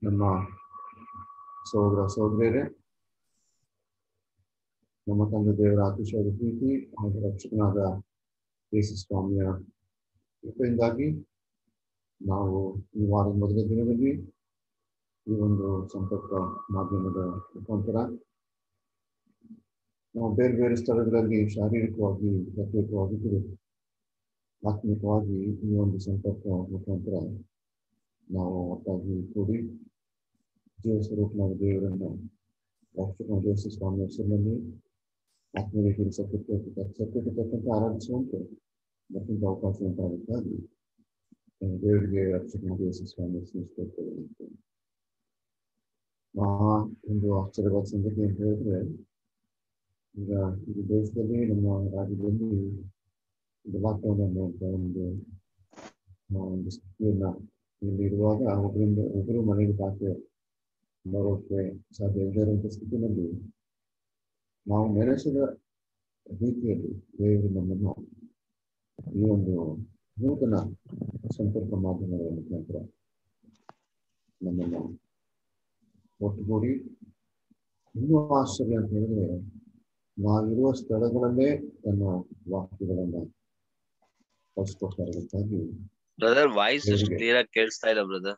ನಮ್ಮ ಸಹೋದರ ಸಹೋದರಿಯರೇ ನಮ್ಮ ತಂದೆ ದೇವರ ಅತಿಶಯದ ಪ್ರೀತಿ ಹಾಗೂ ರಕ್ಷಕನಾದ ಯೇಸು ಸ್ವಾಮಿಯ ಕೃಪೆಯಿಂದಾಗಿ ನಾವು ಈ ವಾರದ ಮೊದಲ ದಿನದಲ್ಲಿ ಈ ಒಂದು ಸಂಪರ್ಕ ಮಾಧ್ಯಮದ ಮುಖಾಂತರ ನಾವು ಬೇರೆ ಬೇರೆ ಸ್ಥಳಗಳಲ್ಲಿ ಶಾರೀರಿಕವಾಗಿ ಪ್ರತ್ಯೇಕವಾಗಿದ್ದರೂ ಆತ್ಮಿಕವಾಗಿ ಈ ಒಂದು ಸಂಪರ್ಕ ಮುಖಾಂತರ ನಾವು ಒಟ್ಟಾಗಿ ಕೂಡಿ ಜೀವ ಸ್ವರೂಪನಾದ ದೇವರನ್ನು ರಕ್ಷಕ ಜೋಸಿ ಸ್ವಾಮಿ ಹೆಸರಿನಲ್ಲಿ ಆತ್ಮೀಯ ಸತ್ಯಕ್ಕೆ ಸತ್ಯಕ್ಕೆ ತಕ್ಕಂತೆ ಆರಾಧಿಸುವಂತೆ ಮತ್ತೊಂದು ಅವಕಾಶ ಉಂಟಾಗುತ್ತಾಗಿ ದೇವರಿಗೆ ರಕ್ಷಕ ಜೋಸಿ ಸ್ವಾಮಿ ಸ್ಮರಿಸ್ತೇವೆ ಮಹಾ ಒಂದು ಆಶ್ಚರ್ಯವಾದ ಸಂಗತಿ ಅಂತ ಹೇಳಿದ್ರೆ ಈಗ ಈ ದೇಶದಲ್ಲಿ ನಮ್ಮ ರಾಜ್ಯದಲ್ಲಿ ಒಂದು ಲಾಕ್ಡೌನ್ ಅನ್ನುವಂಥ ಒಂದು ಒಂದು ಸ್ಥಿತಿಯನ್ನ ಇಲ್ಲಿ ಇರುವಾಗ ಒಬ್ಬರಿಂದ ಒಬ್ಬರು ಮನೆಗೆ ಆಚೆ ಬರೋಕ್ಕೆ ಸಾಧ್ಯ ಇಲ್ಲದೆ ಇರುವಂಥ ಸ್ಥಿತಿನಲ್ಲಿ ನಾವು ನೆನೆಸಿದ ರೀತಿಯಲ್ಲಿ ದೇವರು ನಮ್ಮನ್ನು ಈ ಒಂದು ನೂತನ ಸಂಪರ್ಕ ಮಾಧ್ಯಮಗಳ ಮುಖಾಂತರ ನಮ್ಮನ್ನು ಒಟ್ಟುಗೂಡಿ ಇನ್ನೂ ಆಶ್ಚರ್ಯ ಅಂತ ಹೇಳಿದ್ರೆ ನಾವಿರುವ ಸ್ಥಳಗಳಲ್ಲೇ ತನ್ನ ವಾಕ್ಯಗಳನ್ನ ಕಳಿಸ್ಕೊಡ್ತಾರದಕ್ಕಾಗಿ ಬ್ರದರ್ ವಾಯ್ಸ್ ದೇವ್ರಿಗೆ. ಕ್ಲಿಯರ್ ಆಗಿ ಕೇಳಿಸ್ತಾ ಇಲ್ಲ ಬ್ರದರ್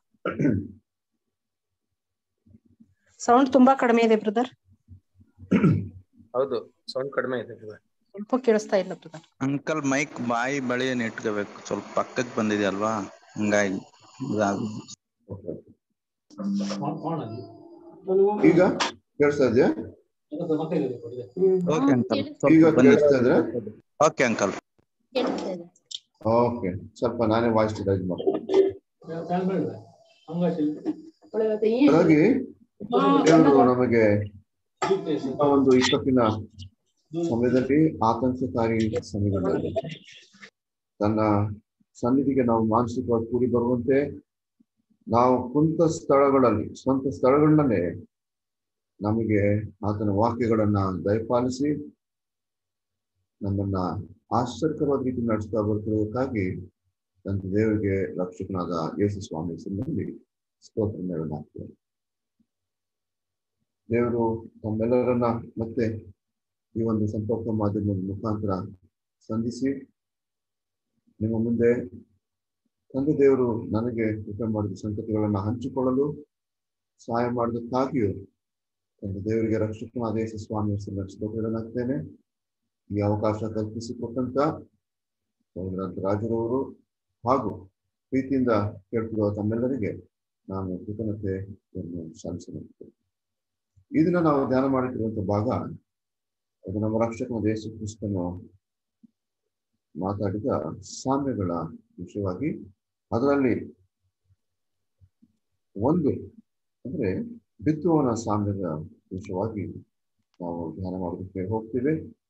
ಸೌಂಡ್ ತುಂಬಾ ಕಡಿಮೆ ಇದೆ ಬ್ರದರ್ ಹೌದು ಸೌಂಡ್ ಕಡಿಮೆ ಇದೆ ಬ್ರದರ್ ಸ್ವಲ್ಪ ಕೇಳಿಸ್ತಾ ಇಲ್ಲ ಬ್ರದರ್ ಅಂಕಲ್ ಮೈಕ್ ಬಾಯಿ ಬಳಿ ಇಟ್ಕೋಬೇಕು ಸ್ವಲ್ಪ ಪಕ್ಕಕ್ಕೆ ಬಂದಿದೆ ಅಲ್ವಾ ಹಂಗಾಗಿ ಇದಾಗಿದೆ. ಈಗ ಕೇಳಿಸ್ತಾ ಇದೆಯಾ ಓಕೆ ಅಂಕಲ್ ಈಗ ಸ್ವಲ್ಪ ಬಂದಿದೆ ಕೇಳಿಸ್ತಾ ಇದ್ರೆ ಓಕೆ ಅಂಕಲ್ ಓಕೆ ಸ್ವಲ್ಪ ನಾನೇ ವಾಯ್ಸ್ ರೈಸ್ ಮಾಡ್ತೀನಿ ಹಾಗಾಗಿ ದೇವರು ನಮಗೆ ಆ ಒಂದು ಇಪ್ಪತ್ತಿನ ಸಮಯದಲ್ಲಿ ಆತಂಕಕಾರಿ ಸಮಯಗಳಲ್ಲಿ ತನ್ನ ಸನ್ನಿಧಿಗೆ ನಾವು ಮಾನಸಿಕವಾಗಿ ಕೂಡಿ ಬರುವಂತೆ ನಾವು ಕುಂತ ಸ್ಥಳಗಳಲ್ಲಿ ಸ್ವಂತ ಸ್ಥಳಗಳನ್ನೇ ನಮಗೆ ಆತನ ವಾಕ್ಯಗಳನ್ನ ದಯಪಾಲಿಸಿ ನಮ್ಮನ್ನ ಆಶ್ಚರ್ಯಕರವಾದ ರೀತಿ ನಡೆಸ್ತಾ ಬರ್ತಿರೋದಕ್ಕಾಗಿ ನನ್ನ ದೇವರಿಗೆ ರಕ್ಷಕನಾದ ಯೇಸು ಸ್ವಾಮಿ ಹೆಸರಿನಲ್ಲಿ ಸ್ತೋತ್ರ ನೀಡಲಾಗ್ತದೆ ದೇವರು ತಮ್ಮೆಲ್ಲರನ್ನ ಮತ್ತೆ ಈ ಒಂದು ಸಂಪರ್ಕ ಮಾಧ್ಯಮದ ಮುಖಾಂತರ ಸಂಧಿಸಿ ನಿಮ್ಮ ಮುಂದೆ ತಂದೆ ದೇವರು ನನಗೆ ಕೃಪೆ ಮಾಡಿದ ಸಂಗತಿಗಳನ್ನ ಹಂಚಿಕೊಳ್ಳಲು ಸಹಾಯ ಮಾಡೋದಕ್ಕಾಗಿಯೂ ತಂದೆ ದೇವರಿಗೆ ರಕ್ಷಕನಾದ ಯೇಸು ಸ್ವಾಮಿ ಹೆಸರಿನಲ್ಲಿ ಸ್ತೋತ್ರ ನೀಡಲಾಗ್ತೇನೆ ಈ ಅವಕಾಶ ಕಲ್ಪಿಸಿಕೊಟ್ಟಂತ ಸಹೋದರ ರಾಜರವರು ಹಾಗೂ ಪ್ರೀತಿಯಿಂದ ಕೇಳ್ತಿರುವ ತಮ್ಮೆಲ್ಲರಿಗೆ ನಾನು ಕೃತಜ್ಞತೆ ಸಲ್ಲಿಸಬೇಕು ಈ ದಿನ ನಾವು ಧ್ಯಾನ ಮಾಡುತ್ತಿರುವಂತ ಭಾಗ ಅದು ನಮ್ಮ ರಕ್ಷಕನ ಯೇಸು ಕ್ರಿಸ್ತನು ಮಾತಾಡಿದ ಸಾಮ್ಯಗಳ ವಿಷಯವಾಗಿ ಅದರಲ್ಲಿ ಒಂದು ಅಂದ್ರೆ ಬಿತ್ತುವನ ಸಾಮ್ಯದ ವಿಷಯವಾಗಿ ನಾವು ಧ್ಯಾನ ಮಾಡೋದಕ್ಕೆ ಹೋಗ್ತೀವಿ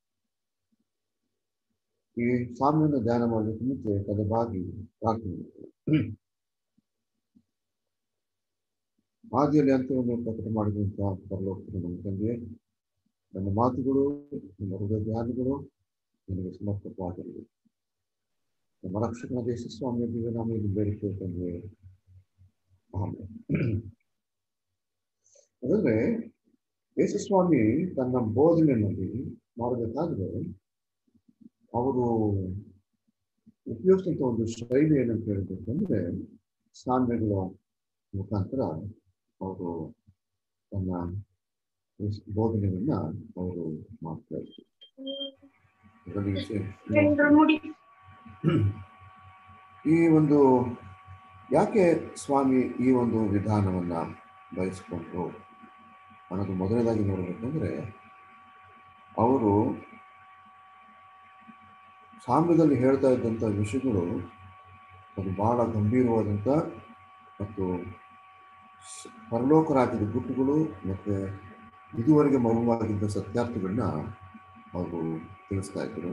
ಈ ಸಾಮ್ಯನ ಧ್ಯಾನ ಮಾಡೋದಕ್ಕೆ ಮುಂಚೆ ತದವಾಗಿ ಪ್ರಾರ್ಥನೆ ಮಾಡ್ತೀವಿ. ಆದಿಯಲ್ಲಿ ಅಂತವನ್ನು ಪ್ರಕಟ ಮಾಡಿದಂತಹ ಪರಲೋಕದ ನಮ್ಮ ತಂದೆ ನನ್ನ ಮಾತುಗಳು ನನ್ನ ಹೃದಯ ಧ್ಯಾನಗಳು ನನಗೆ ಸಮರ್ಪಕವಾಗಿರಲಿ ನಮ್ಮ ರಕ್ಷಕನ ದೇಶ ಸ್ವಾಮಿಯ ದಿವ್ಯ ನಾಮದಲ್ಲಿ ಬೇಡಿಕೆ ತಂದೆ ಆಮೇಲೆ ಹಾಗಾದ್ರೆ ಯೇಸುಸ್ವಾಮಿ ತನ್ನ ಬೋಧನೆಯಲ್ಲಿ ಮಾಡಬೇಕಾದ್ರೆ ಅವರು ಉಪಯೋಗಿಸಿದಂತ ಒಂದು ಶೈಲಿ ಏನಂತ ಹೇಳ್ಬೇಕಂದ್ರೆ ಸಾಮ್ಯಗಳ ಮುಖಾಂತರ ಅವರು ತನ್ನ ಬೋಧನೆಯನ್ನ ಅವರು ಮಾಡ್ತಾ ಇದ್ರು ಅದರಲ್ಲಿ ವಿಶೇಷ- ಈ ಒಂದು ಯಾಕೆ ಸ್ವಾಮಿ ಈ ಒಂದು ವಿಧಾನವನ್ನ ಬಯಸ್ಕೊಂಡ್ರು ಅನ್ನೋದು ಮೊದಲನೇದಾಗಿ ನೋಡಬೇಕಂದ್ರೆ ಅವರು ಸಾಮ್ಯದಲ್ಲಿ ಹೇಳ್ತಾ ಇದ್ದಂಥ ವಿಷಯಗಳು ಅದು ಬಹಳ ಗಂಭೀರವಾದಂಥ ಮತ್ತು ಸ್- ಪರಲೋಕ ರಾಜ್ಯದ ಗುಟ್ಟುಗಳು ಮತ್ತು ಇದುವರೆಗೆ ಮೌನವಾಗಿದ್ದ ಸತ್ಯಾರ್ಥಗಳನ್ನ ಅವರು ತಿಳಿಸ್ತಾ ಇದ್ದರು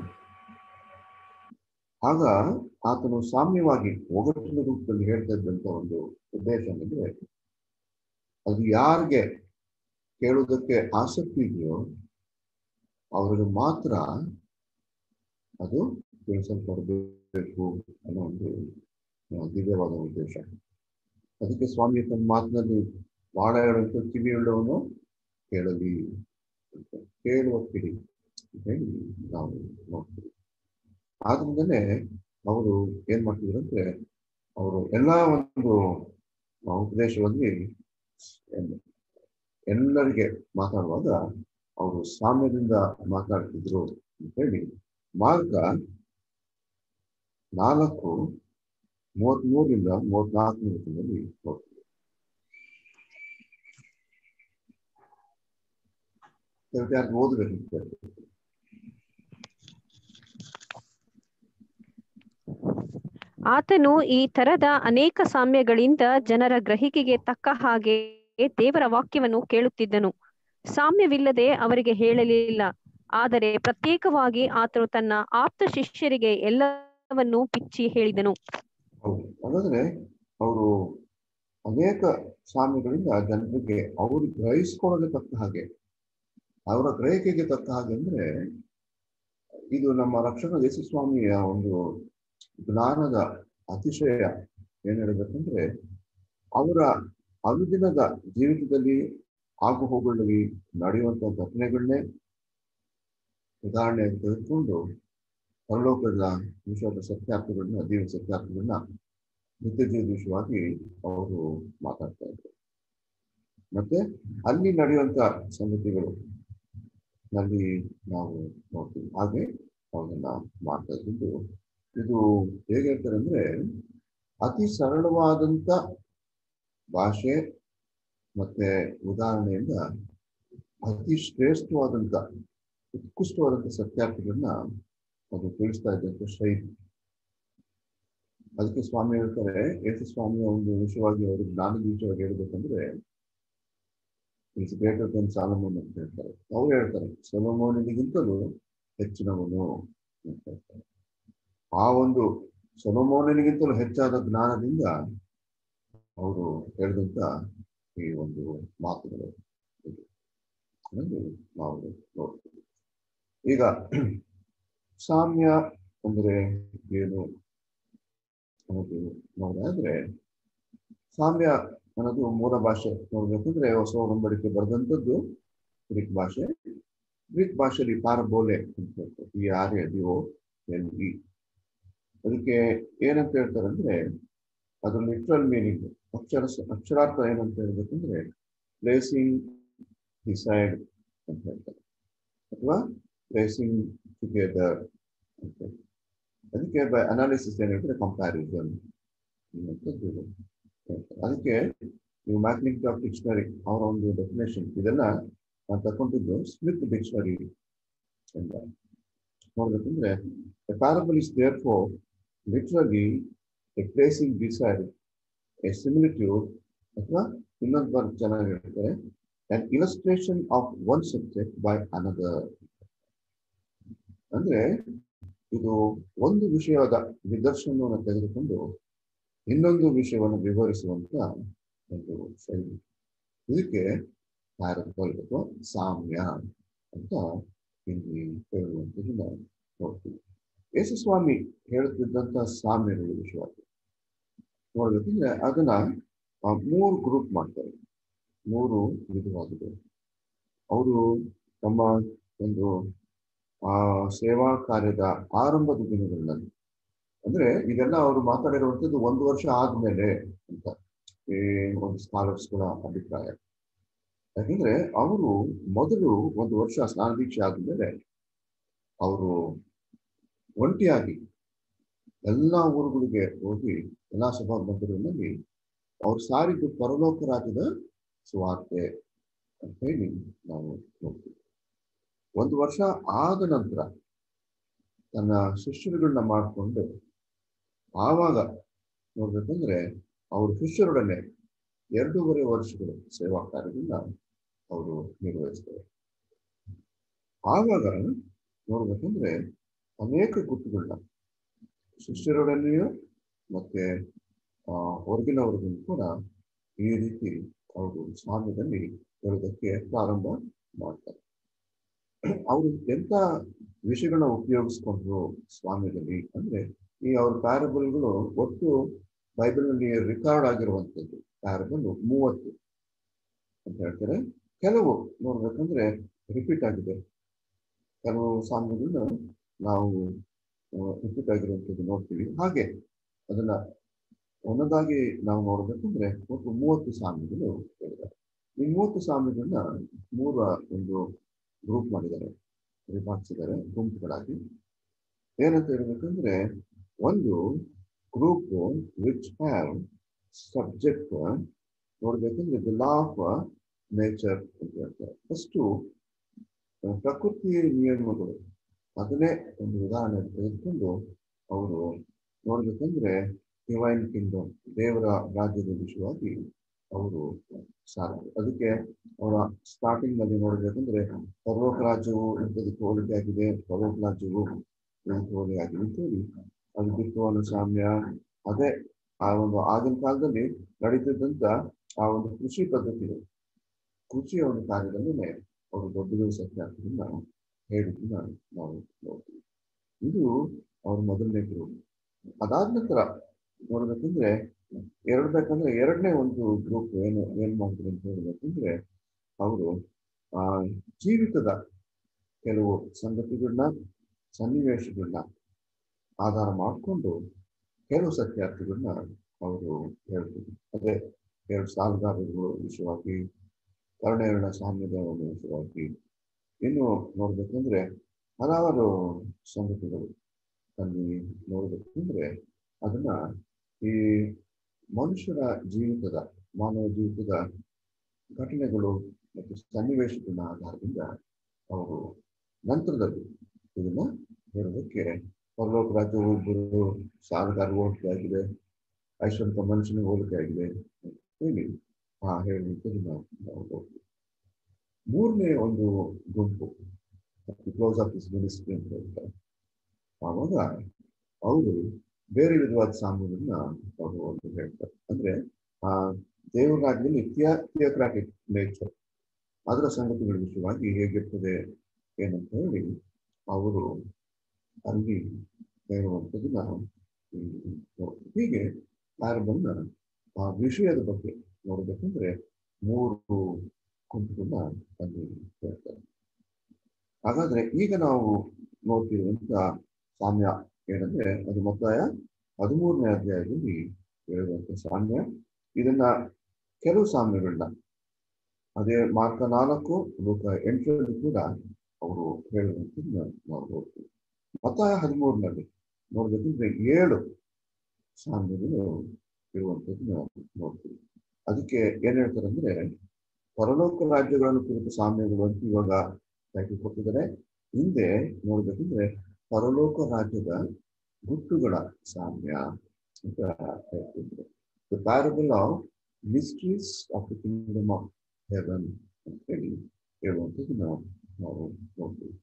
ಆಗ ಆತನು ಸಾಮ್ಯವಾಗಿ ಒಗಟಿನ ರೂಪದಲ್ಲಿ ಹೇಳ್ತಾ ಇದ್ದಂಥ ಒಂದು ಉದ್ದೇಶ ಅಂದ್ರೆ ಅದು ಯಾರಿಗೆ ಕೇಳುವುದಕ್ಕೆ ಆಸಕ್ತಿ ಇದೆಯೋ ಅವರಿಗೆ ಮಾತ್ರ ಅದು ತಿಳಿಸಲ್ಪಡಬೇಕು ಅನ್ನೋ ಒಂದು ಆ, ದಿವ್ಯವಾದ ಉದ್ದೇಶ ಅದಕ್ಕೆ ಸ್ವಾಮಿ ತನ್ನ ಮಾತಿನಲ್ಲಿ ಬಹಳ ಹೇಳುವಂತ ಕಿವಿ ಉಳ್ಳವನು ಕೇಳಲಿ ಅಂತ ಕೇಳುವ ಕಿಡಿ ಅಂತ ಹೇಳಿ ನಾವು ನೋಡ್ತೀವಿ ಆದ್ರಿಂದಲೇ ಅವರು ಏನ್ ಮಾಡ್ತಿದ್ರು ಅಂದ್ರೆ ಅವರು ಎಲ್ಲಾ ಒಂದು ಆ, ಉಪದೇಶದಲ್ಲಿ ಎಲ್- ಎಲ್ಲರಿಗೆ ಮಾತಾಡುವಾಗ ಅವರು ಸಾಮ್ಯದಿಂದ ಮಾತಾಡ್ತಿದ್ರು ಅಂತ ಹೇಳಿ ಮಾರ್ಗ ನಾಲ್ಕು ಮೂವತ್ಮೂರರಿಂದ ಮೂವತ್ನಾಲ್ಕನೇ ವಚನದಲ್ಲಿ ನೋಡ್ತೀವಿ ಯಾರು ಓದಬೇಕು ಅಂತ ಹೇಳ್ತಾರೆ. ಆತನು ಈ ತರದ ಅನೇಕ ಸಾಮ್ಯಗಳಿಂದ ಜನರ ಗ್ರಹಿಕೆಗೆ ತಕ್ಕ ಹಾಗೆ ದೇವರ ವಾಕ್ಯವನ್ನು ಕೇಳುತ್ತಿದ್ದನು ಸಾಮ್ಯವಿಲ್ಲದೆ ಅವರಿಗೆ ಹೇಳಲಿಲ್ಲ ಆದರೆ ಪ್ರತ್ಯೇಕವಾಗಿ ಆತನು ತನ್ನ ಆಪ್ತ ಶಿಷ್ಯರಿಗೆ ಎಲ್ಲವನ್ನೂ ಬಿಚ್ಚಿ ಹೇಳಿದನು ಹೌದು ಹಾಗಾದ್ರೆ ಅವರು ಅನೇಕ ಸಾಮ್ಯಗಳಿಂದ ಜನರಿಗೆ ಅವರು ಗ್ರಹಿಸ್ಕೊಳ್ಳೋಕೆ ತಕ್ಕ ಹಾಗೆ ಅವರ ಗ್ರಹಿಕೆಗೆ ತಕ್ಕ ಹಾಗೆ ಅಂದ್ರೆ ಇದು ನಮ್ಮ ರಕ್ಷಕ ಯೇಸು ಸ್ವಾಮಿಯ ಒಂದು ಜ್ಞಾನದ ಅತಿಶಯ ಏನ್ ಹೇಳ್ಬೇಕಂದ್ರೆ ಅವರ ಅನುದಿನದ ಜೀವಿತದಲ್ಲಿ ಆಗು ಹೋಗುಗಳಲ್ಲಿ ನಡೆಯುವಂತ ಘಟನೆಗಳನ್ನೇ ಉದಾಹರಣೆಯಾಗಿ ತೆಗೆದುಕೊಂಡು ಪರಲೋಕದ ವಿಶ್ವದ ಸತ್ಯಾರ್ಥಗಳನ್ನ ದೇವ ಸತ್ಯಾರ್ಥಗಳನ್ನ ನಿತ್ಯ ಜೀವ ವಿಷಯವಾಗಿ ಅವರು ಮಾತಾಡ್ತಾ ಇದ್ರು ಮತ್ತೆ ಅಲ್ಲಿ ನಡೆಯುವಂತ ಸಂಗತಿಗಳು ನಲ್ಲಿ ನಾವು ನೋಡ್ತೀವಿ ಹಾಗೆ ಅವನ್ನ ಮಾಡ್ತಾ ಇದ್ದು ಇದು ಹೇಗೆ ಹೇಳ್ತಾರೆ ಅಂದ್ರೆ ಅತಿ ಸರಳವಾದಂತ ಭಾಷೆ ಮತ್ತೆ ಉದಾಹರಣೆಯಿಂದ ಅತಿ ಶ್ರೇಷ್ಠವಾದಂತ ಉತ್ಕೃಷ್ಟವಾದಂತ ಸತ್ಯಾರ್ಥಗಳನ್ನ ಅದು ತಿಳಿಸ್ತಾ ಇದ್ದಂತ ಶೈಲಿ ಅದಕ್ಕೆ ಸ್ವಾಮಿ ಹೇಳ್ತಾರೆ ಯೇಸು ಸ್ವಾಮಿಯ ಒಂದು ವಿಷಯವಾಗಿ ಅವರು ಜ್ಞಾನದ ವಿಷಯವಾಗಿ ಹೇಳ್ಬೇಕಂದ್ರೆ ಇಟ್ಸ್ ಗ್ರೇಟರ್ ದನ್ ಸಾಲಮೋನ್ ಅಂತ ಹೇಳ್ತಾರೆ ಅವ್ರು ಹೇಳ್ತಾರೆ ಸೊಲಮೋನಿಗಿಂತಲೂ ಹೆಚ್ಚಿನವನು ಅಂತ ಹೇಳ್ತಾರೆ ಆ ಒಂದು ಸೊಲಮೋನಿಗಿಂತಲೂ ಹೆಚ್ಚಾದ ಜ್ಞಾನದಿಂದ ಅವರು ಹೇಳಿದಂತ ಈ ಒಂದು ಮಾತುಗಳು ಇದು. ಅನ್ನೋದು ನಾವು ನೋಡ್ತೀವಿ ಈಗ ಸಾಮ್ಯ ಅಂದ್ರೆ ಏನು ಅನ್ನೋದು ನೋಡೋದಾದ್ರೆ ಸಾಮ್ಯ ಅನ್ನೋದು ಮೂಲ ಭಾಷೆ ನೋಡ್ಬೇಕಂದ್ರೆ ಹೊಸ ಒಡಂಬಡಿಕೆ ಬರೆದಂಥದ್ದು ಗ್ರೀಕ್ ಭಾಷೆ ಗ್ರೀಕ್ ಭಾಷೆಯಲ್ಲಿ ಪಾರಬೋಲೆ ಅಂತ ಹೇಳ್ತಾರೆ ಈ R A D O L E ಅದಕ್ಕೆ ಏನಂತ ಹೇಳ್ತಾರೆ ಅಂದ್ರೆ ಅದ್ರ ಲಿಟ್ರಲ್ ಮೀನಿಂಗ್ ಅಕ್ಷರ ಅಕ್ಷರಾರ್ಥ ಏನಂತ ಹೇಳ್ಬೇಕಂದ್ರೆ ಪ್ಲೇಸಿಂಗ್ ಡಿಸೈಡ್ ಅಂತ ಹೇಳ್ತಾರೆ ಅಥವಾ ಪ್ಲೇಸಿಂಗ್ ಟುಗೆದರ್ ಅಂತ ಹೇಳ್ತಾರೆ. ಅದಕ್ಕೆ ಬೈ ಅನಾಲಿಸಿಸ್ ಏನ್ ಹೇಳ್ತಾರೆ ಕಂಪ್ಯಾರಿಸನ್ ಅನ್ನುವಂಥದ್ದು ಹೇಳ್ತಾರೆ. ಅದಕ್ಕೆ ನೀವು ಮ್ಯಾಥ್ನಿಕ್ ಆಫ್ ಡಿಕ್ಷನರಿ ಅವರ ಒಂದು ಡೆಫಿನೇಷನ್ ಇದೆಲ್ಲ ನಾನು ತಗೊಂಡಿದ್ದು ಸ್ಮಿತ್ ಡಿಕ್ಷನರಿ ಅಂತ ನೋಡ್ಬೇಕಂದ್ರೆ parable is there for literally a placing decide a similitude ಅಥವಾ ಇನ್ನೊಂದು ಬಾರಿ ಚೆನ್ನಾಗಿ ಹೇಳ್ತಾರೆ an illustration of one subject by another ಅಂದ್ರೆ ಇದು ಒಂದು ವಿಷಯದ ನಿದರ್ಶನವನ್ನು ತೆಗೆದುಕೊಂಡು ಇನ್ನೊಂದು ವಿಷಯವನ್ನು ವಿವರಿಸುವಂತ ಒಂದು ಶೈಲಿ ಇದಕ್ಕೆ ಪ್ಯಾರಬಲ್ ಅಥವಾ ಸಾಮ್ಯ ಅಂತ ಇಲ್ಲಿ ಹೇಳುವಂಥದ್ದು ನಾವು ನೋಡ್ತೀವಿ ಯೇಸುಸ್ವಾಮಿ ಹೇಳುತ್ತಿದ್ದಂತ ಸಾಮ್ಯಗಳ ವಿಷಯವಾಗಿ ನೋಡ್ಬೇಕಂದ್ರೆ ಅದನ್ನ ಆ, ಮೂರು ಗ್ರೂಪ್ ಮಾಡ್ತಾರೆ ಮೂರು ವಿಧವಾಗಿದೆ ಅವರು ತಮ್ಮ ಒಂದು ಆ ಸೇವಾ ಕಾರ್ಯದ ಆರಂಭದ ದಿನಗಳಲ್ಲಿ ಅಂದ್ರೆ ಇದೆಲ್ಲ ಅವರು ಮಾತಾಡಿರುವಂಥದ್ದು ಒಂದು ವರ್ಷ ಆದ್ಮೇಲೆ ಅಂತ ಈ ಒಂದು ಸ್ಕಾಲರ್ಸ್ಗಳ ಅಭಿಪ್ರಾಯ ಯಾಕಂದ್ರೆ ಅವರು ಮೊದಲು ಒಂದು ವರ್ಷ ಸ್ನಾನದೀಕ್ಷೆ ಆದ್ಮೇಲೆ ಅವರು ಒಂಟಿಯಾಗಿ ಎಲ್ಲಾ ಊರುಗಳಿಗೆ ಹೋಗಿ ಎಲ್ಲಾ ಸಭಾ ಮಂದಿರಗಳಲ್ಲಿ ಅವ್ರು ಸಾರಿದ್ದು ಪರಲೋಕ ರಾಜ್ಯದ ಸುವಾರ್ತೆ ಅಂತ ಹೇಳಿ ನಾವು ನೋಡ್ತೀವಿ ಒಂದು ವರ್ಷ ಆದ ನಂತರ ತನ್ನ ಶಿಷ್ಯರುಗಳನ್ನ ಮಾಡಿಕೊಂಡು ಆವಾಗ ನೋಡ್ಬೇಕಂದ್ರೆ ಅವ್ರ ಶಿಷ್ಯರೊಡನೆ ಎರಡೂವರೆ ವರ್ಷಗಳು ಸೇವಾ ಕಾರ್ಯದಿಂದ ಅವರು ನಿರ್ವಹಿಸ್ತಾರೆ ಆವಾಗ ನೋಡ್ಬೇಕಂದ್ರೆ ಅನೇಕ ಗುಟ್ಟುಗಳನ್ನ ಶಿಷ್ಯರೊಡನೆಯೂ ಮತ್ತೆ ಆ ಹೊರಗಿನವರಿಗೂ ಕೂಡ ಈ ರೀತಿ ಅವರು ಸಾಮ್ಯದಲ್ಲಿ ಹೇಳೋದಕ್ಕೆ ಪ್ರಾರಂಭ ಮಾಡ್ತಾರೆ ಅವರು ಎಂತ ವಿಷಯಗಳನ್ನ ಉಪಯೋಗಿಸ್ಕೊಂಡ್ರು ಸ್ವಾಮ್ಯದಲ್ಲಿ ಅಂದ್ರೆ ಈ ಅವ್ರ ಪ್ಯಾರಬಲ್ಗಳು ಒಟ್ಟು ಬೈಬಲ್ನಲ್ಲಿ ರೆಕಾರ್ಡ್ ಆಗಿರುವಂಥದ್ದು ಪ್ಯಾರಬಲ್ ಮೂವತ್ತು ಅಂತ ಹೇಳ್ತಾರೆ ಕೆಲವು ನೋಡ್ಬೇಕಂದ್ರೆ ರಿಪೀಟ್ ಆಗಿದೆ ಕೆಲವು ಸಾಮ್ಯಗಳನ್ನ ನಾವು ರಿಪೀಟ್ ಆಗಿರುವಂಥದ್ದು ನೋಡ್ತೀವಿ ಹಾಗೆ ಅದನ್ನ ಒಂದೊಂದಾಗಿ ನಾವು ನೋಡ್ಬೇಕಂದ್ರೆ ಒಟ್ಟು ಮೂವತ್ತು ಸಾಮ್ಯಗಳು ಹೇಳಿದ್ದಾರೆ ಈ ಮೂವತ್ತು ಸಾಮ್ಯಗಳನ್ನ ಮೂರ ಒಂದು ಗ್ರೂಪ್ ಮಾಡಿದ್ದಾರೆ ವಿಭಾಗಿಸಿದ್ದಾರೆ ಗುಂಪುಗಳಾಗಿ ಏನಂತ ಹೇಳ್ಬೇಕಂದ್ರೆ ಒಂದು ಗ್ರೂಪ್ ವಿಚ್ ಹ್ಯಾವ್ ಸಬ್ಜೆಕ್ಟ್ ನೋಡ್ಬೇಕಂದ್ರೆ ದ ಲಾ ಆಫ್ ನೇಚರ್ ಅಂತ ಹೇಳ್ತಾರೆ ಫಸ್ಟು ಪ್ರಕೃತಿಯ ನಿಯಮಗಳು ಅದನ್ನೇ ಒಂದು ಉದಾಹರಣೆ ತೆಗೆದುಕೊಂಡು ಅವರು ನೋಡ್ಬೇಕಂದ್ರೆ ಡಿವೈನ್ ಕಿಂಗ್ಡಮ್ ದೇವರ ರಾಜ್ಯದ ವಿಷಯವಾಗಿ ಅವರು ಸಾಧ್ಯ ಅದಕ್ಕೆ ಅವರ ಸ್ಟಾರ್ಟಿಂಗ್ ನಲ್ಲಿ ನೋಡ್ಬೇಕಂದ್ರೆ ಪರ್ವಕ ರಾಜ್ಯವು ಇಂಥದಕ್ಕೆ ಹೋಲಿಕೆ ಆಗಿದೆ ಪರ್ವಕ ರಾಜ್ಯವು ಇದಕ್ಕೆ ಹೋಲಿಕೆ ಆಗಿದೆ ಅಂತೇಳಿ ಅದು ಬಿತ್ತುವನ ಸಾಮ್ಯ ಅದೇ ಆ ಒಂದು ಆಗಿನ ಕಾಲದಲ್ಲಿ ನಡೀತಿದ್ದಂತ ಆ ಒಂದು ಕೃಷಿ ಪದ್ಧತಿಗಳು ಕೃಷಿಯ ಒಂದು ಕಾರ್ಯದಲ್ಲೇ ಅವರು ದೊಡ್ಡ ಸತ್ಯಾರ್ಥದಿಂದ ಹೇಳಿದ್ದನ್ನ ನಾವು ನೋಡ್ತೀವಿ ಇದು ಅವ್ರ ಮೊದಲನೇ ಗ್ರೂಪ್ ಅದಾದ ನಂತರ ನೋಡ್ಬೇಕಂದ್ರೆ ಎರಡು ಬೇಕಂದ್ರೆ ಎರಡನೇ ಒಂದು ಗ್ರೂಪ್ ಏನು ಏನ್ ಮಾಡಿದ್ರು ಅಂತ ಹೇಳ್ಬೇಕಂದ್ರೆ ಅವರು ಆ ಜೀವಿತದ ಕೆಲವು ಸಂಗತಿಗಳನ್ನ ಸನ್ನಿವೇಶಗಳನ್ನ ಆಧಾರ ಮಾಡಿಕೊಂಡು ಕೆಲವು ಸತ್ಯಾರ್ಥಿಗಳನ್ನ ಅವರು ಹೇಳ್ತಿದ್ರು ಅದೇ ಎರಡು ಸಾಲಗಾರರುಗಳು ವಿಷಯವಾಗಿ ಕರ್ಣೇರಣ ಸಾಮ್ಯದ ಒಂದು ವಿಷಯವಾಗಿ ಇನ್ನು ನೋಡ್ಬೇಕಂದ್ರೆ ಹಲವಾರು ಸಂಗತಿಗಳು ಅಲ್ಲಿ ನೋಡ್ಬೇಕಂದ್ರೆ ಅದನ್ನ ಈ ಮನುಷ್ಯರ ಜೀವಿತದ ಮಾನವ ಜೀವಿತದ ಘಟನೆಗಳು ಮತ್ತು ಸನ್ನಿವೇಶಗಳ ಆಧಾರದಿಂದ ಅವರು ನಂತರದಲ್ಲಿ ಇದನ್ನ ಹೇಳೋದಕ್ಕೆ ಪರಲೋಕ ರಾಜ್ಯ ಒಬ್ಬರು ಸಾಲಗಾರ ಹೋಲಿಕೆ ಆಗಿದೆ ಐಶ್ವರ್ಯ ಮನುಷ್ಯನಿಗೆ ಹೋಲಿಕೆ ಆಗಿದೆ ಹೇಳಿ ಆ ಹೇಳುವಂಥದ್ದನ್ನ ನಾವು ನೋಡ್ತೀವಿ ಮೂರನೇ ಒಂದು ಗುಂಪು ಕ್ಲೋಸ್ ಆಫ್ ದಿಸ್ ಮಿನಿಸ್ಟ್ರಿ ಅಂತ ಹೇಳ್ತಾರೆ ಆವಾಗ ಅವರು ಬೇರೆ ವಿಧವಾದ ಸಾಮ್ಯಗಳನ್ನ ಅವರು ಒಂದು ಹೇಳ್ತಾರೆ ಅಂದ್ರೆ ಆ ದೇವರ ರಾಜ್ಯದಲ್ಲಿ ಥಿಯಾ ಥಿಯೋಕ್ರಾಟಿಕ್ ನೇಚರ್ ಅದರ ಸಂಗತಿಗಳ ವಿಷಯವಾಗಿ ಹೇಗಿರ್ತದೆ ಏನಂತ ಹೇಳಿ ಅವರು ಅಲ್ಲಿ ಹೇಳುವಂಥದ್ದನ್ನ ಹೀಗೆ ಕಾರ್ಬನ್ನ ಆ ವಿಷಯದ ಬಗ್ಗೆ ನೋಡ್ಬೇಕಂದ್ರೆ ಮೂರು ಗುಂಪುಗಳನ್ನ ಅಲ್ಲಿ ಹೇಳ್ತಾರೆ ಹಾಗಾದ್ರೆ ಈಗ ನಾವು ನೋಡ್ತಿರುವಂತ ಸಾಮ್ಯ ಏನಂದ್ರೆ ಅದು ಮೊತ್ತಾಯ ಹದಿಮೂರನೇ ಅಧ್ಯಾಯದಲ್ಲಿ ಹೇಳುವಂತ ಸಾಮ್ಯ ಇದನ್ನ ಕೆಲವು ಸಾಮ್ಯಗಳನ್ನ ಅದೇ ಮಾರ್ಕ ನಾಲ್ಕು ಲೋಕ ಎಂಟರಲ್ಲಿ ಕೂಡ ಅವರು ಹೇಳುವಂಥದ್ದನ್ನ ನಾವು ನೋಡ್ತೀವಿ ಮತ್ತಾಯ ಹದಿಮೂರನಲ್ಲಿ ನೋಡ್ಬೇಕಂದ್ರೆ ಏಳು ಸಾಮ್ಯಗಳು ಇರುವಂಥದ್ದು ನಾವು ನೋಡ್ತೀವಿ ಅದಕ್ಕೆ ಏನ್ ಹೇಳ್ತಾರೆ ಅಂದ್ರೆ ಪರಲೋಕ ರಾಜ್ಯಗಳನ್ನು ಕುರಿತ ಸಾಮ್ಯಗಳು ಅಂತ ಇವಾಗ ಟೈಟಲ್ ಕೊಟ್ಟಿದ್ದಾರೆ ಹಿಂದೆ ನೋಡ್ಬೇಕಂದ್ರೆ ಪರಲೋಕ ರಾಜ್ಯದ ಗುಟ್ಟುಗಳ ಸಾಮ್ಯ ಅಂತ ಹೇಳ್ತಿದ್ರು the parable of mysteries of the kingdom of heaven ಅಂತ ಹೇಳಿ ಹೇಳುವಂಥದ್ದು ನಾವು ನಾವು ನೋಡ್ತೀವಿ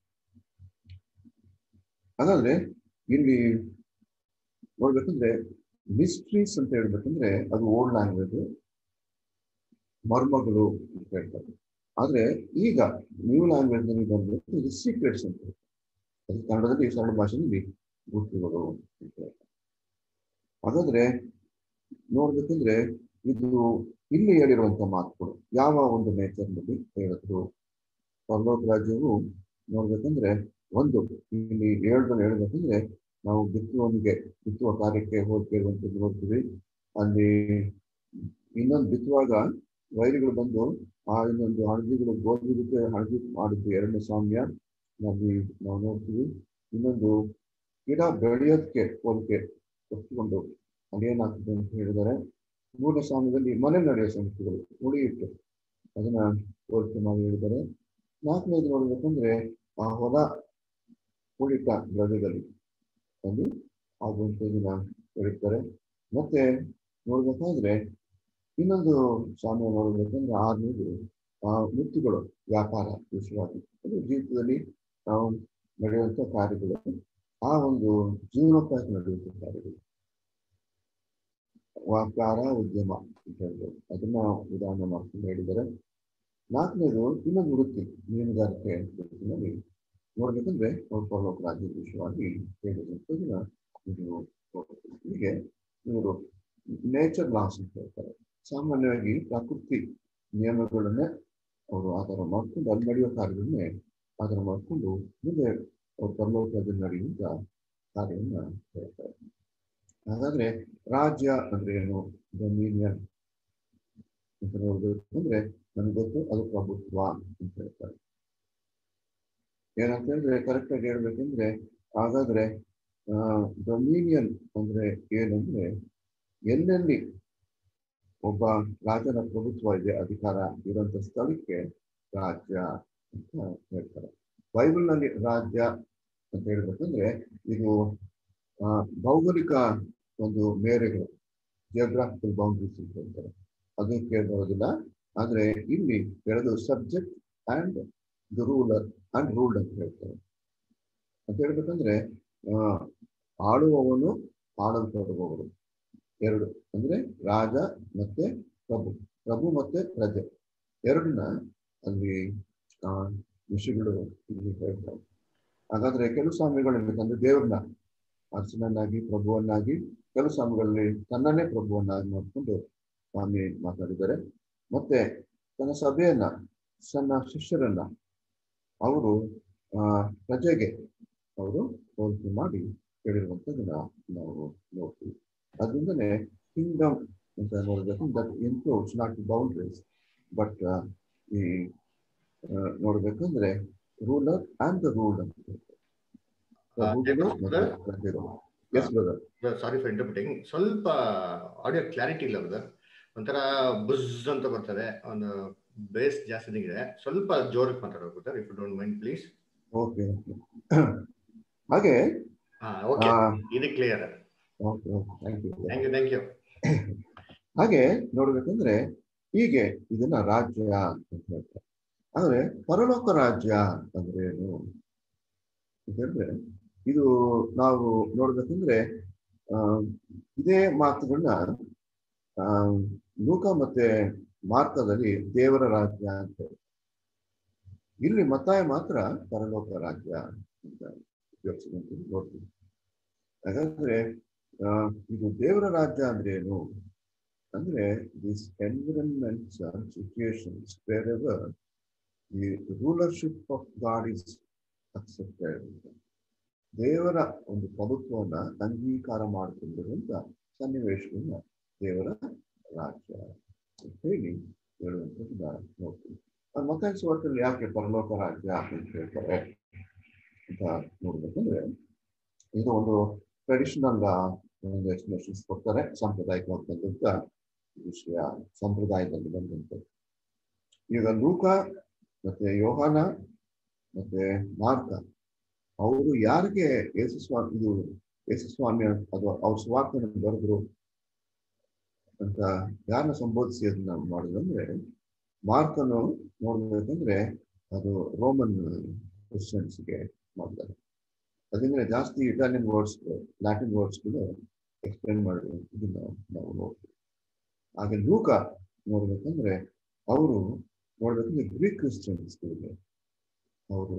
ಹಾಗಾದ್ರೆ ಇಲ್ಲಿ ನೋಡ್ಬೇಕಂದ್ರೆ ಮಿಸ್ಟ್ರೀಸ್ ಅಂತ ಹೇಳ್ಬೇಕಂದ್ರೆ ಅದು ಓಲ್ಡ್ ಲ್ಯಾಂಗ್ವೇಜ್ ಮರ್ಮಗಳು ಅಂತ ಹೇಳ್ತಾರೆ ಆದ್ರೆ ಈಗ ನ್ಯೂ ಲ್ಯಾಂಗ್ವೇಜ್ ನಲ್ಲಿ ಬಂದ್ಬಿಟ್ಟು ಇದು ಸೀಕ್ರೆಟ್ಸ್ ಅಂತ ಹೇಳ್ತಾರೆ ಅದು ಕನ್ನಡದಲ್ಲಿ ಸರಳ ಭಾಷೆಯಲ್ಲಿ ಗುಟ್ಟುಗಳು ಅಂತ ಹೇಳ್ತಾರೆ ಹಾಗಾದ್ರೆ ನೋಡ್ಬೇಕಂದ್ರೆ ಇದು ಇಲ್ಲಿ ಹೇಳಿರುವಂತ ಮಾತುಗಳು ಯಾವ ಒಂದು ನೇಚರ್ ನಲ್ಲಿ ಹೇಳಿದ್ರು ಪರಲೋಕ ರಾಜ್ಯವು ನೋಡ್ಬೇಕಂದ್ರೆ ಒಂದು ಇಲ್ಲಿ ಏಳರಲ್ಲಿ ಹೇಳ್ಬೇಕಂದ್ರೆ ನಾವು ಬಿತ್ತುವನಿಗೆ ಬಿತ್ತುವ ಕಾರ್ಯಕ್ಕೆ ಹೋಗಿ ಕೇಳುವಂಥದ್ದು ನೋಡ್ತೀವಿ ಅಲ್ಲಿ ಇನ್ನೊಂದು ಬಿತ್ತುವಾಗ ವೈರಿಗಳು ಬಂದು ಆ ಇನ್ನೊಂದು ಹಳದಿಗಳು ಗೋಧಿ ಬಿಟ್ಟು ಹಳದಿ ಮಾಡಿದ್ದು ಎರಡನೇ ಸಾಮ್ಯ ನಲ್ಲಿ ನಾವು ನೋಡ್ತೀವಿ ಇನ್ನೊಂದು ಗಿಡ ಬೆಳೆಯೋದಕ್ಕೆ ಹೋಲಿಕೆ ಕೊಟ್ಕೊಂಡು ಅಲ್ಲಿ ಏನಾಗ್ತದೆ ಅಂತ ಹೇಳಿದರೆ ಮೂರನೇ ಸಾಮ್ಯದಲ್ಲಿ ಮನೆ ನಡೆಯೋ ಸಂಗತಿಗಳು ಉಳಿಯಿಟ್ಟು ಅದನ್ನ ಹೋಲಿಕೆ ಮಾಡಿ ಹೇಳಿದ್ದಾರೆ ನಾಲ್ಕನೇದು ನೋಡ್ಬೇಕಂದ್ರೆ ಆ ಹೊಲ ಉಳಿತ ದ್ರವ್ಯದಲ್ಲಿ ಅಲ್ಲಿ ಆಗುವಂಥದ್ದನ್ನ ಹೇಳ್ತಾರೆ ಮತ್ತೆ ನೋಡ್ಬೇಕಾದ್ರೆ ಇನ್ನೊಂದು ಸಾಮ್ಯ ನೋಡ್ಬೇಕಂದ್ರೆ ಆರನೇದು ಆ ಮುತ್ತುಗಳು ವ್ಯಾಪಾರ ವಿಷಯವಾಗಿ ಅದು ಜೀವಿತದಲ್ಲಿ ನಾವು ನಡೆಯುವಂಥ ಕಾರ್ಯಗಳು ಆ ಒಂದು ಜೀವನೋಪಾಯಕ್ಕೆ ನಡೆಯುವಂಥ ಕಾರ್ಯಗಳು ವ್ಯಾಪಾರ ಉದ್ಯಮ ಅಂತ ಹೇಳ್ಬೋದು ಅದನ್ನ ಉದಾಹರಣೆ ಮಾಡ್ಕೊಂಡು ಹೇಳಿದ್ದಾರೆ ನಾಲ್ಕನೇದು ಇನ್ನೊಂದು ವೃತ್ತಿ ಮೀನುಗಾರಿಕೆ ವೃತ್ತಿನಲ್ಲಿ ನೋಡ್ಬೇಕಂದ್ರೆ ಪರಲೋಕ ರಾಜ್ಯದ ವಿಷಯವಾಗಿ ಹೇಳಿದಂಥದ್ದನ್ನ ಇದು ಹೀಗೆ ಇವರು ನೇಚರ್ ಲಾಸ್ ಅಂತ ಹೇಳ್ತಾರೆ ಸಾಮಾನ್ಯವಾಗಿ ಪ್ರಕೃತಿ ನಿಯಮಗಳನ್ನೇ ಅವರು ಆಧಾರ ಮಾಡಿಕೊಂಡು ಅಲ್ಲಿ ನಡೆಯುವ ಕಾರ್ಯಗಳನ್ನೇ ಆಧಾರ ಮಾಡಿಕೊಂಡು ಮುಂದೆ ಅವ್ರ ಪರಲೋಕದಲ್ಲಿ ನಡೆಯುವಂತ ಕಾರ್ಯವನ್ನ ಹೇಳ್ತಾರೆ ಹಾಗಾದ್ರೆ ರಾಜ್ಯ ಅಂದ್ರೆ ಏನು ಡೊಮಿನಿಯನ್ ಅಂತ ನೋಡ್ಬೇಕು ಅಂದ್ರೆ ನಮ್ಗೆ ಗೊತ್ತು ಅದು ಪ್ರಭುತ್ವ ಅಂತ ಹೇಳ್ತಾರೆ ಏನಂತ ಹೇಳಿದ್ರೆ ಕರೆಕ್ಟ್ ಆಗಿ ಹೇಳ್ಬೇಕಂದ್ರೆ ಹಾಗಾದ್ರೆ ಡೊಮಿನಿಯನ್ ಅಂದ್ರೆ ಏನಂದ್ರೆ ಎಲ್ಲೆಲ್ಲಿ ಒಬ್ಬ ರಾಜನ ಪ್ರಭುತ್ವ ಇದೆ ಅಧಿಕಾರ ಇರುವಂತ ಸ್ಥಳಕ್ಕೆ ರಾಜ್ಯ ಅಂತ ಹೇಳ್ತಾರೆ ಬೈಬಲ್ನಲ್ಲಿ ರಾಜ್ಯ ಅಂತ ಹೇಳ್ಬೇಕಂದ್ರೆ ಇದು ಆ, ಭೌಗೋಳಿಕ ಒಂದು ಮೇರೆಗಳು ಜಿಯೋಗ್ರಾಫಿಕಲ್ ಬೌಂಡ್ರೀಸ್ ಅಂತ ಹೇಳ್ತಾರೆ ಅದು ಕೇಳ್ಬರೋದಿಲ್ಲ ಆದ್ರೆ ಇಲ್ಲಿ ಹೇಳೋದು subject and the ruler and ruled ಅಂತ ಹೇಳ್ತಾರೆ ಅಂತ ಹೇಳ್ಬೇಕಂದ್ರೆ ಆ, ಆಳುವವನು ಆಳಲ್ಪಡುವವರು ಎರಡು ಅಂದ್ರೆ ರಾಜ ಮತ್ತೆ ಪ್ರಭು ಪ್ರಭು ಮತ್ತೆ ಪ್ರಜೆ ಎರಡನ್ನ ಅಲ್ಲಿ ಆ ವಿಷಯಗಳು ಇಲ್ಲಿ ಹೇಳ್ತಾರೆ ಹಾಗಾದ್ರೆ ಕೆಲವು ಸ್ವಾಮಿಗಳು ಹೇಳ್ಬೇಕಂದ್ರೆ ದೇವ್ರನ್ನ ಅರ್ಚನನ್ನಾಗಿ ಪ್ರಭುವನ್ನಾಗಿ ಕೆಲವು ಸ್ವಾಮಿಗಳಲ್ಲಿ ತನ್ನನ್ನೇ ಪ್ರಭುವನ್ನಾಗಿ ಮಾಡಿಕೊಂಡು ಸ್ವಾಮಿ ಮಾತಾಡಿದ್ದಾರೆ ಮತ್ತೆ ತನ್ನ ಸಭೆಯನ್ನ ತನ್ನ ಶಿಷ್ಯರನ್ನ ಅವರು ಆ ಪ್ರಜೆಗೆ ಅವರು ಹೋಲಿಕೆ ಮಾಡಿ ಹೇಳಿರುವಂಥದ್ದನ್ನ ನಾವು ನೋಡ್ತೀವಿ ಅದರಿಂದನೇ ಕಿಂಗ್ಡಮ್ ಅಂತ ನೋಡಬೇಕು that includes not boundaries but ಈ ಆ, ನೋಡ್ಬೇಕಂದ್ರೆ ರೂಲರ್ ಅಂಡ್ ದ ರೂಲ್ಡ್ ಅಂತ ಹೇಳ್ತಾರೆ. ಪ್ರಭುಗಳು ಮತ್ತೆ ಪ್ರಜೆಗಳು yes brother sorry for interpreting ಸ್ವಲ್ಪ ಆಡಿಯೋ ಕ್ಲಾರಿಟಿ ಇಲ್ಲ ಬ್ರದರ್ ಒಂಥರ ಬುಜ್ ಅಂತ ಬರ್ತದೆ ಒಂದು ಬೇಸ್ ಜಾಸ್ತಿ ಇದೆ ಸ್ವಲ್ಪ ಜೋರಕ್ಕೆ ಮಾತಾಡೋದು brother if don't mind please okay ಹಾಗೆ ಹಾ ಓಕೆ ಇದು clear okay okay thank you thank you thank you ಹಾಗೆ ನೋಡ್ಬೇಕಂದ್ರೆ ಹೀಗೆ ಇದನ್ನ ರಾಜ್ಯ ಅಂತ ಹೇಳ್ತಾರೆ ಆದ್ರೆ ಪರಲೋಕ ರಾಜ್ಯ ಅಂದ್ರೆ ಏನು ಅಂತಂದ್ರೆ ಇದು ನಾವು ನೋಡ್ಬೇಕಂದ್ರೆ ಆ ಇದೇ ಮಾತುಗಳನ್ನ ಆ ಲೂಕ ಮತ್ತೆ ಮಾರ್ಕದಲ್ಲಿ ದೇವರ ರಾಜ್ಯ ಅಂತ ಹೇಳಿ. ಇಲ್ಲಿ ಮತ್ತಾಯ ಮಾತ್ರ ಪರಲೋಕ ರಾಜ್ಯ ಅಂತ ಉಪಯೋಗಿಸಿದಂತ ನೋಡ್ತೀವಿ ಹಾಗಾದ್ರೆ ಆ, ಇದು ದೇವರ ರಾಜ್ಯ ಅಂದ್ರೆ ಏನು ಅಂದ್ರೆ this environments situations wherever the rulership of God is accepted ದೇವರ ಒಂದು ಪ್ರಭುತ್ವವನ್ನ ಅಂಗೀಕಾರ ಮಾಡಿಕೊಂಡಿರುವಂತ ಸನ್ನಿವೇಶವನ್ನ ದೇವರ ರಾಜ್ಯ ಅಂತ ಹೇಳಿ ಹೇಳುವಂಥದ್ದು ನೋಡ್ತೀವಿ ಮತ್ತೆ ಸುವರ್ತಲ್ಲಿ ಯಾಕೆ ಪರಲೋಕ ರಾಜ್ಯ ಅಂತ ಹೇಳ್ತಾರೆ ಅಂತ ನೋಡ್ಬೇಕಂದ್ರೆ ಇದು ಒಂದು ಟ್ರೆಡಿಷನಲ್ ಒಂದು ಎಕ್ಸ್ಪ್ಲನೇಷನ್ಸ್ ಕೊಡ್ತಾರೆ ಸಾಂಪ್ರದಾಯಿಕವಾಗಿ ಬಂದಂತ ವಿಷಯ ಸಂಪ್ರದಾಯದಲ್ಲಿ ಬಂದಂಥದ್ದು ಈಗ ಲೂಕ ಮತ್ತೆ ಯೋಹಾನ ಮತ್ತೆ ಮಾರ್ಕ ಅವರು ಯಾರಿಗೆ ಯೇಸುಸ್ವಾಮಿ ಇದು ಯೇಸುಸ್ವಾಮಿ ಅದು ಅವ್ರ ಸ್ವಾರ್ಥನ ಬರೆದ್ರು ಅಂತ ಯಾರನ್ನ ಸಂಬೋಧಿಸಿ ಅದನ್ನ ಮಾಡಿದಂದ್ರೆ ಮಾರ್ಕನು ನೋಡ್ಬೇಕಂದ್ರೆ ಅದು ರೋಮನ್ ಕ್ರಿಶ್ಚಿಯನ್ಸ್ಗೆ ಮಾಡಿದ್ದಾರೆ ಅದರಿಂದ ಜಾಸ್ತಿ ಇಟಾಲಿಯನ್ ವರ್ಡ್ಸ್ ಲ್ಯಾಟಿನ್ ವರ್ಡ್ಸ್ಗಳು ಎಕ್ಸ್ಪ್ಲೇನ್ ಮಾಡಿರುವಂಥದ್ದು ನಾವು ನಾವು ನೋಡ್ತೀವಿ ಹಾಗೆ ಲೂಕ ನೋಡ್ಬೇಕಂದ್ರೆ ಅವರು ನೋಡ್ಬೇಕಂದ್ರೆ ಗ್ರೀಕ್ ಕ್ರಿಶ್ಚಿಯನ್ಸ್ಗಳಿಗೆ ಅವರು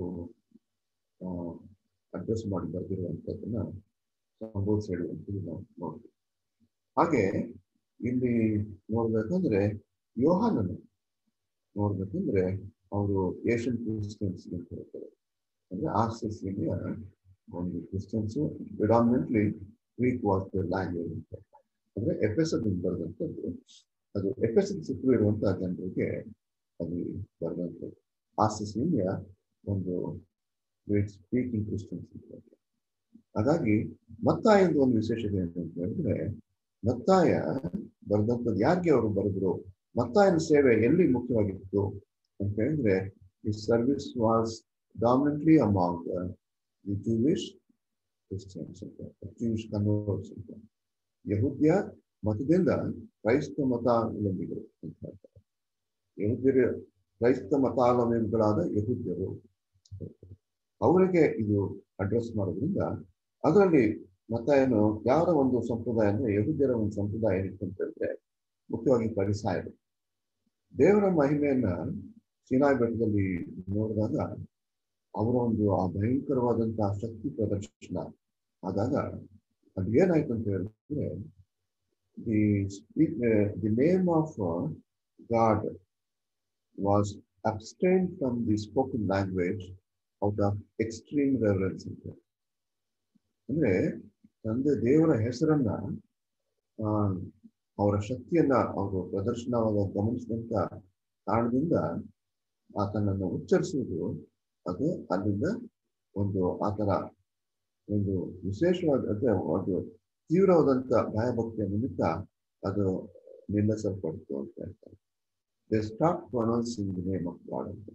ಅಡ್ರೆಸ್ ಮಾಡಿ ಬರೆದಿರುವಂಥದ್ದನ್ನ ಸಂಬೋಧಿಸಿ ಹೇಳುವಂಥದ್ದು ನಾವು ನೋಡ್ತೀವಿ ಹಾಗೆ ಇಲ್ಲಿ ನೋಡ್ಬೇಕಂದ್ರೆ ಯೋಹಾನನು ನೋಡ್ಬೇಕಂದ್ರೆ ಅವರು ಏಷ್ಯನ್ ಕ್ರಿಶ್ಚಿಯನ್ಸ್ ಅಂತ ಹೇಳ್ತಾರೆ ಅಂದ್ರೆ ಆರ್ಸಿಸಿಯ ಒಂದು Christians predominantly Greek was the language ಅಂತ ಅಂದ್ರೆ ಎಫೆಸದಿಂದ ಬರೆದಂಥದ್ದು ಅದು ಎಫೆಸದ ಸುತ್ತಲೂ ಇರುವಂತಹ ಜನರಿಗೆ ಅದು ಬರೆದಂಥದ್ದು ಆರ್ಸಿಸಿಯ ಒಂದು ಗ್ರೇಟ್ ಸ್ಪೀಕಿಂಗ್ ಕ್ರಿಶ್ಚಿಯನ್ಸ್ ಅಂತ ಹಾಗಾಗಿ ಮತ್ತಾಯದ ಒಂದು ವಿಶೇಷತೆ ಏನು ಅಂತ ಹೇಳಿದ್ರೆ ಮತ್ತಾಯ ಬರೆದಂಥದ್ದು ಯಾರಿಗೆ ಅವರು ಬರೆದ್ರು ಮತ್ತಾಯನ ಸೇವೆ ಎಲ್ಲಿ ಮುಖ್ಯವಾಗಿತ್ತು ಅಂತ ಹೇಳಿದ್ರೆ ಈ service was dominantly among the Jewish Christians ಅಂತ ಜೂವಿಶ್ ಕನ್ವರ್ಟ್ಸ್ ಅಂತ ಯಹುದ್ಯ ಮತದಿಂದ ಕ್ರೈಸ್ತ ಮತಾವಲಂಬಿಗಳು ಅಂತ ಹೇಳ್ತಾರೆ ಯಹುದ್ಯರ ಕ್ರೈಸ್ತ ಮತಾವಲಂಬಿಗಳಾದ ಯಹುದ್ಯರು ಅವರಿಗೆ ಇದು ಅಡ್ರೆಸ್ ಮಾಡೋದ್ರಿಂದ ಅದರಲ್ಲಿ ಮತ ಏನು ಯಾವ ಒಂದು ಸಂಪ್ರದಾಯ ಅಂದ್ರೆ ಯಹುದ್ಯರ ಒಂದು ಸಂಪ್ರದಾಯ ಏನಿತ್ತು ಅಂತ ಹೇಳಿದ್ರೆ ಮುಖ್ಯವಾಗಿ ಪರಿಸಾಯರು ದೇವರ ಮಹಿಮೆಯನ್ನ ಸಿನಾಯ್ ಬೆಟ್ಟದಲ್ಲಿ ನೋಡಿದಾಗ ಅವರ ಒಂದು ಆ ಭಯಂಕರವಾದಂತಹ ಶಕ್ತಿ ಪ್ರದರ್ಶನ ಆದಾಗ ಅದು ಏನಾಯ್ತು ಅಂತ ಹೇಳಿದ್ರೆ the speak the name of God was abstained from the spoken language out of extreme reverence ಅಂತ ಅಂದ್ರೆ ತಂದೆ ದೇವರ ಹೆಸರನ್ನ ಆ, ಅವರ ಶಕ್ತಿಯನ್ನ ಅವರು ಪ್ರದರ್ಶನವಾಗ ಗಮನಿಸಿದಂತ ಕಾರಣದಿಂದ ಆತನನ್ನು ಉಚ್ಚರಿಸುವುದು ಅದು ಅಲ್ಲಿಂದ ಒಂದು ಆತರ ಒಂದು ವಿಶೇಷವಾದ ಅಂದ್ರೆ ಒಂದು ತೀವ್ರವಾದಂತ ಭಯಭಕ್ತಿಯ ನಿಮಿತ್ತ ಅದು ನಿಲ್ಲಿಸಲ್ಪಡ್ತು ಅಂತ ಹೇಳ್ತಾರೆ they stop pronouncing the name of God ಅಂತ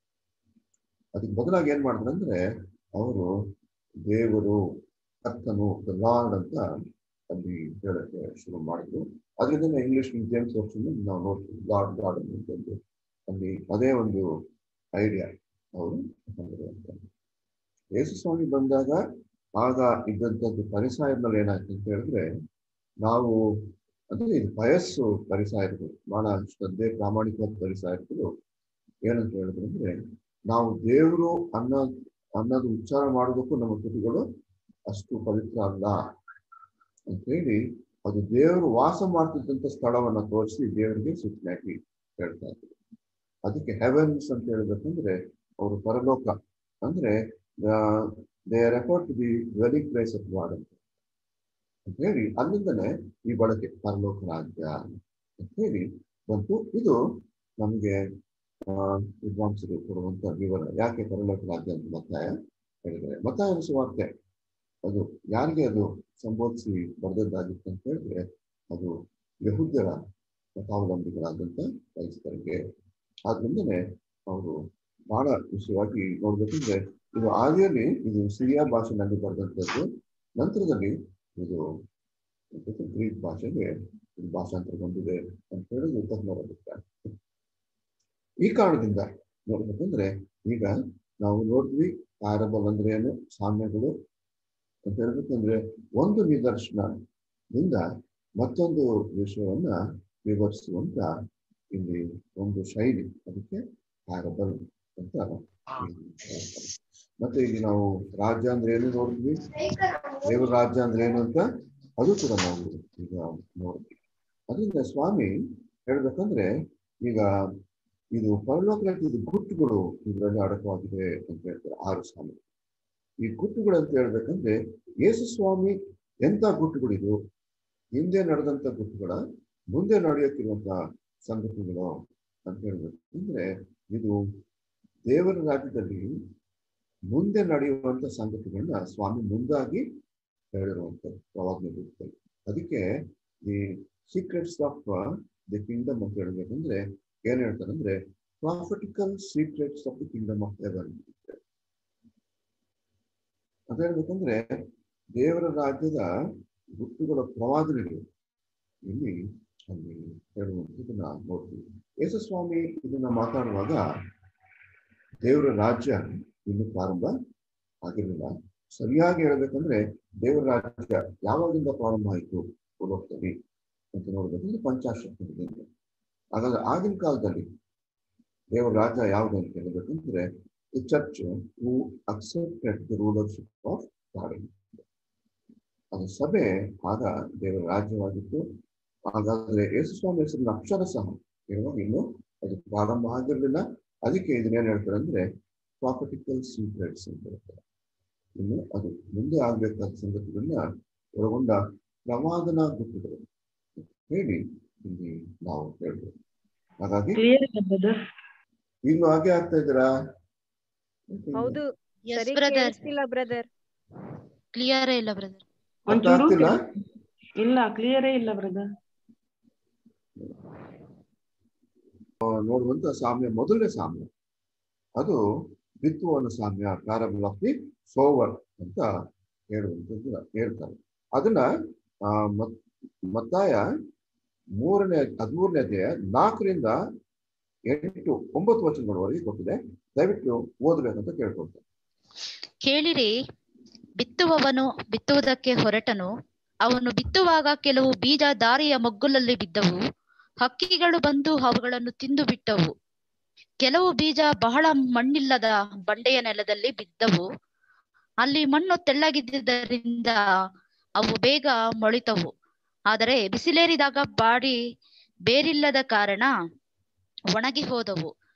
ಅದಕ್ಕೆ ಬದಲಾಗಿ ಏನ್ ಮಾಡಿದ್ರು ಅಂದ್ರೆ ಅವರು ದೇವರು ಕರ್ತನು ಲಾರ್ಡ್ ಅಂತ ಅಲ್ಲಿ ಹೇಳಕ್ಕೆ ಶುರು ಮಾಡಿದ್ರು ಅದರಿಂದ ಇಂಗ್ಲಿಷ್ ಜೇಮ್ಸ್ ವರ್ಷನ್ ನಾವು ನೋಡ್ತೀವಿ ಲಾರ್ಡ್ ಗಾಡ್ ಅಂತಂದು ಅಲ್ಲಿ ಅದೇ ಒಂದು ಐಡಿಯಾ ಅವರು ತಂದ್ರು ಅಂತ ಯೇಸು ಸ್ವಾಮಿ ಬಂದಾಗ ಆಗ ಇದ್ದಂಥದ್ದು ಪರಿಸಾಯದಲ್ಲಿ ಏನಾಯ್ತು ಅಂತ ಹೇಳಿದ್ರೆ ನಾವು ಅಂದ್ರೆ ಇದು ವಯಸ್ಸು ಪರಿಸಾಯಗಳು ಬಹಳ ಶ್ರದ್ಧೆ ಪ್ರಾಮಾಣಿಕವಾದ ಪರಿಸಾಯಗಳು ಏನಂತ ಹೇಳಿದ್ರು ಅಂದ್ರೆ ನಾವು ದೇವರು ಅನ್ನೋ ಅನ್ನೋದು ಉಚ್ಚಾರ ಮಾಡೋದಕ್ಕೂ ನಮ್ಮ ಕೃತಿಗಳು ಅಷ್ಟು ಪವಿತ್ರ ಅಲ್ಲ ಅಂತ ಹೇಳಿ ಅದು ದೇವರು ವಾಸ ಮಾಡ್ತಿದ್ದಂಥ ಸ್ಥಳವನ್ನ ತೋರಿಸಿ ದೇವರಿಗೆ ಸೂಚನೆಯಾಗಿ ಹೇಳ್ತಾ ಇದ್ರು ಅದಕ್ಕೆ ಹೆವೆನ್ಸ್ ಅಂತ ಹೇಳ್ಬೇಕಂದ್ರೆ ಅವರು ಪರಲೋಕ ಅಂದ್ರೆ they refer to the dwelling place of God ಅಂತ ಅಂತ ಹೇಳಿ ಅಲ್ಲಿಂದನೇ ಈ ಬಳಕೆ ಪರಲೋಕ ರಾಜ್ಯ ಅಂತ ಹೇಳಿ ಬಂತು ಇದು ನಮಗೆ ವಿದ್ವಾಂಸರು ಕೊಡುವಂತ ವಿವರ ಯಾಕೆ ಪರಲೋಕ ರಾಜ್ಯ ಅಂತ ಮತ್ತಾಯ ಹೇಳಿದ್ದಾರೆ ಮತ್ತಾಯ ಸುವಾರ್ತೆ ಅದು ಯಾರಿಗೆ ಅದು ಸಂಬೋಧಿಸಿ ಬರೆದದ್ದಾಗಿತ್ತು ಅಂತ ಹೇಳಿದ್ರೆ ಅದು ಯಹುದ್ಯರ ಮತಾವಲಂಬಿಗಳಾದಂಥ ಕ್ರೈಸ್ತರಿಗೆ ಆದ್ರಿಂದನೇ ಅವರು ಬಹಳ ವಿಷಯವಾಗಿ ನೋಡ್ಬೇಕಂದ್ರೆ ಇದು ಆದಿಯಲ್ಲಿ ಇದು ಸಿರಿಯಾ ಭಾಷೆನಲ್ಲಿ ಬರೆದಂಥದ್ದು ನಂತರದಲ್ಲಿ ಇದು ಗ್ರೀಕ್ ಭಾಷೆಗೆ ಇದು ಭಾಷಾಂತರಗೊಂಡಿದೆ ಅಂತ ಹೇಳಿದ್ರೆ ತಜ್ಞರ ಅಭಿಪ್ರಾಯ ಈ ಕಾರಣದಿಂದ ನೋಡ್ಬೇಕಂದ್ರೆ ಈಗ ನಾವು ನೋಡಿದ್ವಿ ಪ್ಯಾರಬಲ್ ಅಂದ್ರೆ ಏನು ಸಾಮ್ಯಗಳು ಅಂತ ಹೇಳ್ಬೇಕಂದ್ರೆ ಒಂದು ನಿದರ್ಶನದಿಂದ ಮತ್ತೊಂದು ವಿಷಯವನ್ನ ವಿವರಿಸುವಂತ ಇಲ್ಲಿ ಒಂದು ಶೈಲಿ ಅದಕ್ಕೆ ಪ್ಯಾರಬಲ್ ಅಂತ ಹೇಳ್ತಾರೆ. ಮತ್ತೆ ಇಲ್ಲಿ ನಾವು ರಾಜ್ಯ ಅಂದ್ರೆ ಏನು ನೋಡಿದ್ವಿ ದೇವರ ರಾಜ್ಯ ಅಂದ್ರೆ ಏನು ಅಂತ ಅದು ಕೂಡ ನಾವು ಈಗ ನೋಡಿದ್ವಿ ಅದರಿಂದ ಸ್ವಾಮಿ ಹೇಳ್ಬೇಕಂದ್ರೆ ಈಗ ಇದು ಪರಲೋಕ ಇದು ಗುಟ್ಟುಗಳು ಇದರಲ್ಲಿ ಅಡಕವಾಗಿದೆ ಅಂತ ಹೇಳ್ತಾರೆ ಆರು ಸ್ವಾಮಿ ಈ ಗುಟ್ಟುಗಳು ಅಂತ ಹೇಳ್ಬೇಕಂದ್ರೆ ಯೇಸು ಸ್ವಾಮಿ ಎಂತ ಗುಟ್ಟುಗಳಿದು ಹಿಂದೆ ನಡೆದಂತ ಗುಟ್ಟುಗಳ ಮುಂದೆ ನಡೆಯಕ್ಕಿರುವಂತ ಸಂಗತಿಗಳು ಅಂತ ಹೇಳ್ಬೇಕು ಅಂದ್ರೆ ಇದು ದೇವರ ರಾಜ್ಯದಲ್ಲಿ ಮುಂದೆ ನಡೆಯುವಂತ ಸಂಗತಿಗಳನ್ನ ಸ್ವಾಮಿ ಮುಂದಾಗಿ ಹೇಳಿರುವಂಥದ್ದು ಪ್ರವಾದನೆ ರೂಪದಲ್ಲಿ ಅದಕ್ಕೆ the secrets of the kingdom ಅಂತ ಹೇಳ್ಬೇಕಂದ್ರೆ ಏನ್ ಹೇಳ್ತಾರೆ ಅಂದ್ರೆ prophetical secrets of the kingdom of heaven ಅಂತ ಹೇಳ್ಬೇಕಂದ್ರೆ ದೇವರ ರಾಜ್ಯದ ಗುಟ್ಟುಗಳ ಪ್ರವಾದನೆಗಳು ಇಲ್ಲಿ ಅಲ್ಲಿ ಹೇಳುವಂಥದ್ದನ್ನ ನೋಡ್ತೀವಿ ಯೇಸುಸ್ವಾಮಿ ಇದನ್ನ ಮಾತಾಡುವಾಗ ದೇವರ ರಾಜ್ಯ ಇನ್ನು ಪ್ರಾರಂಭ ಆಗಿರಲಿಲ್ಲ ಸರಿಯಾಗಿ ಹೇಳ್ಬೇಕಂದ್ರೆ ದೇವರ ರಾಜ್ಯ ಯಾವಾಗಿಂದ ಪ್ರಾರಂಭ ಆಯಿತು ಪೂರ್ವಕದಲ್ಲಿ ಅಂತ ನೋಡ್ಬೇಕಂದ್ರೆ ಪಂಚಾಶಕ್ತಿಯಿಂದ ಹಾಗಾದ್ರೆ ಆಗಿನ ಕಾಲದಲ್ಲಿ ದೇವರ ರಾಜ್ಯ ಯಾವುದು ಅಂತ ಹೇಳ್ಬೇಕಂದ್ರೆ the church who accepted the rulership of God ಅದು ಸಭೆ ಆಗ ದೇವರ ರಾಜ್ಯವಾಗಿತ್ತು ಹಾಗಾದ್ರೆ ಯೇಸುಸ್ವಾಮಿ ಹೆಸರಿನ ಅಕ್ಷರ ಸಹ ಇರುವಾಗ ಇನ್ನು ಅದು ಪ್ರಾರಂಭ ಆಗಿರಲಿಲ್ಲ ಅದಕ್ಕೆ ಇದನ್ನೇನು ಹೇಳ್ತಾರೆ ಅಂದ್ರೆ ಪ್ರಾಫಿಟಿಕಲ್ ಸೀಕ್ರೆಟ್ಸ್ ಅಂತ ಹೇಳ್ತಾರೆ ಇನ್ನು ಅದು ಮುಂದೆ ಆಗ್ಬೇಕಾದ ಸಂಗತಿಗಳನ್ನ ಒಳಗೊಂಡ ಪ್ರವಾದನ ಗುಟ್ಟುಗಳು ಹೇಳಿ ಇಲ್ಲಿ ನಾವು ಹೇಳ್ಬೋದು ಹಾಗಾಗಿ ಕ್ಲಿಯರ್ ಇದೆ ಬ್ರದರ್ ಈಗಲೂ ಹಾಗೆ ಆಗ್ತಾ ಇದ್ದೀರಾ ಹೌದು ಎಸ್ ಸರಿ ಬ್ರದರ್ ಕೇಳಿಸ್ತಿಲ್ಲ ಬ್ರದರ್ ಕ್ಲಿಯರೇ ಇಲ್ಲ ಬ್ರದರ್ ಅರ್ಥ ಒಂಚೂರು ಆಗ್ತಿಲ್ಲ ಇಲ್ಲ ಕ್ಲಿಯರೇ ಇಲ್ಲ ಬ್ರದರ್ ನೋಡುವಂತ ಸಾಮ್ಯ ಮೊದಲನೇ ಸಾಮ್ಯ ಅದು ಬಿತ್ತುವನ ಸಾಮ್ಯ ಪ್ಯಾರಬಲ್ ಆಫ್ ದಿ ಸೋವರ್ ಅಂತ ಹೇಳುವಂಥದ್ದು ಹೇಳ್ತಾರೆ ಅದನ್ನ ಆ, ಮತ್- ಮತ್ತಾಯ ಮೂರನೇ ಹದಿಮೂರನೇ ಅಧ್ಯಾಯ ನಾಲ್ಕರಿಂದ ಎಂಟು ಒಂಬತ್ತು ವಚನಗಳವರೆಗೆ ಕೊಟ್ಟಿದೆ ದಯವಿಟ್ಟು ಓದಬೇಕಂತ ಕೇಳ್ಕೊಳ್ತೇನೆ ಕೇಳಿರಿ ಬಿತ್ತುವವನು ಬಿತ್ತುವುದಕ್ಕೆ ಹೊರಟನು ಅವನು ಬಿತ್ತುವಾಗ ಕೆಲವು ಬೀಜ ದಾರಿಯ ಮಗ್ಗುಲಲ್ಲಿ ಬಿದ್ದವು ಹಕ್ಕಿಗಳು ಬಂದು ಅವುಗಳನ್ನು ತಿಂದು ಬಿಟ್ಟವು ಕೆಲವು ಬೀಜ ಬಹಳ ಮಣ್ಣಿಲ್ಲದ ಬಂಡೆಯ ನೆಲದಲ್ಲಿ ಬಿದ್ದವು ಅಲ್ಲಿ ಮಣ್ಣು ತೆಳ್ಳಗಿದ್ದರಿಂದ ಅವು ಬೇಗ ಮೊಳಿತವು ಆದರೆ ಬಿಸಿಲೇರಿದಾಗ ಬಾಡಿ ಬೇರಿಲ್ಲದ ಕಾರಣ ಒಣಗಿ ಹೋದವು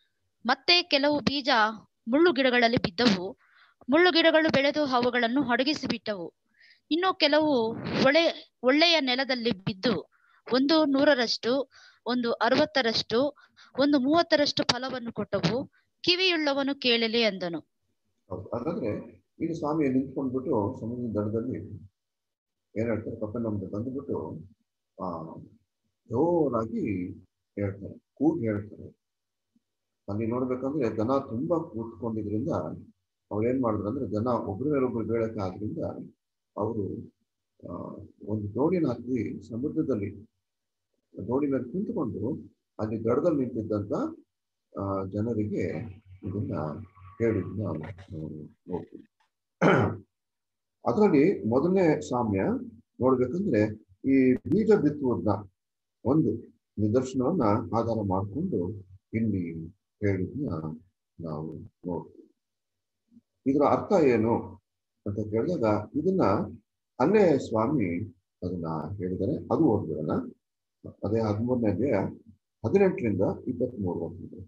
ಮತ್ತೆ ಕೆಲವು ಬೀಜ ಮುಳ್ಳು ಗಿಡಗಳಲ್ಲಿ ಬಿದ್ದವು ಮುಳ್ಳು ಗಿಡಗಳು ಬೆಳೆದು ಅವುಗಳನ್ನು ಅಡಗಿಸಿ ಬಿಟ್ಟವು ಇನ್ನು ಕೆಲವು ಒಳ್ಳೆ ಒಳ್ಳೆಯ ನೆಲದಲ್ಲಿ ಬಿದ್ದು ಒಂದು ನೂರರಷ್ಟು ಒಂದು ಅರವತ್ತರಷ್ಟು ಒಂದು ಮೂವತ್ತರಷ್ಟು ಫಲವನ್ನು ಕೊಟ್ಟವು ಕಿವಿಯುಳ್ಳವನು ಕೇಳಲಿ ಅಂದನು ಹೌದು ಹಾಗಾದ್ರೆ ಈಗ ಸ್ವಾಮಿ ನಿಂತ್ಕೊಂಡ್ಬಿಟ್ಟು ಸಮುದ್ರದ ದಡದಲ್ಲಿ ಏನ್ ಹೇಳ್ತಾರೆ ಕಪ್ಪೆ ನಮ್ದು ಬಂದ್ಬಿಟ್ಟು ಆ ಜೋರಾಗಿ ಹೇಳ್ತಾರೆ ಕೂಗಿ ಹೇಳ್ತಾರೆ ಅಲ್ಲಿ ನೋಡ್ಬೇಕಂದ್ರೆ ದನ ತುಂಬಾ ಕೂತ್ಕೊಂಡಿದ್ರಿಂದ ಅವ್ರು ಏನ್ ಮಾಡಿದ್ರು ಅಂದ್ರೆ ದನ ಒಬ್ರ ಮೇಲೊಬ್ರು ಬೀಳಕ್ಕೆ ಆದ್ರಿಂದ ಅವರು ಆ ಒಂದು ದೋಣಿನ ಹಾಕಿ ಸಮುದ್ರದಲ್ಲಿ ದೋಣಿ ಮೇಲೆ ಕುಂತ್ಕೊಂಡು ಅಲ್ಲಿ ದಡದಲ್ಲಿ ನಿಂತಿದ್ದಂತ ಆ ಜನರಿಗೆ ಇದನ್ನ ಹೇಳಿದ್ನ ನಾವು ನೋಡ್ತೀವಿ ಅದರಲ್ಲಿ ಮೊದಲನೇ ಸಾಮ್ಯ ನೋಡ್ಬೇಕಂದ್ರೆ ಈ ಬೀಜ ಬಿತ್ತುವುದನ್ನ ಒಂದು ನಿದರ್ಶನವನ್ನ ಆಧಾರ ಮಾಡಿಕೊಂಡು ಇಲ್ಲಿ ಹೇಳಿದ್ನ ನಾವು ನೋಡ್ತೀವಿ ಇದರ ಅರ್ಥ ಏನು ಅಂತ ಕೇಳಿದಾಗ ಇದನ್ನ ಅಲ್ಲೇ ಸ್ವಾಮಿ ಅದನ್ನ ಹೇಳಿದ್ದಾರೆ ಅದು ಓದ್ಬಿಡೋಣ ಅದೇ ಹದಿಮೂರನೇ ಅಧ್ಯಾಯ ಹದಿನೆಂಟರಿಂದ ಇಪ್ಪತ್ಮೂರು ಹೋಗ್ತಿದೆ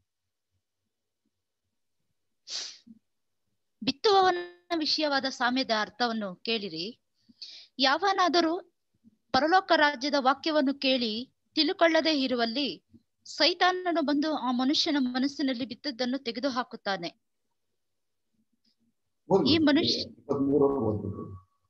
ಬಿತ್ತುವವನ ವಿಷಯವಾದ ಸಾಮ್ಯದ ಅರ್ಥವನ್ನು ಕೇಳಿರಿ ಯಾವನಾದರೂ ಪರಲೋಕ ರಾಜ್ಯದ ವಾಕ್ಯವನ್ನು ಕೇಳಿ ತಿಳುಕೊಳ್ಳದೆ ಇರುವಲ್ಲಿ ಸೈತಾನನು ಬಂದು ಆ ಮನುಷ್ಯನ ಮನಸ್ಸಿನಲ್ಲಿ ಬಿತ್ತದ್ದನ್ನು ತೆಗೆದು ಹಾಕುತ್ತಾನೆ ಈ ಮನುಷ್ಯ ಇಪ್ಪತ್ಮೂರವರೆಗೂ ಓದ್ಬಿಟ್ಟು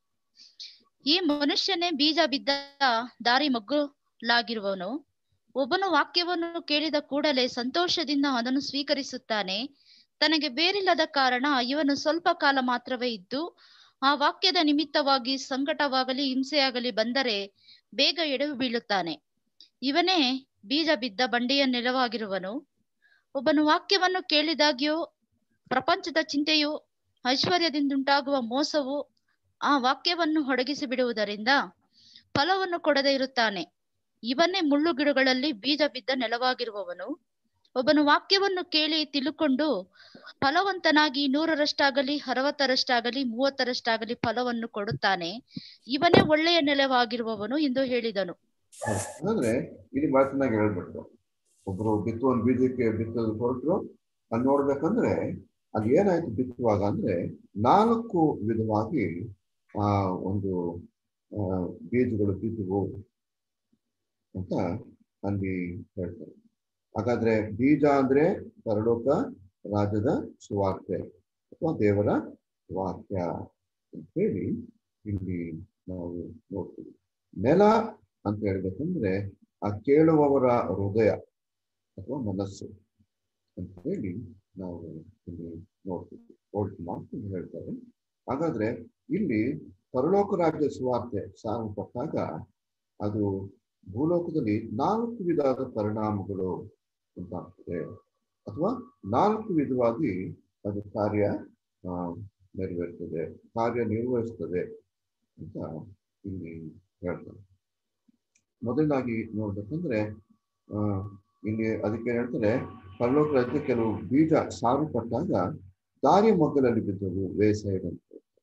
ಈ ಮನುಷ್ಯನೇ ಬೀಜ ಬಿದ್ದ ದಾರಿ ಮಗ್ಗುಲಾಗಿರುವವನು ಒಬ್ಬನು ವಾಕ್ಯವನ್ನು ಕೇಳಿದ ಕೂಡಲೇ ಸಂತೋಷದಿಂದ ಅದನ್ನು ಸ್ವೀಕರಿಸುತ್ತಾನೆ ತನಗೆ ಬೇರಿಲ್ಲದ ಕಾರಣ ಇವನು ಸ್ವಲ್ಪ ಕಾಲ ಮಾತ್ರವೇ ಇದ್ದು ಆ ವಾಕ್ಯದ ನಿಮಿತ್ತವಾಗಿ ಸಂಕಟವಾಗಲಿ ಹಿಂಸೆಯಾಗಲಿ ಬಂದರೆ ಬೇಗ ಎಡವು ಬೀಳುತ್ತಾನೆ ಇವನೇ ಬೀಜ ಬಿದ್ದ ಬಂಡೆಯ ನೆಲವಾಗಿರುವನು ಒಬ್ಬನು ವಾಕ್ಯವನ್ನು ಕೇಳಿದಾಗ್ಯೂ ಪ್ರಪಂಚದ ಚಿಂತೆಯು ಐಶ್ವರ್ಯದಿಂದುಂಟಾಗುವ ಮೋಸವು ಆ ವಾಕ್ಯವನ್ನು ಹೊಡಗಿಸಿ ಬಿಡುವುದರಿಂದ ಫಲವನ್ನು ಕೊಡದೇ ಇರುತ್ತಾನೆ ಇವನೇ ಮುಳ್ಳು ಗಿಡಗಳಲ್ಲಿ ಬೀಜ ಬಿದ್ದ ನೆಲವಾಗಿರುವವನು ಒಬ್ಬನು ವಾಕ್ಯವನ್ನು ಕೇಳಿ ತಿಳುಕೊಂಡು ಫಲವಂತನಾಗಿ ನೂರರಷ್ಟಾಗಲಿ ಅರವತ್ತರಷ್ಟಾಗಲಿ ಮೂವತ್ತರಷ್ಟಾಗಲಿ ಫಲವನ್ನು ಕೊಡುತ್ತಾನೆ ಇವನೇ ಒಳ್ಳೆಯ ನೆಲವಾಗಿರುವವನು ಎಂದು ಹೇಳಿದನು ಅಂದ್ರೆ ಇಲ್ಲಿ ಬಹಳ ಚೆನ್ನಾಗಿ ಹೇಳ್ಬಿಟ್ರು ಒಬ್ರು ಬಿತ್ತುವ ಒಂದು ಬೀಜಕ್ಕೆ ಬಿತ್ತೋದು ಹೊರಟರು ಅಲ್ಲಿ ನೋಡ್ಬೇಕಂದ್ರೆ ಅಲ್ಲಿ ಏನಾಯ್ತು ಬಿತ್ತುವಾಗ ಅಂದ್ರೆ ನಾಲ್ಕು ವಿಧವಾಗಿ ಆ ಒಂದು ಆ, ಬೀಜಗಳು ಬಿದ್ದುವು ಅಂತ ಅಲ್ಲಿ ಹೇಳ್ತಾರೆ ಹಾಗಾದ್ರೆ ಬೀಜ ಅಂದ್ರೆ ಪರಲೋಕ ರಾಜ್ಯದ ಸುವಾರ್ತೆ ಅಥವಾ ದೇವರ ವಾಕ್ಯ ಅಂತ ಹೇಳಿ ಇಲ್ಲಿ ನಾವು ನೋಡ್ತೀವಿ ನೆಲ ಅಂತ ಹೇಳ್ಬೇಕಂದ್ರೆ ಆ ಕೇಳುವವರ ಹೃದಯ ಅಥವಾ ಮನಸ್ಸು ಅಂತ ಹೇಳಿ ನಾವು ಇಲ್ಲಿ ನೋಡ್ತೀವಿ ಓಲ್ಡ್ ಮಾರ್ಕ್ ಹೇಳ್ತಾರೆ ಹಾಗಾದ್ರೆ ಇಲ್ಲಿ ಪರಲೋಕ ರಾಜ್ಯ ಸುವಾರ್ತೆ ಸಾರಲ್ಪಟ್ಟಾಗ ಅದು ಭೂಲೋಕದಲ್ಲಿ ನಾಲ್ಕು ವಿಧವಾದ ಪರಿಣಾಮಗಳು ಉಂಟಾಗ್ತದೆ ಅಥವಾ ನಾಲ್ಕು ವಿಧವಾಗಿ ಅದು ಕಾರ್ಯ ಆ, ನೆರವೇರ್ತದೆ ಕಾರ್ಯ ನಿರ್ವಹಿಸ್ತದೆ ಅಂತ ಇಲ್ಲಿ ಹೇಳ್ತಾರೆ ಮೊದಲನಾಗಿ ನೋಡ್ಬೇಕಂದ್ರೆ ಆ ಇಲ್ಲಿ ಅದಕ್ಕೆ ಹೇಳ್ತಾರೆ ಪರಲೋಕ ರಾಜ್ಯ ಕೆಲವು ಬೀಜ ಸಾರಲ್ಪಟ್ಟಾಗ ದಾರಿ ಮಗ್ಗಲಲ್ಲಿ ಬಿದ್ದವು ವೇ ಸೈಡ್ ಅಂತ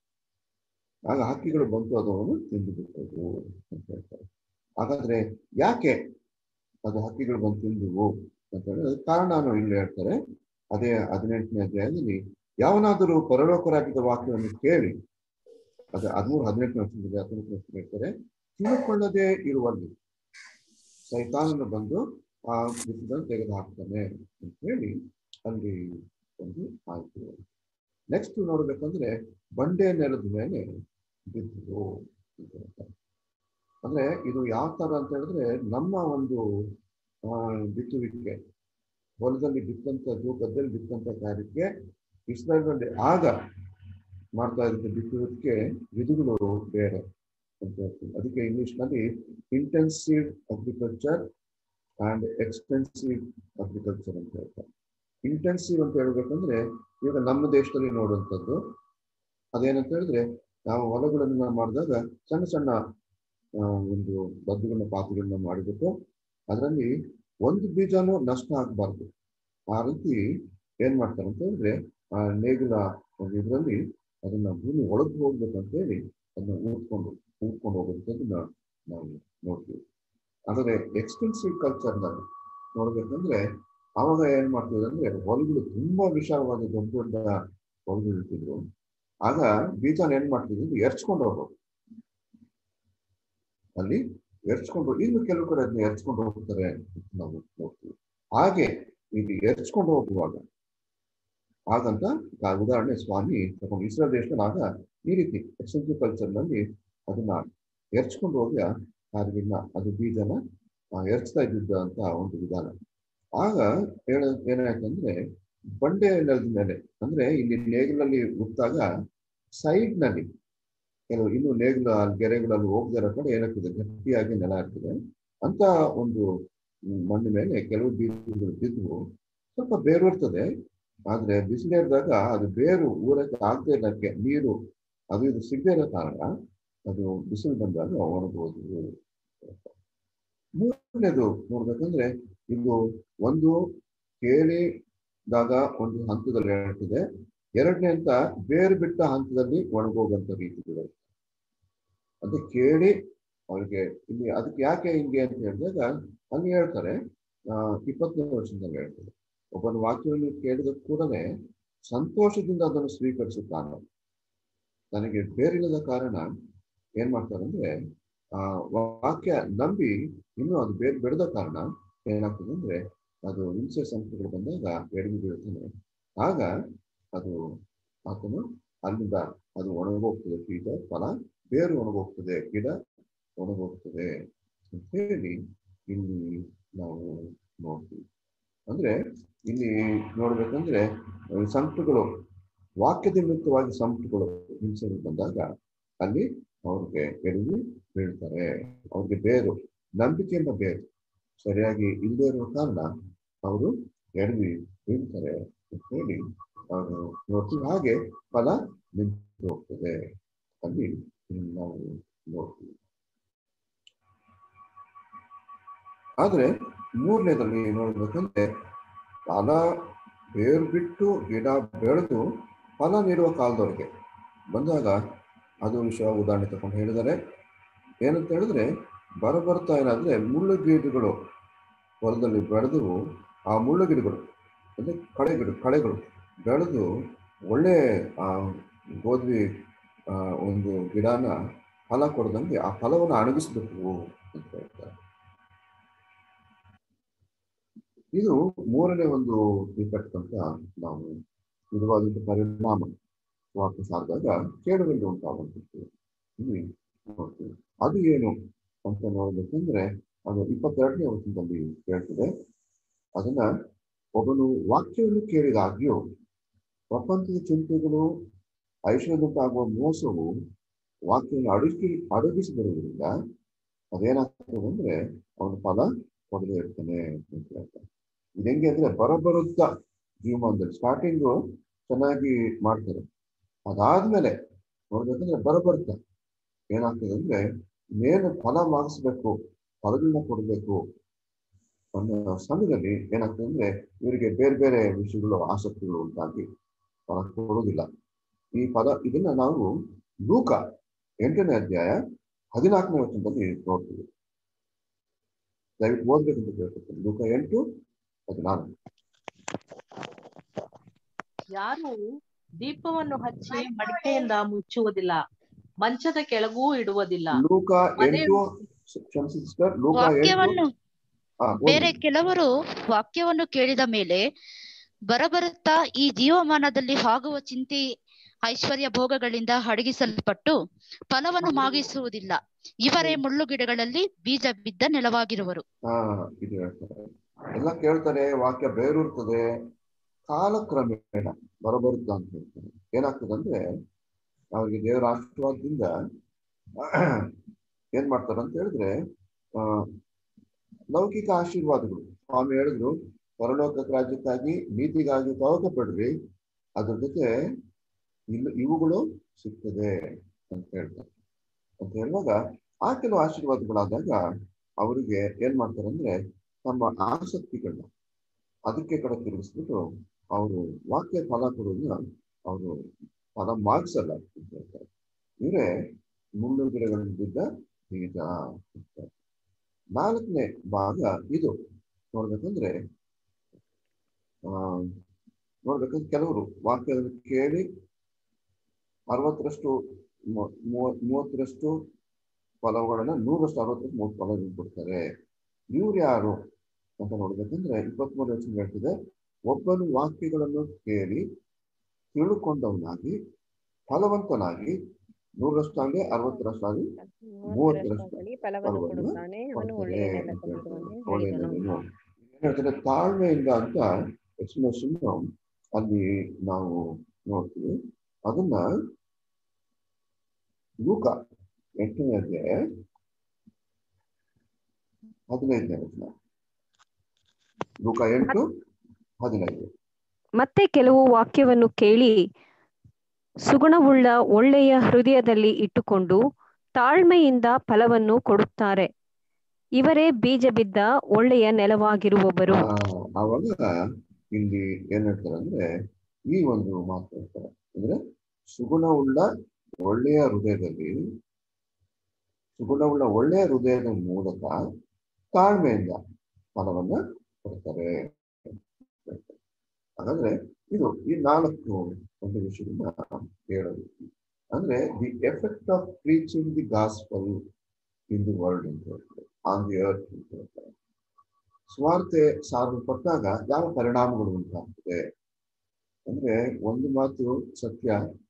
ಆಗ ಹಕ್ಕಿಗಳು ಬಂತು ಅದನ್ನು ತಿಂದು ಬಿಟ್ಟವು ಅಂತ ಹೇಳ್ತಾರೆ ಹಾಗಾದ್ರೆ ಯಾಕೆ ಅದು ಹಕ್ಕಿಗಳು ಬಂದು ತಿಂದುವು ಅಂತ ಹೇಳಿದ್ರೆ ಅದಕ್ಕೆ ಕಾರಣನು ಇಲ್ಲಿ ಹೇಳ್ತಾರೆ ಅದೇ ಹದಿನೆಂಟನೇ ಅಧ್ಯಾಯದಲ್ಲಿ ಯಾವನಾದರೂ ಪರಲೋಕ ರಾಜ್ಯದ ವಾಕ್ಯವನ್ನು ಕೇಳಿ ಅದು ಹದಿಮೂರು ಹದಿನೆಂಟನೇ ವರ್ಷದಲ್ಲಿ ಹದಿನೆಂಟನೇ ವರ್ಷದಲ್ಲಿ ಹೇಳ್ತಾರೆ ತಿಳ್ಕೊಳ್ಳದೆ ಇರುವಲ್ಲಿ ಸೈತಾನನು ಬಂದು ಆ ಬಿಸಿದನ್ನು ತೆಗೆದು ಹಾಕ್ತಾನೆ ಅಂತ ಹೇಳಿ ಅಲ್ಲಿ ಒಂದು ಆಯ್ತು ನೆಕ್ಸ್ಟ್ ನೋಡ್ಬೇಕಂದ್ರೆ ಬಂಡೆ ನೆಲದ ಮೇಲೆ ಬಿದ್ದು ಅಂತ ಹೇಳ್ತಾರೆ. ಅಂದ್ರೆ ಇದು ಯಾವ ತರ ಅಂತ ಹೇಳಿದ್ರೆ ನಮ್ಮ ಒಂದು ಆ ಬಿತ್ತುವಿಕೆ ಹೊಲದಲ್ಲಿ ಬಿತ್ತಂತದ್ದು ಗದ್ದೆಯಲ್ಲಿ ಬಿತ್ತಂತ ಕಾರ್ಯಕ್ಕೆ ಇಸ್ರೇಲ್ನಲ್ಲಿ ಆಗ ಮಾಡ್ತಾ ಇದ್ದ ಬಿತ್ತುವುದಕ್ಕೆ ವಿಧಿಗಳು ಬೇರೆ ಅಂತ ಹೇಳ್ತೀವಿ ಅದಕ್ಕೆ ಇಂಗ್ಲಿಷ್ನಲ್ಲಿ intensive agriculture and extensive agriculture ಅಂತ ಹೇಳ್ತಾರೆ ಇಂಟೆನ್ಸಿವ್ ಅಂತ ಹೇಳ್ಬೇಕಂದ್ರೆ ಇವಾಗ ನಮ್ಮ ದೇಶದಲ್ಲಿ ನೋಡುವಂಥದ್ದು ಅದೇನಂತ ಹೇಳಿದ್ರೆ ನಾವು ಹೊಲಗಳನ್ನ ಮಾಡಿದಾಗ ಸಣ್ಣ ಸಣ್ಣ ಆ, ಒಂದು ಬದ್ದುಗಳನ್ನ ಪಾತಿಗಳನ್ನ ಮಾಡಿಬಿಟ್ಟು ಅದರಲ್ಲಿ ಒಂದು ಬೀಜನೂ ನಷ್ಟ ಆಗಬಾರ್ದು ಆ ರೀತಿ ಏನ್ ಮಾಡ್ತಾರೆ ಅಂತ ಹೇಳಿದ್ರೆ ಆ ನೇಗಿಲ ಒಂದು ಇದರಲ್ಲಿ ಅದನ್ನ ಭೂಮಿ ಒಳಗೆ ಹೋಗ್ಬೇಕು ಅಂತ ಹೇಳಿ ಅದನ್ನ ಊದ್ಕೊಂಡು ಊದ್ಕೊಂಡು ಹೋಗೋದನ್ನ ನಾವು ನೋಡ್ತೀವಿ ಆದರೆ ಎಕ್ಸ್ಟೆನ್ಸಿವ್ ಕಲ್ಚರ್ನಲ್ಲಿ ನೋಡ್ಬೇಕಂದ್ರೆ ಆವಾಗ ಏನ್ ಮಾಡ್ತಿದ್ರು ಅಂದ್ರೆ ಹೊಲಗಳು ತುಂಬಾ ವಿಶಾಲವಾದ ದೊಡ್ಡ ದೊಡ್ಡ ಹೊಲಗಳು ಇರ್ತಿದ್ರು ಆಗ ಬೀಜನ ಏನ್ ಮಾಡ್ತಿದ್ರು ಎರ್ಚ್ಕೊಂಡು ಹೋಗೋರು ಅಲ್ಲಿ ಎರ್ಚ್ಕೊಂಡು ಇನ್ನು ಕೆಲವು ಕಡೆ ಅದನ್ನ ಎರ್ಚ್ಕೊಂಡು ಹೋಗ್ತಾರೆ ಅಂತ ನಾವು ನೋಡ್ತೀವಿ ಹಾಗೆ ಇಲ್ಲಿ ಎರ್ಚ್ಕೊಂಡು ಹೋಗುವಾಗ ಹಾಗಂತ ಆ ಉದಾಹರಣೆ ಸ್ವಾಮಿ ತಗೊಂಡು ಇಸ್ರೇಲ್ ದೇಶದಲ್ಲಿ ಆಗ ಈ ರೀತಿ ಎಕ್ಸ್ಟೆನ್ಸಿವ್ ಕಲ್ಚರ್ ನಲ್ಲಿ ಅದನ್ನ ಎರ್ಚ್ಕೊಂಡು ಹೋಗಿ ಅದನ್ನ ಅದು ಬೀಜನ ಆ, ಎರ್ಚ್ತಾ ಇದ್ದಿದ್ದ ಅಂತ ಒಂದು ವಿಧಾನ ಆಗ ಹೇಳ ಏನಾಯ್ತಂದ್ರೆ ಬಂಡೆ ನೆಲದ ಮೇಲೆ ಅಂದ್ರೆ ಇಲ್ಲಿ ನೇಗಿಲಲ್ಲಿ ಹುಟ್ಟಾಗ ಸೈಡ್ ನಲ್ಲಿ ಕೆಲವು ಇನ್ನು ನೇಗಿಲ ಗೆರೆಗಳಲ್ಲಿ ಹೋಗದಿರೋ ಕಡೆ ಏನಾಗ್ತದೆ ಗಟ್ಟಿಯಾಗಿ ನೆಲ ಆಗ್ತದೆ ಅಂತ ಒಂದು ಹ್ಮ್, ಮಣ್ಣಿನ ಮೇಲೆ ಕೆಲವು ಬೀಜಗಳು ಬಿದ್ದು ಸ್ವಲ್ಪ ಬೇರೂರ್ತದೆ ಆದ್ರೆ ಬಿಸಿಲೇರಿದಾಗ ಅದು ಬೇರು ಊರಕ್ಕೆ ಆಗದೆ ಇರೋಕ್ಕೆ ನೀರು ಅದು ಇದು ಸಿಗದೇ ಇರೋ ಕಾರಣ ಅದು ಬಿಸಿಲು ಬಂದಾಗ ಒಣಗೋದು ಮೂರನೇದು ನೋಡ್ಬೇಕಂದ್ರೆ ಇದು ಒಂದು ಕೇಳಿದಾಗ ಒಂದು ಹಂತದಲ್ಲಿ ಹೇಳ್ತದೆ ಎರಡನೇ ಅಂತ ಬೇರು ಬಿಟ್ಟ ಹಂತದಲ್ಲಿ ಒಣಗೋಗಂತ ರೀತಿಗಳು ಅದು ಕೇಳಿ ಅವ್ರಿಗೆ ಇಲ್ಲಿ ಅದಕ್ಕೆ ಯಾಕೆ ಹಿಂಗೆ ಅಂತ ಹೇಳಿದಾಗ ಅಲ್ಲಿ ಹೇಳ್ತಾರೆ ಆ ಇಪ್ಪತ್ತನೇ ವರ್ಷದಲ್ಲಿ ಹೇಳ್ತಾರೆ ಒಬ್ಬನ ವಾಕ್ಯವನ್ನು ಕೇಳಿದ ಕೂಡಲೇ ಸಂತೋಷದಿಂದ ಅದನ್ನು ಸ್ವೀಕರಿಸುತ್ತಾನೆ ನನಗೆ ಬೇರಿಲ್ಲದ ಕಾರಣ ಏನ್ ಮಾಡ್ತಾರೆ ಅಂದ್ರೆ ಆ ವಾಕ್ಯ ನಂಬಿ ಇನ್ನೂ ಅದು ಬೇರೆ ಬೆಳೆದ ಕಾರಣ ಏನಾಗ್ತದೆ ಅಂದ್ರೆ ಅದು ಹಿಂಸೆ ಸಂಕಟಗಳು ಬಂದಾಗ ಎಡವಿ ಬೀಳ್ತಾನೆ ಆಗ ಅದು ಆತನು ಅಲ್ಲಿಂದ ಅದು ಒಣಗೋಗ್ತದೆ ಬೀಜ ಫಲ ಬೇರು ಒಣಗೋಗ್ತದೆ ಗಿಡ ಒಣಗೋಗ್ತದೆ ಅಂತ ಹೇಳಿ ಇಲ್ಲಿ ನಾವು ನೋಡ್ತೀವಿ ಅಂದ್ರೆ ಇಲ್ಲಿ ನೋಡ್ಬೇಕಂದ್ರೆ ಆ, ಸಂಕಟಗಳು ವಾಕ್ಯದ ನಿಮಿತ್ತವಾಗಿ ಸಂಕಟಗಳು ಹಿಂಸೆಗಳು ಬಂದಾಗ ಅಲ್ಲಿ ಅವ್ರಿಗೆ ಎಡವಿ ಬೀಳ್ತಾರೆ ಅವ್ರಿಗೆ ಬೇರು ನಂಬಿಕೆಯಿಂದ ಬೇರು ಸರಿಯಾಗಿ ಇಲ್ಲದೆ ಇರುವ ಕಾರಣ ಅವರು ಎಡವಿ ಬೀಳ್ತಾರೆ ಅಂತ ಹೇಳಿ ಅವರು ನೋಡ್ತೀವಿ ಹಾಗೆ ಫಲ ನಿಂತು ಹೋಗ್ತದೆ ಅಲ್ಲಿ ನಾವು ನೋಡ್ತೀವಿ ಆದ್ರೆ ಮೂರನೇದಲ್ಲಿ ನೋಡ್ಬೇಕಂದ್ರೆ ಫಲ ಬೇರು ಬಿಟ್ಟು ಗಿಡ ಬೆಳೆದು ಫಲ ನೀಡುವ ಕಾಲದವರೆಗೆ ಬಂದಾಗ ಅದು ವಿಷಯ ಉದಾಹರಣೆ ತಗೊಂಡು ಹೇಳಿದ್ದಾರೆ ಏನಂತ ಹೇಳಿದ್ರೆ ಬರಬರ್ತಾ ಏನಾದ್ರೆ ಮುಳ್ಳು ಗಿಡಗಳು ಹೊಲದಲ್ಲಿ ಬೆಳೆದು ಆ ಮುಳ್ಳು ಗಿಡಗಳು ಅಂದ್ರೆ ಕಳೆ ಗಿಡ ಕಳೆಗಳು ಬೆಳೆದು ಒಳ್ಳೆ ಆ ಗೋಧಿ ಆ ಒಂದು ಗಿಡನ ಫಲ ಕೊಡದಂಗೆ ಆ ಫಲವನ್ನು ಅಣಗಿಸ್ಬೇಕು ಅಂತ ಹೇಳ್ತಾರೆ ಇದು ಮೂರನೇ ಒಂದು ಇಫೆಕ್ಟ್ ಅಂತ ನಾವು ವಿಧವಾದಂಥ ಪರಿಣಾಮ ವಾಕ್ಯ ಸಾರಿದಾಗ ಕೇಳುವಲ್ಲಿ ಉಂಟಾಗುವಂಥದ್ದು ಇಲ್ಲಿ ನೋಡ್ತೀವಿ ಅದು ಏನು ಅಂತ ನೋಡ್ಬೇಕಂದ್ರೆ ಅದು ಇಪ್ಪತ್ತೆರಡನೇ ವಚನದಲ್ಲಿ ಹೇಳ್ತದೆ ಅದನ್ನ ಒಬ್ಬನು ವಾಕ್ಯವನ್ನು ಕೇಳಿದಾಗ್ಯೂ ಪ್ರಪಂಚದ ಚಿಂತೆಗಳು ಐಶ್ವರ್ಯದುಂಟಾಗುವ ಮೋಸವು ವಾಕ್ಯವನ್ನು ಅಡುಗಿ ಅಡಗಿಸಿದಿರುವುದರಿಂದ ಅದೇನಾಗ್ತದೆ ಅಂದ್ರೆ ಅವನು ಫಲ ಕೊಡದೇ ಇರ್ತಾನೆ ಅಂತ ಹೇಳ್ತಾರೆ ಇದು ಹೆಂಗೆ ಅಂದ್ರೆ ಬರಬರುತ್ತ ಜೀವಮಾನದಲ್ಲಿ ಸ್ಟಾರ್ಟಿಂಗು ಚೆನ್ನಾಗಿ ಮಾಡ್ತಾರೆ ಅದಾದ್ಮೇಲೆ ನೋಡ್ಬೇಕಂದ್ರೆ ಬರಬರುತ್ತ ಏನಾಗ್ತದೆ ಅಂದ್ರೆ ಮೇಲೆ ಫಲ ಮಾಡಿಸ್ಬೇಕು ಫಲಗಳನ್ನ ಕೊಡಬೇಕು ಅನ್ನೋ ಸಮಯದಲ್ಲಿ ಏನಾಗ್ತದೆ ಅಂದ್ರೆ ಇವರಿಗೆ ಬೇರೆ ಬೇರೆ ವಿಷಯಗಳು ಆಸಕ್ತಿಗಳು ಉಂಟಾಗಿ ಫಲ ಕೊಡೋದಿಲ್ಲ ಈ ಫಲ ಇದನ್ನ ನಾವು ಲೂಕ ಎಂಟನೇ ಅಧ್ಯಾಯ ಹದಿನಾಲ್ಕನೇ ವಚನದಲ್ಲಿ ನೋಡ್ತೀವಿ ದಯವಿಟ್ಟು ಓದ್ಬೇಕಂತ ಕೇಳ್ಕೊತೀನಿ ಲೂಕ ಎಂಟು ಹದಿನಾಲ್ಕು ಯಾರು ದೀಪವನ್ನು ಹಚ್ಚಿ ಮಡಿಕೆಯಿಂದ ಮುಚ್ಚುವುದಿಲ್ಲ ಮಂಚದ ಕೆಳಗೂ ಇಡುವುದಿಲ್ಲ ಲೂಕ ಮನೆ ಎಂಟು ಕ್ಷಮಿಸಿ ಸಿಸ್ಟರ್ ಲೂಕ ಎಂಟು ವಾಕ್ಯವನ್ನು ಆ, ಓದಿ. ಬೇರೆ ಕೆಲವರು ವಾಕ್ಯವನ್ನು ಕೇಳಿದ ಮೇಲೆ ಬರಬರುತ್ತಾ ಈ ಜೀವಮಾನದಲ್ಲಿ ಆಗುವ ಚಿಂತೆ ಐಶ್ವರ್ಯ ಭೋಗಗಳಿಂದ ಅಡಗಿಸಲ್ಪಟ್ಟು ಫಲವನ್ನು ಮಾಗಿಸುವುದಿಲ್ಲ ಇವರೇ ಮುಳ್ಳು ಗಿಡಗಳಲ್ಲಿ ಬೀಜ ಬಿದ್ದ ನೆಲವಾಗಿರುವರು ಹಾ ಇದು ಹೇಳ್ತಾರೆ ಎಲ್ಲ ಕೇಳ್ತಾರೆ ವಾಕ್ಯ ಬೇರೂರ್ತದೆ ಕಾಲಕ್ರಮೇಣ ಬರಬರುತ್ತ ಅಂತ ಹೇಳ್ತಾರೆ ಏನಾಗ್ತದೆ ಅಂದ್ರೆ ಅವ್ರಿಗೆ ದೇವರ ಆಶೀರ್ವಾದದಿಂದ ಏನ್ ಮಾಡ್ತಾರೆ ಅಂತ ಹೇಳಿದ್ರೆ ಆ ಲೌಕಿಕ ಆಶೀರ್ವಾದಗಳು ಸ್ವಾಮಿ ಹೇಳಿದ್ರು ಪರಲೋಕ ರಾಜ್ಯಕ್ಕಾಗಿ ನೀತಿಗಾಗಿ ತವಕ ಪಡ್ರಿ ಅದ್ರ ಜೊತೆ ಇನ್ನು ಇವುಗಳು ಸಿಗ್ತದೆ ಅಂತ ಹೇಳ್ತಾರೆ ಅಂತ ಹೇಳುವಾಗ ಆ ಕೆಲವು ಆಶೀರ್ವಾದಗಳಾದಾಗ ಅವರಿಗೆ ಏನ್ ಮಾಡ್ತಾರೆ ಅಂದ್ರೆ ತಮ್ಮ ಆಸಕ್ತಿಗಳನ್ನ ಅದಕ್ಕೆ ಕಡೆ ತಿರುಗಿಸ್ಬಿಟ್ಟು ಅವರು ವಾಕ್ಯ ಫಲ ಕೊಡೋದನ್ನ ಅವರು ಫಲ ಮಾರ್ಕ್ಸಲ್ಲ ಅಂತ ಹೇಳ್ತಾರೆ ಇವರೇ ಮುಳ್ಳು ಗಿಡಗಳಲ್ಲಿ ಬಿದ್ದ ಬೀಜ ಅಂತ. ನಾಲ್ಕನೇ ಭಾಗ ಇದು ನೋಡ್ಬೇಕಂದ್ರೆ ಆ ನೋಡ್ಬೇಕಂದ್ರೆ ಕೆಲವರು ವಾಕ್ಯವನ್ನು ಕೇಳಿ ಅರವತ್ತರಷ್ಟು ಮೂ- ಮೂವತ್- ಮೂವತ್ತರಷ್ಟು ಫಲಗಳನ್ನ ನೂರಷ್ಟು ಅರವತ್ತರಷ್ಟು ಮೂವತ್ತು ಫಲ ಕೊಡ್ತಾರೆ ಇವ್ರು ಯಾರು ಅಂತ ನೋಡ್ಬೇಕಂದ್ರೆ ಇಪ್ಪತ್ಮೂರು ವರ್ಷ ಹೇಳ್ತಿದೆ ಒಬ್ಬನು ವಾಕ್ಯಗಳನ್ನು ಕೇಳಿ ತಿಳುಕೊಂಡವನಾಗಿ ಫಲವಂತನಾಗಿ ನೂರರಷ್ಟಾಗಲಿ ಅರವತ್ತರಷ್ಟಾಗಲಿ ಮೂವತ್ತರಷ್ಟು ಫಲವನ್ನು ಫಲವನ್ನು ಕೊಡುತ್ತಾನೆ ಅವನು ಕೊಡ್ತಾರೆ ಒಳ್ಳೆಯ ನೆಲ ಅಂತ ಹೇಳ್ತಾರೆ. ಕೊಡುವವನು ಒಳ್ಳೆಯ ಹೇಳಿದನು ನೆಲೆನು. ಏನ್ ಹೇಳ್ತಾರೆ ತಾಳ್ಮೆಯಿಂದ ಅಂತ ಎಕ್ಸ್ಪ್ಲನೇಷನ್ ಅಲ್ಲಿ ನಾವು ನೋಡ್ತೀವಿ ಅದನ್ನ ಲೂಕ ಎಂಟನೇ ಅಧ್ಯಾಯ ಹದಿನೈದನೇ ವಚನ ಲೂಕ ಎಂಟು ಹದಿನೈದು ಮತ್ತೆ ಕೆಲವು ವಾಕ್ಯವನ್ನು ಕೇಳಿ ಸುಗುಣವುಳ್ಳ ಒಳ್ಳೆಯ ಹೃದಯದಲ್ಲಿ ಇಟ್ಟುಕೊಂಡು ತಾಳ್ಮೆಯಿಂದ ಫಲವನ್ನು ಕೊಡುತ್ತಾರೆ ಇವರೇ ಬೀಜ ಬಿದ್ದ ಒಳ್ಳೆಯ ನೆಲವಾಗಿರುವವರು ಆ, ಆವಾಗ ಇಲ್ಲಿ ಏನ್ ಹೇಳ್ತಾರೆ ಅಂದ್ರೆ ಈ ಒಂದು ಮಾತು ಹೇಳ್ತಾರೆ ಅಂದ್ರೆ ಸುಗುಣವುಳ್ಳ ಒಳ್ಳೆಯ ಹೃದಯದಲ್ಲಿ ಸುಗುಣವುಳ್ಳ ಒಳ್ಳೆಯ ಹೃದಯದ ಮೂಲಕ ತಾಳ್ಮೆಯಿಂದ ಫಲವನ್ನ ಕೊಡ್ತಾರೆ ಹಾಗಾದ್ರೆ ಇದು ಈ ನಾಲ್ಕು ಒಂದು ವಿಷಯದಿಂದ ಹೇಳೋದು ಅಂದ್ರೆ the effect of preaching the gospel in the world ಅಂತ ಹೇಳ್ತಾರೆ ಆನ್ ದಿ ಅರ್ತ್ ಅಂತ ಹೇಳ್ತಾರೆ ಸ್ವಾರ್ತೆ ಸಾರಲ್ಪಟ್ಟಾಗ ಯಾವ ಪರಿಣಾಮಗಳು ಉಂಟಾಗ್ತದೆ ಅಂದ್ರೆ ಒಂದು ಮಾತು ಸತ್ಯ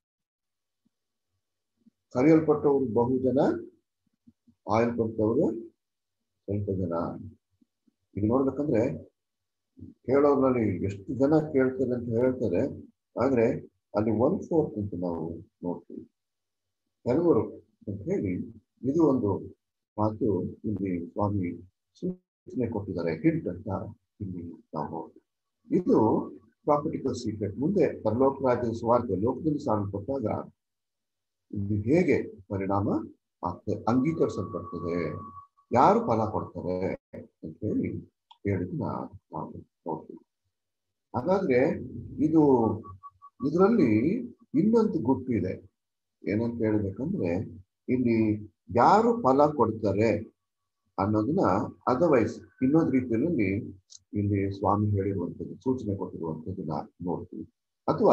ಕರೆಯಲ್ಪಟ್ಟವರು ಬಹು ಜನ ಆಯಲ್ಪಟ್ಟವರು ಸ್ವಲ್ಪ ಜನ ಈಗ ನೋಡ್ಬೇಕಂದ್ರೆ ಕೇಳೋದ್ರಲ್ಲಿ ಎಷ್ಟು ಜನ ಕೇಳ್ತಾರೆ ಅಂತ ಹೇಳ್ತಾರೆ ಆದ್ರೆ ಅಲ್ಲಿ ಒನ್ ಫೋರ್ತ್ ಅಂತ ನಾವು ನೋಡ್ತೀವಿ ಕೆಲವರು ಅಂತ ಹೇಳಿ ಇದು ಒಂದು ಮಾತು ಇಲ್ಲಿ ಸ್ವಾಮಿ ಸೂಚನೆ ಕೊಟ್ಟಿದ್ದಾರೆ ಹಿಂಟ್ ಅಂತ ಇಲ್ಲಿ ನಾವು ನೋಡ್ತೀವಿ ಇದು ಪ್ರಾಪರ್ಟಿಕಲ್ ಸೀಕ್ರೆಟ್ ಮುಂದೆ ಪರಲೋಕ ರಾಜ್ಯದ ಸ್ವಾರ್ಥ ಲೋಕದಲ್ಲಿ ಸಾರಲ್ಪಟ್ಟಾಗ ಇದು ಹೇಗೆ ಪರಿಣಾಮ ಆಗ್ತದೆ ಅಂಗೀಕರಿಸಲ್ಪಡ್ತದೆ ಯಾರು ಫಲ ಕೊಡ್ತಾರೆ ಅಂತ ಹೇಳಿ ಹೇಳಿದ್ನ ನಾವು ನೋಡ್ತೀವಿ ಹಾಗಾದ್ರೆ ಇದು ಇದರಲ್ಲಿ ಇನ್ನೊಂದು ಗುಟ್ಟು ಇದೆ ಏನಂತ ಹೇಳ್ಬೇಕಂದ್ರೆ ಇಲ್ಲಿ ಯಾರು ಫಲ ಕೊಡ್ತಾರೆ ಅನ್ನೋದನ್ನ ಅದರ್ವೈಸ್ ಇನ್ನೊಂದು ರೀತಿಯಲ್ಲಿ ಇಲ್ಲಿ ಸ್ವಾಮಿ ಹೇಳಿರುವಂಥದ್ದು ಸೂಚನೆ ಕೊಟ್ಟಿರುವಂಥದ್ದನ್ನ ನೋಡ್ತೀವಿ ಅಥವಾ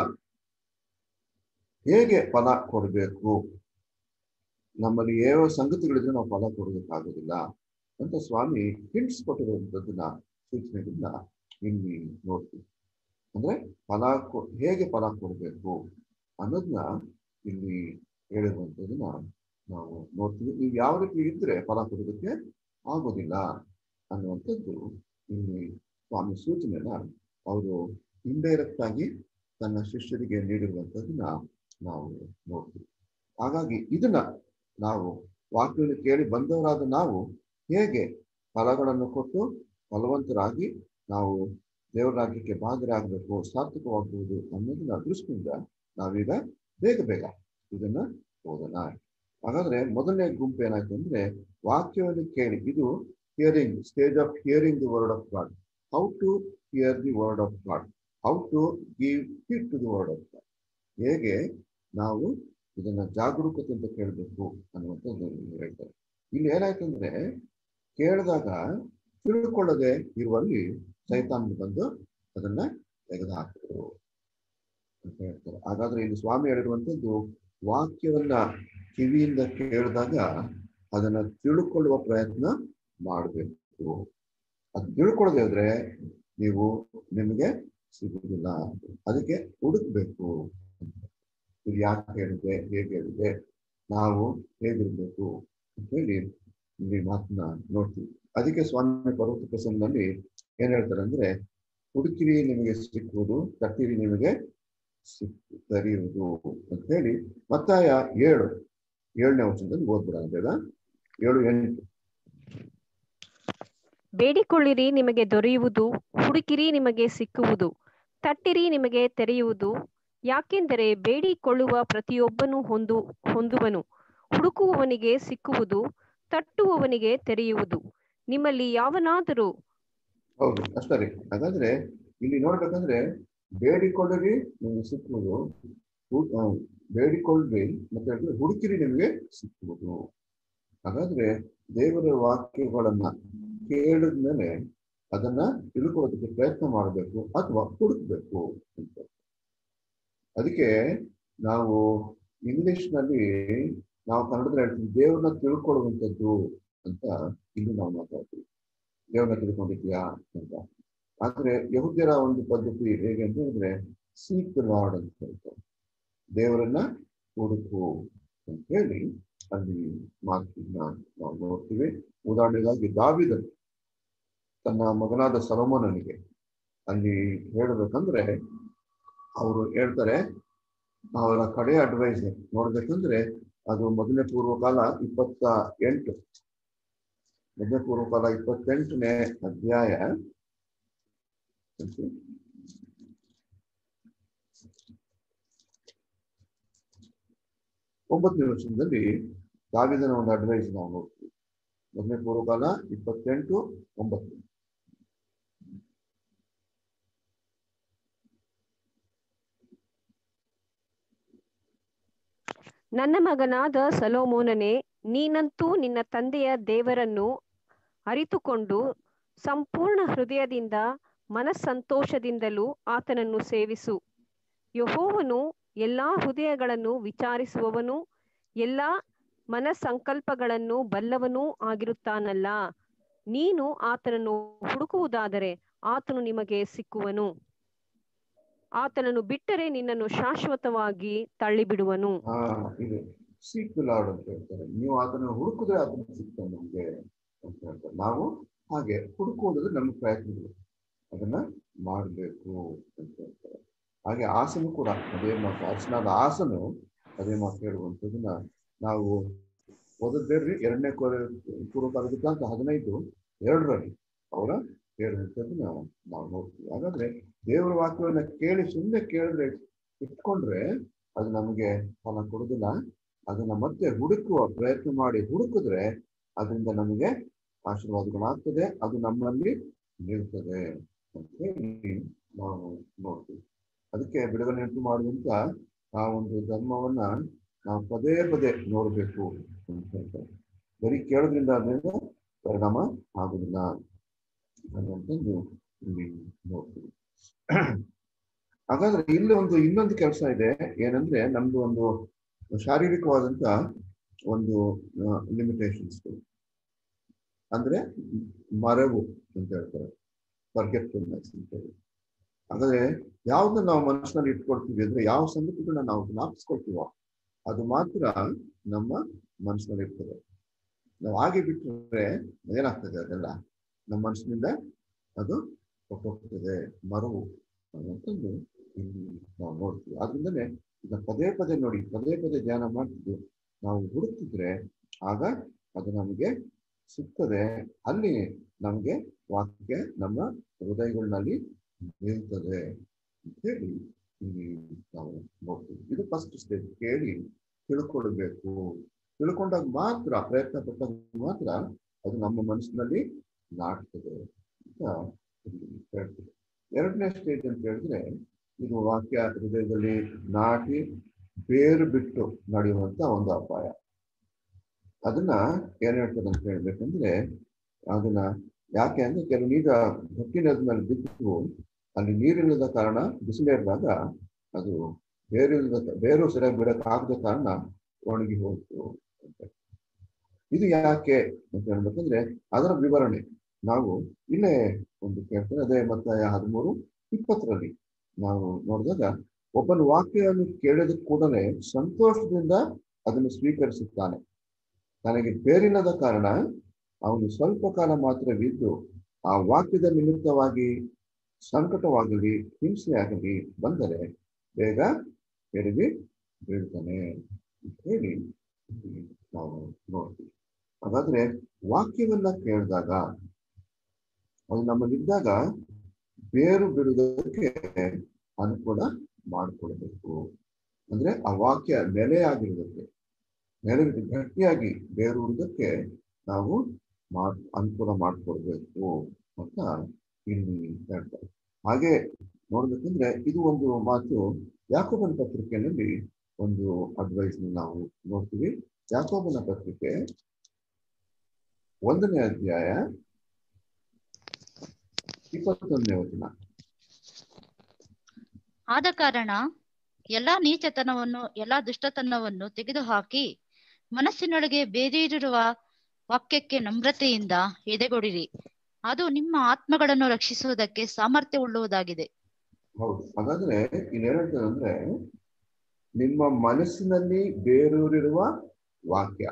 ಹೇಗೆ ಫಲ ಕೊಡಬೇಕು ನಮ್ಮಲ್ಲಿ ಯಾವ ಸಂಗತಿಗಳಿದ್ರೆ ನಾವು ಫಲ ಕೊಡೋದಕ್ಕಾಗೋದಿಲ್ಲ ಅಂತ ಸ್ವಾಮಿ ಹಿಂಟ್ಸ್ ಕೊಟ್ಟಿರುವಂಥದ್ದನ್ನ ಸೂಚನೆಗಳನ್ನ ಇಲ್ಲಿ ನೋಡ್ತೀವಿ ಅಂದ್ರೆ ಫಲ ಕೊ- ಹೇಗೆ ಫಲ ಕೊಡಬೇಕು ಅನ್ನೋದನ್ನ ಇಲ್ಲಿ ಹೇಳಿರುವಂಥದ್ದನ್ನ ನಾವು ನೋಡ್ತೀವಿ ನೀವು ಯಾವ ರೀತಿ ಇದ್ರೆ ಫಲ ಕೊಡೋದಕ್ಕೆ ಆಗೋದಿಲ್ಲ ಅನ್ನುವಂಥದ್ದು ಇಲ್ಲಿ ಸ್ವಾಮಿ ಸೂಚನೆನ ಅವರು ಇಂಡೈರೆಕ್ಟ್ ಆಗಿ ತನ್ನ ಶಿಷ್ಯರಿಗೆ ನೀಡಿರುವಂಥದ್ದನ್ನ ನಾವು ನೋಡ್ತೀವಿ ಹಾಗಾಗಿ ಇದನ್ನ ನಾವು ವಾಕ್ಯವನ್ನು ಕೇಳಿ ಬಂದವರಾದ ನಾವು ಹೇಗೆ ಫಲಗಳನ್ನು ಕೊಟ್ಟು ಫಲವಂತರಾಗಿ ನಾವು ದೇವರ ರಾಜ್ಯಕ್ಕೆ ಭಾಗರಾಗಬೇಕು ಸಾರ್ಥಕವಾಗುವುದು ಅನ್ನೋದನ್ನ ದೃಷ್ಟಿಯಿಂದ ನಾವೀಗ ಬೇಗ ಬೇಗ ಇದನ್ನ ಓದೋಣ ಹಾಗಾದ್ರೆ ಮೊದಲನೇ ಗುಂಪು ಏನಾಯ್ತು ಅಂದ್ರೆ ವಾಕ್ಯವನ್ನು ಕೇಳಿ ಇದು hearing stage of hearing the word of God how to hear the word of God how to give heed to the word of God ಹೇಗೆ ನಾವು ಇದನ್ನ ಜಾಗರೂಕತೆಯಿಂದ ಕೇಳಬೇಕು ಅನ್ನುವಂಥದ್ದು ಇಲ್ಲಿ ಹೇಳ್ತಾರೆ ಇಲ್ಲಿ ಏನಾಯ್ತು ಅಂದ್ರೆ ಕೇಳಿದಾಗ ತಿಳ್ಕೊಳ್ಳದೆ ಇರುವಲ್ಲಿ ಸೈತಾನ್ ಬಂದು ಅದನ್ನ ತೆಗೆದು ಹಾಕಿದ್ರು ಅಂತ ಹೇಳ್ತಾರೆ ಹಾಗಾದ್ರೆ ಇಲ್ಲಿ ಸ್ವಾಮಿ ಹೇಳಿರುವಂಥದ್ದು ವಾಕ್ಯವನ್ನ ಕಿವಿಯಿಂದ ಕೇಳಿದಾಗ ಅದನ್ನ ತಿಳ್ಕೊಳ್ಳುವ ಪ್ರಯತ್ನ ಮಾಡಬೇಕು ಅದು ತಿಳ್ಕೊಳ್ಳದೆ ಇದ್ರೆ ನೀವು ನಿಮಗೆ ಸಿಗುವುದಿಲ್ಲ ಅದಕ್ಕೆ ಹುಡುಕ್ಬೇಕು ಇದು ಯಾಕೆ ಹೇಳಿದೆ ಹೇಗೆ ಹೇಳಿದೆ ನಾವು ಹೇಗಿರ್ಬೇಕು ಅಂತ ಹೇಳಿ ಇಲ್ಲಿ ಮಾತನ್ನ ನೋಡ್ತೀವಿ ಅದಕ್ಕೆ ಸ್ವಾಮಿ ಪರ್ವತ ಪ್ರಸಂಗದಲ್ಲಿ ಏನ್ ಹೇಳ್ತಾರೆ ಅಂದ್ರೆ ಹುಡುಕಿರಿ ನಿಮಗೆ ಸಿಕ್ಕುವುದು ತಟ್ಟಿರಿ ನಿಮಗೆ ಸಿಕ್ಕು ತರಿಯುವುದು ಅಂತ ಹೇಳಿ ಮತ್ತಾಯ ಏಳು ಏಳನೇ ವರ್ಷದಲ್ಲಿ ಓದ್ಬಿಡ ಅಂತ ಏಳು ಎಂಟು ಬೇಡಿಕೊಳ್ಳಿರಿ ನಿಮಗೆ ದೊರೆಯುವುದು ಹುಡುಕಿರಿ ನಿಮಗೆ ಸಿಕ್ಕುವುದು ತಟ್ಟಿರಿ ನಿಮಗೆ ತೆರೆಯುವುದು ಯಾಕೆಂದರೆ ಬೇಡಿಕೊಳ್ಳುವ ಪ್ರತಿಯೊಬ್ಬನು ಹೊಂದು ಹೊಂದುವನು ಹುಡುಕುವವನಿಗೆ ಸಿಕ್ಕುವುದು ತಟ್ಟುವವನಿಗೆ ತೆರೆಯುವುದು ನಿಮ್ಮಲ್ಲಿ ಯಾವನಾದರೂ ಹೌದು ಅಷ್ಟೇ ರೀ ಹಾಗಾದ್ರೆ ಇಲ್ಲಿ ನೋಡ್ಬೇಕಂದ್ರೆ ಬೇಡಿಕೊಳ್ಳಿರಿ ನಿಮಗೆ ಸಿಕ್ಕುವುದು ಹು- ಆ, ಬೇಡಿಕೊಳ್ಳ್ರಿ ಮತ್ತೆ ಹೇಳಿದ್ರೆ ಹುಡುಕಿರಿ ನಿಮಗೆ ಸಿಕ್ಕುವುದು ಹಾಗಾದ್ರೆ ದೇವರ ವಾಕ್ಯಗಳನ್ನ ಕೇಳಿದ್ಮೇಲೆ ಅದನ್ನ ತಿಳ್ಕೊಳ್ಳೋದಕ್ಕೆ ಪ್ರಯತ್ನ ಮಾಡಬೇಕು ಅಥವಾ ಹುಡುಕ್ಬೇಕು ಅಂತ ಅದಕ್ಕೆ ನಾವು ಇಂಗ್ಲಿಷ್ನಲ್ಲಿ ನಾವು ಕನ್ನಡದಲ್ಲಿ ಹೇಳ್ತೀವಿ ದೇವ್ರನ್ನ ತಿಳ್ಕೊಳ್ಳುವಂಥದ್ದು ಅಂತ ಇಲ್ಲಿ ನಾವು ಮಾತಾಡ್ತೀವಿ ದೇವ್ರನ್ನ ತಿಳ್ಕೊಂಡಿದ್ಯಾ ಅಂತ ಆದ್ರೆ ಯಹುದ್ಯರ ಒಂದು ಪದ್ಧತಿ ಹೇಗೆ ಅಂತ ಹೇಳಿದ್ರೆ ಸೀಕ್ ಲಾರ್ಡ್ ಅಂತ ಹೇಳ್ತಾರೆ ದೇವರನ್ನ ಹುಡುಕು ಅಂತ ಹೇಳಿ ಅಲ್ಲಿ ಮಾತನ್ನ ನಾವು ನೋಡ್ತೀವಿ ಉದಾಹರಣೆಗಾಗಿ ದಾವಿದನು ತನ್ನ ಮಗನಾದ ಸಲೋಮನನಿಗೆ ಅಲ್ಲಿ ಹೇಳ್ಬೇಕಂದ್ರೆ ಅವರು ಹೇಳ್ತಾರೆ ಅವರ ಕಡೆ ಅಡ್ವೈಸ್ ನೋಡ್ಬೇಕಂದ್ರೆ ಅದು ಮೊದಲನೇ ಪೂರ್ವಕಾಲ ಇಪ್ಪತ್ತ ಎಂಟು ಮೊದಲನೇ ಪೂರ್ವಕಾಲ ಇಪ್ಪತ್ತೆಂಟನೇ ಅಧ್ಯಾಯ ಒಂಬತ್ತನೇ ವರ್ಷದಲ್ಲಿ ದಾವಿದನ ಒಂದು ಅಡ್ವೈಸ್ ನಾವು ನೋಡ್ತೀವಿ ಮೊದಲನೇ ಪೂರ್ವಕಾಲ ಇಪ್ಪತ್ತೆಂಟು ಒಂಬತ್ತು ನನ್ನ ಮಗನಾದ ಸಲೋಮೋನನೇ ನೀನಂತೂ ನಿನ್ನ ತಂದೆಯ ದೇವರನ್ನು ಅರಿತುಕೊಂಡು ಸಂಪೂರ್ಣ ಹೃದಯದಿಂದ ಮನಸ್ಸಂತೋಷದಿಂದಲೂ ಆತನನ್ನು ಸೇವಿಸು ಯಹೋವನು ಎಲ್ಲಾ ಹೃದಯಗಳನ್ನು ವಿಚಾರಿಸುವವನು ಎಲ್ಲಾ ಮನಸ್ಸಂಕಲ್ಪಗಳನ್ನು ಬಲ್ಲವನೂ ಆಗಿರುತ್ತಾನಲ್ಲ ನೀನು ಆತನನ್ನು ಹುಡುಕುವುದಾದರೆ ಆತನು ನಿಮಗೆ ಸಿಕ್ಕುವನು ಆತನನ್ನು ಬಿಟ್ಟರೆ ನಿನ್ನನ್ನು ಶಾಶ್ವತವಾಗಿ ತಳ್ಳಿಬಿಡುವನು ಹಾ ಇದು ಸೀಕ್ ಲಾರ್ಡ್ ಅಂತ ಹೇಳ್ತಾರೆ ನೀವು ಅದನ್ನ ಹುಡುಕಿದ್ರೆ ಅದನ್ನ ಸಿಗ್ತಾನೆ ನಮ್ಗೆ ಅಂತ ಹೇಳ್ತಾರೆ ನಾವು ಹಾಗೆ ಹುಡುಕುವುದಾದ್ರೆ ನಮ್ಮ ಪ್ರಯತ್ನಗಳು ಅದನ್ನ ಮಾಡಬೇಕು ಅಂತ ಹೇಳ್ತಾರೆ ಹಾಗೆ ಆಸನು ಕೂಡ ಅದೇ ಮಾತು ಅರ್ಶನಾದ ಆಸನು ಅದೇ ಮಾತು ಹೇಳುವಂಥದ್ದನ್ನ ನಾವು ಓದದ್ದೇಳ್ರಿ ಎರಡನೇ ಪೂರ್ವಕಾಲ ವೃತ್ತಾಂತ ಹದಿನೈದು ಎರಡರಲ್ಲಿ ಅವರ ಹೇಳುವಂಥದ್ದನ್ನ ನಾವು ನೋಡ್ತೀವಿ ಹಾಗಾದ್ರೆ ದೇವರ ವಾಕ್ಯವನ್ನ ಕೇಳಿ ಸುಮ್ಮನೆ ಕೇಳಿದ್ರೆ ಇಟ್ಕೊಂಡ್ರೆ ಅದು ನಮಗೆ ಫಲ ಕೊಡುದಿಲ್ಲ ಅದನ್ನ ಮತ್ತೆ ಹುಡುಕುವ ಪ್ರಯತ್ನ ಮಾಡಿ ಹುಡುಕಿದ್ರೆ ಅದರಿಂದ ನಮಗೆ ಆಶೀರ್ವಾದಗಳಾಗ್ತದೆ ಅದು ನಮ್ಮಲ್ಲಿ ನಿಲ್ತದೆ ಅಂತ ಹೇಳಿ ನಾವು ನೋಡ್ತೀವಿ ಅದಕ್ಕೆ ಬಿಡುಗಡೆ ಉಂಟು ಮಾಡುವಂತ ಆ ಒಂದು ಧರ್ಮವನ್ನ ನಾವು ಪದೇ ಪದೇ ನೋಡಬೇಕು ಅಂತ ಹೇಳ್ತಾರೆ ಬರೀ ಕೇಳೋದ್ರಿಂದ ಅದರಿಂದ ಪರಿಣಾಮ ಆಗುದಿಲ್ಲ ಅನ್ನುವಂಥದ್ದು ಇಲ್ಲಿ ನೋಡ್ತೀವಿ ಹಾಗಾದ್ರೆ ಇಲ್ಲಿ ಒಂದು ಇನ್ನೊಂದು ಕೆಲಸ ಇದೆ ಏನಂದ್ರೆ ನಮ್ದು ಒಂದು ಶಾರೀರಿಕವಾದಂತ ಒಂದು ಲಿಮಿಟೇಷನ್ಸ್ ಅಂದ್ರೆ ಮರವು ಅಂತ ಹೇಳ್ತಾರೆ ಫರ್ಗೆಟ್ಫುಲ್ನೆಸ್ ಅಂತ ಹೇಳಿ ಹಾಗಾದ್ರೆ ಯಾವ್ದನ್ನ ನಾವು ಮನಸ್ಸಿನಲ್ಲಿ ಇಟ್ಕೊಳ್ತೀವಿ ಅಂದ್ರೆ ಯಾವ ಸಂಗತಿಗಳನ್ನ ನಾವು ಜ್ಞಾಪಿಸ್ಕೊಳ್ತೀವೋ ಅದು ಮಾತ್ರ ನಮ್ಮ ಮನಸ್ಸಿನಲ್ಲಿ ಇರ್ತದೆ ನಾವು ಹಾಗೆ ಬಿಟ್ಟರೆ ಏನಾಗ್ತದೆ ಅದೆಲ್ಲ ನಮ್ಮ ಮನಸ್ಸಿನಿಂದ ಅದು ಹೊಟ್ಟೋಗ್ತದೆ ಮರವು ಅನ್ನುವಂಥದ್ದು ಇಲ್ಲಿ ನಾವು ನೋಡ್ತೀವಿ ಆದ್ರಿಂದಲೇ ಈಗ ಪದೇ ಪದೇ ನೋಡಿ ಪದೇ ಪದೇ ಧ್ಯಾನ ಮಾಡ್ತಿದ್ದು ನಾವು ಹುಡುಕಿದ್ರೆ ಆಗ ಅದು ನಮಗೆ ಸಿಗ್ತದೆ ಅಲ್ಲಿ ನಮಗೆ ವಾಕ್ಯ ನಮ್ಮ ಹೃದಯಗಳಲ್ಲಿ ನಿಲ್ತದೆ ಅಂತ ಹೇಳಿ ಇಲ್ಲಿ ನಾವು ನೋಡ್ತೀವಿ ಇದು ಫಸ್ಟ್ ಸ್ಟೇಜ್ ಕೇಳಿ ತಿಳ್ಕೊಳ್ಬೇಕು ತಿಳ್ಕೊಂಡಾಗ ಮಾತ್ರ ಪ್ರಯತ್ನ ಪಟ್ಟಾಗ ಮಾತ್ರ ಅದು ನಮ್ಮ ಮನಸ್ಸಿನಲ್ಲಿ ನಾಟ್ತದೆ ಅಂತ ಇಲ್ಲಿ ಹೇಳ್ತೀವಿ ಎರಡನೇ ಸ್ಟೇಜ್ ಅಂತ ಹೇಳಿದ್ರೆ ಇದು ವಾಕ್ಯ ಹೃದಯದಲ್ಲಿ ನಾಟಿ ಬೇರು ಬಿಟ್ಟು ನಡೆಯುವಂತ ಒಂದು ಅಪಾಯ ಅದನ್ನ ಏನ್ ಹೇಳ್ತಾರೆ ಅಂತ ಹೇಳ್ಬೇಕಂದ್ರೆ ಅದನ್ನ ಯಾಕೆ ಅಂದ್ರೆ ಕೆಲವು ಈಗ ಗಟ್ಟಿನದ ಮೇಲೆ ಬಿದ್ದು ಅಲ್ಲಿ ನೀರಿಲ್ಲದ ಕಾರಣ ಬಿಸಿಲೇರಿದಾಗ ಅದು ಬೇರಿಲ್ಲದ ಬೇರು ಸರಿಯಾಗಿ ಬಿಡಕ್ ಆಗದ ಕಾರಣ ಒಣಗಿ ಹೋಯ್ತು ಅಂತ ಇದು ಯಾಕೆ ಅಂತ ಹೇಳ್ಬೇಕಂದ್ರೆ ಅದರ ವಿವರಣೆ ನಾವು ಇಲ್ಲೇ ಒಂದು ಕೇಳ್ತೇನೆ ಅದೇ ಮತ್ತೆ ಹದಿಮೂರು ಇಪ್ಪತ್ತರಲ್ಲಿ ನಾವು ನೋಡಿದಾಗ ಒಬ್ಬನ ವಾಕ್ಯವನ್ನು ಕೇಳಿದ ಕೂಡಲೇ ಸಂತೋಷದಿಂದ ಅದನ್ನು ಸ್ವೀಕರಿಸುತ್ತಾನೆ ತನಗೆ ಬೇರಿಲ್ಲದ ಕಾರಣ ಅವನು ಸ್ವಲ್ಪ ಕಾಲ ಮಾತ್ರವಿದ್ದು ಆ ವಾಕ್ಯದ ನಿಮಿತ್ತವಾಗಿ ಸಂಕಟವಾಗಲಿ ಹಿಂಸೆಯಾಗಲಿ ಬಂದರೆ ಬೇಗ ಎಡವಿ ಬೀಳ್ತಾನೆ ಅಂತ ಹೇಳಿ ನಾವು ನೋಡ್ತೀವಿ ಹಾಗಾದ್ರೆ ವಾಕ್ಯವನ್ನ ಕೇಳಿದಾಗ ಅದು ನಮ್ಮಲ್ಲಿದ್ದಾಗ ಬೇರು ಬಿಡುವುದಕ್ಕೆ ಅನುಕೂಲ ಮಾಡಿಕೊಡ್ಬೇಕು ಅಂದ್ರೆ ಆ ವಾಕ್ಯ ನೆಲೆಯಾಗಿರುವುದಕ್ಕೆ ನೆಲೆ ಗಟ್ಟಿಯಾಗಿ ಬೇರುವುದಕ್ಕೆ ನಾವು ಮಾಡ್ ಅನುಕೂಲ ಮಾಡಿಕೊಡ್ಬೇಕು ಅಂತ ಇಲ್ಲಿ ಹೇಳ್ತಾರೆ ಹಾಗೆ ನೋಡ್ಬೇಕಂದ್ರೆ ಇದು ಒಂದು ಮಾತು ಯಾಕೋಬನ ಪತ್ರಿಕೆಯಲ್ಲಿ ಒಂದು ಅಡ್ವೈಸ್ ನಾವು ನೋಡ್ತೀವಿ ಯಾಕೋಬನ ಪತ್ರಿಕೆ ಒಂದನೇ ಅಧ್ಯಾಯ ಇಪ್ಪತ್ತೊಂದನೇ ವಚನ ಆದ ಕಾರಣ ಎಲ್ಲಾ ನೀಚತನವನ್ನು ಎಲ್ಲಾ ದುಷ್ಟತನವನ್ನು ತೆಗೆದುಹಾಕಿ ಮನಸ್ಸಿನೊಳಗೆ ಬೇರೂರಿರುವ ವಾಕ್ಯಕ್ಕೆ ನಮ್ರತೆಯಿಂದ ಎದೆಗೊಡಿರಿ ಅದು ನಿಮ್ಮ ಆತ್ಮಗಳನ್ನು ರಕ್ಷಿಸುವುದಕ್ಕೆ ಸಾಮರ್ಥ್ಯವುಳ್ಳುವುದಾಗಿದೆ ಹೌದು ಹಾಗಾದ್ರೆ ಇನ್ನೇನ್ ಹೇಳ್ತಾರೆ ಅಂದ್ರೆ ನಿಮ್ಮ ಮನಸ್ಸಿನಲ್ಲಿ ಬೇರೂರಿರುವ ವಾಕ್ಯ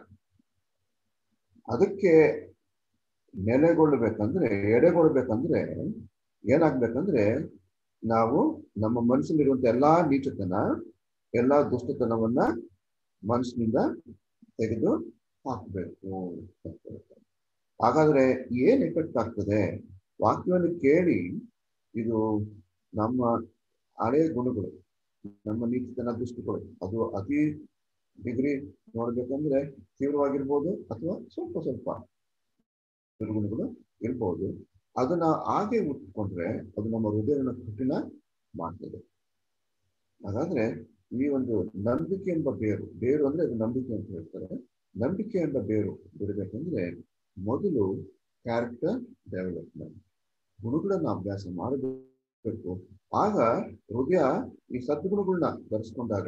ಅದಕ್ಕೆ ನೆಲೆಗೊಳ್ಬೇಕಂದ್ರೆ ಎಡೆಗೊಳ್ಬೇಕಂದ್ರೆ ಏನಾಗ್ಬೇಕಂದ್ರೆ ನಾವು ನಮ್ಮ ಮನಸ್ಸಲ್ಲಿರುವಂತ ಎಲ್ಲಾ ನೀಚತನ ಎಲ್ಲಾ ದುಷ್ಟತನವನ್ನ ಮನಸ್ಸಿನಿಂದ ತೆಗೆದು ಹಾಕ್ಬೇಕು ಅಂತ ಹೇಳ್ತಾರೆ. ಹಾಗಾದ್ರೆ ಏನ್ ಎಫೆಕ್ಟ್ ಆಗ್ತದೆ ವಾಕ್ಯವನ್ನು ಕೇಳಿ ಇದು ನಮ್ಮ ಹಳೆಯ ಗುಣಗಳು ನಮ್ಮ ನೀತಿತನ ದೃಷ್ಟಿಗಳು ಅದು ಅತಿ ಡಿಗ್ರಿ ನೋಡ್ಬೇಕಂದ್ರೆ ತೀವ್ರವಾಗಿರ್ಬೋದು ಅಥವಾ ಸ್ವಲ್ಪ ಸ್ವಲ್ಪ ದುರ್ಗುಣಗಳು ಇರ್ಬೋದು ಅದನ್ನ ಹಾಗೆ ಉಟ್ಕೊಂಡ್ರೆ ಅದು ನಮ್ಮ ಹೃದಯವನ್ನು ಕಠಿಣ ಮಾಡ್ತದೆ ಹಾಗಾದ್ರೆ ಈ ಒಂದು ನಂಬಿಕೆ ಎಂಬ ಬೇರು ಬೇರು ಅಂದ್ರೆ ಅದು ನಂಬಿಕೆ ಅಂತ ಹೇಳ್ತಾರೆ ನಂಬಿಕೆ ಎಂಬ ಬೇರು ಬಿಡಬೇಕಂದ್ರೆ ಮೊದಲು ಕ್ಯಾರೆಕ್ಟರ್ ಡೆವಲಪ್ಮೆಂಟ್ ಗುಣಗಳನ್ನ ಅಭ್ಯಾಸ ಮಾಡಬೇಕು ಆಗ ಹೃದಯ ಈ ಸದ್ಗುಣಗಳನ್ನ ಧರಿಸ್ಕೊಂಡಾಗ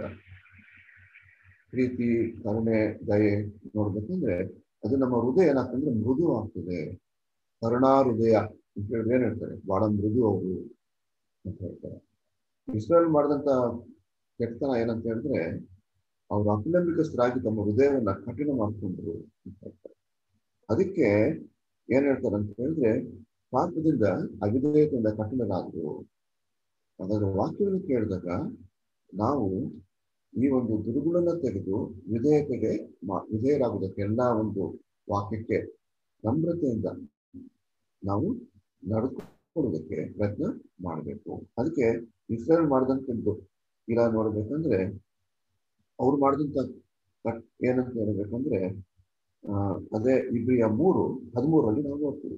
ಪ್ರೀತಿ ಕರುಣೆ ದಯೆ ನೋಡ್ಬೇಕಂದ್ರೆ ಅದು ನಮ್ಮ ಹೃದಯ ಏನಾಗ್ತಂದ್ರೆ ಮೃದು ಆಗ್ತದೆ ಕರುಣಾ ಹೃದಯ ಅಂತ ಹೇಳಿದ್ರೆ ಏನ್ ಹೇಳ್ತಾರೆ ಬಹಳ ಮೃದು ಅವರು ಅಂತ ಹೇಳ್ತಾರೆ ಇಸ್ರೇಲ್ ಮಾಡಿದಂತ ಕೆಟ್ಟತನ ಏನಂತ ಹೇಳಿದ್ರೆ ಅವರು ಅಪನಂಬಿಕಸ್ಥರಾಗಿ ತಮ್ಮ ಹೃದಯವನ್ನ ಕಠಿಣ ಮಾಡ್ಕೊಂಡ್ರು ಅಂತ ಹೇಳ್ತಾರೆ ಅದಕ್ಕೆ ಏನ್ ಹೇಳ್ತಾರೆ ಅಂತ ಹೇಳಿದ್ರೆ ಪಾಪದಿಂದ ಅವಿಧೇಯತೆಯಿಂದ ಕಠಿಣರಾದ್ರು ಹಾಗಾದ್ರೆ ವಾಕ್ಯವನ್ನು ಕೇಳಿದಾಗ ನಾವು ಈ ಒಂದು ದುರ್ಗುಣನ ತೆಗೆದು ವಿಧೇಯತೆಗೆ ಮಾ- ವಿಧೇಯರಾಗುವುದಕ್ಕೆ ಎಲ್ಲ ಒಂದು ವಾಕ್ಯಕ್ಕೆ ನಮ್ರತೆಯಿಂದ ನಾವು ನಡೆದುಕೊಳ್ಳುವುದಕ್ಕೆ ಪ್ರಯತ್ನ ಮಾಡಬೇಕು ಅದಕ್ಕೆ ಇಸ್ರೇಲ್ ಮಾಡಿದಂಥದ್ದು ಇಲ್ಲ ನೋಡ್ಬೇಕಂದ್ರೆ ಅವ್ರು ಮಾಡಿದಂತ ಕಟ್- ಏನಂತ ಹೇಳ್ಬೇಕಂದ್ರೆ ಆ ಅದೇ ಇಬ್ರಿಯ ಮೂರು ಹದಿಮೂರರಲ್ಲಿ ನಾವು ನೋಡ್ತೀವಿ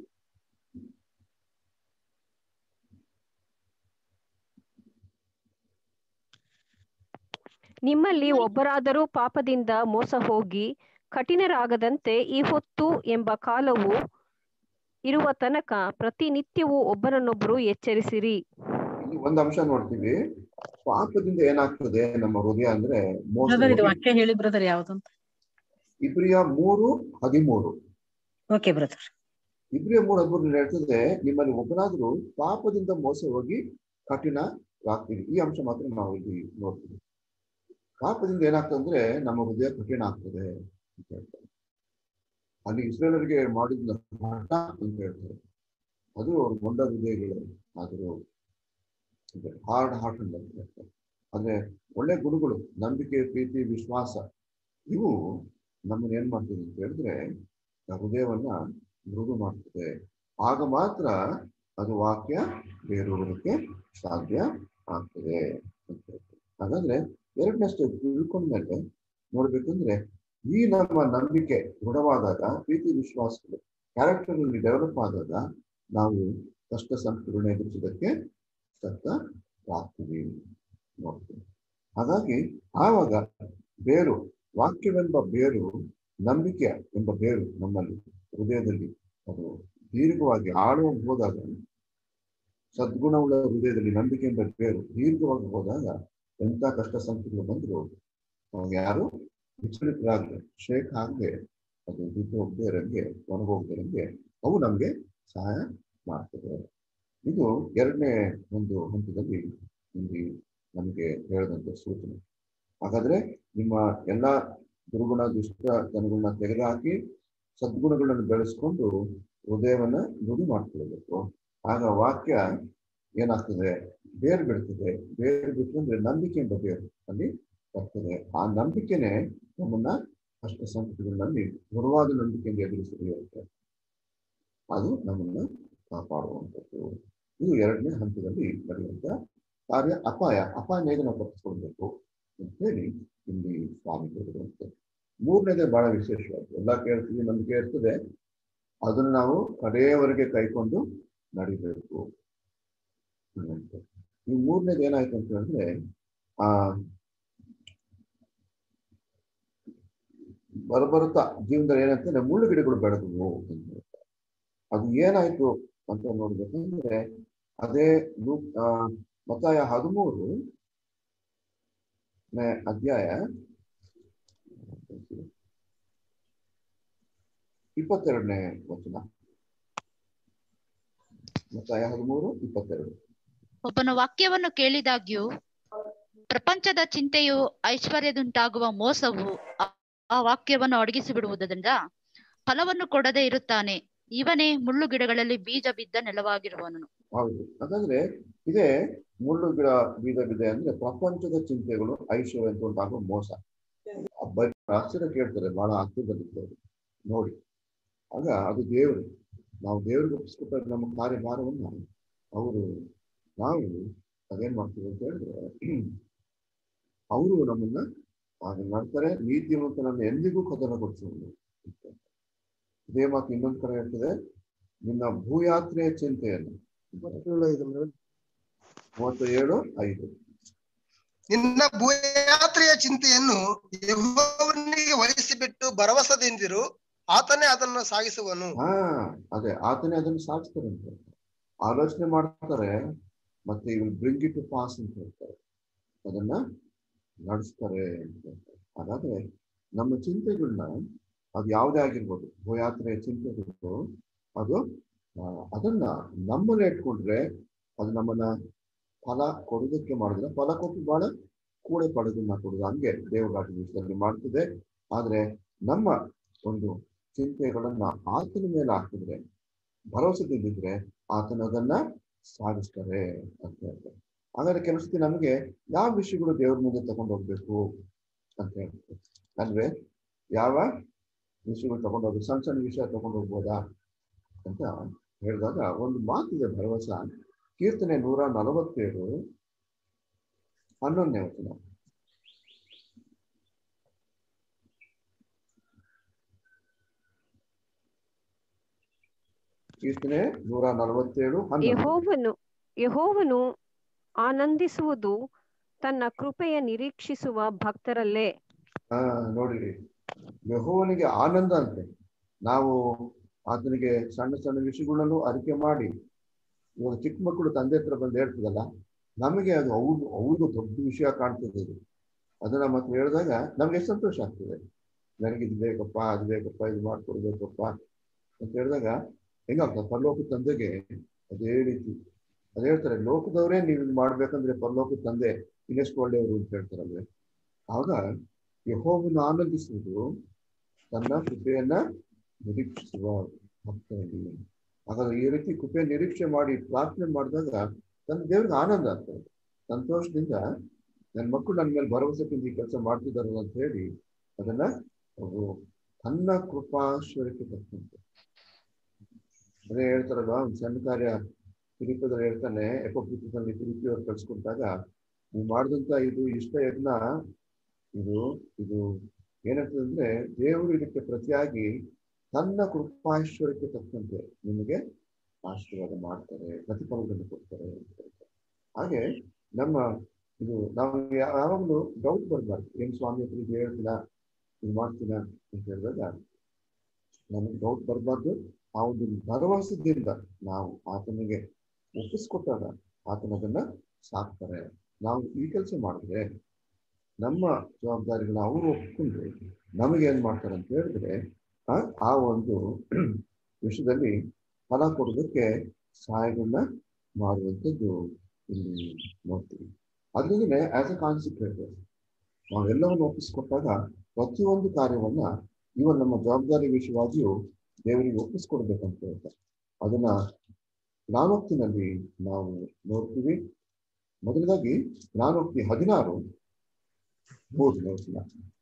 ನಿಮ್ಮಲ್ಲಿ ಒಬ್ಬರಾದರೂ ಪಾಪದಿಂದ ಮೋಸ ಹೋಗಿ ಕಠಿಣರಾಗದಂತೆ ಈ ಹೊತ್ತು ಎಂಬ ಕಾಲವು ಇರುವ ತನಕ ಪ್ರತಿನಿತ್ಯವೂ ಒಬ್ಬರನ್ನೊಬ್ಬರು ಎಚ್ಚರಿಸಿರಿ ಇಲ್ಲಿ ಒಂದು ಅಂಶ ನೋಡ್ತೀವಿ ಪಾಪದಿಂದ ಏನಾಗ್ತದೆ ನಮ್ಮ ಹೃದಯ ಅಂದ್ರೆ ಮೋಸ ಬ್ರದರ್ ಇದು ಹೋಗಿ- ವಾಕ್ಯ ಹೇಳಿ ಬ್ರದರ್ ಯಾವ್ದಂತ ಇಬ್ರಿಯ ಮೂರು ಹದಿಮೂರು ಓಕೆ ಬ್ರದರ್ ಇಬ್ರಿಯ ಮೂರು ಹದಿಮೂರು ಹೇಳ್ತದೆ ನಿಮ್ಮಲ್ಲಿ ಒಬ್ಬರಾದ್ರೂ ಪಾಪದಿಂದ ಮೋಸ ಹೋಗಿ ಕಠಿಣರಾಗ್ತೀವಿ ಈ ಅಂಶ ಮಾತ್ರ ನಾವು ಇಲ್ಲಿ ನೋಡ್ತೀವಿ ಪಾಪದಿಂದ ಏನಾಗ್ತದೆ ಅಂದ್ರೆ ನಮ್ಮ ಹೃದಯ ಕಠಿಣ ಆಗ್ತದೆ ಅಂತ ಹೇಳ್ತಾರೆ ಅಲ್ಲಿ ಇಸ್ರೇಲರಿಗೆ ಮಾಡಿದ ಹಠ ಅಂತ ಹೇಳ್ತಾರೆ ಅದು ಅವ್ರ ಮೊಂಡ ಹೃದಯಗಳು ಆದರೂ ಹಾರ್ಡ್ ಹಾರ್ಟ್ ಅಂತ ಹೇಳ್ತಾರೆ ಅಂದ್ರೆ ಒಳ್ಳೆ ಗುಣಗಳು ನಂಬಿಕೆ ಪ್ರೀತಿ ವಿಶ್ವಾಸ ಇವು ನಮ್ಮನ್ನ ಏನ್ ಮಾಡ್ತದೆ ಅಂತ ಹೇಳಿದ್ರೆ ಆ ಹೃದಯವನ್ನ ಮೃದು ಮಾಡ್ತದೆ ಆಗ ಮಾತ್ರ ಅದು ವಾಕ್ಯ ಬೇರೂರೋದಕ್ಕೆ ಸಾಧ್ಯ ಆಗ್ತದೆ ಅಂತ ಹೇಳ್ತಾರೆ ಹಾಗಾದ್ರೆ ಎರಡನೇ ಸ್ಟೆಪ್ ತಿಳ್ಕೊಂಡ್ಮೇಲೆ ನೋಡ್ಬೇಕಂದ್ರೆ ಈ ನಮ್ಮ ನಂಬಿಕೆ ದೃಢವಾದಾಗ ಪ್ರೀತಿ ವಿಶ್ವಾಸಗಳು ಕ್ಯಾರೆಕ್ಟರ್ ಅಲ್ಲಿ ಡೆವಲಪ್ ಆದಾಗ ನಾವು ಕಷ್ಟ ಸಂಕಟಗಳನ್ನ ಎದುರಿಸೋದಕ್ಕೆ ಆಗ್ತೀವಿ ನೋಡ್ತೀವಿ ಹಾಗಾಗಿ ಆವಾಗ ಬೇರು ವಾಕ್ಯವೆಂಬ ಬೇರು ನಂಬಿಕೆ ಎಂಬ ಬೇರು ನಮ್ಮಲ್ಲಿ ಹೃದಯದಲ್ಲಿ ಅದು ದೀರ್ಘವಾಗಿ ಆಳವಾಗಿ ಹೋದಾಗ ಸದ್ಗುಣವುಳ್ಳ ಹೃದಯದಲ್ಲಿ ನಂಬಿಕೆ ಎಂಬ ಬೇರು ದೀರ್ಘವಾಗಿ ಹೋದಾಗ ಎಂಥ ಕಷ್ಟ ಸಂಕಟಗಳು ಬಂದ್ರು ಅವಾಗ ಯಾರು ವಿಚಲಿತರಾಗದೆ ಶೇಕ್ ಆಗದೆ ಅದು ಬಿದ್ದು ಹೋಗದೆ ಇರಂಗೆ ಒಣಗೋಗದೆ ಇರಂಗೆ ಅವು ನಮಗೆ ಸಹಾಯ ಮಾಡ್ತದೆ ಇದು ಎರಡನೇ ಒಂದು ಹಂತದಲ್ಲಿ ಇಲ್ಲಿ ನಮಗೆ ಹೇಳಿದಂತ ಸೂಚನೆ ಹಾಗಾದ್ರೆ ನಿಮ್ಮ ಎಲ್ಲ ದುರ್ಗುಣ ದುಷ್ಟತನಗಳನ್ನ ತೆಗೆದುಹಾಕಿ ಸದ್ಗುಣಗಳನ್ನು ಬೆಳೆಸ್ಕೊಂಡು ಹೃದಯವನ್ನ ಮೃದು ಮಾಡ್ಕೊಳ್ಬೇಕು ಆಗ ವಾಕ್ಯ ಏನಾಗ್ತದೆ ಬೇರು ಬಿಡ್ತದೆ ಬೇರು ಬಿಟ್ಟು ಅಂದ್ರೆ ನಂಬಿಕೆ ಎಂಬ ಬೇರು ಅಲ್ಲಿ ಬರ್ತದೆ ಆ ನಂಬಿಕೆನೆ ನಮ್ಮನ್ನ ಕಷ್ಟ ಸಂಕಟಗಳಲ್ಲಿ ದೃಢವಾದ ನಂಬಿಕೆಯಿಂದ ಎದುರಿಸಿರುತ್ತೆ ಅದು ನಮ್ಮನ್ನ ಕಾಪಾಡುವಂಥದ್ದು ಇದು ಎರಡನೇ ಹಂತದಲ್ಲಿ ನಡೆಯುವಂತ ಕಾರ್ಯ ಅಪಾಯ ಅಪಾಯ ಹೇಗೆ ನಾವು ತಪ್ಪಿಸ್ಕೊಳ್ಬೇಕು ಅಂತ ಹೇಳಿ ಇಲ್ಲಿ ಸ್ವಾಮಿ ಹೇಳಿರುವಂತೆ ಮೂರನೇದೇ ಬಹಳ ವಿಶೇಷವಾದ ಎಲ್ಲ ಕೇಳ್ತೀವಿ ನಂಬಿಕೆ ಇರ್ತದೆ ಅದನ್ನು ನಾವು ಕಡೆಯವರೆಗೆ ಕೈಕೊಂಡು ನಡಿಬೇಕು ಅಂತ. ಈ ಮೂರನೇದು ಏನಾಯ್ತು ಅಂತ ಹೇಳಿದ್ರೆ ಆ ಬರಬರುತ್ತಾ ಜೀವನದಲ್ಲಿ ಏನಂತಂದ್ರೆ ಮುಳ್ಳು ಗಿಡಗಳು ಬೆಳೆದವು ಅಂತ ಹೇಳ್ತಾರೆ. ಅದು ಏನಾಯ್ತು ಅಂತ ನೋಡ್ಬೇಕಂದ್ರೆ ಅದೇ ಲೂಕ್ ಆ, ಮತ್ತಾಯ ಹದಿಮೂರು ನೇ ಅಧ್ಯಾಯ ಇಪ್ಪತ್ತೆರಡನೇ ವಚನ ಮತ್ತಾಯ ಹದಿಮೂರು ಇಪ್ಪತ್ತೆರಡು ಒಬ್ಬನ ವಾಕ್ಯವನ್ನು ಕೇಳಿದಾಗ್ಯೂ ಪ್ರಪಂಚದ ಚಿಂತೆಯು ಐಶ್ವರ್ಯದುಂಟಾಗುವ ಮೋಸವು ಆ- ಆ ವಾಕ್ಯವನ್ನು ಅಡಗಿಸಿ ಬಿಡುವುದರಿಂದ ಫಲವನ್ನು ಕೊಡದೆ ಇರುತ್ತಾನೆ ಇವನೇ ಮುಳ್ಳು ಗಿಡಗಳಲ್ಲಿ ಬೀಜ ಬಿದ್ದ ನೆಲವಾಗಿರುವವನು ಹೌದು ಹಾಗಾದ್ರೆ ಇದೇ ಮುಳ್ಳು ಗಿಡ ಬೀಜ ಬಿದೆ ಅಂದ್ರೆ ಪ್ರಪಂಚದ ಚಿಂತೆಗಳು ಐಶ್ವರ್ಯ ಅಂತ ಉಂಟಾಗುವ ಮೋಸ ಬರೀ ಆಶ್ಚರ್ಯ ಕೇಳ್ತಾರೆ ಬಹಳ ಅರ್ಥದಲ್ಲಿದ್ದಾರೆ ನೋಡಿ ಆಗ ಅದು ದೇವರು ನಾವು ದೇವರಿಗೆ ಒಪ್ಪಿಸ್ಕೊಟ್ಟಾಗ ನಮ್ಮ ಕಾರ್ಯಭಾರವನ್ನ ಅವರು ನಾವು ಅದೇನ್ ಮಾಡ್ತೀವಿ ಅಂತ ಹೇಳಿದ್ರೆ ಅವರು ನಮ್ಮನ್ನ ಹಾಗೆ ಮಾಡ್ತಾರೆ ನೀತಿವಂತನನ್ನು ಎಂದಿಗೂ ಕದನಗೊಳಿಸುವುದು ಇದೇ ಮಾತು ಇನ್ನೊಂದು ಕಡೆ ಹೇಳ್ತದೆ ನಿನ್ನ ಭೂಯಾತ್ರೆಯ ಚಿಂತೆಯನ್ನು ಮೂವತ್ತ ಏಳು ಐದು ನಿನ್ನ ಭೂಯಾತ್ರೆಯ ಚಿಂತೆಯನ್ನು ಯೆಹೋವನಿಗೆ ವಹಿಸಿಬಿಟ್ಟು ಭರವಸೆದಿಂದಿರು ಆತನೇ ಅದನ್ನು ಸಾಗಿಸುವನು ಹಾ ಅದೇ ಆತನೇ ಅದನ್ನು ಸಾಧಿಸ್ತಾರೆ ಅಂತ ಹೇಳ್ತಾರೆ. ಆಲೋಚನೆ ಮಾಡ್ತಾರೆ ಮತ್ತೆ ಇವ್ ಬ್ರಿಂಗ್ ಇಟ್ ಟು ಪಾಸ್ ಅಂತ ಹೇಳ್ತಾರೆ ಅದನ್ನ ನಡೆಸ್ತಾರೆ ಅಂತ ಹೇಳ್ತಾರೆ ಹಾಗಾದ್ರೆ ನಮ್ಮ ಚಿಂತೆಗಳನ್ನ ಅದು ಯಾವುದೇ ಆಗಿರ್ಬೋದು ಭೂಯಾತ್ರೆಯ ಚಿಂತೆಗಳು ಅದು ಆ, ಅದನ್ನ ನಮ್ಮನ್ನ ಇಟ್ಕೊಂಡ್ರೆ ಅದು ನಮ್ಮನ್ನ ಫಲ ಕೊಡೋದಕ್ಕೆ ಮಾಡಿದ್ರೆ ಫಲ ಕೊಟ್ಟು ಬಹಳ ಕೂಡೆ ಪಡೆದನ್ನ ಕೊಡೋದು ಹಂಗೆ ದೇವರಾಟ ವಿಷಯದಲ್ಲಿ ಮಾಡ್ತದೆ ಆದ್ರೆ ನಮ್ಮ ಒಂದು ಚಿಂತೆಗಳನ್ನ ಆತನ ಮೇಲೆ ಹಾಕಿದ್ರೆ ಭರವಸೆದಿಂದಿದ್ರೆ ಆತನ ಅದನ್ನ ಸಾಗಿಸ್ತಾರೆ ಅಂತ ಹೇಳ್ತಾರೆ ಹಾಗಾದ್ರೆ ಕೆಲವು ಸತಿ ನಮಗೆ ಯಾವ ವಿಷಯಗಳು ದೇವ್ರ ಮುಂದೆ ತಗೊಂಡು ಹೋಗ್ಬೇಕು ಅಂತ ಹೇಳ್ತಾರೆ ಅಂದ್ರೆ ಯಾವ ವಿಷಯಗಳು ತಗೊಂಡು ಹೋಗ್ಬೇಕು ಸಣ್ಣ ಸಣ್ಣ ವಿಷಯ ತಗೊಂಡು ಹೋಗ್ಬೋದಾ ಅಂತ ಹೇಳಿದಾಗ ಒಂದು ಮಾತಿದೆ ಭರವಸೆ ಕೀರ್ತನೆ ನೂರ ನಲವತ್ತೇಳು ಹನ್ನೊಂದನೇ ವಚನ ಕೀರ್ತನೆ ನೂರ ನಲವತ್ತೇಳು ಹನ್ನೊಂದು ಯಹೋವನು ಯಹೋವನು ಆನಂದಿಸುವುದು ತನ್ನ ಕೃಪೆಯ ನಿರೀಕ್ಷಿಸುವ ಭಕ್ತರಲ್ಲೇ ಹಾ ನೋಡಿರಿ ಯಹೋವನಿಗೆ ಆನಂದ ಅಂತೆ ನಾವು ಆತನಿಗೆ ಸಣ್ಣ ಸಣ್ಣ ವಿಷಯಗಳನ್ನು ಅರಿಕೆ ಮಾಡಿ ಇವಾಗ ಚಿಕ್ಕ ಮಕ್ಕಳು ತಂದೆ ಹತ್ರ ಬಂದು ಹೇಳ್ತದಲ್ಲ ನಮಗೆ ಅದು ಹೌದು ಹೌದು ದೊಡ್ಡ ವಿಷಯ ಕಾಣ್ತದೆ ಇದು ಅದನ್ನ ಮತ್ತೆ ಹೇಳಿದಾಗ ನಮ್ಗೆ ಎಷ್ಟು ಸಂತೋಷ ಆಗ್ತದೆ ನನಗೆ ಇದು ಬೇಕಪ್ಪ ಅದು ಬೇಕಪ್ಪ ಇದು ಮಾಡ್ಕೊಡ್ಬೇಕಪ್ಪ ಅಂತ ಹೇಳಿದಾಗ ಹೆಂಗಾಗ್ತದೆ ಪರಲೋಕ ತಂದೆಗೆ ಅದೇ ರೀತಿ ಅದ್ ಹೇಳ್ತಾರೆ ಲೋಕದವರೇ ನೀವು ಇದು ಮಾಡ್ಬೇಕಂದ್ರೆ ಪರಲೋಕ ತಂದೆ ಇನ್ನೆಷ್ಟು ಒಳ್ಳೆಯವರು ಅಂತ ಹೇಳ್ತಾರಲ್ವೇ ಆಗ ಯಹೋವನು ಆನಂದಿಸುವುದು ತನ್ನ ಕೃಪೆಯನ್ನ ನಿರೀಕ್ಷಿಸುವ ಭಕ್ತರಲ್ಲಿ ಹಾಗಾದ್ರೆ ಈ ರೀತಿ ಕೃಪೆ ನಿರೀಕ್ಷೆ ಮಾಡಿ ಪ್ರಾರ್ಥನೆ ಮಾಡಿದಾಗ ತನ್ನ ದೇವ್ರಿಗೆ ಆನಂದ ಆಗ್ತದೆ ಸಂತೋಷದಿಂದ ನನ್ನ ಮಕ್ಕಳು ನನ್ನ ಮೇಲೆ ಭರವಸೆಯಿಂದ ಈ ಕೆಲಸ ಮಾಡ್ತಿದಾರಲ್ಲ ಅಂತ ಹೇಳಿ ಅದನ್ನ ಅವರು ತನ್ನ ಕೃಪಾಶ್ವರಕ್ಕೆ ತಕ್ಕಂತೆ ಅದೇ ಹೇಳ್ತಾರಲ್ಲ ಒಂದು ಸಣ್ಣ ಕಾರ್ಯ ತಿರುಪದಲ್ಲಿ ಹೇಳ್ತಾನೆ ಎಪೋಪಿತದಲ್ಲಿ ತಿರುಪತಿ ಅವ್ರು ಕಳ್ಸ್ಕೊಂಡಾಗ ನೀವು ಮಾಡಿದಂತ ಇದು ಇಷ್ಟ ಯಜ್ಞ ಇದು ಇದು ಏನಾಗ್ತದೆ ದೇವರು ಇದಕ್ಕೆ ಪ್ರತಿಯಾಗಿ ತನ್ನ ಕೃಪಾಶ್ವರಕ್ಕೆ ತಕ್ಕಂತೆ ನಿಮಗೆ ಆಶೀರ್ವಾದ ಮಾಡ್ತಾರೆ ಪ್ರತಿಫಲವನ್ನು ಕೊಡ್ತಾರೆ ಅಂತ ಹೇಳ್ತಾರೆ. ಹಾಗೆ ನಮ್ಮ ಇದು ನಾವು ಯಾವಾಗಲೂ ಡೌಟ್ ಬರಬಾರ್ದು ಏನ್ ಸ್ವಾಮಿ ಹತ್ರ ಇದು ಹೇಳ್ತೀನ ಇದು ಮಾಡ್ತೀನ ಅಂತ ಹೇಳಿದಾಗ ನಮಗೆ ಡೌಟ್ ಬರಬಾರ್ದು ಆ ಒಂದು ಭರವಸೆಯಿಂದ ನಾವು ಆತನಿಗೆ ಒಪ್ಪಿಸ್ಕೊಟ್ಟಾಗ ಆತನ ಅದನ್ನ ಸಾಕ್ತಾರೆ ನಾವು ಈ ಕೆಲಸ ಮಾಡಿದ್ರೆ ನಮ್ಮ ಜವಾಬ್ದಾರಿಗಳನ್ನ ಅವರು ಒಪ್ಪಿಕೊಂಡು ನಮಗೆ ಏನ್ ಮಾಡ್ತಾರೆ ಅಂತ ಹೇಳಿದ್ರೆ ಆ ಆ ಒಂದು ವಿಷಯದಲ್ಲಿ ಫಲ ಕೊಡೋದಕ್ಕೆ ಸಹಾಯಗಳನ್ನ ಮಾಡುವಂಥದ್ದು ಇಲ್ಲಿ ನೋಡ್ತೀವಿ ಅದ್ರಿಂದಲೇ ಆಸ್ ಅ ಕಾನ್ಸೆಪ್ಟ್ ಹೇಳ್ತಾರೆ ನಾವೆಲ್ಲವನ್ನು ಒಪ್ಪಿಸ್ಕೊಟ್ಟಾಗ ಪ್ರತಿಯೊಂದು ಕಾರ್ಯವನ್ನ ಇವನ್ ನಮ್ಮ ಜವಾಬ್ದಾರಿ ವಿಷಯವಾಗಿಯೂ ದೇವರಿಗೆ ಒಪ್ಪಿಸ್ಕೊಡ್ಬೇಕಂತ ಹೇಳ್ತಾರೆ ಅದನ್ನ ಜ್ಞಾನೋಕ್ತಿನಲ್ಲಿ ನಾವು ನೋಡ್ತೀವಿ ಮೊದಲದಾಗಿ ಜ್ಞಾನೋಕ್ತಿ ಹದಿನಾರು ಮೂರನೇ ವಚನ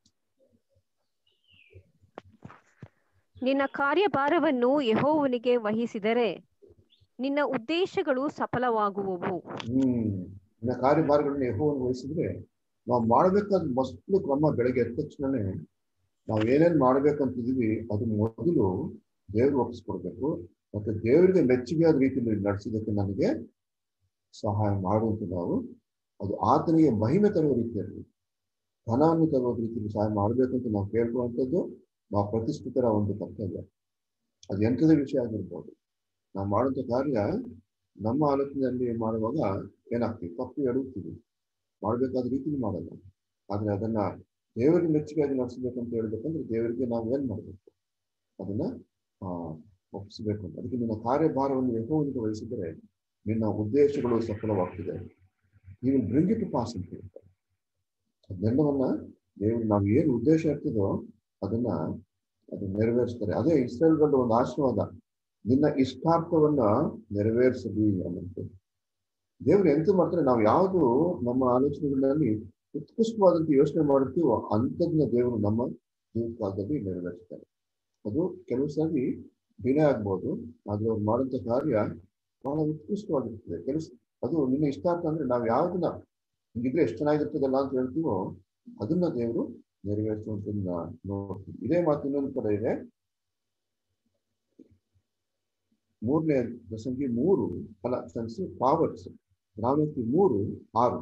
ನಿನ್ನ ಕಾರ್ಯಭಾರವನ್ನು ಯಹೋವನಿಗೆ ವಹಿಸಿದರೆ ನಿನ್ನ ಉದ್ದೇಶಗಳು ಸಫಲವಾಗುವವು ಹ್ಮ್ ಇನ್ನ ಕಾರ್ಯಭಾರಗಳನ್ನ ಯಹೋವನ್ನು ವಹಿಸಿದ್ರೆ ನಾವು ಮಾಡ್ಬೇಕಾದ ಮೊದಲು ಕ್ರಮ ಬೆಳಗ್ಗೆ ಎದ್ದ ತಕ್ಷಣನೇ ನಾವು ಏನೇನ್ ಮಾಡ್ಬೇಕಂತಿದೀವಿ ಅದು ಮೊದಲು ದೇವ್ರಿಗೆ ಒಪ್ಪಿಸ್ಕೊಡ್ಬೇಕು ಮತ್ತೆ ದೇವರಿಗೆ ಮೆಚ್ಚುಗೆಯಾದ ರೀತಿಯಲ್ಲಿ ನಡೆಸಿದಕ್ಕೆ ನನಗೆ ಸಹಾಯ ಮಾಡುವಂತ ನಾವು ಅದು ಆತನಿಗೆ ಮಹಿಮೆ ತರುವ ರೀತಿಯಲ್ಲಿ ಧನವನ್ನು ತರುವ ರೀತಿಯಲ್ಲಿ ಸಹಾಯ ಮಾಡ್ಬೇಕಂತ ನಾವು ಕೇಳ್ಕೊಳ್ಳುವಂಥದ್ದು ನಾವು ಪ್ರತಿಷ್ಠಿತರ ಒಂದು ಕರ್ತವ್ಯ ಅದು ಎಂಥದೇ ವಿಷಯ ಆಗಿರ್ಬೋದು ನಾವು ಮಾಡುವಂತ ಕಾರ್ಯ ನಮ್ಮ ಆಲೋಚನೆಯಲ್ಲಿ ಮಾಡುವಾಗ ಏನಾಗ್ತೀವಿ ತಪ್ಪು ಎಡುತ್ತೀವಿ ಮಾಡಬೇಕಾದ ರೀತಿಲಿ ಮಾಡಲ್ಲ ಆದ್ರೆ ಅದನ್ನ ದೇವರಿಗೆ ಮೆಚ್ಚುಗೆಯಾಗಿ ನಡೆಸಬೇಕಂತ ಹೇಳ್ಬೇಕಂದ್ರೆ ದೇವರಿಗೆ ನಾವು ಏನ್ ಮಾಡ್ಬೇಕು ಅದನ್ನ ಆ ಒಪ್ಪಿಸ್ಬೇಕು ಅಂತ ಅದಕ್ಕೆ ನಿನ್ನ ಕಾರ್ಯಭಾರವನ್ನು ಯಹೋವನಿಗೆ ವಹಿಸಿದರೆ ನಿನ್ನ ಉದ್ದೇಶಗಳು ಸಫಲವಾಗ್ತಿದೆ ನೀವು ಬ್ರಿಂಗ್ ಇಟ್ ಪಾಸ್ ಅಂತ ಹೇಳ್ತಾರೆ ಅದನ್ನೆಲ್ಲವನ್ನ ದೇವರು ನಾವು ಏನು ಉದ್ದೇಶ ಇರ್ತದೋ ಅದನ್ನ ಅದು ನೆರವೇರಿಸ್ತಾರೆ ಅದೇ ಇಸ್ರೇಲ್ಗಳ ಒಂದು ಆಶೀರ್ವಾದ ನಿನ್ನ ಇಷ್ಟಾರ್ಥವನ್ನ ನೆರವೇರಿಸಲಿ ಅನ್ನಂತೆ ದೇವ್ರು ಎಂತ ಮಾಡ್ತಾರೆ ನಾವು ಯಾವುದು ನಮ್ಮ ಆಲೋಚನೆಗಳಲ್ಲಿ ಉತ್ಕೃಷ್ಟವಾದಂತ ಯೋಚನೆ ಮಾಡಿರ್ತೀವೋ ಅಂಥದ್ನ ದೇವರು ನಮ್ಮ ಜೀವಿತ ಕಾಲದಲ್ಲಿ ನೆರವೇರಿಸ್ತಾರೆ ಅದು ಕೆಲವು ಸಾರಿ ಡಿಲೇ ಆಗ್ಬೋದು ಆದ್ರೆ ಅವ್ರು ಮಾಡುವಂತ ಕಾರ್ಯ ಬಹಳ ಉತ್ಕೃಷ್ಟವಾಗಿರ್ತದೆ ಕೆಲಸ ಅದು ನಿನ್ನ ಇಷ್ಟಾರ್ಥ ಅಂದ್ರೆ ನಾವು ಯಾವ್ದನ್ನ ಹಿಂಗಿದ್ರೆ ಎಷ್ಟು ಚೆನ್ನಾಗಿರ್ತದಲ್ಲ ಅಂತ ಹೇಳ್ತೀವೋ ಅದನ್ನ ದೇವರು ನೆರವೇರಿಸುವಂತದನ್ನ ನೋಡ್ತೀವಿ ಇದೇ ಮಾತು ಇನ್ನೊಂದು ಕಡೆ ಇದೆ ಮೂರನೇ ಪ್ರಸಂಗಿ ಮೂರು ಅಲ್ಲ ಕ್ಷಮಿಸಿ ಪಾವರ್ಸ್ ಗ್ರಾಮಕ್ಕೆ ಮೂರು ಆರು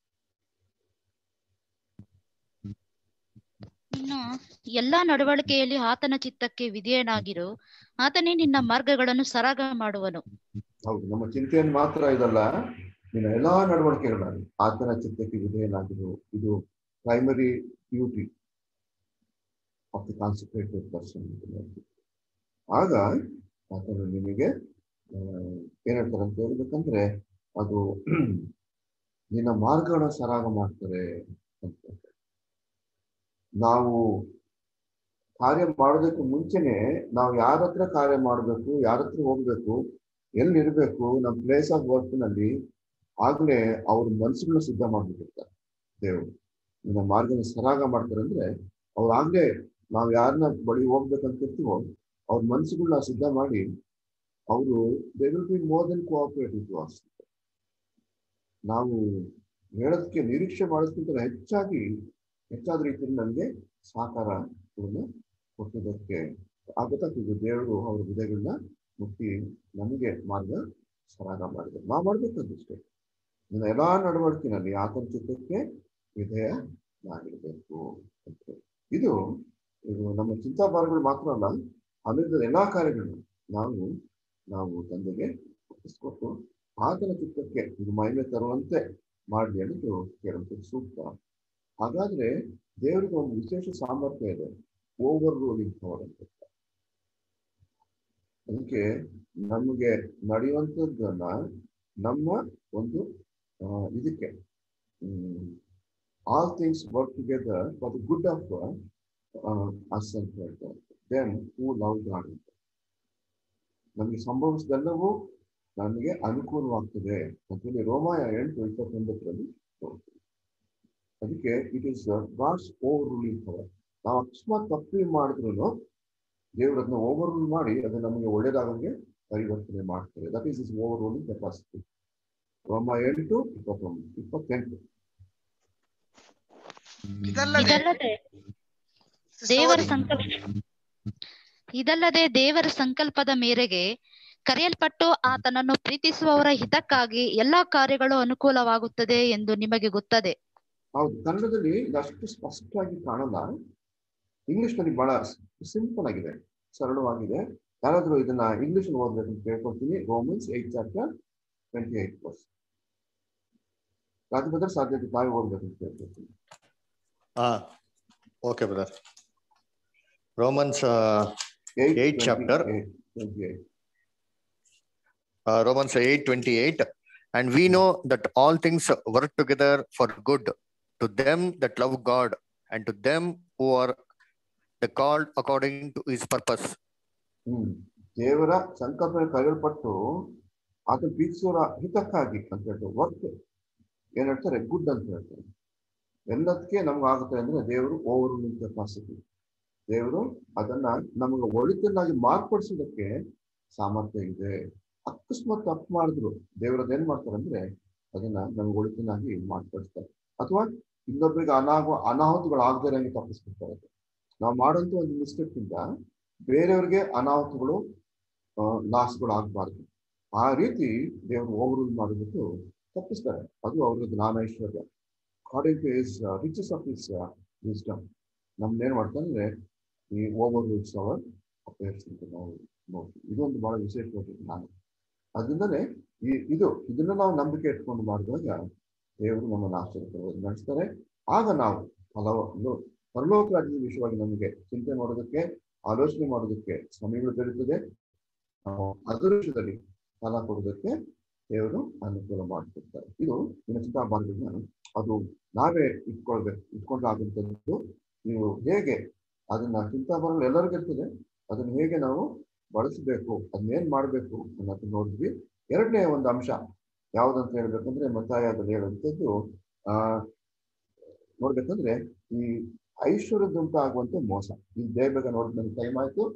ಇನ್ನು ಎಲ್ಲಾ ನಡವಳಿಕೆಯಲ್ಲಿ ಆತನ ಚಿತ್ತಕ್ಕೆ ವಿಧೇಯನಾಗಿರು ಆತನೇ ನಿನ್ನ ಮಾರ್ಗಗಳನ್ನು ಸರಾಗ ಮಾಡುವನು ಹೌದು ನಮ್ಮ ಚಿಂತೆಯನ್ನು ಮಾತ್ರ ಇದಲ್ಲ ನಿನ್ನ ಎಲ್ಲಾ ನಡವಳಿಕೆಗಳಲ್ಲಿ ಆತನ ಚಿತ್ತಕ್ಕೆ ವಿಧೇಯನಾಗಿರು ಇದು primary duty of the concentrated person ಆಗ ಆತನು ನಿಮಗೆ ಆ, ಏನ್ ಹೇಳ್ತಾರೆ ಅಂತ ಹೇಳ್ಬೇಕಂದ್ರೆ ಅದು ನಿನ್ನ ಮಾರ್ಗಗಳ ಸರಾಗ ಮಾಡ್ತಾರೆ ಅಂತ ಹೇಳ್ತಾರೆ. ನಾವು ಕಾರ್ಯ ಮಾಡೋದಕ್ಕೆ ಮುಂಚೆನೆ ನಾವು ಯಾರ ಹತ್ರ ಕಾರ್ಯ ಮಾಡಬೇಕು ಯಾರ ಹತ್ರ ಹೋಗ್ಬೇಕು ಎಲ್ಲಿರ್ಬೇಕು ನಮ್ಮ ಪ್ಲೇಸ್ ಆಫ್ ವರ್ಕ್ ನಲ್ಲಿ ಆಗ್ಲೇ ಅವ್ರ ಮನಸ್ಸುಗಳನ್ನ ಸಿದ್ಧ ಮಾಡ್ಬಿಟ್ಟಿರ್ತಾರೆ ದೇವರು ನಿನ್ನ ಮಾರ್ಗನ ಸರಾಗ ಮಾಡ್ತಾರೆ ಅಂದ್ರೆ ಅವ್ರಾಗ್ಲೇ ನಾವು ಯಾರನ್ನ ಬಳಿ ಹೋಗ್ಬೇಕಂತಿರ್ತೀವೋ ಅವ್ರ ಮನಸ್ಸುಗಳನ್ನ ಸಿದ್ಧ ಮಾಡಿ ಅವರು they will be more than cooperate with was ನಾವು ಹೇಳೋದಕ್ಕೆ ನಿರೀಕ್ಷೆ ಮಾಡೋದಕ್ಕಿಂತ ಹೆಚ್ಚಾಗಿ ಹೆಚ್ಚಾದ ರೀತಿಯಲ್ಲಿ ನನಗೆ ಸಹಕಾರ ಕೊಟ್ಟಿದ್ದಕ್ಕೆ ಆ ಗೊತ್ತಾಗ್ತದೆ ದೇವರು ಅವ್ರ ವಿಧಗಳನ್ನ ಮುಟ್ಟಿ ನಮಗೆ ಮಾರ್ಗ ಸರಾಗ ಮಾಡಿದ್ದಾರೆ ನಾವು ಮಾಡ್ಬೇಕಂದಿಷ್ಟೇ ನನ್ನ ಎಲ್ಲಾ ನಡವಳಿಕೆನಲ್ಲಿ ಆತನ ಚಿತ್ತಕ್ಕೆ ವಿಧೇಯನಾಗಿರ್ಬೇಕು ಅಂತ ಹೇಳಿ. ಇದು ಇದು ನಮ್ಮ ಚಿಂತಾಭಾರಗಳು ಮಾತ್ರ ಅಲ್ಲ ಅಲ್ಲಿದ್ದ ಎಲ್ಲಾ ಕಾರ್ಯಗಳನ್ನು ನಾವು ನಾವು ತಂದೆಗೆ ಒಪ್ಪಿಸ್ಕೊಟ್ಟು ಆತನ ಚಿತ್ತಕ್ಕೆ ಇದು ಮಹಿಮೆ ತರುವಂತೆ ಮಾಡಲಿ ಅನ್ನೋದು ಕೇಳುವಂಥದ್ದು ಸೂಕ್ತ ಹಾಗಾದ್ರೆ ದೇವರಿಗೆ ಒಂದು ವಿಶೇಷ ಸಾಮರ್ಥ್ಯ ಇದೆ ಓವರ್ ರೂಲಿಂಗ್ ಪವರ್ ಅಂತ ಅದಕ್ಕೆ ನಮಗೆ ನಡೆಯುವಂಥದ್ದನ್ನ ನಮ್ಮ ಒಂದು ಆ, ಇದಕ್ಕೆ all things work together for the good of us ಅಂತ ಹೇಳ್ತಾರೆ ದೆನ್ ಹೂ ಲವ್ ಗಾಡ್ ಅಂತ ನಮಗೆ ಸಂಭವಿಸಿದೆಲ್ಲವೂ ನಮಗೆ ಅನುಕೂಲವಾಗ್ತದೆ ಅಂತೇಳಿ ರೋಮಾಯ ಎಂಟು ಇಪ್ಪತ್ತೊಂಬತ್ತರಲ್ಲಿ ನೋಡ್ತೀವಿ ಅದಕ್ಕೆ it is God's overruling power ನಾವು ಅಕಸ್ಮಾತ್ ತಪ್ಪು ಮಾಡಿದ್ರು ದೇವರು ಅದನ್ನ ಓವರ್ ರೂಲ್ ಮಾಡಿ ಅದು ನಮಗೆ ಒಳ್ಳೇದಾಗಂಗೆ ಪರಿವರ್ತನೆ ಮಾಡ್ತಾರೆ that is is overruling capacity ರೋಮ ಎಂಟು ಇಪ್ಪತ್ತೊಂಬತ್ತು ಇಪ್ಪತ್ತೆಂಟು ಇದಲ್ಲದೆ ಇದಲ್ಲದೆ ದೇವರ ಸಂಕಲ್ಪ ಇದಲ್ಲದೆ ದೇವರ ಸಂಕಲ್ಪದ ಮೇರೆಗೆ ಕರೆಯಲ್ಪಟ್ಟು ಆತನನ್ನು ಪ್ರೀತಿಸುವವರ ಹಿತಕ್ಕಾಗಿ ಎಲ್ಲಾ ಕಾರ್ಯಗಳು ಅನುಕೂಲವಾಗುತ್ತದೆ ಎಂದು ನಿಮಗೆ ಗೊತ್ತದೆ ಹೌದು ಕನ್ನಡದಲ್ಲಿ ಇದು ಅಷ್ಟು ಸ್ಪಷ್ಟವಾಗಿ ಕಾಣಲ್ಲ ಇಂಗ್ಲಿಷ್ ನಲ್ಲಿ ಬಹಳ ಸಿಂಪಲ್ ಆಗಿದೆ ಸರಳವಾಗಿದೆ ಯಾರಾದ್ರೂ ಇದನ್ನ ಇಂಗ್ಲಿಷ್ ಓದ್ಬೇಕು ಅಂತ ಕೇಳ್ಕೊಳ್ತೀನಿ Romans eight chapter twenty eight verse ರಾಜಭದ್ರ ಸಾಧ್ಯತೆ ತಾವೇ ಓದ್ಬೇಕು ಅಂತ ಕೇಳ್ಕೊಳ್ತೀನಿ ಹಾ okay brother Romans eight eight chapter twenty eight Romans eight twenty eight and we know that all things work together for good to them that love God and to them who are the called according to his purpose hmm ದೇವರ ಸಂಕಲ್ಪ ಕರೆಯಲ್ಪಟ್ಟು ಆತ ಪ್ರೀತಿಸುವರ ಹಿತಕ್ಕಾಗಿ ಅಂತ ಹೇಳ್ತಾರೆ work ಏನ್ ಹೇಳ್ತಾರೆ good ಅಂತ ಹೇಳ್ತಾರೆ ಎಲ್ಲದಕ್ಕೆ ನಮ್ಗೆ ಆಗುತ್ತೆ ಅಂದ್ರೆ ದೇವರು ಓವರ್ ಕೆಪಾಸಿಟಿ ದೇವರು ಅದನ್ನ ನಮಗೆ ಒಳಿತನ್ನಾಗಿ ಮಾರ್ಪಡಿಸೋದಕ್ಕೆ ಸಾಮರ್ಥ್ಯ ಇದೆ ಅಕಸ್ಮಾತ್ ತಪ್ಪು ಮಾಡಿದ್ರು ದೇವರದ್ದು ಏನ್ ಮಾಡ್ತಾರೆ ಅಂದ್ರೆ ಅದನ್ನ ನಮ್ಗೆ ಒಳಿತನಾಗಿ ಮಾರ್ಪಡಿಸ್ತಾರೆ ಅಥವಾ ಇನ್ನೊಬ್ಬರಿಗೆ ಅನಾಹುತ ಅನಾಹುತಗಳಾಗದೇ ಇರಂಗೆ ತಪ್ಪಿಸ್ಬಿಡ್ತಾರೆ ನಾವು ಮಾಡೋಂಥ ಒಂದು ಮಿಸ್ಟೇಕ್ ಇಂದ ಬೇರೆಯವ್ರಿಗೆ ಅನಾಹುತಗಳು ಲಾಸ್ಗಳು ಆಗಬಾರ್ದು ಆ ರೀತಿ ದೇವರು ಓವರ್ ಮಾಡಿಬಿಟ್ಟು ತಪ್ಪಿಸ್ತಾರೆ ಅದು ಅವ್ರ ಜ್ಞಾನ ಐಶ್ವರ್ಯ according to his riches of his wisdom ನಮ್ದೇನ್ ಮಾಡ್ತಾರೆ ಈ ಓವರ್ ರೂಲ್ಸ್ ಅವರ್ ಅಫೇರ್ಸ್ ಅಂತ ನಾವು ನೋಡ್ತೀವಿ ಇದೊಂದು ಬಹಳ ವಿಶೇಷವಾದ ಜ್ಞಾನ ಅದರಿಂದಲೇ ಈ ಇದು ಇದನ್ನ ನಾವು ನಂಬಿಕೆ ಇಟ್ಕೊಂಡು ಮಾಡಿದಾಗ ದೇವರು ನಮ್ಮನ್ನು ಆಶ್ಚರ್ಯ ನಡೆಸ್ತಾರೆ ಆಗ ನಾವು ಹಲವು ಪರಲೋಕ ರಾಜ್ಯದ ವಿಷಯವಾಗಿ ನಮಗೆ ಚಿಂತೆ ಮಾಡೋದಕ್ಕೆ ಆಲೋಚನೆ ಮಾಡೋದಕ್ಕೆ ಸಮಯಗಳು ಬೆಳೀತದೆ ನಾವು ಅದರ ವಿಷಯದಲ್ಲಿ ಫಲ ಕೊಡೋದಕ್ಕೆ ದೇವರು ಅನುಕೂಲ ಮಾಡಿಕೊಡ್ತಾರೆ ಇದು ಇನ್ನು ಚಿಂತಾಭಾರದಿಂದ ಅದು ನಾವೇ ಇಟ್ಕೊಳ್ಬೇಕು ಇಟ್ಕೊಂಡಾಗುವಂಥದ್ದು ನೀವು ಹೇಗೆ ಅದನ್ನ ಚಿಂತಾಭಾರಗಳು ಎಲ್ಲರಿಗೂ ಇರ್ತದೆ ಅದನ್ನ ಹೇಗೆ ನಾವು ಬಳಸಬೇಕು ಅದನ್ನೇನ್ ಮಾಡಬೇಕು ಅನ್ನೋದನ್ನ ನೋಡಿದ್ವಿ ಎರಡನೇ ಒಂದು ಅಂಶ ಯಾವ್ದಂತ ಹೇಳ್ಬೇಕಂದ್ರೆ ಮತಾಯದಲ್ಲಿ ಹೇಳುವಂಥದ್ದು ಆ ನೋಡ್ಬೇಕಂದ್ರೆ ಈ ಐಶ್ವರ್ಯದುಂಟಾಗುವಂತ ಮೋಸ ಈ ಬೇಗ ಬೇಗ ನೋಡಿ ನನಗೆ ಟೈಮ್ ಆಯ್ತು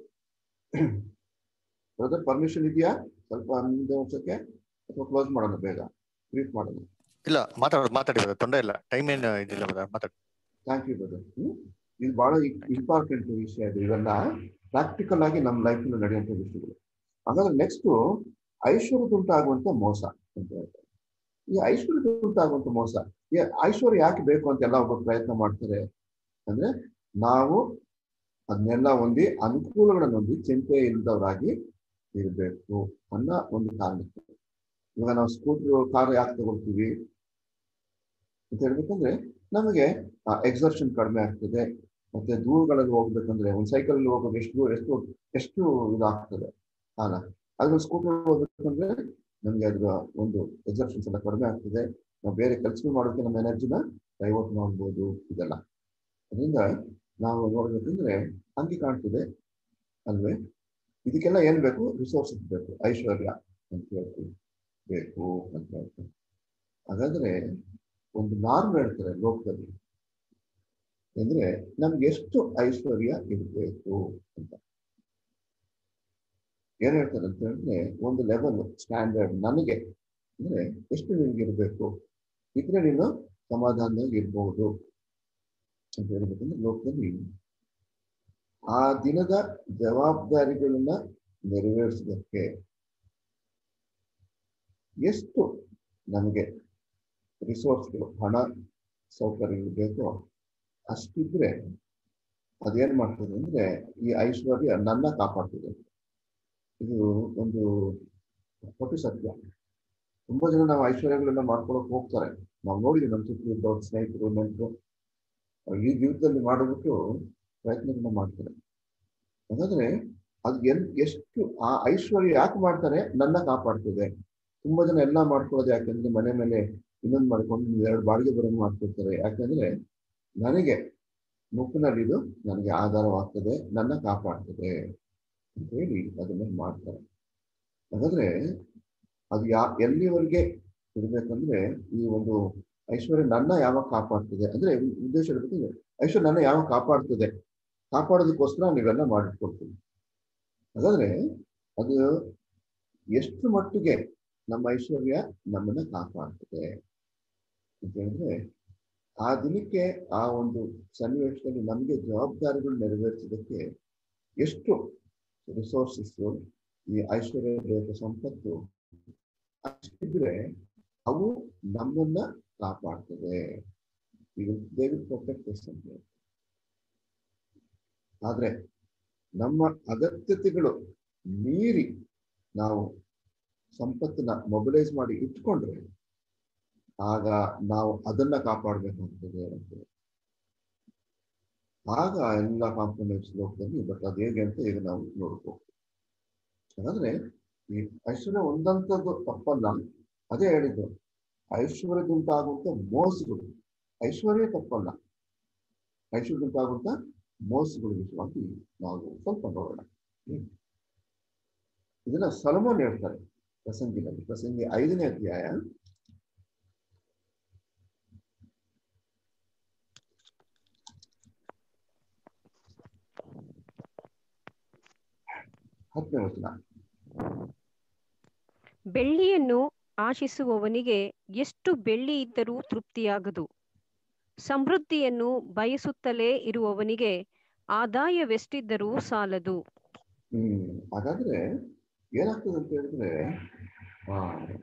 ಬ್ರದರ್ ಪರ್ಮಿಷನ್ ಇದೆಯಾ ಸ್ವಲ್ಪ ಮುಂದೆ ವರ್ಷಕ್ಕೆ ಅಥವಾ ಕ್ಲೋಸ್ ಮಾಡೋಣ ಬೇಗ ಬ್ರೀಫ್ ಮಾಡೋಣ ಇಲ್ಲ ಮಾತಾಡ ಮಾತಾಡಿ brother, ತೊಂದ್ರೆ ಇಲ್ಲ ಟೈಮ್ ಏನು ಇದಿಲ್ಲ brother, ಮಾತಾಡಿ ಥ್ಯಾಂಕ್ ಯು ಬ್ರದರ್ ಇದು ಬಹಳ ಇಂಪಾರ್ಟೆಂಟ್ ವಿಷಯ ಇದು ಇವೆಲ್ಲ ಪ್ರಾಕ್ಟಿಕಲ್ ಆಗಿ ನಮ್ಮ ಲೈಫಲ್ಲಿ ನಡೆಯುವಂಥ ವಿಷಯಗಳು ಹಾಗಾದ್ರೆ ನೆಕ್ಸ್ಟ್ ಐಶ್ವರ್ಯದುಂಟಾಗುವಂತ ಮೋಸ ಅಂತ ಹೇಳ್ತಾರೆ ಈ ಐಶ್ವರ್ಯದುಂಟಾಗುವಂತ ಮೋಸ ಈ ಐಶ್ವರ್ಯ ಯಾಕೆ ಬೇಕು ಅಂತ ಎಲ್ಲ ಒಬ್ಬರು ಪ್ರಯತ್ನ ಮಾಡ್ತಾರೆ ಅಂದ್ರೆ ನಾವು ಅದನ್ನೆಲ್ಲ ಹೊಂದಿ ಅನುಕೂಲಗಳನ್ನು ಹೊಂದಿ ಚಿಂತೆ ಇಲ್ಲದವರಾಗಿ ಇರಬೇಕು ಅನ್ನೋ ಒಂದು ಕಾರಣಕ್ಕೆ ಇವಾಗ ನಾವು ಸ್ಕೂಟರ್ ಕಾರ್ ಯಾಕೆ ತಗೊಳ್ತೀವಿ ಅಂತ ಹೇಳ್ಬೇಕಂದ್ರೆ ನಮಗೆ ಎಕ್ಸರ್ಷನ್ ಕಡಿಮೆ ಆಗ್ತದೆ ಮತ್ತೆ ದೂರಗಳಲ್ಲಿ ಹೋಗ್ಬೇಕಂದ್ರೆ ಒಂದು ಸೈಕಲ್ ಹೋಗೋದು ಎಷ್ಟು ಎಷ್ಟು ಎಷ್ಟು ಇದಾಗ್ತದೆ ಕಾಲ ಅದ್ರ ಸ್ಕೂಟರ್ ಹೋಗ್ಬೇಕಂದ್ರೆ ನಮಗೆ ಅದ್ರ ಒಂದು ಎಕ್ಸರ್ಷನ್ಸ್ ಎಲ್ಲ ಕಡಿಮೆ ಆಗ್ತದೆ ನಾವು ಬೇರೆ ಕೆಲಸ ಮಾಡೋದಕ್ಕೆ ನಮ್ಮ ಎನರ್ಜಿನ ಡೈವರ್ಟ್ ಮಾಡ್ಬೋದು ಇದೆಲ್ಲ ಅದರಿಂದ ನಾವು ನೋಡ್ಬೇಕಂದ್ರೆ ಹಂಗೆ ಕಾಣ್ತದೆ ಅಲ್ವೇ ಇದಕ್ಕೆಲ್ಲ ಏನ್ ಬೇಕು ರಿಸೋರ್ಸಸ್ ಬೇಕು ಐಶ್ವರ್ಯ ಅಂತ ಹೇಳ್ತೀವಿ ಬೇಕು ಅಂತ ಹೇಳ್ತೀವಿ ಹಾಗಾದ್ರೆ ಒಂದು ನಾರ್ಮ್ ಹೇಳ್ತಾರೆ ಲೋಕದಲ್ಲಿ ಅಂದ್ರೆ ನಮ್ಗೆ ಎಷ್ಟು ಐಶ್ವರ್ಯ ಇರಬೇಕು ಅಂತ ಏನ್ ಹೇಳ್ತಾರೆ ಅಂತ ಹೇಳಿದ್ರೆ ಒಂದು ಲೆವೆಲ್ ಸ್ಟ್ಯಾಂಡರ್ಡ್ ನನಗೆ ಅಂದ್ರೆ ಎಷ್ಟು ನಿಮ್ಗೆ ಇರಬೇಕು ಇದ್ರೆ ನೀನು ಸಮಾಧಾನವಾಗಿ ಇರ್ಬಹುದು ಅಂತ ಹೇಳ್ಬೇಕಂದ್ರೆ ಲೋಕದಲ್ಲಿ ಆ ದಿನದ ಜವಾಬ್ದಾರಿಗಳನ್ನ ನೆರವೇರಿಸೋದಕ್ಕೆ ಎಷ್ಟು ನಮಗೆ ರಿಸೋರ್ಸ್ಗಳು ಹಣ ಸೌಕರ್ಯಗಳು ಬೇಕೋ ಅಷ್ಟಿದ್ರೆ ಅದೇನ್ ಮಾಡ್ತದೆ ಅಂದ್ರೆ ಈ ಐಶ್ವರ್ಯ ನನ್ನ ಕಾಪಾಡ್ತದೆ ಇದು ಒಂದು ಕೊಟ್ಟು ಸತ್ಯ ತುಂಬಾ ಜನ ನಾವು ಐಶ್ವರ್ಯಗಳೆಲ್ಲ ಮಾಡ್ಕೊಳಕ್ ಹೋಗ್ತಾರೆ ನಾವು ನೋಡಿದ್ವಿ ನಮ್ಮ ಸುತ್ತ ಇದ್ದವ್ರ ಸ್ನೇಹಿತರು ನೆಂಟರು ಈ ಜೀವಿತದಲ್ಲಿ ಮಾಡೋದಕ್ಕೆ ಪ್ರಯತ್ನಗಳನ್ನ ಮಾಡ್ತಾರೆ ಹಾಗಾದ್ರೆ ಅದು ಎಲ್ ಎಷ್ಟು ಆ ಐಶ್ವರ್ಯ ಯಾಕೆ ಮಾಡ್ತಾರೆ ನನ್ನ ಕಾಪಾಡ್ತದೆ ತುಂಬಾ ಜನ ಎಲ್ಲ ಮಾಡ್ಕೊಳ್ಳೋದು ಯಾಕಂದ್ರೆ ಮನೆ ಮೇಲೆ ಇನ್ನೊಂದು ಮಾಡ್ಕೊಂಡು ಎರಡು ಬಾಡಿಗೆ ಬರೋಂಗ್ ಮಾಡ್ಕೊಡ್ತಾರೆ ಯಾಕಂದ್ರೆ ನನಗೆ ಮುಖನಲ್ಲಿ ಇದು ನನಗೆ ಆಧಾರವಾಗ್ತದೆ ನನ್ನ ಕಾಪಾಡ್ತದೆ ಅಂತ ಹೇಳಿ ಅದನ್ನ ಮಾಡ್ತಾರೆ ಹಾಗಾದ್ರೆ ಅದು ಯಾ ಎಲ್ಲಿವರೆಗೆ ಇರ್ಬೇಕಂದ್ರೆ ಈ ಒಂದು ಐಶ್ವರ್ಯ ನನ್ನ ಯಾವಾಗ ಕಾಪಾಡ್ತದೆ ಅಂದ್ರೆ ಉದ್ದೇಶ ಹೇಳ್ಬೇಕಂದ್ರೆ ಐಶ್ವರ್ಯ ನನ್ನ ಯಾವಾಗ ಕಾಪಾಡ್ತದೆ ಕಾಪಾಡೋದಕ್ಕೋಸ್ಕರ ನೀವೆಲ್ಲ ಮಾಡಿಟ್ಕೊಡ್ತೀವಿ ಹಾಗಾದ್ರೆ ಅದು ಎಷ್ಟು ಮಟ್ಟಿಗೆ ನಮ್ಮ ಐಶ್ವರ್ಯ ನಮ್ಮನ್ನ ಕಾಪಾಡ್ತದೆ ಅಂತ ಹೇಳಿದ್ರೆ ಆ ದಿನಕ್ಕೆ ಆ ಒಂದು ಸನ್ನಿವೇಶದಲ್ಲಿ ನಮಗೆ ಜವಾಬ್ದಾರಿಗಳು ನೆರವೇರಿಸೋದಕ್ಕೆ ಎಷ್ಟು ರಿಸೋರ್ಸಸ್ ಈ ಐಶ್ವರ್ಯ ಬೇಕು ಸಂಪತ್ತು ಅಷ್ಟಿದ್ರೆ ಅವು ನಮ್ಮನ್ನ ಕಾಪಾಡ್ತದೆ ಈಗ ದೇವಿ ಪ್ರೊಟೆಕ್ಟ್ ಅಂತ ಆದ್ರೆ ನಮ್ಮ ಅಗತ್ಯತೆಗಳು ಮೀರಿ ನಾವು ಸಂಪತ್ತನ್ನ ಮೊಬಿಲೈಸ್ ಮಾಡಿ ಇಟ್ಕೊಂಡ್ರೆ ಆಗ ನಾವು ಅದನ್ನ ಕಾಪಾಡಬೇಕಾಗ್ತದೆ ಅಂತ ಆಗ ಎಲ್ಲ ಕಾಂಪ್ರಮೈಸ್ ಲೋಕದಲ್ಲಿ ಬಟ್ ಅದು ಹೇಗೆ ಅಂತ ಈಗ ನಾವು ನೋಡ್ಬೋದು ಹಾಗಾದ್ರೆ ಈ ಐಶ್ವರ್ಯ ಒಂದಂಥದ್ದು ತಪ್ಪಲ್ಲ ಅದೇ ಹೇಳಿದ್ದು ಐಶ್ವರ್ಯದಿಂದಾಗುವಂತ ಮೋಸಗಳು ಐಶ್ವರ್ಯ ತಪ್ಪಲ್ಲ ಐಶ್ವರ್ಯದಿಂದಾಗುವಂತ ಮೋಸಗಳ ವಿಷಯವಾಗಿ ನಾವು ಸ್ವಲ್ಪ ನೋಡೋಣ ಇದನ್ನ ಸಲಮೋನ್ ಹೇಳ್ತಾರೆ ಪ್ರಸಂಗಿನಲ್ಲಿ ಪ್ರಸಂಗಿ ಐದನೇ ಅಧ್ಯಾಯ ಹತ್ತನೇ ವಚನ ಬೆಳ್ಳಿಯನ್ನು ಆಶಿಸುವವನಿಗೆ ಎಷ್ಟು ಬೆಳ್ಳಿ ಇದ್ದರೂ ತೃಪ್ತಿಯಾಗದು ಸಮೃದ್ಧಿಯನ್ನು ಬಯಸುತ್ತಲೇ ಇರುವವನಿಗೆ ಆದಾಯವೆಷ್ಟಿದ್ದರೂ ಸಾಲದು ಹ್ಮ್ ಹಾಗಾದ್ರೆ ಏನಾಗ್ತದೆ ಅಂತ ಹೇಳಿದ್ರೆ ಆ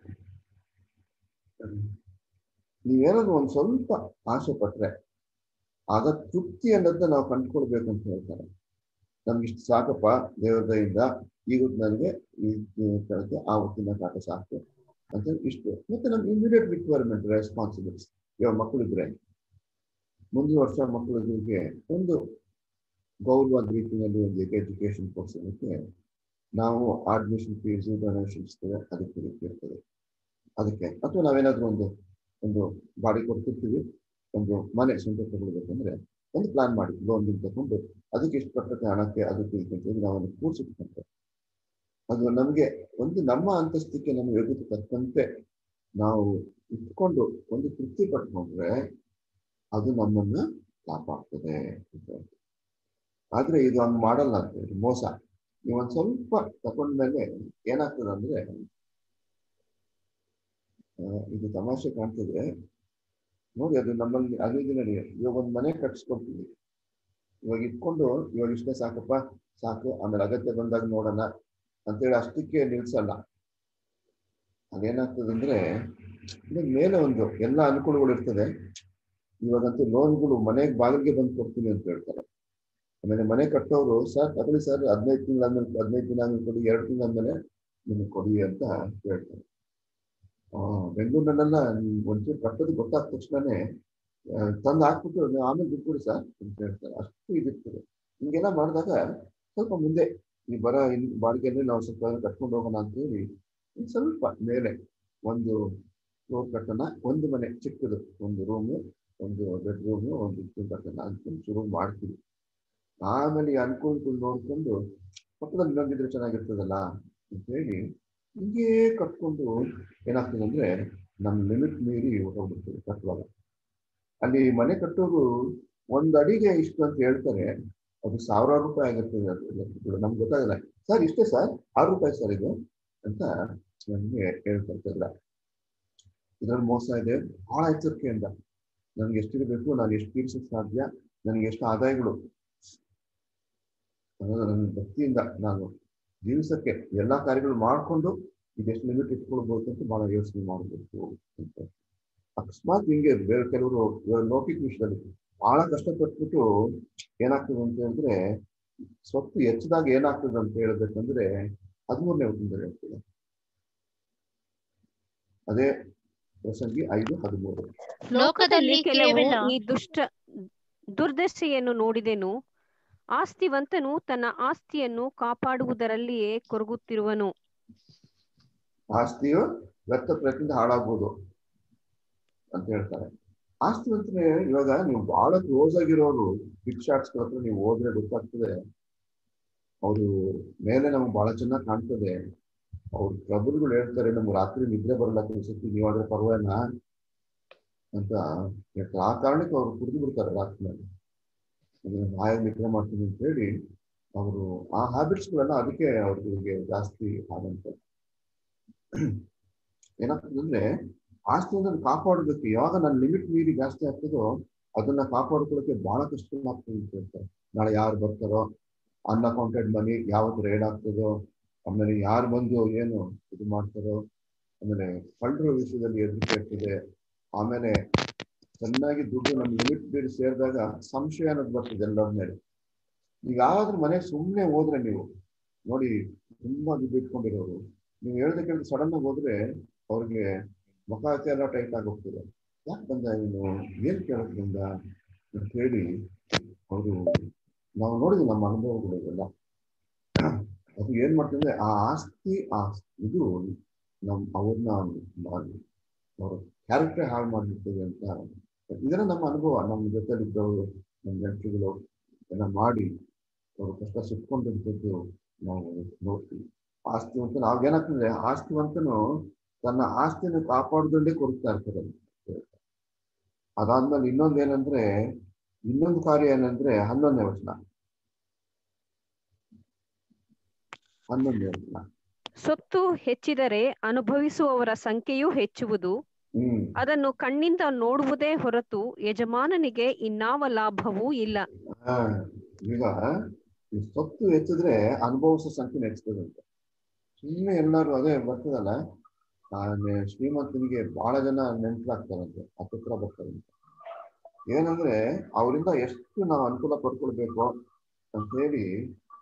ನೀವೇನಾದ್ರು ಒಂದ್ ಸ್ವಲ್ಪ ಆಸೆ ಪಟ್ರೆ ಆಗ ತೃಪ್ತಿ ಅನ್ನೋದನ್ನ ನಾವು ಕಂಡುಕೊಳ್ಬೇಕು ಅಂತ ಹೇಳ್ತಾರೆ ನಮ್ಗೆ ಇಷ್ಟು ಸಾಕಪ್ಪ ದೇವ್ರ ದಯಿಂದ ಈಗ ನನಗೆ ಈ ಕೆಳಗೆ ಆ ಹೊತ್ತಿನ ಕಾಟ ಸಾಕು ಅಂತ ಇಷ್ಟು ಮತ್ತೆ ನಮ್ಮ ಇಮಿಡಿಯೇಟ್ ರಿಕ್ವೈರ್ಮೆಂಟ್ ರೆಸ್ಪಾನ್ಸಿಬಿಲಿಟೀಸ್ ಇವಾಗ ಮಕ್ಕಳಿದ್ರೆ ಮುಂದಿನ ವರ್ಷ ಮಕ್ಕಳಿಗೆ ಒಂದು ಗೌರವವಾದ ರೀತಿಯಲ್ಲಿ ಒಂದು ಎಜುಕೇಶನ್ ಕೊಡ್ಸೋದಕ್ಕೆ ನಾವು ಅಡ್ಮಿಷನ್ ಫೀಸು ಡೊನೇಷನ್ಸ್ ಅದಕ್ಕೆ ಇರ್ತದೆ ಅದಕ್ಕೆ ಅಥವಾ ನಾವೇನಾದ್ರೂ ಒಂದು ಒಂದು ಬಾಡಿಗೆ ಕೊಡ್ತಿರ್ತೀವಿ ಒಂದು ಮನೆ ಸ್ವಂತ ತಗೊಳ್ಬೇಕಂದ್ರೆ ಒಂದು ಪ್ಲಾನ್ ಮಾಡಿ ಲೋನ್ ತಗೊಂಡು ಅದಕ್ಕೆ ಎಷ್ಟು ಕಟ್ಟಕ್ಕೆ ಹಣಕ್ಕೆ ಅದಕ್ಕೆ ಇದಕ್ಕೆ ಅಂತ ಹೇಳಿ ನಾವು ಅದನ್ನು ಕೂಡಿಸಿಟ್ಕೊಂಡ್ರೆ ಅದು ನಮಗೆ ಒಂದು ನಮ್ಮ ಅಂತಸ್ತಿಗೆ ನಮ್ಮ ಯೋಗ್ಯತೆ ತಕ್ಕಂತೆ ನಾವು ಇಟ್ಕೊಂಡು ಒಂದು ತೃಪ್ತಿ ಪಟ್ಕೊಂಡ್ರೆ ಅದು ನಮ್ಮನ್ನ ಕಾಪಾಡ್ತದೆ ಅಂತ ಹೇಳ್ತಾರೆ. ಆದ್ರೆ ಇದು ಹಂಗ್ ಮಾಡಲ್ಲ ಅಂತ ಹೇಳಿ ಮೋಸ ನೀವು ಒಂದ್ ಸ್ವಲ್ಪ ತಕೊಂಡ್ಮೇಲೆ ಏನಾಗ್ತದೆ ಅಂದ್ರೆ ಆ, ಇದು ತಮಾಷೆ ಕಾಣ್ತದೆ ನೋಡಿ ಅದು ನಮ್ಮಲ್ಲಿ ಅದೇ ದಿನ ಇವಾಗ ಒಂದು ಮನೆ ಕಟ್ಸ್ಕೊಡ್ತೀವಿ ಇವಾಗ ಇಟ್ಕೊಂಡು ಇವಾಗ ಇಷ್ಟೇ ಸಾಕಪ್ಪ ಸಾಕು ಆಮೇಲೆ ಅಗತ್ಯ ಬಂದಾಗ ನೋಡೋಣ ಅಂತೇಳಿ ಅಷ್ಟಕ್ಕೆ ನಿಲ್ಸಲ್ಲ ಅದೇನಾಗ್ತದೆ ಅಂದ್ರೆ ಇವಾಗ ಮೇಲೆ ಒಂದು ಎಲ್ಲ ಅನುಕೂಲಗಳು ಇರ್ತದೆ ಇವಾಗಂತೂ ಲೋನ್ಗಳು ಮನೆಗೆ ಬಾಗಿಲಿಗೆ ಬಂದು ಕೊಡ್ತೀನಿ ಅಂತ ಹೇಳ್ತಾರೆ ಆಮೇಲೆ ಮನೆ ಕಟ್ಟೋರು ಸರ್ ತಗೊಳ್ಳಿ ಸರ್ ಹದಿನೈದು ತಿಂಗಳಾದ್ಮೇಲೆ ಹದಿನೈದು ದಿನ ಆದ್ಮೇಲೆ ಕೊಡಿ ಎರಡು ತಿಂಗಳಾದ್ಮೇಲೆ ನಿಮಗೆ ಕೊಡಿ ಅಂತ ಹೇಳ್ತಾರೆ ಆ ಬೆಂಗಳೂರಿನಲ್ಲೆಲ್ಲ ಒಂಚೂರು ಕಟ್ಟೋದು ಗೊತ್ತಾದ ತಕ್ಷಣನೇ ಆ, ತಂದು ಹಾಕ್ಬಿಟ್ಟು ನೀವು ಆಮೇಲೆ ದುಡ್ಡು ಕೊಡಿ ಸರ್ ಅಂತ ಹೇಳ್ತಾರೆ ಅಷ್ಟು ಇದಿರ್ತದೆ ಹಿಂಗೆಲ್ಲ ಮಾಡಿದಾಗ ಸ್ವಲ್ಪ ಮುಂದೆ ಈ ಬರ ಇನ್ ಬಾಡಿಗೆಯಲ್ಲಿ ನಾವು ಸ್ವಲ್ಪ ಕಟ್ಕೊಂಡು ಹೋಗೋಣ ಅಂತ ಹೇಳಿ ಒಂದ್ ಸ್ವಲ್ಪ ಮೇಲೆ ಒಂದು ಫ್ಲೋರ್ ಕಟ್ಟೋಣ ಒಂದು ಮನೆ ಚಿಕ್ಕದು ಒಂದು ರೂಮು ಒಂದು ಬೆಡ್ರೂಮು ಒಂದು ಇದು ಕಟ್ಟೋಣ ಅಂತ ಶುರು ಮಾಡ್ತೀವಿ ಆಮೇಲೆ ಈ ಅನುಕೂಲಗಳು ನೋಡ್ಕೊಂಡು ಪಕ್ಕದಲ್ಲಿ ಇನ್ನೊಂದಿದ್ರೆ ಚೆನ್ನಾಗಿರ್ತದಲ್ಲ ಅಂತ ಹೇಳಿ ಹಿಂಗೇ ಕಟ್ಕೊಂಡು ಏನಾಗ್ತದೆ ಅಂದ್ರೆ ನಮ್ಮ ಲಿಮಿಟ್ ಮೀರಿ ಹೋಗ್ಬಿಡ್ತದೆ ಕಟ್ಟುವಾಗ ಅಲ್ಲಿ ಮನೆ ಕಟ್ಟೋರು ಒಂದ್ ಅಡಿಗೆ ಇಷ್ಟು ಅಂತ ಹೇಳ್ತಾರೆ ಅದು ಸಾವಿರಾರು ರೂಪಾಯಿ ಆಗಿರ್ತದೆ ಅದು ಲೆಕ್ಕಗಳು. ನಮ್ಗೆ ಗೊತ್ತಾಗಲ್ಲ ಸರ್ ಇಷ್ಟೇ ಸರ್ ಆರು ರೂಪಾಯಿ ಸರ್ ಇದು ಅಂತ ನನಗೆ ಹೇಳ್ಕೊಳ್ತಿದ್ರ ಇದ್ರಲ್ಲಿ ಮೋಸ ಇದೆ ಬಹಳ ಎಚ್ಚರಿಕೆಯಿಂದ ನನ್ಗೆ ಎಷ್ಟಿರಬೇಕು ನಾನು ಎಷ್ಟು ತೀರ್ಸಕ್ ಸಾಧ್ಯ ನನಗೆ ಎಷ್ಟು ಆದಾಯಗಳು ಅನ್ನೋದು ನನ್ನ ಭಕ್ತಿಯಿಂದ ನಾನು ಜೀವಿಸಕ್ಕೆ ಎಲ್ಲಾ ಕಾರ್ಯಗಳು ಮಾಡ್ಕೊಂಡು ಇದೆಷ್ಟು ಲಿಮಿಟ್ ಇಟ್ಕೊಳ್ಬಹುದು ಅಂತ ಬಹಳ ಯೋಚನೆ ಮಾಡಬೇಕು ಅಂತ ಅಕಸ್ಮಾತ್ ಹಿಂಗೆ ಬೇರೆ ಕೆಲವರು ಇವಾಗ ಲೌಕಿಕ ವಿಷಯದಲ್ಲಿ ಬಹಳ ಕಷ್ಟಪಟ್ಬಿಟ್ಟು ಏನಾಗ್ತದೆ ಅಂತ ಹೇಳಿದ್ರೆ ಸ್ವತ್ತು ಹೆಚ್ಚಿದಾಗ ಏನಾಗ್ತದೆ ಅಂತ ಹೇಳ್ಬೇಕಂದ್ರೆ ಹದಿಮೂರನೇ ವಚನದಲ್ಲಿ ಹೇಳ್ತದೆ ಅದೇ ಪ್ರಸಂಗಿ ಐದು ಹದಿಮೂರು ಲೋಕದಲ್ಲಿ ಕೆಲವು ಕೇವಲ ಈ ದುಷ್ಟ ದುರ್ದಶೆಯನ್ನು ನೋಡಿದೆನು ಆಸ್ತಿವಂತನು ತನ್ನ ಆಸ್ತಿಯನ್ನು ಕಾಪಾಡುವುದರಲ್ಲಿಯೇ ಕೊರಗುತ್ತಿರುವನು ಆಸ್ತಿಯು ವ್ಯರ್ಥ ಪ್ರಯತ್ನದಿಂದ ಹಾಳಾಗ್ಬೋದು ಅಂತ ಹೇಳ್ತಾರೆ ಆಸ್ತಿವಂತನೇ ಇವಾಗ ನೀವು ಬಹಳ ಕ್ಲೋಸ್ ಆಗಿರೋರು ಬಿಗ್ ಶಾಟ್ಸ್ ಹತ್ರ ನೀವು ಹೋದ್ರೆ ಗೊತ್ತಾಗ್ತದೆ ಅವರು ಮೇಲೆ ನಮ್ಗೆ ಬಹಳ ಚೆನ್ನಾಗಿ ಕಾಣ್ತದೆ ಅವ್ರ ಪ್ರಭುಗಳು ಹೇಳ್ತಾರೆ ನಮ್ಗೆ ರಾತ್ರಿ ನಿದ್ರೆ ಬರಲ್ಲ ಕೆಲಸಕ್ಕೆ ನೀವಾದ್ರೆ ಪರವಾಗಿಲ್ಲ ಅಂತ ಹೇಳ್ತಾರೆ ಆ ಕಾರಣಕ್ಕೆ ಅವ್ರು ಕುಡಿದು ಬಿಡ್ತಾರೆ ರಾತ್ರಿನಲ್ಲಿ ಅದನ್ನ ಬಾಯಾಗಿ ನಿದ್ರೆ ಮಾಡ್ತೀನಿ ಅಂತ ಹೇಳಿ ಅವರು ಆ ಹ್ಯಾಬಿಟ್ಸ್ಗಳೆಲ್ಲ ಅದಕ್ಕೆ ಅವ್ರಿಗೆ ಜಾಸ್ತಿ ಆದಂತ ಏನಾಗ್ತದೆ ಅಂದ್ರೆ ಆಸ್ತಿಯನ್ನು ಕಾಪಾಡೋದಕ್ಕೆ ಯಾವಾಗ ನನ್ನ ಲಿಮಿಟ್ ಮೀರಿ ಜಾಸ್ತಿ ಆಗ್ತದೋ ಅದನ್ನ ಕಾಪಾಡ್ಕೊಳ್ಳೋಕೆ ಬಹಳ ಕಷ್ಟ ಆಗ್ತದೆ ಅಂತ ಹೇಳ್ತಾರೆ ನಾಳೆ ಯಾರು ಬರ್ತಾರೋ ಅನ್ಅಕೌಂಟೆಡ್ ಮನಿ ಯಾವತ್ತು ರೇಡ್ ಆಗ್ತದೋ ಆಮೇಲೆ ಯಾರು ಬಂದು ಏನು ಇದು ಮಾಡ್ತಾರೋ ಆಮೇಲೆ ಕಳ್ಳರ ವಿಷಯದಲ್ಲಿ ಹೆದರಿಕೆ ಇರ್ತದೆ ಆಮೇಲೆ ಚೆನ್ನಾಗಿ ದುಡ್ಡು ನಮ್ಮ ಲಿಮಿಟ್ ಮೀರಿ ಸೇರಿದಾಗ ಸಂಶಯ ಅನ್ನೋದು ಬರ್ತದೆ ಎಲ್ಲರ ಮೇಲೆ ಈಗ ಯಾವ್ದಾದ್ರು ಮನೆಗೆ ಸುಮ್ಮನೆ ಹೋದ್ರೆ ನೀವು ನೋಡಿ ತುಂಬಾ ದುಡ್ಡು ಇಟ್ಕೊಂಡಿರೋರು ನೀವು ಹೇಳ್ದೆ ಕೇಳಿದ್ರೆ ಸಡನ್ ಆಗಿ ಹೋದ್ರೆ ಅವ್ರಿಗೆ ಮುಖ ಹತ್ತಿ ಎಲ್ಲ ಟೈಟ್ ಆಗಿ ಹೋಗ್ತದೆ ಯಾಕೆ ಬಂದ ಇವನು ಏನ್ ಕೇಳಕ್ ಬಂದ ಅಂತ ಹೇಳಿ ಅವರು ನಾವು ನೋಡಿದ್ವಿ ನಮ್ಮ ಅನುಭವಗಳು ಇವೆಲ್ಲ ಅದು ಏನ್ ಮಾಡ್ತಂದ್ರೆ ಆ ಆಸ್ತಿ ಆ ಇದು ನಮ್ ಅವ್ರನ್ನ ಅವ್ರ ಕ್ಯಾರೆಕ್ಟರ್ ಹಾಳು ಮಾಡಿರ್ತದೆ ಅಂತ ಇದನ್ನ ನಮ್ಮ ಅನುಭವ ನಮ್ಮ ಜೊತೆಲಿದ್ದವರು ನಮ್ಮ ನೆಂಟರುಗಳು ಎಲ್ಲ ಮಾಡಿ ಅವರು ಕಷ್ಟ ಸುಟ್ಕೊಂಡಿರ್ತದ್ದು ನಾವು ನೋಡ್ತೀವಿ ಆಸ್ತಿವಂತ ನಾವೇನಾಗ್ತದೆ ಆಸ್ತಿವಂತನು ತನ್ನ ಆಸ್ತಿಯನ್ನು ಕಾಪಾಡ್ಕೊಂಡೇ ಕೊಡ್ತಾ ಇರ್ತಾರೆ ಅದಾದ್ಮೇಲೆ ಇನ್ನೊಂದು ಏನಂದ್ರೆ ಇನ್ನೊಂದು ಕಾರ್ಯ ಏನಂದ್ರೆ ಹನ್ನೊಂದನೇ ವಚನ ಹನ್ನೊಂದನೇ ವಚನ ಸೊತ್ತು ಹೆಚ್ಚಿದರೆ ಅನುಭವಿಸುವವರ ಸಂಖ್ಯೆಯೂ ಹೆಚ್ಚುವುದು ಹ್ಮ್ ಅದನ್ನು ಕಣ್ಣಿಂದ ನೋಡುವುದೇ ಹೊರತು ಯಜಮಾನನಿಗೆ ಇನ್ನಾವ ಲಾಭವೂ ಇಲ್ಲ ಹಾ ಈಗ ಈ ಸೊತ್ತು ಹೆಚ್ಚಿದ್ರೆ ಅನುಭವಿಸೋ ಸಂಖ್ಯೆ ಹೆಚ್ಚಿಸ್ತದೆ ಅಂತ ಸುಮ್ಮನೆ ಎಲ್ಲರೂ ಅದೇ ಬರ್ತದಲ್ಲ ಆ ನೆ- ಶ್ರೀಮಂತನಿಗೆ ಬಹಳ ಜನ ನೆಂಟರಾಗ್ತಾರಂತೆ ಹತ್ತಿರ ಬರ್ತಾರಂತೆ ಏನಂದ್ರೆ ಅವರಿಂದ ಎಷ್ಟು ನಾವು ಅನುಕೂಲ ಪಡ್ಕೊಳ್ಬೇಕು ಅಂತ ಹೇಳಿ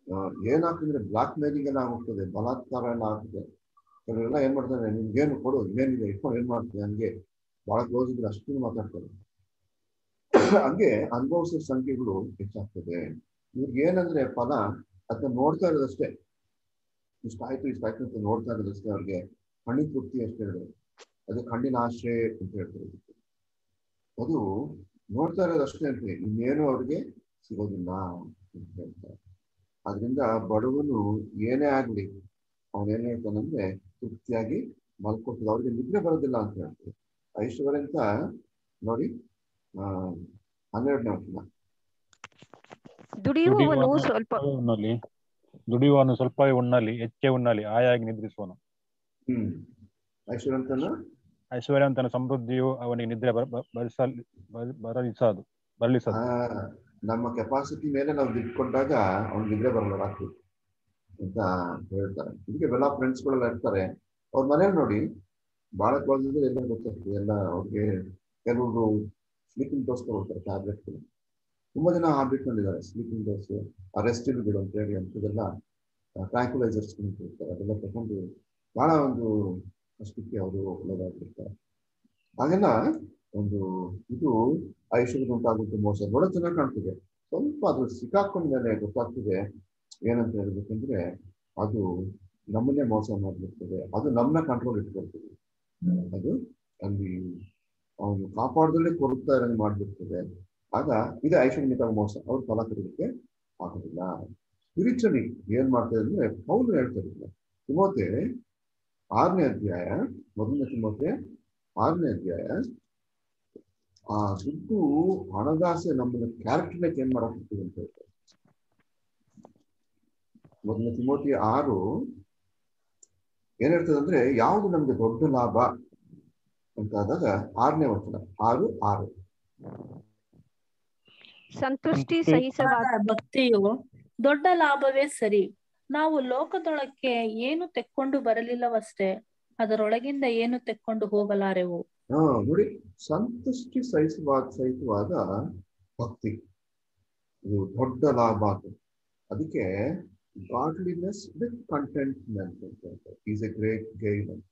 ಆ, ಏನಾಗ್ತದೆ ಬ್ಲಾಕ್ ಮೇಲಿಂಗ್ ಎಲ್ಲ ಆಗೋಗ್ತದೆ ಬಲಾತ್ಕಾರ ಎಲ್ಲ ಆಗ್ತದೆ ಕೆಲವೆಲ್ಲ ಏನ್ ಮಾಡ್ತಾರೆ ನಿಮ್ಗೇನು ಕೊಡು ಏನಿದೆ ಇಟ್ಕೊಂಡು ಏನ್ ಮಾಡ್ತೀವಿ ಹಂಗೆ ಬಹಳ ಕ್ಲೋಸ್ ಇದ್ರೆ ಅಷ್ಟು ಮಾತಾಡ್ತಾರೆ ಹಂಗೆ ಅನುಭವಿಸೋ ಸಂಖ್ಯೆಗಳು ಹೆಚ್ಚಾಗ್ತದೆ ಇವ್ರಿಗೆ ಏನಂದ್ರೆ ಫಲ ಅದನ್ನ ನೋಡ್ತಾ ಇರೋದಷ್ಟೇ ಇಷ್ಟಾಯ್ತು ಇಷ್ಟಾಯ್ತು ಅಂತ ನೋಡ್ತಾ ಇರೋದಷ್ಟೇ ಅವ್ರಿಗೆ ಕಣ್ಣಿನ ತೃಪ್ತಿ ಅಷ್ಟೇ ಇರೋದು ಅದು ಕಣ್ಣಿನ ಆಶ್ರಯ ಅಂತ ಹೇಳ್ತಾರೆ ಇದಕ್ಕೆ. ಅದು ನೋಡ್ತಾ ಇರೋದಷ್ಟೇ ಅಂತ ಇನ್ನೇನು ಅವ್ರಿಗೆ ಸಿಗೋದಿಲ್ಲ ಅಂತ ಹೇಳ್ತಾರೆ ಆದ್ರಿಂದ ಬಡವನು ಏನೇ ಆಗ್ಲಿ ಅವನ್ ಏನ್ ಹೇಳ್ತಾನಂದ್ರೆ ತೃಪ್ತಿಯಾಗಿ ಮಲ್ಕೊಟ್ಟದ ಅವ್ರಿಗೆ ನಿದ್ರೆ ಬರೋದಿಲ್ಲ ಅಂತ ಹೇಳ್ತಾರೆ ಐಶ್ವರ್ಯ ಅಂತ ನೋಡಿ ಆ ಹನ್ನೆರಡನೇ ವರ್ಷ ದುಡಿಯುವವನು ಸ್ವಲ್ಪ ಉಣ್ಣಲಿ ದುಡಿಯುವವನು ಸ್ವಲ್ಪವೇ ಉಣ್ಣಲಿ ಹೆಚ್ಚೇ ಉಣ್ಣಲಿ ಆಯಾಗಿ ನಿದ್ರಿಸುವನು ಹ್ಮ್ ಐಶ್ವರ್ಯ ಅಂತನ ಐಶ್ವರ್ಯವಂತನ ಸಮೃದ್ಧಿಯು ಅವನಿಗೆ ನಿದ್ರೆ ಬರ- ಬ- ಬರಿಸಲ್ ಬರ- ಬರಲಿಸದು ಬರಲಿಸದು ಆ, ನಮ್ಮ ಕೆಪಾಸಿಟಿ ಮೇಲೆ ನಾವು ದುಡ್ಕೊಂಡಾಗ ಅವ್ನಿಗೆ ನಿದ್ರೆ ಬರಲ್ಲ ರಾತ್ರಿ ಅಂತ ಹೇಳ್ತಾರೆ ಇದಕ್ಕೆ ಬೆಲ್ಲ ಫ್ರೆಂಡ್ಸ್ಗಳೆಲ್ಲ ಇರ್ತಾರೆ ಅವ್ರ ಮನೇಲಿ ನೋಡಿ ಬಹಳ ಕ್ಲೋಸ್ ಇದ್ರೆ ಎಲ್ಲ ಗೊತ್ತಾಗ್ತದೆ ಎಲ್ಲ ಅವ್ರಿಗೆ ಕೆಲವರು ಸ್ಲೀಪಿಂಗ್ ಡೋಸ್ ತಗೊಳ್ತಾರೆ ಟ್ಯಾಬ್ಲೆಟ್ಗಳು ತುಂಬಾ ಜನ ಹಾಬಿಟ್ ಮಾಡಿದ್ದಾರೆ ಸ್ಲೀಪಿಂಗ್ ಡೋಸ್ ರೆಸ್ಟಿಲ್ಗಳು ಅಂತ ಹೇಳಿ ಅಂಥದ್ದೆಲ್ಲ ಟ್ರ್ಯಾಂಕ್ಯುಲೈಸರ್ಸ್ ಇರ್ತಾರೆ ಅದೆಲ್ಲ ತಗೊಂಡು ಬಹಳ ಒಂದು ಅಷ್ಟಕ್ಕೆ ಅವರು ಒಳ್ಳೆದಾಗಿರ್ತಾರೆ ಹಾಗೆಲ್ಲ ಒಂದು ಇದು ಐಶ್ವರ್ಯ ಉಂಟಾಗುತ್ತೆ ಮೋಸ ನೋಡೋ ಚೆನ್ನಾಗಿ ಕಾಣ್ತದೆ ಸ್ವಲ್ಪ ಅದು ಸಿಕ್ಕಾಕೊಂಡ ಮೇಲೆ ಗೊತ್ತಾಗ್ತದೆ ಏನಂತ ಹೇಳ್ಬೇಕಂದ್ರೆ ಅದು ನಮ್ಮನ್ನೇ ಮೋಸ ಮಾಡ್ಬಿಡ್ತದೆ ಅದು ನಮ್ಮನ್ನ ಕಂಟ್ರೋಲ್ ಇಟ್ಕೊಳ್ತದೆ ಅದು ಅಲ್ಲಿ ಅವನು ಕಾಪಾಡದಲ್ಲೇ ಕೊರಗ್ತಾ ಇರೋಂಗೆ ಮಾಡ್ಬಿಡ್ತದೆ ಆಗ ಇದು ಐಶ್ವರ್ಯಮಿತ ಮೋಸ ಅವ್ರು ಫಲ ಕೊಡೋದಕ್ಕೆ ಆಗೋದಿಲ್ಲ ಸ್ಪಿರಿಚುಲಿ ಏನ್ ಮಾಡ್ತಾರೆ ಅಂದ್ರೆ ಪೌಲು ಹೇಳ್ತಾರೆ ತಿಮೋತೆ ಆರನೇ ಅಧ್ಯಾಯ ಮೊದಲನೇ ತಿಮೋತೆ ಆರನೇ ಅಧ್ಯಾಯ ಆ ದುಡ್ಡು ಹಣದಾಸೆ ನಮ್ಮನ್ನ ಕ್ಯಾರೆಕ್ಟರ್ನ ಚೇಂಜ್ ಮಾಡಕ್ ಹೋಗ್ತದೆ ಅಂತ ಹೇಳ್ತಾರೆ ಮೊದಲನೇ ತಿಮೋತಿ ಆರು ಏನ್ ಹೇಳ್ತದೆ ಅಂದ್ರೆ ಯಾವುದು ನಮ್ಗೆ ದೊಡ್ಡ ಲಾಭ ಅಂತ ಆದಾಗ ಆರನೇ ವಚನ ಆರು ಆರು ಸಂತುಷ್ಟಿ ಸಹಿಸವಾದ ಭಕ್ತಿಯು ದೊಡ್ಡ ಲಾಭವೇ ಸರಿ ನಾವು ಲೋಕದೊಳಕ್ಕೆ ಏನು ತೆಕ್ಕೊಂಡು ಬರಲಿಲ್ಲವಷ್ಟೇ ಅದರೊಳಗಿಂದ ಏನು ತೆಕ್ಕೊಂಡು ಹೋಗಲಾರೆವು ಹಾ ನೋಡಿ ಸಂತುಷ್ಟಿ ಸಹಿಸುವಾದ ಸಹಿತವಾದ ಭಕ್ತಿ ಇದು ದೊಡ್ಡ ಲಾಭ ಅದು ಅದಕ್ಕೆ ಗಾಡ್ಲಿನೆಸ್ ವಿತ್ ಕಂಟೆಂಟ್ಮೆಂಟ್ ಅಂತ ಹೇಳ್ತಾರೆ ಈಸ್ ಎ ಗ್ರೇಟ್ ಗೈನ್ ಅಂತ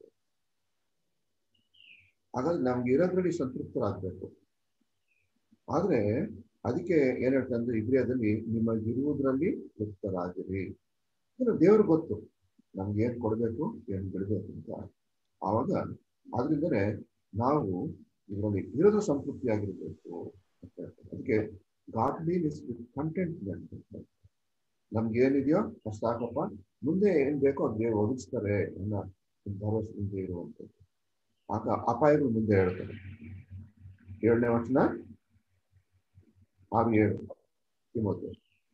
ಹಾಗಾಗಿ ನಮ್ಗೆ ಇರೋದ್ರಲ್ಲಿ ಸಂತೃಪ್ತರಾಗಬೇಕು ಆದ್ರೆ ಅದಕ್ಕೆ ಏನ್ ಹೇಳ್ತಾರೆ ಅಂದ್ರೆ ಇಬ್ರಿಯದಲ್ಲಿ ನಿಮಗಿರುವುದರಲ್ಲಿ ತೃಪ್ತರಾಗಿರಿ ಅಂದ್ರೆ ದೇವ್ರಿಗೆ ಗೊತ್ತು ನಮ್ಗೆ ಏನ್ ಕೊಡ್ಬೇಕು ಏನ್ ಬಿಡ್ಬೇಕು ಅಂತ ಆವಾಗ ಆದ್ರಿಂದನೇ ನಾವು ಇದರಲ್ಲಿ ಇರೋದು ಸಂತೃಪ್ತಿಯಾಗಿರ್ಬೇಕು ಅಂತ ಹೇಳ್ತಾರೆ ಅದಕ್ಕೆ ಗಾಡ್ಲಿನೆಸ್ ವಿತ್ ಕಂಟೆಂಟ್ಮೆಂಟ್ ಅಂತ ನಮ್ಗೆ ಏನಿದೆಯೋ ಅಷ್ಟು ಸಾಕಪ್ಪ ಮುಂದೆ ಏನ್ ಬೇಕೋ ಅದು ದೇವ್ರು ಒದಗಿಸ್ತಾರೆ ಅನ್ನೋ ಒಂದು ಭರವಸೆಯಿಂದ ಇರುವಂಥದ್ದು ಆಗ ಅಪಾಯಗಳು ಮುಂದೆ ಹೇಳ್ತಾರೆ ಏಳನೇ ವಚನ ಆರು ಏಳು ತಿಮೋತಿ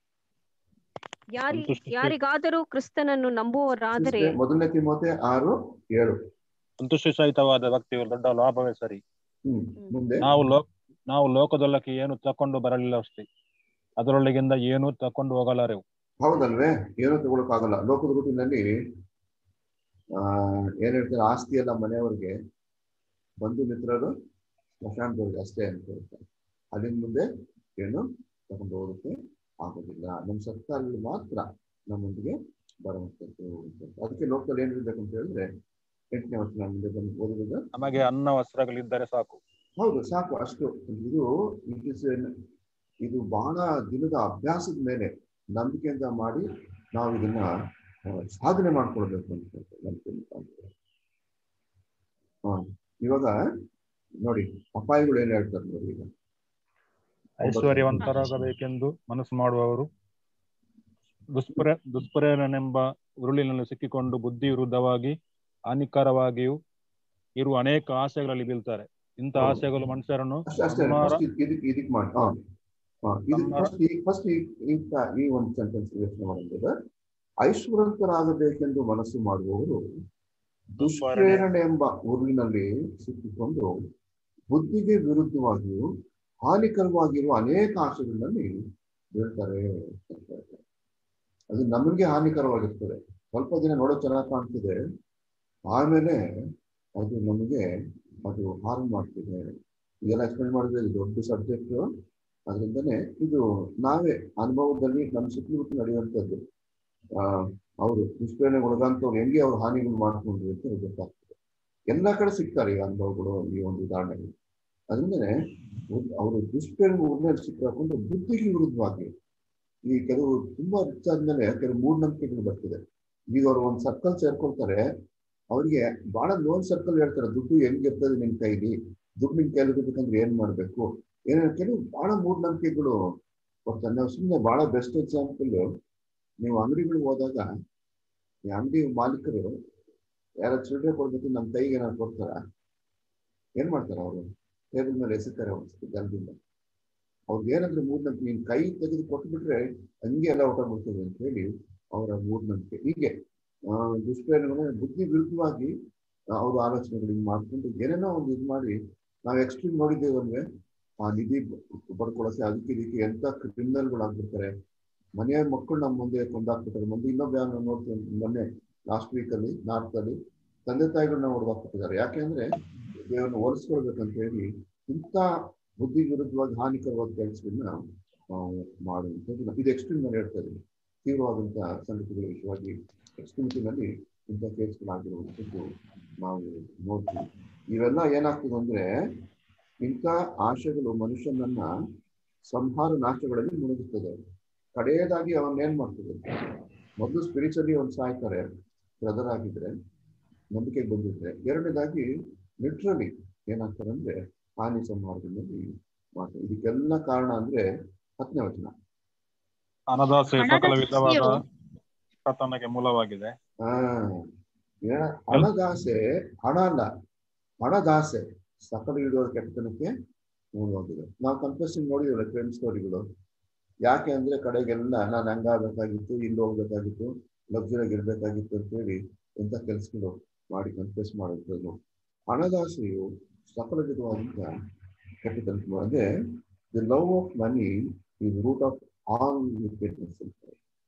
ಯಾರಿ ಯಾರಿಗಾದರೂ ಕ್ರಿಸ್ತನನ್ನು ನಂಬುವವರಾದರೆ ಮೊದಲನೇ ತಿಮೋತೆ ಆರು ಏಳು ಸಂತುಷ್ಟಿ ಸಹಿತವಾದ ಭಕ್ತಿಯು ದೊಡ್ಡ ಲಾಭವೇ ಸರಿ ಹ್ಮ್ ಮುಂದೆ ನಾವು ಲೋಕ ನಾವು ಲೋಕದೊಳಕ್ಕೆ ಏನು ತಕೊಂಡು ಬರಲಿಲ್ಲವಷ್ಟೇ ಅದರೊಳಗಿಂದ ಏನು ತಕೊಂಡು ಹೋಗಲಾರೆವು ಹೌದಲ್ವೇ ಏನೂ ತಗೊಳಕ್ಕಾಗಲ್ಲ ಲೋಕದ ರೂಟಿನಲ್ಲಿ ಆ ಏನ್ ಹೇಳ್ತಾರೆ ಆಸ್ತಿ ಎಲ್ಲ ಮನೆಯವ್ರಿಗೆ ಬಂಧು ಮಿತ್ರರು ಸ್ಮಶಾನದವ್ರಿಗೆ ಅಷ್ಟೇ ಅಂತ ಹೇಳ್ತಾರೆ ಅಲ್ಲಿಂದ ಮುಂದೆ ಏನು ತಗೊಂಡು ಹೋಗೋದಕ್ಕೆ ಆಗೋದಿಲ್ಲ ನಮ್ಮ ಸತ್ಕಾರಲ್ಲಿ ಮಾತ್ರ ನಮ್ಮೊಂದಿಗೆ ಬರುವಂಥದ್ದು ಅಂತ. ಅದಕ್ಕೆ ಲೋಕದಲ್ಲಿ ಏನಿರ್ಬೇಕು ಅಂತ ಹೇಳಿದ್ರೆ ಎಂಟನೇ ವರ್ಷ ಮುಂದೆ ಬಂದು ಓದಿದ್ರೆ ನಮಗೆ ಅನ್ನ ವಸ್ತ್ರಗಳಿದ್ದರೆ ಸಾಕು ಹೌದು ಸಾಕು ಅಷ್ಟು ಇದು ಇಟ್ ಇಸ್ ಇದು ಬಹಳ ದಿನದ ಅಭ್ಯಾಸದ ಮೇಲೆ ನಂಬಿಕೆಯಿಂದ ಮಾಡಿ ನಾವು ಇದನ್ನ ಆ, ಸಾಧನೆ ಮಾಡ್ಕೊಳ್ಬೇಕು ಅಂತ ಹೇಳ್ತಾರೆ ನಂಬಿಕೆ ಮುಖಾಂತರ. ಹಾ ಇವಾಗ ನೋಡಿ ಅಪಾಯಗಳು ಏನ್ ಹೇಳ್ತಾರೆ ನೋಡಿ ಈಗ ಐಶ್ವರ್ಯವಂತರಾಗಬೇಕೆಂದು ಮನಸ್ಸು ಮಾಡುವವರು ದುಷ್ಪರ ದುಷ್ಪರೇರಣೆಂಬ ಉರುಳಿನಲ್ಲಿ ಸಿಕ್ಕಿಕೊಂಡು ಬುದ್ಧಿ ವಿರುದ್ಧವಾಗಿ ಹಾನಿಕರವಾಗಿಯೂ ಇರುವ ಅನೇಕ ಆಸೆಗಳಲ್ಲಿ ಬೀಳ್ತಾರೆ ಇಂಥ ಹೌದು. ಆಸೆಗಳು ಮನುಷ್ಯರನ್ನು ಅಷ್ಟೇ ಅಷ್ಟೇ ಸಂಹಾರ ಫಸ್ಟ್ ಇದಕ್ಕೆ ಇದಕ್ಕೆ ಮಾಡಿ ಹಾ ಹಾ ಇದಕ್ಕೆ ಸಂಹಾರ ಫಸ್ಟ್ ಈ ಫಸ್ಟ್ ಈ ಈ- ಈ ಒಂದು ಸೆಂಟೆನ್ಸ್ ಯೋಚನೆ ಮಾಡಿದ್ರೆ ಐಶ್ವರಂತರಾಗಬೇಕೆಂದು ಮನಸ್ಸು ಮಾಡುವವರು ದುಷ್ಪ್ರೇರಣೆ ಎಂಬ ಊರಿನಲ್ಲಿ ಸಿಕ್ಕಿಕೊಂಡು ಬುದ್ಧಿಗೆ ವಿರುದ್ಧವಾಗಿಯೂ ಹಾನಿಕರವಾಗಿರುವ ಅನೇಕ ಆಶೆಗಳಲ್ಲಿ ಬೀಳ್ತಾರೆ ಅಂತ ಹೇಳ್ತಾರೆ. ಅದು ನಮಗೆ ಹಾನಿಕರವಾಗಿರ್ತದೆ ಸ್ವಲ್ಪ ದಿನ ನೋಡೋಕೆ ಚೆನ್ನಾಗಿ ಕಾಣ್ತಿದೆ ಆಮೇಲೆ ಅದು ನಮಗೆ ಅದು ಹಾರ್ಮ್ ಮಾಡ್ತಿದೆ ಇದೆಲ್ಲ ಎಕ್ಸ್ಪ್ಲೇನ್ ಮಾಡಿದ್ರೆ ಇದು ದೊಡ್ಡ ಸಬ್ಜೆಕ್ಟ್ ಅದರಿಂದನೇ ಇದು ನಾವೇ ಅನುಭವದಲ್ಲಿ ನಮ್ಮ ಸುತ್ತಮುತ್ತ ನಡೆಯುವಂಥದ್ದು ಆ ಅವರು ದುಷ್ಪ್ರೇರಣೆಗೆ ಒಳಗಂತವ್ರು ಹೆಂಗೆ ಅವ್ರು ಹಾನಿಗಳು ಮಾಡ್ಕೊಂಡ್ರು ಅಂತ ಅವ್ರಿಗೆ ಗೊತ್ತಾಗ್ತದೆ ಎಲ್ಲಾ ಕಡೆ ಸಿಗ್ತಾರೆ ಈ ಅನುಭವಗಳು ಈ ಒಂದು ಉದಾಹರಣೆಗಳು ಅದರಿಂದನೇ ಅವರು ದುಷ್ಪ್ರೇರಣೆ ಉದಾಹರಣೆ ಸಿಕ್ಕಾಕೊಂಡು ಬುದ್ಧಿಗೆ ವಿರುದ್ಧವಾಗಿ ಈ ಕೆಲವು ತುಂಬಾ ರಿಚ್ ಆದ್ಮೇಲೆ ಕೆಲವು ಮೂಢನಂಬಿಕೆಗಳು ಬರ್ತದೆ ಈಗ ಅವ್ರು ಒಂದು ಸರ್ಕಲ್ ಸೇರ್ಕೊಳ್ತಾರೆ ಅವ್ರಿಗೆ ಬಹಳ ಲೋನ್ ಸರ್ಕಲ್ ಹೇಳ್ತಾರೆ ದುಡ್ಡು ಹೆಂಗಿರ್ತದೆ ನಿನ್ ಕೈಲಿ ದುಡ್ಡು ನಿನ್ ಕೈಲಿ ಇರ್ಬೇಕಂದ್ರೆ ಏನ್ ಮಾಡ್ಬೇಕು ಏನೋ ಕೆಲವು ಬಹಳ ಮೂಢನಂಬಿಕೆಗಳು ಕೊಡ್ತಾರೆ ನಾವು ಸುಮ್ಮನೆ ಬಹಳ ಬೆಸ್ಟ್ ಎಕ್ಸಾಂಪಲ್ ನೀವು ಅಂಗಡಿಗಳು ಹೋದಾಗ ಈ ಅಂಗಡಿ ಮಾಲೀಕರು ಯಾರ ಚಿಲ್ಲರೆ ಕೊಡ್ಬೇಕು ನಮ್ಮ ಕೈಗೆ ಏನಾದ್ರು ಕೊಡ್ತಾರ ಏನ್ ಮಾಡ್ತಾರೆ ಅವರು ಟೇಬಲ್ ಮೇಲೆ ಎಸಿತಾರೆ ಒಂದ್ಸತಿ ಗಂದಿಂದ ಅವ್ರಿಗೆ ಏನಾದ್ರೂ ಮೂಢನಂಬಿಕೆ ನೀನ್ ಕೈ ತೆಗೆದು ಕೊಟ್ಬಿಟ್ರೆ ಹಂಗೆ ಎಲ್ಲ ಊಟ ಮಾಡ್ತದೆ ಅಂತ ಹೇಳಿ ಅವರ ಮೂಢನಂಬಿಕೆ ಹೀಗೆ ಆ ದುಷ್ಪ್ರೇರಣೆಗಳನ್ನ ಬುದ್ಧಿ ವಿರುದ್ಧವಾಗಿ ಅವ್ರ ಆಲೋಚನೆಗಳು ಹಿಂಗ್ ಮಾಡ್ಕೊಂಡು ಏನೇನೋ ಒಂದು ಇದು ಮಾಡಿ ನಾವು ಎಕ್ಸ್ಟ್ರೀಮ್ ನೋಡಿದ್ದೇವೆ ಅಂದ್ರೆ ಆ ನಿಧಿ ಪಡ್ಕೊಳಕ್ಕೆ ಅದಕ್ಕೆ ಇದಕ್ಕೆ ಎಂತ ಕ್ರಿಮಿನಲ್ಗಳು ಆಗ್ಬಿಡ್ತಾರೆ ಮನೆಯ ಮಕ್ಕಳು ನಮ್ಮ ಮುಂದೆ ಕೊಂದಾಕ್ಬಿಡ್ತಾರೆ ಮುಂದೆ ಇನ್ನೊಬ್ಬ ಯಾರು ನೋಡ್ತೀವಿ ಮೊನ್ನೆ ಲಾಸ್ಟ್ ವೀಕ್ ಅಲ್ಲಿ ನಾರ್ತ್ ಅಲ್ಲಿ ತಂದೆ ತಾಯಿಗಳನ್ನ ಹೊಡೆದಾಕ್ಬಿಟ್ಟಿದ್ದಾರೆ ಯಾಕೆಂದ್ರೆ ದೇವ್ರನ್ನ ಹೋಲಿಸ್ಕೊಳ್ಬೇಕಂತ ಹೇಳಿ ಇಂಥ ಬುದ್ಧಿ ವಿರುದ್ಧವಾಗಿ ಹಾನಿಕರವಾದ ಕೆಲಸಗಳನ್ನ ನಾವು ಮಾಡುವಂಥದ್ದು ಇದು ಎಕ್ಸ್ಟ್ರೀಮ್ ನಾನು ಹೇಳ್ತಾ ಇದ್ದೀನಿ ತೀವ್ರವಾದಂತಹ ಸಂಗತಿಗಳ ವಿಷಯವಾಗಿ ಎಕ್ಸ್ಟ್ರೀಮಿಟಿನಲ್ಲಿ ಇಂಥ ಕೇಸ್ಗಳಾಗಿರುವಂಥದ್ದು ನಾವು ನೋಡ್ತೀವಿ ಇವೆಲ್ಲ ಏನಾಗ್ತದೆ ಅಂದ್ರೆ ಇಂಥ ಆಶೆಗಳು ಮನುಷ್ಯನನ್ನ ಸಂಹಾರ ನಾಶಗಳಲ್ಲಿ ಮುಳುಗುತ್ತದೆ ಕಡೆಯದಾಗಿ ಅವನ್ ಏನ್ ಮಾಡ್ತದೆ ಮೊದಲು ಸ್ಪಿರಿಚುವಲಿ ಅವ್ನು ಸಾಯ್ತಾರೆ ಬ್ರದರ್ ಆಗಿದ್ರೆ ನಂಬಿಕೆಗೆ ಬಂದಿದ್ರೆ ಎರಡನೇದಾಗಿ ಲಿಟ್ರಲಿ ಏನಾಗ್ತಾರೆ ಅಂದ್ರೆ ಹಾನಿ ಸಂಹಾರದಲ್ಲಿ ಮಾಡ್ತಾರೆ ಇದಕ್ಕೆಲ್ಲ ಕಾರಣ ಅಂದ್ರೆ ಹತ್ತನೇ ವಚನ ಅನದಾಸೆ ಸಕಲ ಹಣದ ವಿಧವಾದ ಆಸೆಯು ಪತನಕ್ಕೆ ಮೂಲವಾಗಿದೆ ಆ ಏನ ಹಣದಾಸೆ ಹಣ ಅಲ್ಲ ಹಣದಾಸೆ ಸಕಲ ಇಡುವ ಕೆಟ್ಟತನಕ್ಕೆ ಮೂಲವಾಗಿದೆ ನಾವು ಕನ್ಫೆಷನ್ ನೋಡಿದ್ವಲ್ಲ ಫ್ರೆಂಡ್ ಸ್ಟೋರಿಗಳು ಯಾಕೆ ಅಂದ್ರೆ ಕಡೆಗೆಲ್ಲ ನಾನು ಹಂಗಾಗಬೇಕಾಗಿತ್ತು ಇಲ್ಲಿ ಹೋಗ್ಬೇಕಾಗಿತ್ತು ಲಕ್ಸುರಿಯಾಗಿ ಇರ್ಬೇಕಾಗಿತ್ತು ಅಂತ ಹೇಳಿ ಎಂತ ಕೆಲಸಗಳು ಮಾಡಿ ಕನ್ಫೆಸ್ ಮಾಡುವಂಥದ್ದು ಹಣದಾಸೆಯು ಸಕಲ ವಿಧವಾದಂತ ಕೆಟ್ಟತನಕ್ಕೆ ಮೂಲ. ಅಂದ್ರೆ the love of money is root of all wickedness ಅಂತ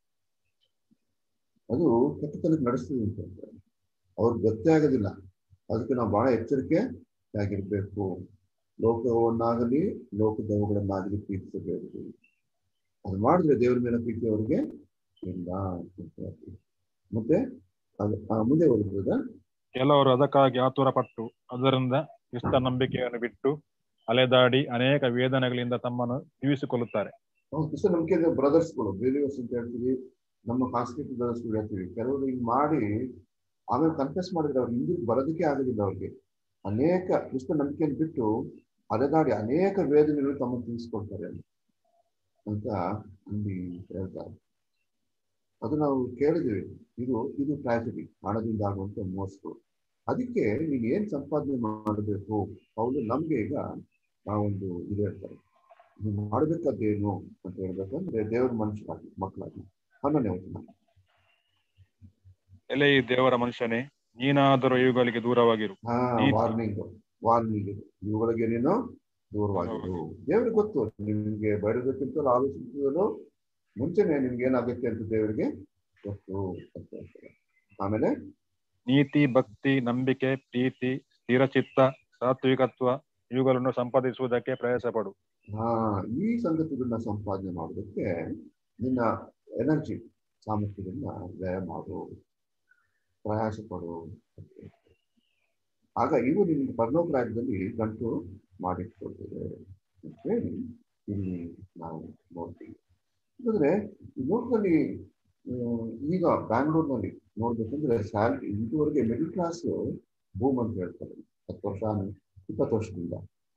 ಅದು ಕೆಟ್ಟತನಕ್ಕೆ ನಡೆಸ್ತದೆ ಅಂತ ಹೇಳ್ತಾರೆ ಅವ್ರಿಗೆ ಗೊತ್ತೇ ಆಗೋದಿಲ್ಲ ಅದಕ್ಕೆ ನಾವು ಬಹಳ ಎಚ್ಚರಿಕೆ ಆಗಿರ್ಬೇಕು ಲೋಕವನ್ನಾಗಲಿ ಲೋಕದವುಗಳನ್ನಾಗಲಿ ಪ್ರೀತಿಸಬೇಕು ಅದು ಮಾಡಿದ್ರೆ ದೇವರ ಮೇಲೆ ಪ್ರೀತಿ ಅವ್ರಿಗೆ ಇಲ್ಲ ಅಂತ ಹೇಳ್ತೀವಿ. ಮತ್ತೆ ಅದು ಆ, ಮುಂದೆ ಓದಿದ್ರದ ಕೆಲವರು ಅದಕ್ಕಾಗಿ ಆತುರ ಪಟ್ಟು ಅದರಿಂದ ಕ್ರಿಸ್ತ ನಂಬಿಕೆಯನ್ನು ಬಿಟ್ಟು ಅಲೆದಾಡಿ ಅನೇಕ ವೇದನೆಗಳಿಂದ ತಮ್ಮನ್ನು ಜೀವಿಸಿಕೊಳ್ಳುತ್ತಾರೆ ಕ್ರಿಸ್ತ ನಂಬಿಕೆ ಬ್ರದರ್ಸ್ಗಳು ಬಿಲೀವರ್ಸ್ ಅಂತ ಹೇಳ್ತೀವಿ ನಮ್ಮ ಕಾನ್ಸ್ಟಿಟ್ಯೂಟ್ ಬ್ರದರ್ಸ್ಗಳು ಹೇಳ್ತೀವಿ ಕೆಲವರು ಹಿಂಗ್ ಮಾಡಿ ಆಮೇಲೆ ಕನ್ಫೆಸ್ ಮಾಡಿದ್ರೆ ಅವ್ರು ಹಿಂದಿಗೆ ಬರೋದಕ್ಕೆ ಆಗೋದಿಲ್ಲ ಅವ್ರಿಗೆ ಅನೇಕ ಕ್ರಿಸ್ತ ನಂಬಿಕೆಯನ್ನು ಬಿಟ್ಟು ಅಲೆದಾಡಿ ಅನೇಕ ವೇದನೆಗಳು ತಮ್ಮನ್ನು ತಿಳಿಸ್ಕೊಳ್ತಾರೆ ಅಂತ ಅಲ್ಲಿ ಹೇಳ್ತಾರೆ ಅದು ನಾವು ಕೇಳಿದ್ದೀವಿ ಇದು ಇದು ಟ್ರಾಜಿಡಿ ಹಣದಿಂದ ಆಗುವಂತ ಮೋಸಗಳು ಅದಕ್ಕೆ ನೀನು ಏನ್ ಸಂಪಾದನೆ ಮಾಡಬೇಕು ಅವನು ನಮ್ಗೆ ಈಗ ಆ ಒಂದು ಇದು ಹೇಳ್ತಾರೆ ನೀವು ಮಾಡ್ಬೇಕಾದ್ದೇನು ಅಂತ ಹೇಳ್ಬೇಕಂದ್ರೆ ದೇವ್ರ ಮನುಷ್ಯರಾಗಿ ಮಕ್ಕಳಾಗಿ ಹನ್ನೊಂದನೇ ವಚನ ಎಲೆ ಈ ದೇವರ ಮನುಷ್ಯನೇ ನೀನಾದರೂ ಇವುಗಳಿಗೆ ದೂರವಾಗಿರು ಹಾ ನೀತಿ- ವಾರ್ನಿಂಗ್ ವಾರ್ನಿಂಗ್ ಇವುಗಳಿಗೆ ನೀನು ದೂರವಾಗಿರು ದೇವ್ರಿಗೆ ಗೊತ್ತು ನಿಮ್ಗೆ ಬಡಬೇಕಿಂತ ಆಲೋಚಿಸಲು ಮುಂಚೆನೆ ನಿಮ್ಗೆ ಏನಾಗುತ್ತೆ ಅಂತ ದೇವರಿಗೆ ಗೊತ್ತು ಅಂತ ಹೇಳ್ತಾರೆ ಆಮೇಲೆ ನೀತಿ ಭಕ್ತಿ ನಂಬಿಕೆ ಪ್ರೀತಿ ಸ್ಥಿರಚಿತ್ತ ಸಾತ್ವಿಕತ್ವ ಇವುಗಳನ್ನು ಸಂಪಾದಿಸುವುದಕ್ಕೆ ಪ್ರಯಾಸ ಪಡು ಹಾ ಈ ಸಂಗತಿಗಳನ್ನ ಸಂಪಾದನೆ ಮಾಡೋದಕ್ಕೆ ನಿನ್ನ ಎನರ್ಜಿ ಸಾಮರ್ಥ್ಯಗಳನ್ನ ವ್ಯಯ ಮಾಡು ಪ್ರಯಾಸ ಪಡು ಅಂತ ಹೇಳ್ತಾರೆ. ಆಗ ಇವು ನಿನ್ನ ಪರಲೋಕ ರಾಜ್ಯದಲ್ಲಿ ಗಂಟು ಮಾಡಿಟ್ಕೊಳ್ತದೆ ಅಂತ ಹೇಳಿ ಇಲ್ಲಿ ನಾವು ನೋಡ್ತೀವಿ ಯಾಕಂದ್ರೆ ಈ ಲೋಕದಲ್ಲಿ ಆ, ಈಗ ಬ್ಯಾಂಗ್ಳೂರ್ನಲ್ಲಿ ನೋಡ್ಬೇಕಂದ್ರೆ ಸ್ಯಾಲ್ರಿ ಇದುವರೆಗೆ ಮಿಡಲ್ ಕ್ಲಾಸ್ ಬೂಮ್ ಅಂತ ಹೇಳ್ತಾರೆ ಹತ್ತು ವರ್ಷ ಇಪ್ಪತ್ತು ವರ್ಷದಿಂದ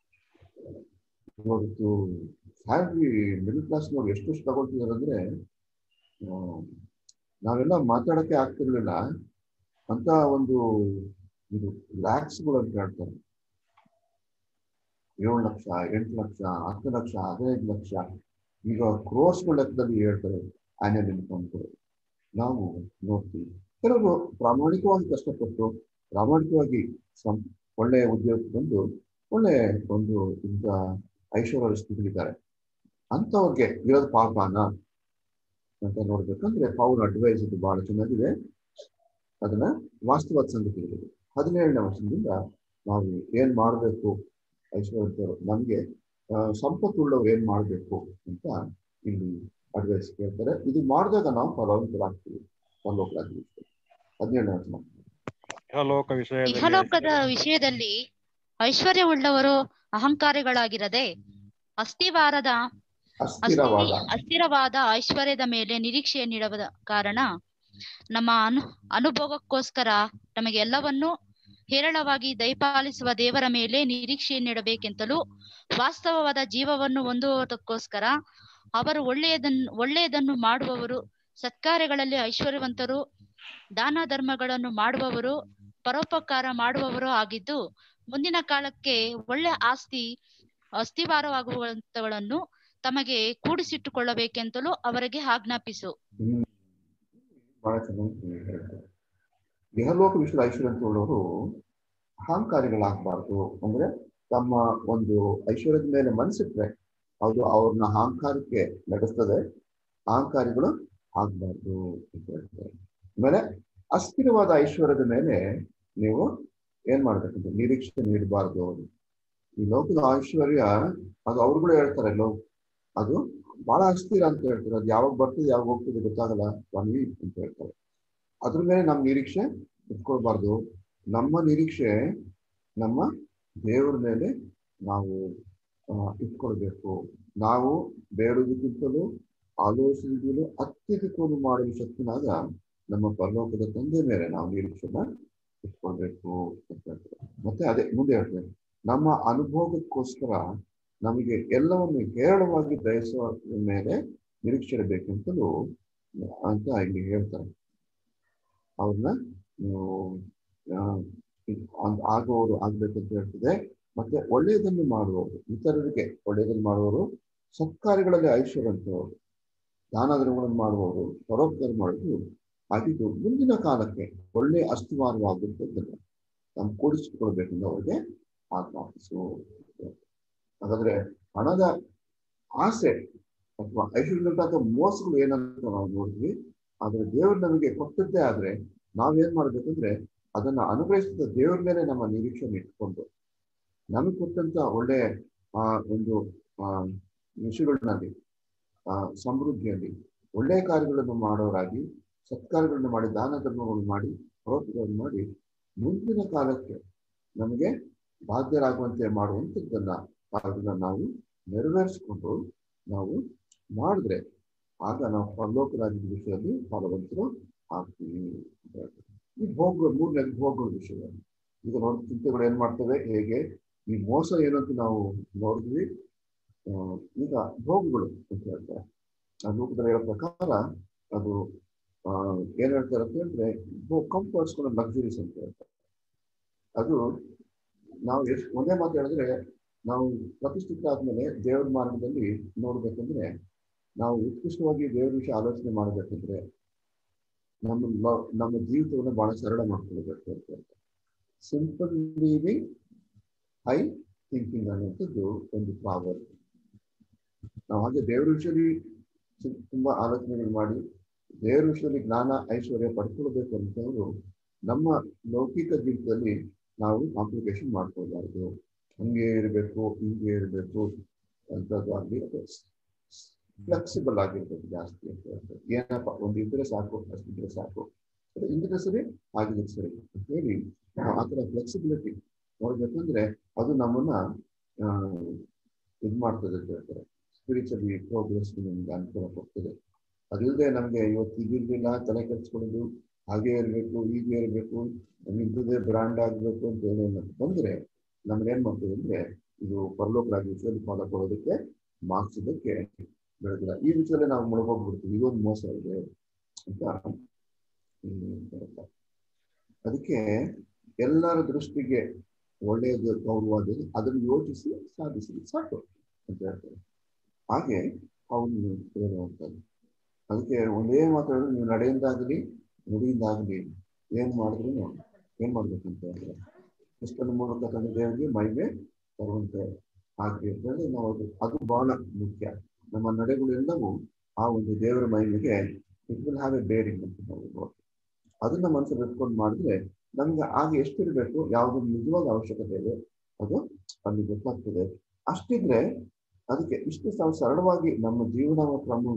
ಇವತ್ತು ಸ್ಯಾಲ್ರಿ ಮಿಡಲ್ ಕ್ಲಾಸ್ ನೋಡಿ ಎಷ್ಟೆಷ್ಟು ತಗೊಳ್ತಿದ್ದಾರೆ ಅಂದ್ರೆ ಆ, ನಾವೆಲ್ಲ ಮಾತಾಡಕ್ಕೆ ಆಗ್ತಿರ್ಲಿಲ್ಲ ಅಂತ ಒಂದು ಇದು ಲ್ಯಾಕ್ಸ್ಗಳು ಅಂತ ಹೇಳ್ತಾರೆ ಏಳು ಲಕ್ಷ ಎಂಟು ಲಕ್ಷ ಹತ್ತು ಲಕ್ಷ ಹದಿನೈದು ಲಕ್ಷ ಈಗ ಕ್ರೋರ್ಸ್ಗಳ ಲೆಕ್ಕದಲ್ಲಿ ಹೇಳ್ತಾರೆ ಆನ್ಯಲ್ ಇನ್ಕಮ್ಗಳು ನಾವು ನೋಡ್ತೀವಿ ಕೆಲವರು ಪ್ರಾಮಾಣಿಕವಾಗಿ ಕಷ್ಟಪಟ್ಟು ಪ್ರಾಮಾಣಿಕವಾಗಿ ಸಂ ಒಳ್ಳೆಯ ಉದ್ಯೋಗಕ್ಕೆ ಬಂದು ಒಳ್ಳೆ ಒಂದು ಇಂಥ ಐಶ್ವರ್ಯ ಸ್ಥಿತಿಲಿದ್ದಾರೆ ಅಂಥವ್ರಿಗೆ ಇರೋದು ಪಾಪನ ಅಂತ ನೋಡ್ಬೇಕಂದ್ರೆ ಪೌರ್ ಅಡ್ವೈಸ್ ಇದು ಬಹಳ ಚೆನ್ನಾಗಿದೆ ಅದನ್ನ ವಾಸ್ತವಾದ ಸಂಗತಿಗಳಿದೆ ಹದಿನೇಳನೇ ವರ್ಷದಿಂದ ನಾವು ಏನ್ ಮಾಡಬೇಕು ಐಶ್ವರ್ಯದವರು ನಮ್ಗೆ ಆ, ಸಂಪತ್ತುಳ್ಳವ್ರು ಏನ್ ಮಾಡಬೇಕು ಅಂತ ಇಲ್ಲಿ ಅಡ್ವೈಸ್ ಕೇಳ್ತಾರೆ ಇದು ಮಾಡಿದಾಗ ನಾವು ಫಲವಂತರಾಗ್ತೀವಿ ಪರಲೋಕರಾಗ್ತೀವಿ ಹದಿನೇಳನೇ ವಚನ ಇಹಲೋಕ ವಿಷಯದಲ್ಲಿ ಇಹಲೋಕದ ವಿಷಯದಲ್ಲಿ ಐಶ್ವರ್ಯವುಳ್ಳವರು ಅಹಂಕಾರಿಗಳಾಗಿರದೆ ಅಸ್ಥಿವಾರದ ಅಸ್ಥಿ ಅಸ್ಥಿರವಾದ ಅಸ್ಥಿರವಾದ ಐಶ್ವರ್ಯದ ಮೇಲೆ ನಿರೀಕ್ಷೆಯನ್ನಿಡುವ ಕಾರಣ ನಮ್ಮ ಅನು ಅನುಭೋಗಕ್ಕೋಸ್ಕರ ನಮಗೆ ಎಲ್ಲವನ್ನೂ ಹೇರಳವಾಗಿ ದಯಪಾಲಿಸುವ ದೇವರ ಮೇಲೆ ನಿರೀಕ್ಷೆಯನ್ನಿಡಬೇಕೆಂತಲೂ ವಾಸ್ತವವಾದ ಜೀವವನ್ನು ಹೊಂದುವುದಕ್ಕೋಸ್ಕರ ಅವರು ಒಳ್ಳೆಯದನ್ನು ಒಳ್ಳೆಯದನ್ನು ಮಾಡುವವರು ಸತ್ಕಾರ್ಯಗಳಲ್ಲಿ ಐಶ್ವರ್ಯವಂತರು ದಾನ ಧರ್ಮಗಳನ್ನು ಮಾಡುವವರು ಪರೋಪಕಾರ ಮಾಡುವವರು ಆಗಿದ್ದು ಮುಂದಿನ ಕಾಲಕ್ಕೆ ಒಳ್ಳೆ ಆಸ್ತಿ ಅಸ್ಥಿವಾರವಾಗುವಂತಗಳನ್ನು ತಮಗೆ ಕೂಡಿಸಿಟ್ಟುಕೊಳ್ಳಬೇಕೆಂತಲೂ ಅವರಿಗೆ ಆಜ್ಞಾಪಿಸು ಹ್ಮ್. ಬಹಳ ಚೆನ್ನಾಗಿ ಹೇಳ್ತಾರೆ ಇಹಲೋಕ ವಿಶ್ವದ ಐಶ್ವರ್ಯವಂತರುಳ್ಳವರು ಅಹಂಕಾರಿಗಳಾಗಬಾರ್ದು ಅಂದ್ರೆ ತಮ್ಮ ಒಂದು ಐಶ್ವರ್ಯದ ಮೇಲೆ ಮನಸ್ಸಿಟ್ರೆ ಅದು ಅವ್ರನ್ನ ಅಹಂಕಾರಕ್ಕೆ ನಡೆಸ್ತದೆ ಅಹಂಕಾರಿಗಳು ಆಗ್ಬಾರ್ದು ಅಂತ ಹೇಳ್ತಾರೆ ಆಮೇಲೆ ಅಸ್ಥಿರವಾದ ಐಶ್ವರ್ಯದ ಮೇಲೆ ನೀವು ಏನ್ ಮಾಡ್ಬೇಕಂತ ನಿರೀಕ್ಷೆ ನೀಡಬಾರ್ದು ಈ ಲೋಕದ ಐಶ್ವರ್ಯ ಅದು ಅವ್ರುಗಳು ಹೇಳ್ತಾರೆ ಲೋ ಅದು ಬಹಳ ಅಸ್ಥಿರ ಅಂತ ಹೇಳ್ತಾರೆ ಅದು ಯಾವಾಗ ಬರ್ತದೆ ಯಾವಾಗ ಹೋಗ್ತದೆ ಗೊತ್ತಾಗಲ್ಲ ಒನ್ ವೀಕ್ ಅಂತ ಹೇಳ್ತಾರೆ ಅದ್ರ ಮೇಲೆ ನಮ್ಮ ನಿರೀಕ್ಷೆ ಇಟ್ಕೊಳ್ಬಾರ್ದು ನಮ್ಮ ನಿರೀಕ್ಷೆ ನಮ್ಮ ದೇವರ ಮೇಲೆ ನಾವು ಆ, ಇಟ್ಕೊಳ್ಬೇಕು ನಾವು ಬೇಡುವುದಕ್ಕಿಂತಲೂ ಆಲೋಚನೆಗಳು ಅತ್ಯಧಿಕವನ್ನು ಮಾಡಲು ಶಕ್ತನಾದ ನಮ್ಮ ಪರಲೋಕದ ತಂದೆ ಮೇಲೆ ನಾವು ನಿರೀಕ್ಷೆನ ಇಟ್ಕೊಳ್ಬೇಕು ಅಂತ ಹೇಳ್ತಾರೆ ಮತ್ತೆ ಅದೇ ಮುಂದೆ ಹೇಳ್ತಾರೆ ನಮ್ಮ ಅನುಭೋಗಕ್ಕೋಸ್ಕರ ನಮಗೆ ಎಲ್ಲವನ್ನು ಹೇರಳವಾಗಿ ದಯಿಸುವ ಮೇಲೆ ನಿರೀಕ್ಷೆ ಇಡಬೇಕೆಂತಲೂ ಅಂತ ಇಲ್ಲಿ ಹೇಳ್ತಾರೆ ಅವ್ರನ್ನ ನೀವು ಆ, ಆಗ್- ಆಗುವವರು ಆಗ್ಬೇಕಂತ ಹೇಳ್ತದೆ ಮತ್ತೆ ಒಳ್ಳೆಯದನ್ನು ಮಾಡುವವರು ಇತರರಿಗೆ ಒಳ್ಳೆಯದನ್ನು ಮಾಡುವವರು ಸತ್ಕಾರ್ಯಗಳಲ್ಲಿ ಐಶ್ವರ್ಯಂತವರು ದಾನ ಧರ್ಮಗಳನ್ನು ಮಾಡುವವರು ಪರೋಪಕಾರ ಮಾಡುವುದು ಆಗಿದ್ದು ಮುಂದಿನ ಕಾಲಕ್ಕೆ ಒಳ್ಳೆ ಅಸ್ಥಿವಾರವಾಗುವಂಥದ್ದನ್ನು ನಾವು ಕೂಡಿಸಿಕೊಳ್ಬೇಕೆಂದು ಅವರಿಗೆ ಆಜ್ಞಾಪಿಸು ಹಾಗಾದ್ರೆ ಹಣದ ಆಸೆ ಅಥವಾ ಐಶ್ವರ್ಯದಂತಹ ಮೋಸಗಳು ಏನಂತ ನಾವು ನೋಡಿದ್ವಿ ಆದ್ರೆ ದೇವರು ನಮಗೆ ಕೊಟ್ಟದ್ದೇ ಆದ್ರೆ ನಾವೇನ್ ಮಾಡ್ಬೇಕಂದ್ರೆ ಅದನ್ನ ಅನುಗ್ರಹಿಸಿದ ದೇವರ ಮೇಲೆ ನಮ್ಮ ನಿರೀಕ್ಷೆಯನ್ನು ಇಟ್ಕೊಂಡು ನಮಗೆ ಕೊಟ್ಟಂತ ಒಳ್ಳೆ ಆ ಒಂದು ಆ ವಿಷಯಗಳಲ್ಲಿ ಆ ಸಮೃದ್ಧಿಯಲ್ಲಿ ಒಳ್ಳೆಯ ಕಾರ್ಯಗಳನ್ನು ಮಾಡೋರಾಗಿ ಸತ್ಕಾರ್ಯಗಳನ್ನು ಮಾಡಿ ದಾನ ಧರ್ಮಗಳನ್ನು ಮಾಡಿ ಪರೋಪಕಾರವನ್ನು ಮಾಡಿ ಮುಂದಿನ ಕಾಲಕ್ಕೆ ನಮಗೆ ಬಾಧ್ಯರಾಗುವಂತೆ ಮಾಡುವಂಥದ್ದನ್ನ ಅದನ್ನ ನಾವು ನೆರವೇರಿಸಿಕೊಂಡು ನಾವು ಮಾಡಿದ್ರೆ ಆಗ ನಾವು ಪರಲೋಕ ರಾಜ್ಯದ ವಿಷಯದಲ್ಲಿ ಫಲವಂತರು ಆಗ್ತೀವಿ ಅಂತ ಹೇಳ್ತಾರೆ. ಈ ಭೋಗ ಮೂರನೇ ಭೋಗಗಳ ವಿಷಯ ಈಗ ನೋಡಿ ಚಿಂತೆಗಳು ಏನ್ ಮಾಡ್ತವೆ ಹೇಗೆ ಈ ಮೋಸ ಏನು ಅಂತ ನಾವು ನೋಡಿದ್ವಿ ಆ, ಈಗ ಭೋಗಗಳು ಅಂತ ಹೇಳ್ತಾರೆ ಆ ಲೋಕದಲ್ಲಿ ಹೇಳೋ ಪ್ರಕಾರ ಅದು ಆ, ಏನ್ ಹೇಳ್ತಾರೆ ಅಂತ ಹೇಳಿದ್ರೆ ಕಂಫರ್ಟ್ಸ್ ಲಕ್ಸುರೀಸ್ ಅಂತ ಹೇಳ್ತಾರೆ ಅದು ನಾವು ಎಷ್ಟು ಒಂದೇ ಮಾತು ಹೇಳಿದ್ರೆ ನಾವು ಪ್ರತಿಷ್ಠಿತ ಆದ್ಮೇಲೆ ದೇವರ ಮಾರ್ಗದಲ್ಲಿ ನೋಡ್ಬೇಕಂದ್ರೆ ನಾವು ಉತ್ಕೃಷ್ಟವಾಗಿ ದೇವರ ವಿಷಯ ಆಲೋಚನೆ ಮಾಡಬೇಕಂದ್ರೆ ನಮ್ಮ ಲ- ನಮ್ಮ ಜೀವಿತವನ್ನು ಬಹಳ ಸರಳ ಮಾಡ್ಕೊಳ್ಬೇಕು ಅಂತ ಹೇಳ್ತಾರೆ ಸಿಂಪಲ್ ಲೀವಿಂಗ್ ಹೈ ಥಿಂಕಿಂಗ್ ಅನ್ನುವಂಥದ್ದು ಒಂದು ಪ್ರಾವರ್ ನಾವು ಹಾಗೆ ದೇವರ ವಿಷಯದಲ್ಲಿ ಸಿ- ತುಂಬಾ ಆಲೋಚನೆಗಳು ಮಾಡಿ ದೇವರ ವಿಷಯದಲ್ಲಿ ಜ್ಞಾನ ಐಶ್ವರ್ಯ ಪಡ್ಕೊಳ್ಬೇಕು ಅಂತಂದ್ರು ನಮ್ಮ ಲೌಕಿಕ ಜೀವಿತದಲ್ಲಿ ನಾವು ಕಾಂಪ್ಲಿಕೇಶನ್ ಮಾಡ್ಕೊಳ್ಬಾರ್ದು ಹಂಗೆ ಇರಬೇಕು ಹಿಂಗೆ ಇರಬೇಕು ಅಂತದ್ದಾಗಲಿ ಫ್ಲೆಕ್ಸಿಬಲ್ ಆಗಿರ್ಬೇಕು ಜಾಸ್ತಿ ಅಂತ ಹೇಳ್ತಾರೆ ಏನಪ್ಪ ಒಂದು ಇದ್ರೆ ಸಾಕು ಅಷ್ಟಿದ್ರೆ ಸಾಕು ಅದು ಹಿಂದಿದ್ರೆ ಸರಿ ಆಗಿದ್ರೆ ಸರಿ ಅಂತ ಹೇಳಿ ನಾವು ಆ ಥರ ಫ್ಲೆಕ್ಸಿಬಿಲಿಟಿ ನೋಡ್ಬೇಕಂದ್ರೆ ಅದು ನಮ್ಮನ್ನ ಆ, ಇದು ಮಾಡ್ತದೆ ಅಂತ ಹೇಳ್ತಾರೆ ಸ್ಪಿರಿಚುವಲಿ ಪ್ರೋಗ್ರೆಸ್ ನಮ್ಗೆ ಅನುಕೂಲ ಕೊಡ್ತದೆ ಅದಿಲ್ಲದೆ ನಮಗೆ ಇವತ್ತು ಇದಿರ್ಲಿಲ್ಲ ತಲೆ ಕೆಡಿಸ್ಕೊಳ್ಳೋದು ಹಾಗೆ ಇರಬೇಕು ಹೀಗೆ ಇರಬೇಕು ನಮ್ಮಿದ್ದದೇ ಬ್ರ್ಯಾಂಡ್ ಆಗಬೇಕು ಅಂತ ಏನೇನು ಬಂದ್ರೆ ನಮ್ಗೆ ಏನ್ ಮಾಡ್ತದೆ ಅಂದ್ರೆ ಇದು ಪರಲೋಕ ರಾಜ್ಯ ವಿಷಯದಲ್ಲಿ ಫಾಲೋ ಕೊಡೋದಕ್ಕೆ ಮಾರ್ಕ್ಸ್ ಇದಕ್ಕೆ ಬೆಳೆದಿಲ್ಲ ಈ ವಿಷಯದಲ್ಲಿ ನಾವು ಮುಳುಗೋಗ್ಬಿಡ್ತೀವಿ ಇದೊಂದು ಮೋಸ ಇದೆ ಅಂತ ಹ್ಮ್, ಬರುತ್ತೆ. ಅದಕ್ಕೆ ಎಲ್ಲರ ದೃಷ್ಟಿಗೆ ಒಳ್ಳೆಯದು ಗೌರವಾದ ಅದನ್ನು ಯೋಚಿಸಿ ಸಾಧಿಸಿ ಸಾಕು ಅಂತ ಹೇಳ್ತಾರೆ ಹಾಗೆ ಅವನು ಹೇಳುವಂಥದ್ದು ಅದಕ್ಕೆ ಒಂದೇ ಮಾತು ಹೇಳಿದ್ರೆ ನೀವು ನಡೆಯಿಂದಾಗಲಿ ನುಡಿಯಿಂದಾಗಲಿ ಏನ್ ಮಾಡಿದ್ರು ಏನ್ ಮಾಡ್ಬೇಕಂತ ಹೇಳಿದ್ರೆ ಕ್ರಿಸ್ತನ ಮೂಲಕ ತಂದೆ ದೇವರಿಗೆ ಮೈಗೆ ತರುವಂತೆ ಹಾಗೆ ಅಂತ ಹೇಳಿ ನಾವು ಅದು ಅದು ಬಹಳ ಮುಖ್ಯ ನಮ್ಮ ನಡೆಗಳೆಲ್ಲವೂ ಆ ಒಂದು ದೇವರ ಮಹಿಮೆಗೆ it will have a bearing ಅಂತ ನಾವು ನೋಡ್ತೀವಿ ಅದನ್ನ ಮನಸ್ಸಲ್ಲಿ ಇಟ್ಕೊಂಡು ಮಾಡಿದ್ರೆ ನಮ್ಗೆ ಆಗ ಎಷ್ಟಿರ್ಬೇಕು ಯಾವ್ದು ನಿಜವಾದ ಅವಶ್ಯಕತೆ ಇದೆ ಅದು ಅಲ್ಲಿ ಗೊತ್ತಾಗ್ತದೆ ಅಷ್ಟಿದ್ರೆ ಅದಕ್ಕೆ ಇಷ್ಟು ನಾವು ಸರಳವಾಗಿ ನಮ್ಮ ಜೀವನ ಕ್ರಮವನ್ನ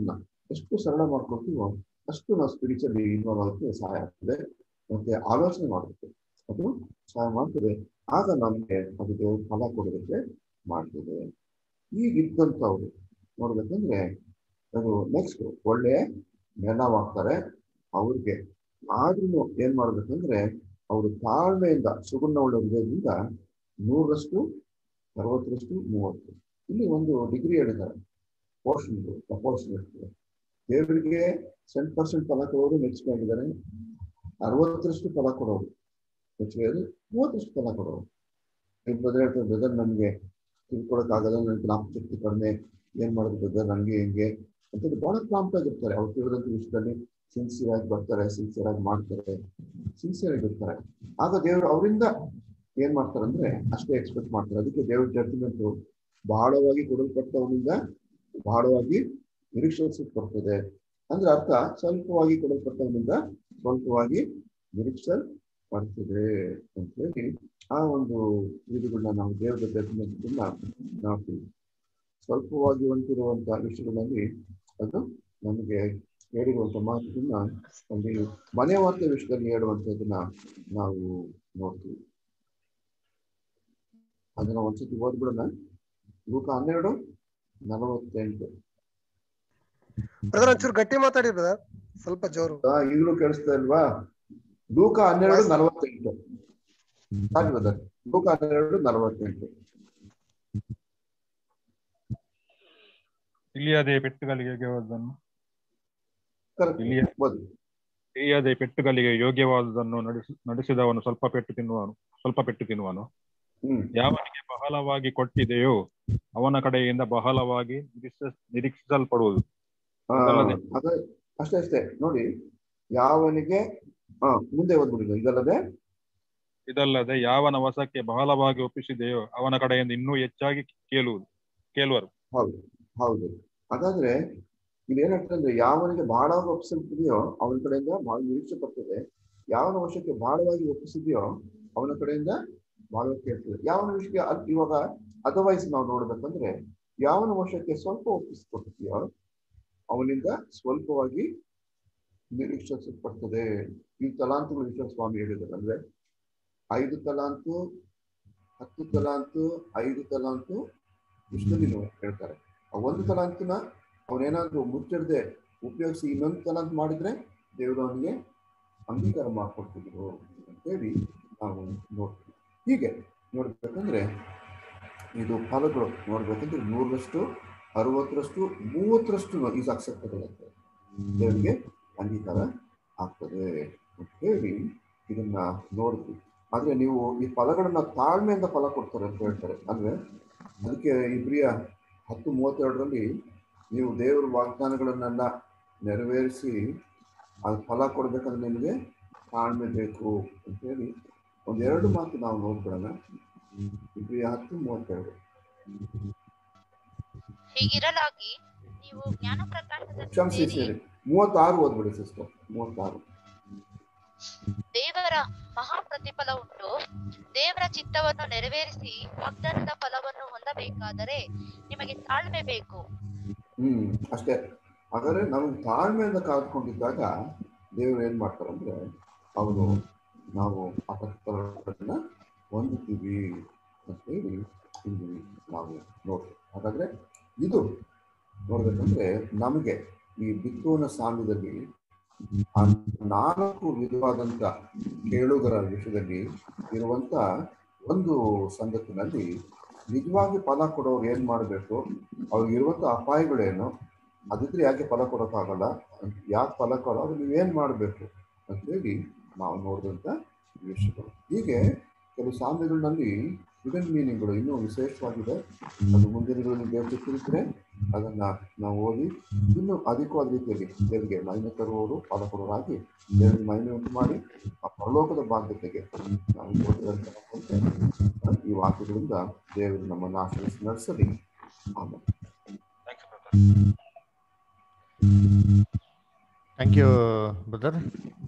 ಎಷ್ಟು ಸರಳ ಮಾಡ್ಕೊಳ್ತೀವೋ ಅಷ್ಟು ನಾವು ಸ್ಪಿರಿಚುವಲಿ ಇನ್ವಾಲ್ವ್ ಆಗೋಕ್ಕೆ ಸಹಾಯ ಆಗ್ತದೆ ಮತ್ತೆ ಆಲೋಚನೆ ಮಾಡೋದಕ್ಕೆ ಅದು ಸಹಾಯ ಮಾಡ್ತದೆ ಆಗ ನಮಗೆ ಅದು ದೇವರು ಫಲ ಕೊಡೋದಕ್ಕೆ ಮಾಡ್ತದೆ ಈಗ ಇದ್ದಂಥವ್ರು ನೋಡ್ಬೇಕಂದ್ರೆ ಅದು ನೆಕ್ಸ್ಟ್ ಒಳ್ಳೆ ನೆಲವಾಗ್ತಾರೆ ಅವ್ರಿಗೆ ಆದ್ರೂ ಏನ್ ಮಾಡ್ಬೇಕಂದ್ರೆ ಅವರು ತಾಳ್ಮೆಯಿಂದ ಸುಗುಣ ಒಳ್ಳೆ ಹೃದಯದಿಂದ ನೂರರಷ್ಟು ಅರವತ್ತರಷ್ಟು ಮೂವತ್ತು ಇಲ್ಲಿ ಒಂದು ಡಿಗ್ರಿ ಹೇಳಿದ್ದಾರೆ ಪೋರ್ಷನ್ ಪ್ರಪೋರ್ಷನ್ ಇರ್ತದೆ ದೇವರಿಗೆ ಸೆಂಟ್ ಪರ್ಸೆಂಟ್ ಫಲ ಕೊಡೋರು ಮೆಚ್ಚುಗೆ ಆಗಿದ್ದಾರೆ ಅರವತ್ತರಷ್ಟು ಫಲ ಕೊಡೋರು ಮೆಚ್ಚುಗೆ ಆದ್ರೆ ಮೂವತ್ತರಷ್ಟು ಫಲ ಕೊಡೋರು ಈಗ ಬ್ರದರ್ ಹೇಳ್ತಾರೆ ಬ್ರದರ್ ನಮಗೆ ತಿಳ್ಕೊಳಕ್ಕಾಗಲ್ಲ ನನಗೆ ಜ್ಞಾಪಕಶಕ್ತಿ ಕಡಿಮೆ ಏನ್ ಮಾಡೋದು ಬ್ರದರ್ ನಂಗೆ ಹೆಂಗೆ ಅಂತ ಬಹಳ ಪ್ರಾಂಪ್ಟ್ ಆಗಿರ್ತಾರೆ ಅವ್ರು ತಿಳಿದಂತ ವಿಷಯದಲ್ಲಿ ಸಿನ್ಸಿಯರ್ ಆಗಿ ಬರ್ತಾರೆ ಸಿನ್ಸಿಯರ್ ಆಗಿ ಮಾಡ್ತಾರೆ ಸಿನ್ಸಿಯರ್ ಆಗಿರ್ತಾರೆ ಆಗ ದೇವರು ಅವರಿಂದ ಏನ್ ಮಾಡ್ತಾರೆ ಅಂದ್ರೆ ಅಷ್ಟೇ ಎಕ್ಸ್ಪೆಕ್ಟ್ ಮಾಡ್ತಾರೆ ಅದಕ್ಕೆ ದೇವ್ರ ಜಡ್ಜ್ಮೆಂಟ್ ಬಹಳವಾಗಿ ಕೊಡಲ್ಪಟ್ಟವನಿಂದ ಬಹಳವಾಗಿ ನಿರೀಕ್ಷಿಸಲ್ಪಡ್ತದೆ ಅಂದ್ರೆ ಅರ್ಥ ಸ್ವಲ್ಪವಾಗಿ ಕೊಡಲ್ಪಟ್ಟವನಿಂದ ಸ್ವಲ್ಪವಾಗಿ ನಿರೀಕ್ಷಿಸಲ್ಪಡ್ತದೆ ಅಂತ ಹೇಳಿ ಆ ಒಂದು ವಿಧಿಗಳನ್ನ ನಾವು ದೇವರ ಜಡ್ಜ್ಮೆಂಟ್ ನಾವು ಸ್ವಲ್ಪವಾಗಿ ಹೊಂದಿರುವಂತಹ ವಿಷಯಗಳಲ್ಲಿ ಅದು ನಮಗೆ ಹೇಳಿರುವಂತ ಮಾತನ್ನ ಒಂದು ಮನೆ ವಾರ್ತೆ ವಿಷಯದಲ್ಲಿ ಹೇಳುವಂತದನ್ನ ನಾವು ನೋಡ್ತೀವಿ ಅದನ್ನ ಒಂದ್ಸತಿ ಓದ್ಬಿಡೋಣ ಲೂಕ ಹನ್ನೆರಡು ನಲವತ್ತೆಂಟು ಬ್ರದರ್ ಒಂಚೂರು ಗಟ್ಟಿ ಮಾತಾಡಿ ಬ್ರದರ್ ಸ್ವಲ್ಪ ಜೋರು ಆ, ಈಗಲೂ ಕೇಳಿಸ್ತಾ ಇಲ್ವಾ ಲೂಕ ಹನ್ನೆರಡು ನಲವತ್ತೆಂಟು ಸಾಕು ಬ್ರದರ್ ಲೂಕ ಹನ್ನೆರಡು ನಲವತ್ತೆಂಟು ಇಲಿಯದೆ ಪೆಟ್ಟುಗಳಿಗೆ ಯೋಗ್ಯವಾದನ್ನು Correct. ಇಲಿಯ ಓದಿ ಇಲಿಯದೆ ಪೆಟ್ಟುಗಳಿಗೆ ಯೋಗ್ಯವಾದುದನ್ನು ನಡೆಸಿ ನಡೆಸಿದವನು ಸ್ವಲ್ಪ ಪೆಟ್ಟು ತಿನ್ನುವನು ಸ್ವಲ್ಪ ಪೆಟ್ಟು ತಿನ್ನುವನು ಹ್ಮ್ ಯಾವನಿಗೆ ಬಹಳವಾಗಿ ಕೊಟ್ಟಿದೆಯೋ ಅವನ ಕಡೆಯಿಂದ ಬಹಳವಾಗಿ ನಿರೀಕ್ಷ ನಿರೀಕ್ಷಿಸಲ್ಪಡುವುದು ಆ, ಅದಲ್ಲದೆ ಅದೇ ಅಷ್ಟೇ ಅಷ್ಟೇ ನೋಡಿ ಯಾವನಿಗೆ ಹಾ ಮುಂದೆ ಓದ್ಬಿಡಿ ಇದಲ್ಲದೆ ಇದಲ್ಲದೆ ಯಾವನ ವಶಕ್ಕೆ ಬಹಳವಾಗಿ ಒಪ್ಪಿಸಿದೆಯೋ ಅವನ ಕಡೆಯಿಂದ ಇನ್ನೂ ಹೆಚ್ಚಾಗಿ ಕೇಳುವುದು ಕೇಳುವರು ಹೌದು ಹೌದು ಹಾಗಾದ್ರೆ ಇಲ್ಲಿ ಏನಾಗ್ತದೆ ಅಂದ್ರೆ ಯಾವನಿಗೆ ಬಹಳವಾಗಿ ಒಪ್ಪಿಸಿದೆಯೋ ಅವನ ಕಡೆಯಿಂದ ಬಹಳ ನಿರೀಕ್ಷೆ ಬರ್ತದೆ ಯಾವನ ವಶಕ್ಕೆ ಬಹಳವಾಗಿ ಒಪ್ಪಿಸಿದೆಯೋ ಅವನ ಕಡೆಯಿಂದ ಬಹಳವಾಗಿ ಕೇಳ್ತದೆ ಯಾವನ ವಿಷಯಕ್ಕೆ ಅದ್ ಇವಾಗ ಅದರ್ವೈಸ್ ನಾವು ನೋಡ್ಬೇಕಂದ್ರೆ ಯಾವನ ವಶಕ್ಕೆ ಸ್ವಲ್ಪ ಒಪ್ಪಿಸಿಕೊಟ್ಟಿದೆಯೋ ಅವನಿಂದ ಸ್ವಲ್ಪವಾಗಿ ನಿರೀಕ್ಷಿಸಲ್ಪಡ್ತದೆ ಈ ತಲಾಂತುಗಳು ವಿಶ್ವ ಸ್ವಾಮಿ ಹೇಳಿದ್ದಾರೆ ಅಂದ್ರೆ ಐದು ತಲಾಂತು ಹತ್ತು ತಲಾಂತು ಐದು ತಲಾಂತು ಇಷ್ಟದಲ್ಲಿ ನೀವು ಹೇಳ್ತಾರೆ ಆ ಒಂದು ತಲಾಂತನ ಅವನೇನಾದ್ರೂ ಮುಚ್ಚಿಡದೆ ಉಪಯೋಗಿಸಿ ಇನ್ನೊಂದು ತಲಾಂತ್ ಮಾಡಿದ್ರೆ ದೇವರು ಅವನಿಗೆ ಅಂಗೀಕಾರ ಮಾಡ್ಕೊಡ್ತಿದ್ರು ಅಂತೇಳಿ ನಾವು ನೋಡ್ತೀವಿ ಹೀಗೆ ನೋಡ್ಬೇಕಂದ್ರೆ ಇದು ಫಲಗಳು ನೋಡ್ಬೇಕಂದ್ರೆ ನೂರರಷ್ಟು ಅರವತ್ತರಷ್ಟು ಮೂವತ್ತರಷ್ಟು ಈಸ್ ಅಕ್ಸೆಪ್ಟಬಲ್ ಆಗ್ತದೆ ದೇವರಿಗೆ ಅಂಗೀಕಾರ ಆಗ್ತದೆ ಅಂತ ಹೇಳಿ ಇದನ್ನ ನೋಡಿದ್ವಿ ಆದ್ರೆ ನೀವು ಈ ಫಲಗಳನ್ನ ತಾಳ್ಮೆಯಿಂದ ಫಲ ಕೊಡ್ತಾರೆ ಅಂತ ಹೇಳ್ತಾರೆ ಅಂದ್ರೆ ಅದಕ್ಕೆ ಇಬ್ರಿಯ ಹತ್ತು ಮೂವತ್ತೆರಡರಲ್ಲಿ ನೀವು ದೇವರ ವಾಗ್ದಾನಗಳನ್ನೆಲ್ಲ ನೆರವೇರಿಸಿ ಅದು ಫಲ ಕೊಡ್ಬೇಕಂದ್ರೆ ನಿಮಗೆ ತಾಳ್ಮೆ ಬೇಕು ಅಂತ ಹೇಳಿ ಒಂದೆರಡು ಮಾತು ನಾವು ನೋಡ್ಬಿಡೋಣ ಇಬ್ರಿಯ ಹತ್ತು ಮೂವತ್ತೆರಡು ಹೀಗಿರಲಾಗಿ ನೀವು ಜ್ಞಾನ ಪ್ರಕಾಶದಲ್ಲಿ ಕ್ಷಮಿಸಿ ಸೇರಿ ಸೇರಿ ಮೂವತ್ತಾರು ಓದ್ಬಿಡಿ ಸಿಸ್ಟರ್ ಮೂವತ್ತಾರು ದೇವರ ಮಹಾ ಪ್ರತಿಫಲ ಉಂಟು ದೇವರ ಚಿತ್ತವನ್ನು ನೆರವೇರಿಸಿ ವಾಗ್ದಾನದ ಫಲವನ್ನು ಹೊಂದಬೇಕಾದರೆ ನಿಮಗೆ ತಾಳ್ಮೆ ಬೇಕು ಹ್ಮ್ ಅಷ್ಟೇ ಹಾಗಾದ್ರೆ ನಮಗೆ ತಾಳ್ಮೆಯಿಂದ ಕಾದ್ಕೊಂಡಿದ್ದಾಗ ದೇವರು ಏನ್ ಮಾಡ್ತಾರಂದ್ರೆ ಅವರು ನಾವು ಆ ಪ್ರತಿಫಲಗಳನ್ನ ಹೊಂದುತ್ತೀವಿ ಅಂತ ಹೇಳಿ ಇಲ್ಲಿ ನಾವು ನೋಡ್ತೀವಿ ಹಾಗಾದ್ರೆ ಇದು ನೋಡ್ಬೇಕಂದ್ರೆ ನಮಗೆ ಈ ಬಿತ್ತುವನ ಸಾಮ್ಯದಲ್ಲಿ ಆ ನಾಲ್ಕು ವಿಧವಾದಂತ ಕೇಳುಗರ ವಿಷಯದಲ್ಲಿ ಇರುವಂತ ಒಂದು ಸಂಗತಿನಲ್ಲಿ ನಿಜವಾಗಿ ಫಲ ಕೊಡೋರು ಏನ್ ಮಾಡಬೇಕು ಅವ್ರಿಗೆ ಇರುವಂತ ಅಪಾಯಗಳೇನು ಅದಿದ್ರೆ ಯಾಕೆ ಫಲ ಕೊಡೋಕ್ಕಾಗಲ್ಲ ಯಾಕೆ ಫಲ ಕೊಡೋ ಅದು ನೀವೇನ್ ಮಾಡಬೇಕು ಅಂತೇಳಿ ನಾವು ನೋಡಿದಂತ ವಿಷಯಗಳು ಹೀಗೆ ಕೆಲವು ಸಾಮ್ಯಗಳಲ್ಲಿ ಹಿಡನ್ ಮೀನಿಂಗ್ಗಳು ಇನ್ನೂ ವಿಶೇಷವಾಗಿದೆ ಅದು ಮುಂದಿನ ದಿನಗಳಲ್ಲಿ ದೇವರಿಗೆ ತಿಳಿದ್ರೆ ಅದನ್ನ ನಾವು ಓದಿ ಇನ್ನೂ ಅಧಿಕವಾದ ರೀತಿಯಲ್ಲಿ ದೇವರಿಗೆ ಮಹಿಮೆ ತರುವವರು ಫಲ ಕೊಡುವರಾಗಿ ದೇವರಿಗೆ ಮಹಿಮೆ ಉಂಟು ಮಾಡಿ ಆ ಪರಲೋಕದ ಬಾಧ್ಯತೆಗೆ ನಾವು ಓದಿದಂತೆ ಈ ವಾಕ್ಯಗಳಿಂದ ದೇವರು ನಮ್ಮನ್ನು ಆಶ್ರಯಿಸಿ ನಡೆಸಲಿ ಆಮೇಲೆ ಥ್ಯಾಂಕ್ ಯು ಬ್ರದರ್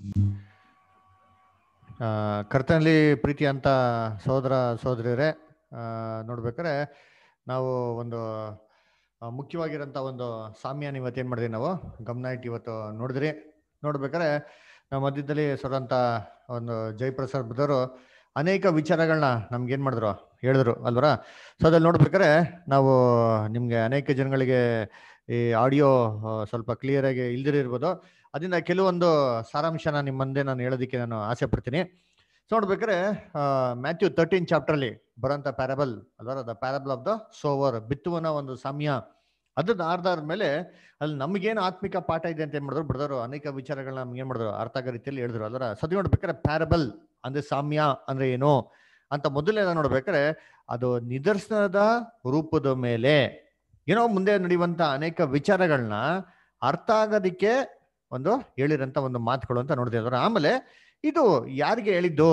ಕರ್ತನಲ್ಲಿ ಪ್ರೀತಿ ಅಂತ ಸಹೋದರ ಸಹೋದರಿಯರೇ ಆ, ನೋಡ್ಬೇಕಾದ್ರೆ ನಾವು ಒಂದು ಆ, ಮುಖ್ಯವಾಗಿರೋಂಥ ಒಂದು ಸಾಮ್ಯಾನ ಇವತ್ತು ಏನು ಮಾಡಿದ್ವಿ ನಾವು ಗಮನ ಇಟ್ಟು ಇವತ್ತು ನೋಡಿದ್ರಿ ನೋಡ್ಬೇಕಾದ್ರೆ ನಮ್ಮ ಮಧ್ಯದಲ್ಲಿ ಸರಂತ ಒಂದು ಜಯಪ್ರಸಾದ್ ಬದವರು ಅನೇಕ ವಿಚಾರಗಳನ್ನ ನಮ್ಗೆ ಏನು ಮಾಡಿದ್ರು ಹೇಳಿದ್ರು ಅಲ್ವರ ಸೊ ಅದ್ರಲ್ಲಿ ನೋಡ್ಬೇಕಾದ್ರೆ ನಾವು ನಿಮಗೆ ಅನೇಕ ಜನಗಳಿಗೆ ಈ ಆಡಿಯೋ ಸ್ವಲ್ಪ ಕ್ಲಿಯರ್ ಆಗಿ ಇಲ್ದಿರಿರ್ಬೋದು ಅದರಿಂದ ಕೆಲವೊಂದು ಸಾರಾಂಶನ ನಿಮ್ಮ ಮುಂದೆ ನಾನು ಹೇಳೋದಕ್ಕೆ ನಾನು ಆಸೆ ಪಡ್ತೀನಿ ಸೊ ನೋಡ್ಬೇಕಾದ್ರೆ ಮ್ಯಾಥ್ಯೂ ತರ್ಟೀನ್ ಚಾಪ್ಟರ್ಲಿ ಬರೋಂಥ ಪ್ಯಾರಬಲ್ ಅಲ್ವರ the parable of the sower ಬಿತ್ತುವನ ಒಂದು ಸಾಮ್ಯ ಅದ್ರ ಆಧಾರದ ಮೇಲೆ ಅಲ್ಲಿ ನಮಗೇನು ಆತ್ಮಿಕ ಪಾಠ ಇದೆ ಅಂತ ಏನ್ ಮಾಡಿದ್ರು ಬ್ರದರು ಅನೇಕ ವಿಚಾರಗಳನ್ನ ನಮ್ಗೆ ಏನ್ ಮಾಡಿದ್ರು ಅರ್ಥ ಆಗೋ ರೀತಿಯಲ್ಲಿ ಹೇಳಿದ್ರು ಅದರ ಸದಿ ನೋಡ್ಬೇಕಾದ್ರೆ ಪ್ಯಾರಬಲ್ ಅಂದ್ರೆ ಸಾಮ್ಯ ಅಂದ್ರೆ ಏನು ಅಂತ ಮೊದಲನೇದ ನೋಡ್ಬೇಕಾದ್ರೆ ಅದು ನಿದರ್ಶನದ ರೂಪದ ಮೇಲೆ ಏನೋ ಮುಂದೆ ನಡೆಯುವಂತ ಅನೇಕ ವಿಚಾರಗಳನ್ನ ಅರ್ಥ ಆಗೋದಿಕ್ಕೆ ಒಂದು ಹೇಳಿರಂತ ಒಂದು ಮಾತುಗಳು ಅಂತ ನೋಡಿದೆ ಅದರ ಆಮೇಲೆ ಇದು ಯಾರಿಗೆ ಹೇಳಿದ್ದು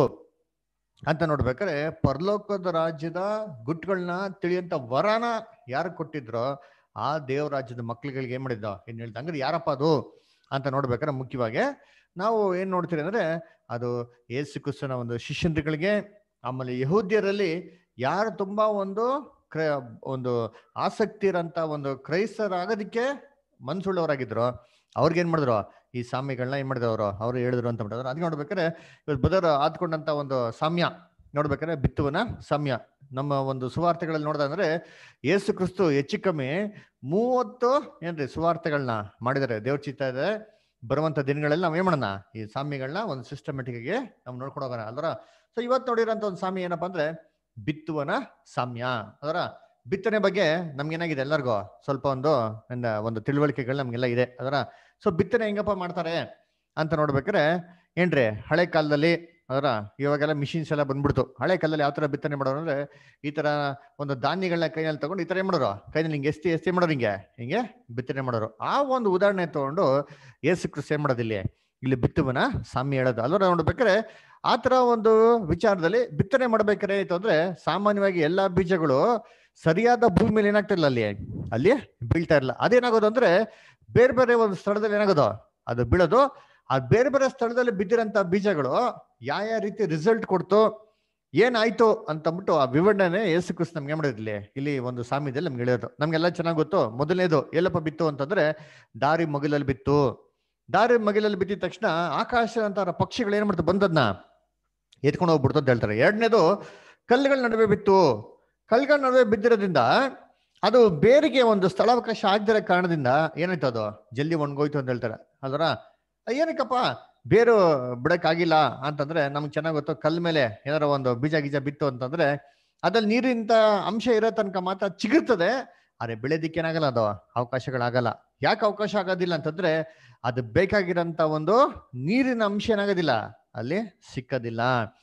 ಅಂತ ನೋಡ್ಬೇಕಾದ್ರೆ ಪರಲೋಕದ ರಾಜ್ಯದ ಗುಟ್ಟುಗಳನ್ನ ತಿಳಿಯಂತ ವರನ ಯಾರು ಕೊಟ್ಟಿದ್ರೋ ಆ ದೇವ ರಾಜ್ಯದ ಮಕ್ಳುಗಳಿಗೆ ಏನ್ ಮಾಡಿದ್ದ ಏನ್ ಹೇಳ್ದ ಹಂಗಾರೆ ಯಾರಪ್ಪ ಅದು ಅಂತ ನೋಡ್ಬೇಕಾದ್ರೆ ಮುಖ್ಯವಾಗಿ ನಾವು ಏನ್ ನೋಡ್ತೀರಿ ಅಂದ್ರೆ ಅದು ಯೇಸು ಕ್ರಿಸ್ತನ ಒಂದು ಶಿಷ್ಯಂದ್ರಿಗೆ ಆಮೇಲೆ ಯಹೂದ್ಯರಲ್ಲಿ ಯಾರು ತುಂಬಾ ಒಂದು ಕ್ರ ಒಂದು ಆಸಕ್ತಿ ಇರೋಂಥ ಒಂದು ಕ್ರೈಸ್ತರಾಗೋದಕ್ಕೆ ಮನ್ಸುಳ್ಳವರಾಗಿದ್ರು ಅವ್ರಿಗೆ ಏನ್ ಮಾಡಿದ್ರು ಈ ಸಾಮ್ಯಗಳನ್ನ ಏನ್ ಮಾಡಿದ್ರು ಅವರು ಅವ್ರು ಹೇಳಿದ್ರು ಅಂತ ಮಾಡಿದ್ರು ಅದಕ್ಕೆ ನೋಡ್ಬೇಕಾದ್ರೆ ಇವತ್ತು ಬದರ್ ಆದ್ಕೊಂಡಂತ ಒಂದು ಸಾಮ್ಯ ನೋಡ್ಬೇಕಾದ್ರೆ ಬಿತ್ತುವನ ಸಾಮ್ಯ ನಮ್ಮ ಒಂದು ಸುವಾರ್ತೆಗಳಲ್ಲಿ ನೋಡ್ದಂದ್ರೆ ಯೇಸು ಕ್ರಿಸ್ತು ಹೆಚ್ಚು ಕಮ್ಮಿ ಮೂವತ್ತು ಏನ್ರಿ ಸುವಾರ್ತೆಗಳನ್ನ ಮಾಡಿದ್ದಾರೆ ದೇವ್ರ ಚಿತ್ತ ಇದೆ ಬರುವಂತ ದಿನಗಳಲ್ಲಿ ನಾವ್ ಏನ್ ಮಾಡೋಣ ಈ ಸಾಮ್ಯಗಳನ್ನ ಒಂದು ಸಿಸ್ಟಮೆಟಿಕ್ ಆಗಿ ನಾವು ನೋಡ್ಕೊಂಡು ಹೋಗೋಣ ಅಲ್ವರ ಸೊ ಇವತ್ತು ನೋಡಿರೋಂಥ ಒಂದು ಸಾಮ್ಯ ಏನಪ್ಪಾ ಅಂದ್ರೆ ಬಿತ್ತುವನ ಸಾಮ್ಯ ಅದರ ಬಿತ್ತನೆ ಬಗ್ಗೆ ನಮ್ಗೇನಾಗಿದೆ ಎಲ್ಲರಿಗೂ ಸ್ವಲ್ಪ ಒಂದು ನನ್ನ ಒಂದು ತಿಳುವಳಿಕೆಗಳು ನಮ್ಗೆಲ್ಲ ಇದೆ ಅದರ ಸೊ ಬಿತ್ತನೆ ಹೆಂಗಪ್ಪ ಮಾಡ್ತಾರೆ ಅಂತ ನೋಡ್ಬೇಕಾದ್ರೆ ಏನ್ರಿ ಹಳೆ ಕಾಲದಲ್ಲಿ ಅದರ ಇವಾಗೆಲ್ಲ ಮಿಷಿನ್ಸ್ ಎಲ್ಲ ಬಂದ್ಬಿಡ್ತು ಹಳೆ ಕಾಲದಲ್ಲಿ ಯಾವ ತರ ಬಿತ್ತನೆ ಮಾಡೋರು ಅಂದ್ರೆ ಈ ತರ ಒಂದು ಧಾನ್ಯಗಳನ್ನ ಕೈಯಲ್ಲಿ ತಗೊಂಡು ಈ ತರ ಏನ್ ಮಾಡೋರು ಕೈನಲ್ಲಿ ಹಿಂಗೆ ಎಸ್ತಿ ಎಸ್ತಿ ಮಾಡೋರು ಹಿಂಗೆ ಹಿಂಗೆ ಬಿತ್ತನೆ ಮಾಡೋರು ಆ ಒಂದು ಉದಾಹರಣೆ ತಗೊಂಡು ಏಸು ಕ್ರಿಸ್ತ ಏನ್ ಮಾಡೋದು ಇಲ್ಲಿ ಇಲ್ಲಿ ಬಿತ್ತುವನ ಸಾಮ್ಯ ಹೇಳೋದು ಅಲ್ವ ನೋಡ್ಬೇಕಾದ್ರೆ ಆ ತರ ಒಂದು ವಿಚಾರದಲ್ಲಿ ಬಿತ್ತನೆ ಮಾಡ್ಬೇಕಾರೆ ಆಯ್ತು ಅಂದ್ರೆ ಸಾಮಾನ್ಯವಾಗಿ ಎಲ್ಲಾ ಬೀಜಗಳು ಸರಿಯಾದ ಭೂಮಿ ಮೇಲೆ ಏನಾಗ್ತಿರ್ಲಿಲ್ಲ ಅಲ್ಲಿ ಅಲ್ಲಿ ಬೀಳ್ತಾ ಇರಲ್ಲ ಅದೇನಾಗೋದು ಅಂದ್ರೆ ಬೇರೆ ಬೇರೆ ಒಂದು ಸ್ಥಳದಲ್ಲಿ ಏನಾಗೋದು ಅದು ಬೀಳೋದು ಆ ಬೇರೆ ಬೇರೆ ಸ್ಥಳದಲ್ಲಿ ಬಿದ್ದಿರೋಂಥ ಬೀಜಗಳು ಯಾವ ಯಾವ ರೀತಿ ರಿಸಲ್ಟ್ ಕೊಡ್ತು ಏನಾಯ್ತು ಅಂತಂದ್ಬಿಟ್ಟು ಆ ವಿವರಣೆ ಯೇಸು ಕ್ರಿಸ್ತ ನಮ್ಗೆ ಏನ್ ಮಾಡಿದ್ಲಿ ಇಲ್ಲಿ ಒಂದು ಸಾಮ್ಯದಲ್ಲಿ ನಮ್ಗೆ ಹೇಳಿರೋದು ನಮ್ಗೆಲ್ಲ ಚೆನ್ನಾಗಿ ಗೊತ್ತು ಮೊದಲನೇದು ಎಲ್ಲಪ್ಪ ಬಿತ್ತು ಅಂತಂದ್ರೆ ದಾರಿ ಮಗಿಲಲ್ಲಿ ಬಿತ್ತು ದಾರಿ ಮಗಿಲಲ್ಲಿ ಬಿದ್ದಿದ ತಕ್ಷಣ ಆಕಾಶ ಅಂತ ಪಕ್ಷಿಗಳು ಏನ್ ಮಾಡ್ತಾರೆ ಬಂದದ್ನ ಎತ್ಕೊಂಡು ಹೋಗ್ಬಿಡ್ತು ಅಂತ ಹೇಳ್ತಾರೆ ಎರಡನೇದು ಕಲ್ಲುಗಳ ನಡುವೆ ಬಿತ್ತು ಕಲ್ಲುಗಳ ನಡುವೆ ಬಿದ್ದಿರೋದ್ರಿಂದ ಅದು ಬೇರಿಗೆ ಒಂದು ಸ್ಥಳಾವಕಾಶ ಆಗದಿರೋ ಕಾರಣದಿಂದ ಏನಾಯ್ತು ಅದು ಜಲ್ದಿ ಒಣಗೋಯ್ತು ಅಂತ ಹೇಳ್ತಾರೆ ಅಲ್ವರ ಏನಕ್ಕಪ್ಪ ಬೇರು ಬಿಡಕ್ಕಾಗಿಲ್ಲ ಅಂತಂದ್ರೆ ನಮ್ಗೆ ಚೆನ್ನಾಗಿ ಗೊತ್ತು ಕಲ್ ಮೇಲೆ ಏನಾರ ಒಂದು ಬೀಜ ಗೀಜ ಬಿತ್ತು ಅಂತಂದ್ರೆ ಅದ್ರಲ್ಲಿ ನೀರಿಂತ ಅಂಶ ಇರೋ ತನಕ ಮಾತ್ರ ಚಿಗುರ್ತದೆ ಆದ್ರೆ ಬೆಳೆದಿಕ್ಕೆ ಏನಾಗಲ್ಲ ಅದು ಅವಕಾಶಗಳಾಗಲ್ಲ ಯಾಕೆ ಅವಕಾಶ ಆಗೋದಿಲ್ಲ ಅಂತಂದ್ರೆ ಅದು ಬೇಕಾಗಿರೋಂಥ ಒಂದು ನೀರಿನ ಅಂಶ ಏನಾಗೋದಿಲ್ಲ ಅಲ್ಲಿ ಸಿಕ್ಕದಿಲ್ಲ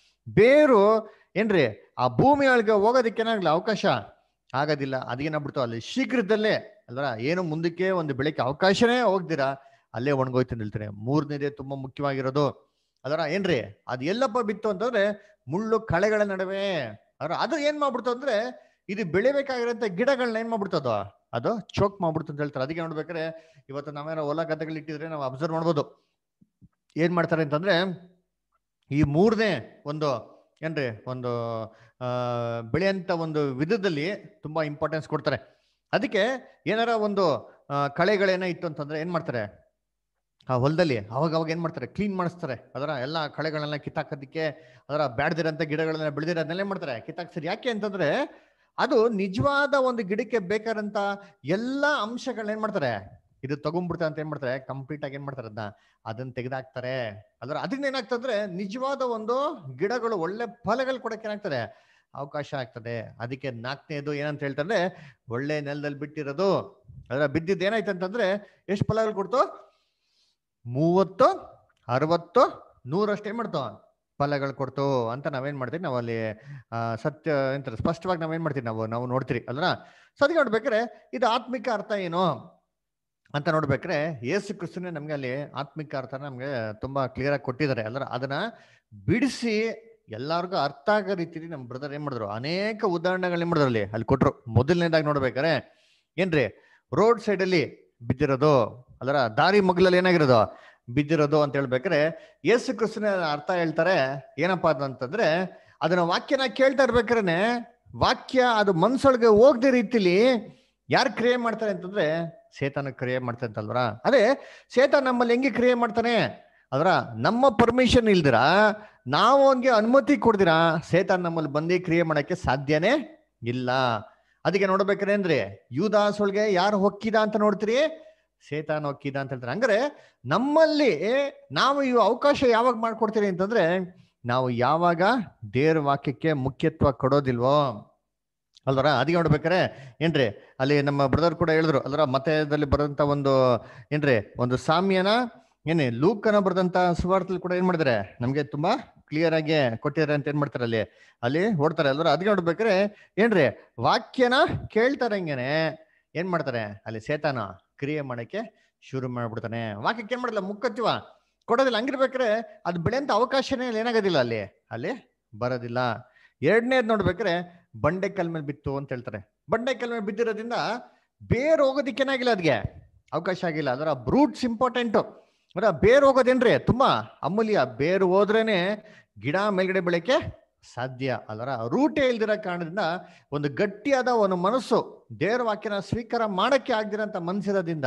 ಬೇರು ಏನ್ರಿ ಆ ಭೂಮಿ ಒಳಗೆ ಹೋಗೋದಕ್ಕೆ ಏನಾಗಲ್ಲ ಅವಕಾಶ ಆಗೋದಿಲ್ಲ ಅದೇನಾಗ್ಬಿಡ್ತು ಅಲ್ಲಿ ಶೀಘ್ರದಲ್ಲೇ ಅಲ್ವಾ ಏನು ಮುಂದಕ್ಕೆ ಒಂದು ಬೆಳಕ್ಕೆ ಅವಕಾಶನೇ ಹೋಗ್ದಿರಾ ಅಲ್ಲೇ ಒಣಗೋಯ್ತು ಅಂತ ಹೇಳ್ತಾರೆ ಮೂರನೇದೇ ತುಂಬಾ ಮುಖ್ಯವಾಗಿರೋದು ಅದರ ಏನ್ರಿ ಅದು ಎಲ್ಲಪ್ಪ ಬಿತ್ತು ಅಂತಂದ್ರೆ ಮುಳ್ಳು ಕಳೆಗಳ ನಡುವೆ ಅದ್ರ ಅದು ಏನ್ ಮಾಡ್ಬಿಡ್ತು ಅಂದ್ರೆ ಇದು ಬೆಳಿಬೇಕಾಗಿರೋಂಥ ಗಿಡಗಳನ್ನ ಏನ್ ಮಾಡ್ಬಿಡ್ತದ ಅದು ಚೋಕ್ ಮಾಡ್ಬಿಡ್ತು ಅಂತ ಹೇಳ್ತಾರೆ ಅದಕ್ಕೆ ನೋಡ್ಬೇಕಾದ್ರೆ ಇವತ್ತು ನಾವೇನೋ ಹೊಲ ಗದ್ದೆಗಳು ಇಟ್ಟಿದ್ರೆ ನಾವು ಅಬ್ಸರ್ವ್ ಮಾಡ್ಬೋದು ಏನ್ ಮಾಡ್ತಾರೆ ಅಂತಂದ್ರೆ ಈ ಮೂರನೇ ಒಂದು ಏನ್ರಿ ಒಂದು ಆ ಬೆಳೆಯಂತ ಒಂದು ವಿಧದಲ್ಲಿ ತುಂಬಾ ಇಂಪಾರ್ಟೆನ್ಸ್ ಕೊಡ್ತಾರೆ ಅದಕ್ಕೆ ಏನಾರ ಒಂದು ಕಳೆಗಳೇನೋ ಇತ್ತು ಅಂತಂದ್ರೆ ಏನ್ ಮಾಡ್ತಾರೆ ಆ ಹೊಲದಲ್ಲಿ ಅವಾಗ ಅವಾಗ ಏನ್ ಮಾಡ್ತಾರೆ ಕ್ಲೀನ್ ಮಾಡಿಸ್ತಾರೆ ಅದರ ಎಲ್ಲ ಕಳೆಗಳನ್ನೆಲ್ಲ ಕಿತ್ತಾಕೋದಕ್ಕೆ ಅದರ ಬ್ಯಾಡ್ದಿರಂತ ಗಿಡಗಳನ್ನ ಬೆಳೆದಿರೋದನ್ನೆಲ್ಲ ಏನ್ ಮಾಡ್ತಾರೆ ಕಿತ್ತಾಕ್ತಾರೆ ಯಾಕೆ ಅಂತಂದ್ರೆ ಅದು ನಿಜವಾದ ಒಂದು ಗಿಡಕ್ಕೆ ಬೇಕಾದಂತ ಎಲ್ಲಾ ಅಂಶಗಳನ್ನ ಏನ್ ಮಾಡ್ತಾರೆ ಇದು ತಗೊಂಡ್ಬಿಡ್ತಾರೆ ಅಂತ ಏನ್ ಮಾಡ್ತಾರೆ ಕಂಪ್ಲೀಟ್ ಆಗಿ ಏನ್ ಮಾಡ್ತಾರೆ ಅದನ್ನ ಅದನ್ನ ತೆಗೆದಾಕ್ತಾರೆ ಅದ್ರ ಅದರಿಂದ ಏನಾಗ್ತದ್ರೆ ನಿಜವಾದ ಒಂದು ಗಿಡಗಳು ಒಳ್ಳೆ ಫಲಗಳು ಕೊಡಕ್ಕೆ ಏನಾಗ್ತದೆ ಅವಕಾಶ ಆಗ್ತದೆ ಅದಕ್ಕೆ ನಾಲ್ಕನೇದು ಏನಂತ ಹೇಳ್ತಾರೆ ಒಳ್ಳೆ ನೆಲದಲ್ಲಿ ಬಿಟ್ಟಿರೋದು ಅದರ ಬಿದ್ದಿದ್ದು ಏನಾಯ್ತು ಅಂತಂದ್ರೆ ಎಷ್ಟು ಫಲಗಳು ಕೊಡ್ತು ಮೂವತ್ತು ಅರವತ್ತು ನೂರಷ್ಟು ಏನ್ ಮಾಡ್ತು ಫಲಗಳು ಕೊಡ್ತು ಅಂತ ನಾವೇನ್ ಮಾಡ್ತೀವಿ ನಾವು ಅಲ್ಲಿ ಸತ್ಯ ಎಂತ ಸ್ಪಷ್ಟವಾಗಿ ನಾವೇನ್ ಮಾಡ್ತೀವಿ ನಾವು ನಾವು ನೋಡ್ತೀರಿ ಅಲ್ವಾ ಸೊ ಅದಕ್ಕೆ ನೋಡ್ಬೇಕಾರೆ ಇದು ಆತ್ಮಿಕ ಅರ್ಥ ಏನು ಅಂತ ನೋಡ್ಬೇಕ್ರೆ ಯೇಸು ಕ್ರಿಸ್ತನೇ ನಮ್ಗೆ ಅಲ್ಲಿ ಆತ್ಮಿಕ ಅರ್ಥ ನಮ್ಗೆ ತುಂಬಾ ಕ್ಲಿಯರ್ ಆಗಿ ಕೊಟ್ಟಿದ್ದಾರೆ ಅಲ್ರ ಅದನ್ನ ಬಿಡಿಸಿ ಎಲ್ಲಾರ್ಗು ಅರ್ಥ ಆಗೋ ರೀತಿಲಿ ನಮ್ ಬ್ರದರ್ ಏನ್ ಮಾಡಿದ್ರು ಅನೇಕ ಉದಾಹರಣೆಗಳು ಏನ್ ಮಾಡಿದ್ರು ಅಲ್ಲಿ ಅಲ್ಲಿ ಕೊಟ್ರು ಮೊದಲನೇದಾಗಿ ನೋಡ್ಬೇಕಾರೆ ಏನ್ರಿ ರೋಡ್ ಸೈಡ್ ಅಲ್ಲಿ ಬಿದ್ದಿರೋದು ಅದರ ದಾರಿ ಮಗ್ಲಲ್ಲಿ ಏನಾಗಿರೋದು ಬಿದ್ದಿರೋದು ಅಂತ ಹೇಳ್ಬೇಕಾರೆ ಯೇಸು ಕ್ರಿಸ್ತನ ಅರ್ಥ ಹೇಳ್ತಾರೆ ಏನಪ್ಪಾ ಅಂತಂದ್ರೆ ಅದನ್ನ ವಾಕ್ಯನ ಕೇಳ್ತಾ ಇರ್ಬೇಕಾರೆ ವಾಕ್ಯ ಅದು ಮನ್ಸೊಳಗೆ ಹೋಗದೆ ರೀತಿಲಿ ಯಾರು ಕ್ರಿಯೆ ಮಾಡ್ತಾರೆ ಅಂತಂದ್ರೆ ಸೇತಾನ ಕ್ರಿಯೆ ಮಾಡ್ತಾರೆ ಅಂತಲ್ವರ ಅದೇ ಸೇತಾನ್ ನಮ್ಮಲ್ಲಿ ಹೆಂಗೆ ಕ್ರಿಯೆ ಮಾಡ್ತಾನೆ ಅದರ ನಮ್ಮ ಪರ್ಮಿಷನ್ ಇಲ್ದಿರ ನಾವು ಅವನ್ಗೆ ಅನುಮತಿ ಕೊಡ್ದಿರಾ ಸೇತಾನ್ ನಮ್ಮಲ್ಲಿ ಬಂದು ಕ್ರಿಯೆ ಮಾಡಕ್ಕೆ ಸಾಧ್ಯನೇ ಇಲ್ಲ ಅದಕ್ಕೆ ನೋಡ್ಬೇಕಾರೆ ಅಂದ್ರೆ ಯೂದಾಸ್ ಒಳಗೆ ಯಾರು ಹೊಕ್ಕಿದ ಅಂತ ನೋಡ್ತೀರಿ ಸೇತಾನ್ ಹೊಕ್ಕಿದ ಅಂತ ಹೇಳ್ತಾರೆ ಹಂಗಾರೆ ನಮ್ಮಲ್ಲಿ ನಾವು ಈ ಅವಕಾಶ ಯಾವಾಗ ಮಾಡ್ಕೊಡ್ತೀರಿ ಅಂತಂದ್ರೆ ನಾವು ಯಾವಾಗ ದೇವ್ರ ವಾಕ್ಯಕ್ಕೆ ಮುಖ್ಯತ್ವ ಕೊಡೋದಿಲ್ವೋ ಅಲ್ವರ ಅದಕ್ಕೆ ನೋಡ್ಬೇಕಾರೆ ಏನ್ರಿ ಅಲ್ಲಿ ನಮ್ಮ ಬ್ರದರ್ ಕೂಡ ಹೇಳಿದ್ರು ಅಲ್ವರ ಮತದಲ್ಲಿ ಬರೋಂತ ಒಂದು ಏನ್ರಿ ಒಂದು ಸಾಮ್ಯನ ಏನೇ ಲೂಕನ ಬರೆದಂತ ಸುವಾರ್ತಲ್ಲಿ ಕೂಡ ಏನ್ ಮಾಡಿದಾರೆ ನಮ್ಗೆ ತುಂಬಾ ಕ್ಲಿಯರ್ ಆಗಿ ಕೊಟ್ಟಿದ್ದಾರೆ ಅಂತ ಏನ್ ಮಾಡ್ತಾರೆ ಅಲ್ಲಿ ಅಲ್ಲಿ ಓಡ್ತಾರೆ ಅಲ್ವರ ಅದಕ್ಕೆ ನೋಡ್ಬೇಕಾರೆ ಏನ್ರಿ ವಾಕ್ಯನ ಕೇಳ್ತಾರೆ ಹಂಗೇನೆ ಏನ್ ಮಾಡ್ತಾರೆ ಅಲ್ಲಿ ಸೇತಾನ ಕ್ರಿಯೆ ಮಾಡಕ್ಕೆ ಶುರು ಮಾಡ್ಬಿಡ್ತಾನೆ ವಾಕ್ಯಕ್ಕೆ ಏನ್ ಮಾಡಲ್ಲ ಮುಕ್ಕತ್ವ ಕೊಡೋದಿಲ್ಲ ಹಂಗಿರ್ಬೇಕಾರೆ ಅದು ಬೆಳೆಯಂತ ಅವಕಾಶನೇ ಏನಾಗೋದಿಲ್ಲ ಅಲ್ಲಿ ಅಲ್ಲಿ ಬರೋದಿಲ್ಲ ಎರಡನೇದ್ ನೋಡ್ಬೇಕಾರೆ ಬಂಡೆಕಲ್ ಮೇಲೆ ಬಿತ್ತು ಅಂತ ಹೇಳ್ತಾರೆ ಬಂಡೆಕಲ್ ಮೇಲೆ ಬಿದ್ದಿರೋದ್ರಿಂದ ಬೇರ್ ಹೋಗೋದಿಕ್ಕೇನಾಗಿಲ್ಲ ಅದ್ಗೆ ಅವಕಾಶ ಆಗಿಲ್ಲ ಅದರ ಬ್ರೂಟ್ಸ್ ಇಂಪಾರ್ಟೆಂಟ್ ಅದರ ಬೇರ್ ಹೋಗೋದೇನ್ರಿ ತುಂಬಾ ಅಮೂಲ್ಯ ಬೇರು ಹೋದ್ರೇನೆ ಗಿಡ ಮೇಲ್ಗಡೆ ಬೆಳಕ್ಕೆ ಸಾಧ್ಯ ಅದರ ರೂಟೇ ಇಲ್ದಿರೋ ಕಾರಣದಿಂದ ಒಂದು ಗಟ್ಟಿಯಾದ ಒಂದು ಮನಸ್ಸು ದೇವರ ವಾಕ್ಯನ ಸ್ವೀಕಾರ ಮಾಡಕ್ಕೆ ಆಗ್ದಿರೋಂಥ ಮನಸ್ಸಿರೋದ್ರಿಂದ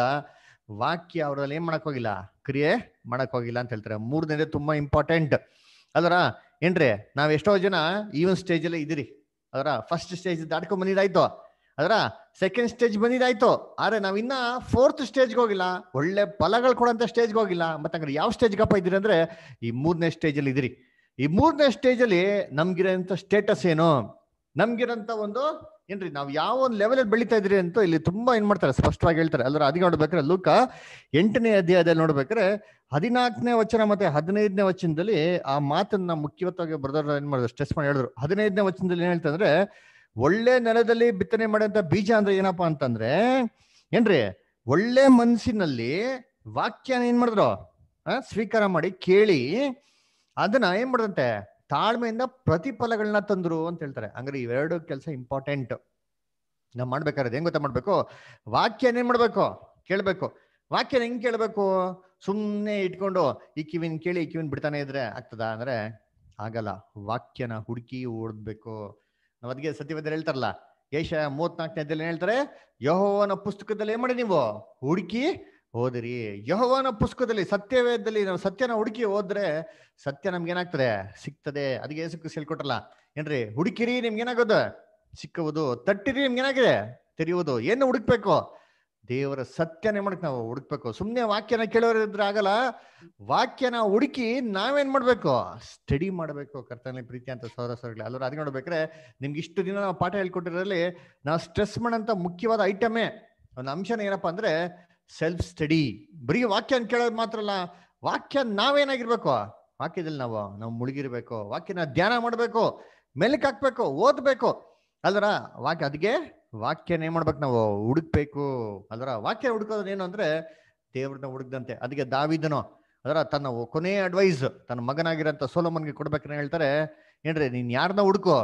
ವಾಕ್ಯ ಅವರಲ್ಲಿ ಏನ್ ಮಾಡಕ್ ಹೋಗಿಲ್ಲ ಕ್ರಿಯೆ ಮಾಡಕ್ ಹೋಗಿಲ್ಲ ಅಂತ ಹೇಳ್ತಾರೆ ಮೂರನೇದು ತುಂಬಾ ಇಂಪಾರ್ಟೆಂಟ್ ಅದರ ಏನ್ರಿ ನಾವ್ ಎಷ್ಟೋ ಜನ ಈವನ್ ಸ್ಟೇಜ್ ಅಲ್ಲೇ ಇದಿರಿ ಅದರ ಫಸ್ಟ್ ಸ್ಟೇಜ್ ದಾಟ್ಕೊಂಡ್ ಬಂದಿದ್ದಾಯ್ತು ಅದರ ಸೆಕೆಂಡ್ ಸ್ಟೇಜ್ ಬಂದಿದ್ದಾಯ್ತು ಆದ್ರೆ ನಾವ್ ಇನ್ನ ಫೋರ್ತ್ ಸ್ಟೇಜ್ಗೆ ಹೋಗಿಲ್ಲ ಒಳ್ಳೆ ಫಲಗಳು ಕೊಡೋಂತ ಸ್ಟೇಜ್ಗೆ ಹೋಗಿಲ್ಲ ಮತ್ತೆ ಹಂಗಾರೆ ಯಾವ ಸ್ಟೇಜ್ಗಪ್ಪ ಇದ್ದೀರಿ ಅಂದ್ರೆ ಈ ಮೂರನೇ ಸ್ಟೇಜ್ ಅಲ್ಲಿ ಇದಿರಿ ಈ ಮೂರನೇ ಸ್ಟೇಜ್ ಅಲ್ಲಿ ನಮ್ಗಿರೋಂಥ ಸ್ಟೇಟಸ್ ಏನು ನಮ್ಗಿರೋಂಥ ಒಂದು ಏನ್ರಿ ನಾವು ಯಾವ ಒಂದು ಲೆವೆಲ್ ಅಲ್ಲಿ ಬೆಳಿತಾ ಇದ್ರಿ ಅಂತ ಇಲ್ಲಿ ತುಂಬಾ ಏನ್ ಮಾಡ್ತಾರೆ ಸ್ಪಷ್ಟವಾಗಿ ಹೇಳ್ತಾರೆ ಅಲ್ಲರ ಅದಕ್ಕೆ ನೋಡ್ಬೇಕಾದ್ರೆ ಲೂಕ ಎಂಟನೇ ಅಧ್ಯಾಯದಲ್ಲಿ ನೋಡ್ಬೇಕಾದ್ರೆ ಹದಿನಾಲ್ಕನೇ ವಚನ ಮತ್ತೆ ಹದಿನೈದನೇ ವಚನದಲ್ಲಿ ಆ ಮಾತನ್ನ ಮುಖ್ಯವಾಗಿ ಬರ್ದವ್ರು ಏನ್ ಮಾಡಿದ್ರು ಸ್ಟ್ರೆಸ್ ಮಾಡಿ ಹೇಳಿದ್ರು ಹದಿನೈದನೇ ವಚನದಲ್ಲಿ ಏನ್ ಹೇಳ್ತಾ ಅಂದ್ರೆ ಒಳ್ಳೆ ನೆಲದಲ್ಲಿ ಬಿತ್ತನೆ ಮಾಡೋಂಥ ಬೀಜ ಅಂದ್ರೆ ಏನಪ್ಪಾ ಅಂತಂದ್ರೆ ಏನ್ರಿ ಒಳ್ಳೆ ಮನ್ಸಿನಲ್ಲಿ ವಾಕ್ಯನ ಏನ್ ಮಾಡಿದ್ರು ಆ, ಸ್ವೀಕಾರ ಮಾಡಿ ಕೇಳಿ ಅದನ್ನ ಏನ್ ಮಾಡದಂತೆ ತಾಳ್ಮೆಯಿಂದ ಪ್ರತಿಫಲಗಳನ್ನ ತಂದ್ರು ಅಂತ ಹೇಳ್ತಾರೆ ಹಂಗಾರೆ ಇವೆರಡು ಕೆಲಸ ಇಂಪಾರ್ಟೆಂಟ್ ನಾವು ಮಾಡ್ಬೇಕಾದ್ರೆ ಹೆಂಗ್ ಗೊತ್ತಾ ಮಾಡ್ಬೇಕು ವಾಕ್ಯನ ಏನ್ ಮಾಡ್ಬೇಕು ಕೇಳ್ಬೇಕು ವಾಕ್ಯನ ಹೆಂಗ್ ಕೇಳ್ಬೇಕು ಸುಮ್ನೆ ಇಟ್ಕೊಂಡು ಈ ಕಿವಿನ ಕೇಳಿ ಈ ಕಿವಿನ ಬಿಡ್ತಾನೆ ಇದ್ರೆ ಆಗ್ತದ ಅಂದ್ರೆ ಆಗಲ್ಲ ವಾಕ್ಯನ ಹುಡುಕಿ ಓದ್ಬೇಕು ನಾವ್ ಅದಕ್ಕೆ ಸತ್ಯವೇದರು ಹೇಳ್ತಾರಲ್ಲ ಏಷ ಮೂವತ್ನಾಲ್ಕನೇದಲ್ಲಿ ಏನ್ ಹೇಳ್ತಾರೆ ಯಹೋವನ ಪುಸ್ತಕದಲ್ಲಿ ಏನ್ ಮಾಡಿ ನೀವು ಹುಡುಕಿ ಓದಿರಿ ಯಹೋವನ ಪುಸ್ತಕದಲ್ಲಿ ಸತ್ಯವೇದದಲ್ಲಿ ನಾವು ಸತ್ಯನ ಹುಡುಕಿ ಹೋದ್ರೆ ಸತ್ಯ ನಮ್ಗೆ ಏನಾಗ್ತದೆ ಸಿಗ್ತದೆ ಅದಕ್ಕೆ ಏಸು ಹೇಳ್ಕೊಟ್ರಲ್ಲ ಏನ್ರಿ ಹುಡುಕಿರಿ ನಿಮ್ಗೆ ಏನಾಗೋದು ಸಿಕ್ಕುವುದು ತಟ್ಟಿರಿ ನಿಮ್ಗೆ ಏನಾಗಿದೆ ತೆರೆಯುವುದು ಏನು ಹುಡುಕ್ಬೇಕು ದೇವರ ಸತ್ಯನೇ ಮಾಡಕ್ ನಾವು ಹುಡುಕ್ಬೇಕು ಸುಮ್ನೆ ವಾಕ್ಯನ ಕೇಳೋರಿದ್ರೆ ಆಗಲ್ಲ ವಾಕ್ಯನ ಹುಡುಕಿ ನಾವೇನ್ ಮಾಡ್ಬೇಕು ಸ್ಟಡಿ ಮಾಡ್ಬೇಕು ಕರ್ತನಲ್ಲಿ ಪ್ರೀತಿ ಅಂತ ಸೌರ ಸೌರಗಳು ಅಲ್ಲರ ಅದಕ್ಕೆ ನೋಡ್ಬೇಕ್ರೆ ನಿಮ್ಗೆ ಇಷ್ಟು ದಿನ ನಾವು ಪಾಠ ಹೇಳ್ಕೊಟ್ಟಿರೋದ್ರಲ್ಲಿ ನಾವು ಸ್ಟ್ರೆಸ್ ಮಾಡೋಂಥ ಮುಖ್ಯವಾದ ಐಟಮೇ ಒಂದು ಅಂಶನ ಏನಪ್ಪಾ ಅಂದ್ರೆ ಸೆಲ್ಫ್ ಸ್ಟಡಿ ಬರೀ ವಾಕ್ಯನ ಕೇಳೋದು ಮಾತ್ರ ಅಲ್ಲ ವಾಕ್ಯ ನಾವೇನಾಗಿರ್ಬೇಕು ವಾಕ್ಯದಲ್ಲಿ ನಾವು ನಾವು ಮುಳುಗಿರ್ಬೇಕು ವಾಕ್ಯನ ಧ್ಯಾನ ಮಾಡ್ಬೇಕು ಮೆಲಕ್ ಹಾಕ್ಬೇಕು ಓದ್ಬೇಕು ಅಲ್ದರ ವಾಕ್ಯ ಅದಕ್ಕೆ ವಾಕ್ಯನ ಏನ್ ಮಾಡ್ಬೇಕು ನಾವು ಹುಡುಕ್ಬೇಕು ಅಲ್ದರ ವಾಕ್ಯ ಹುಡುಕೋದು ಏನು ಅಂದ್ರೆ ದೇವ್ರನ್ನ ಹುಡುಕ್ದಂತೆ ಅದಕ್ಕೆ ದಾವಿದನು ಅದರ ತನ್ನ ಕೊನೆಯ ಅಡ್ವೈಸ್ ತನ್ನ ಮಗನಾಗಿರೋಂಥ ಸೋಲಮನ್ಗೆ ಕೊಡ್ಬೇಕನ್ನ ಹೇಳ್ತಾರೆ ಏನ್ರಿ ನೀನ್ ಯಾರನ್ನ ಹುಡುಕು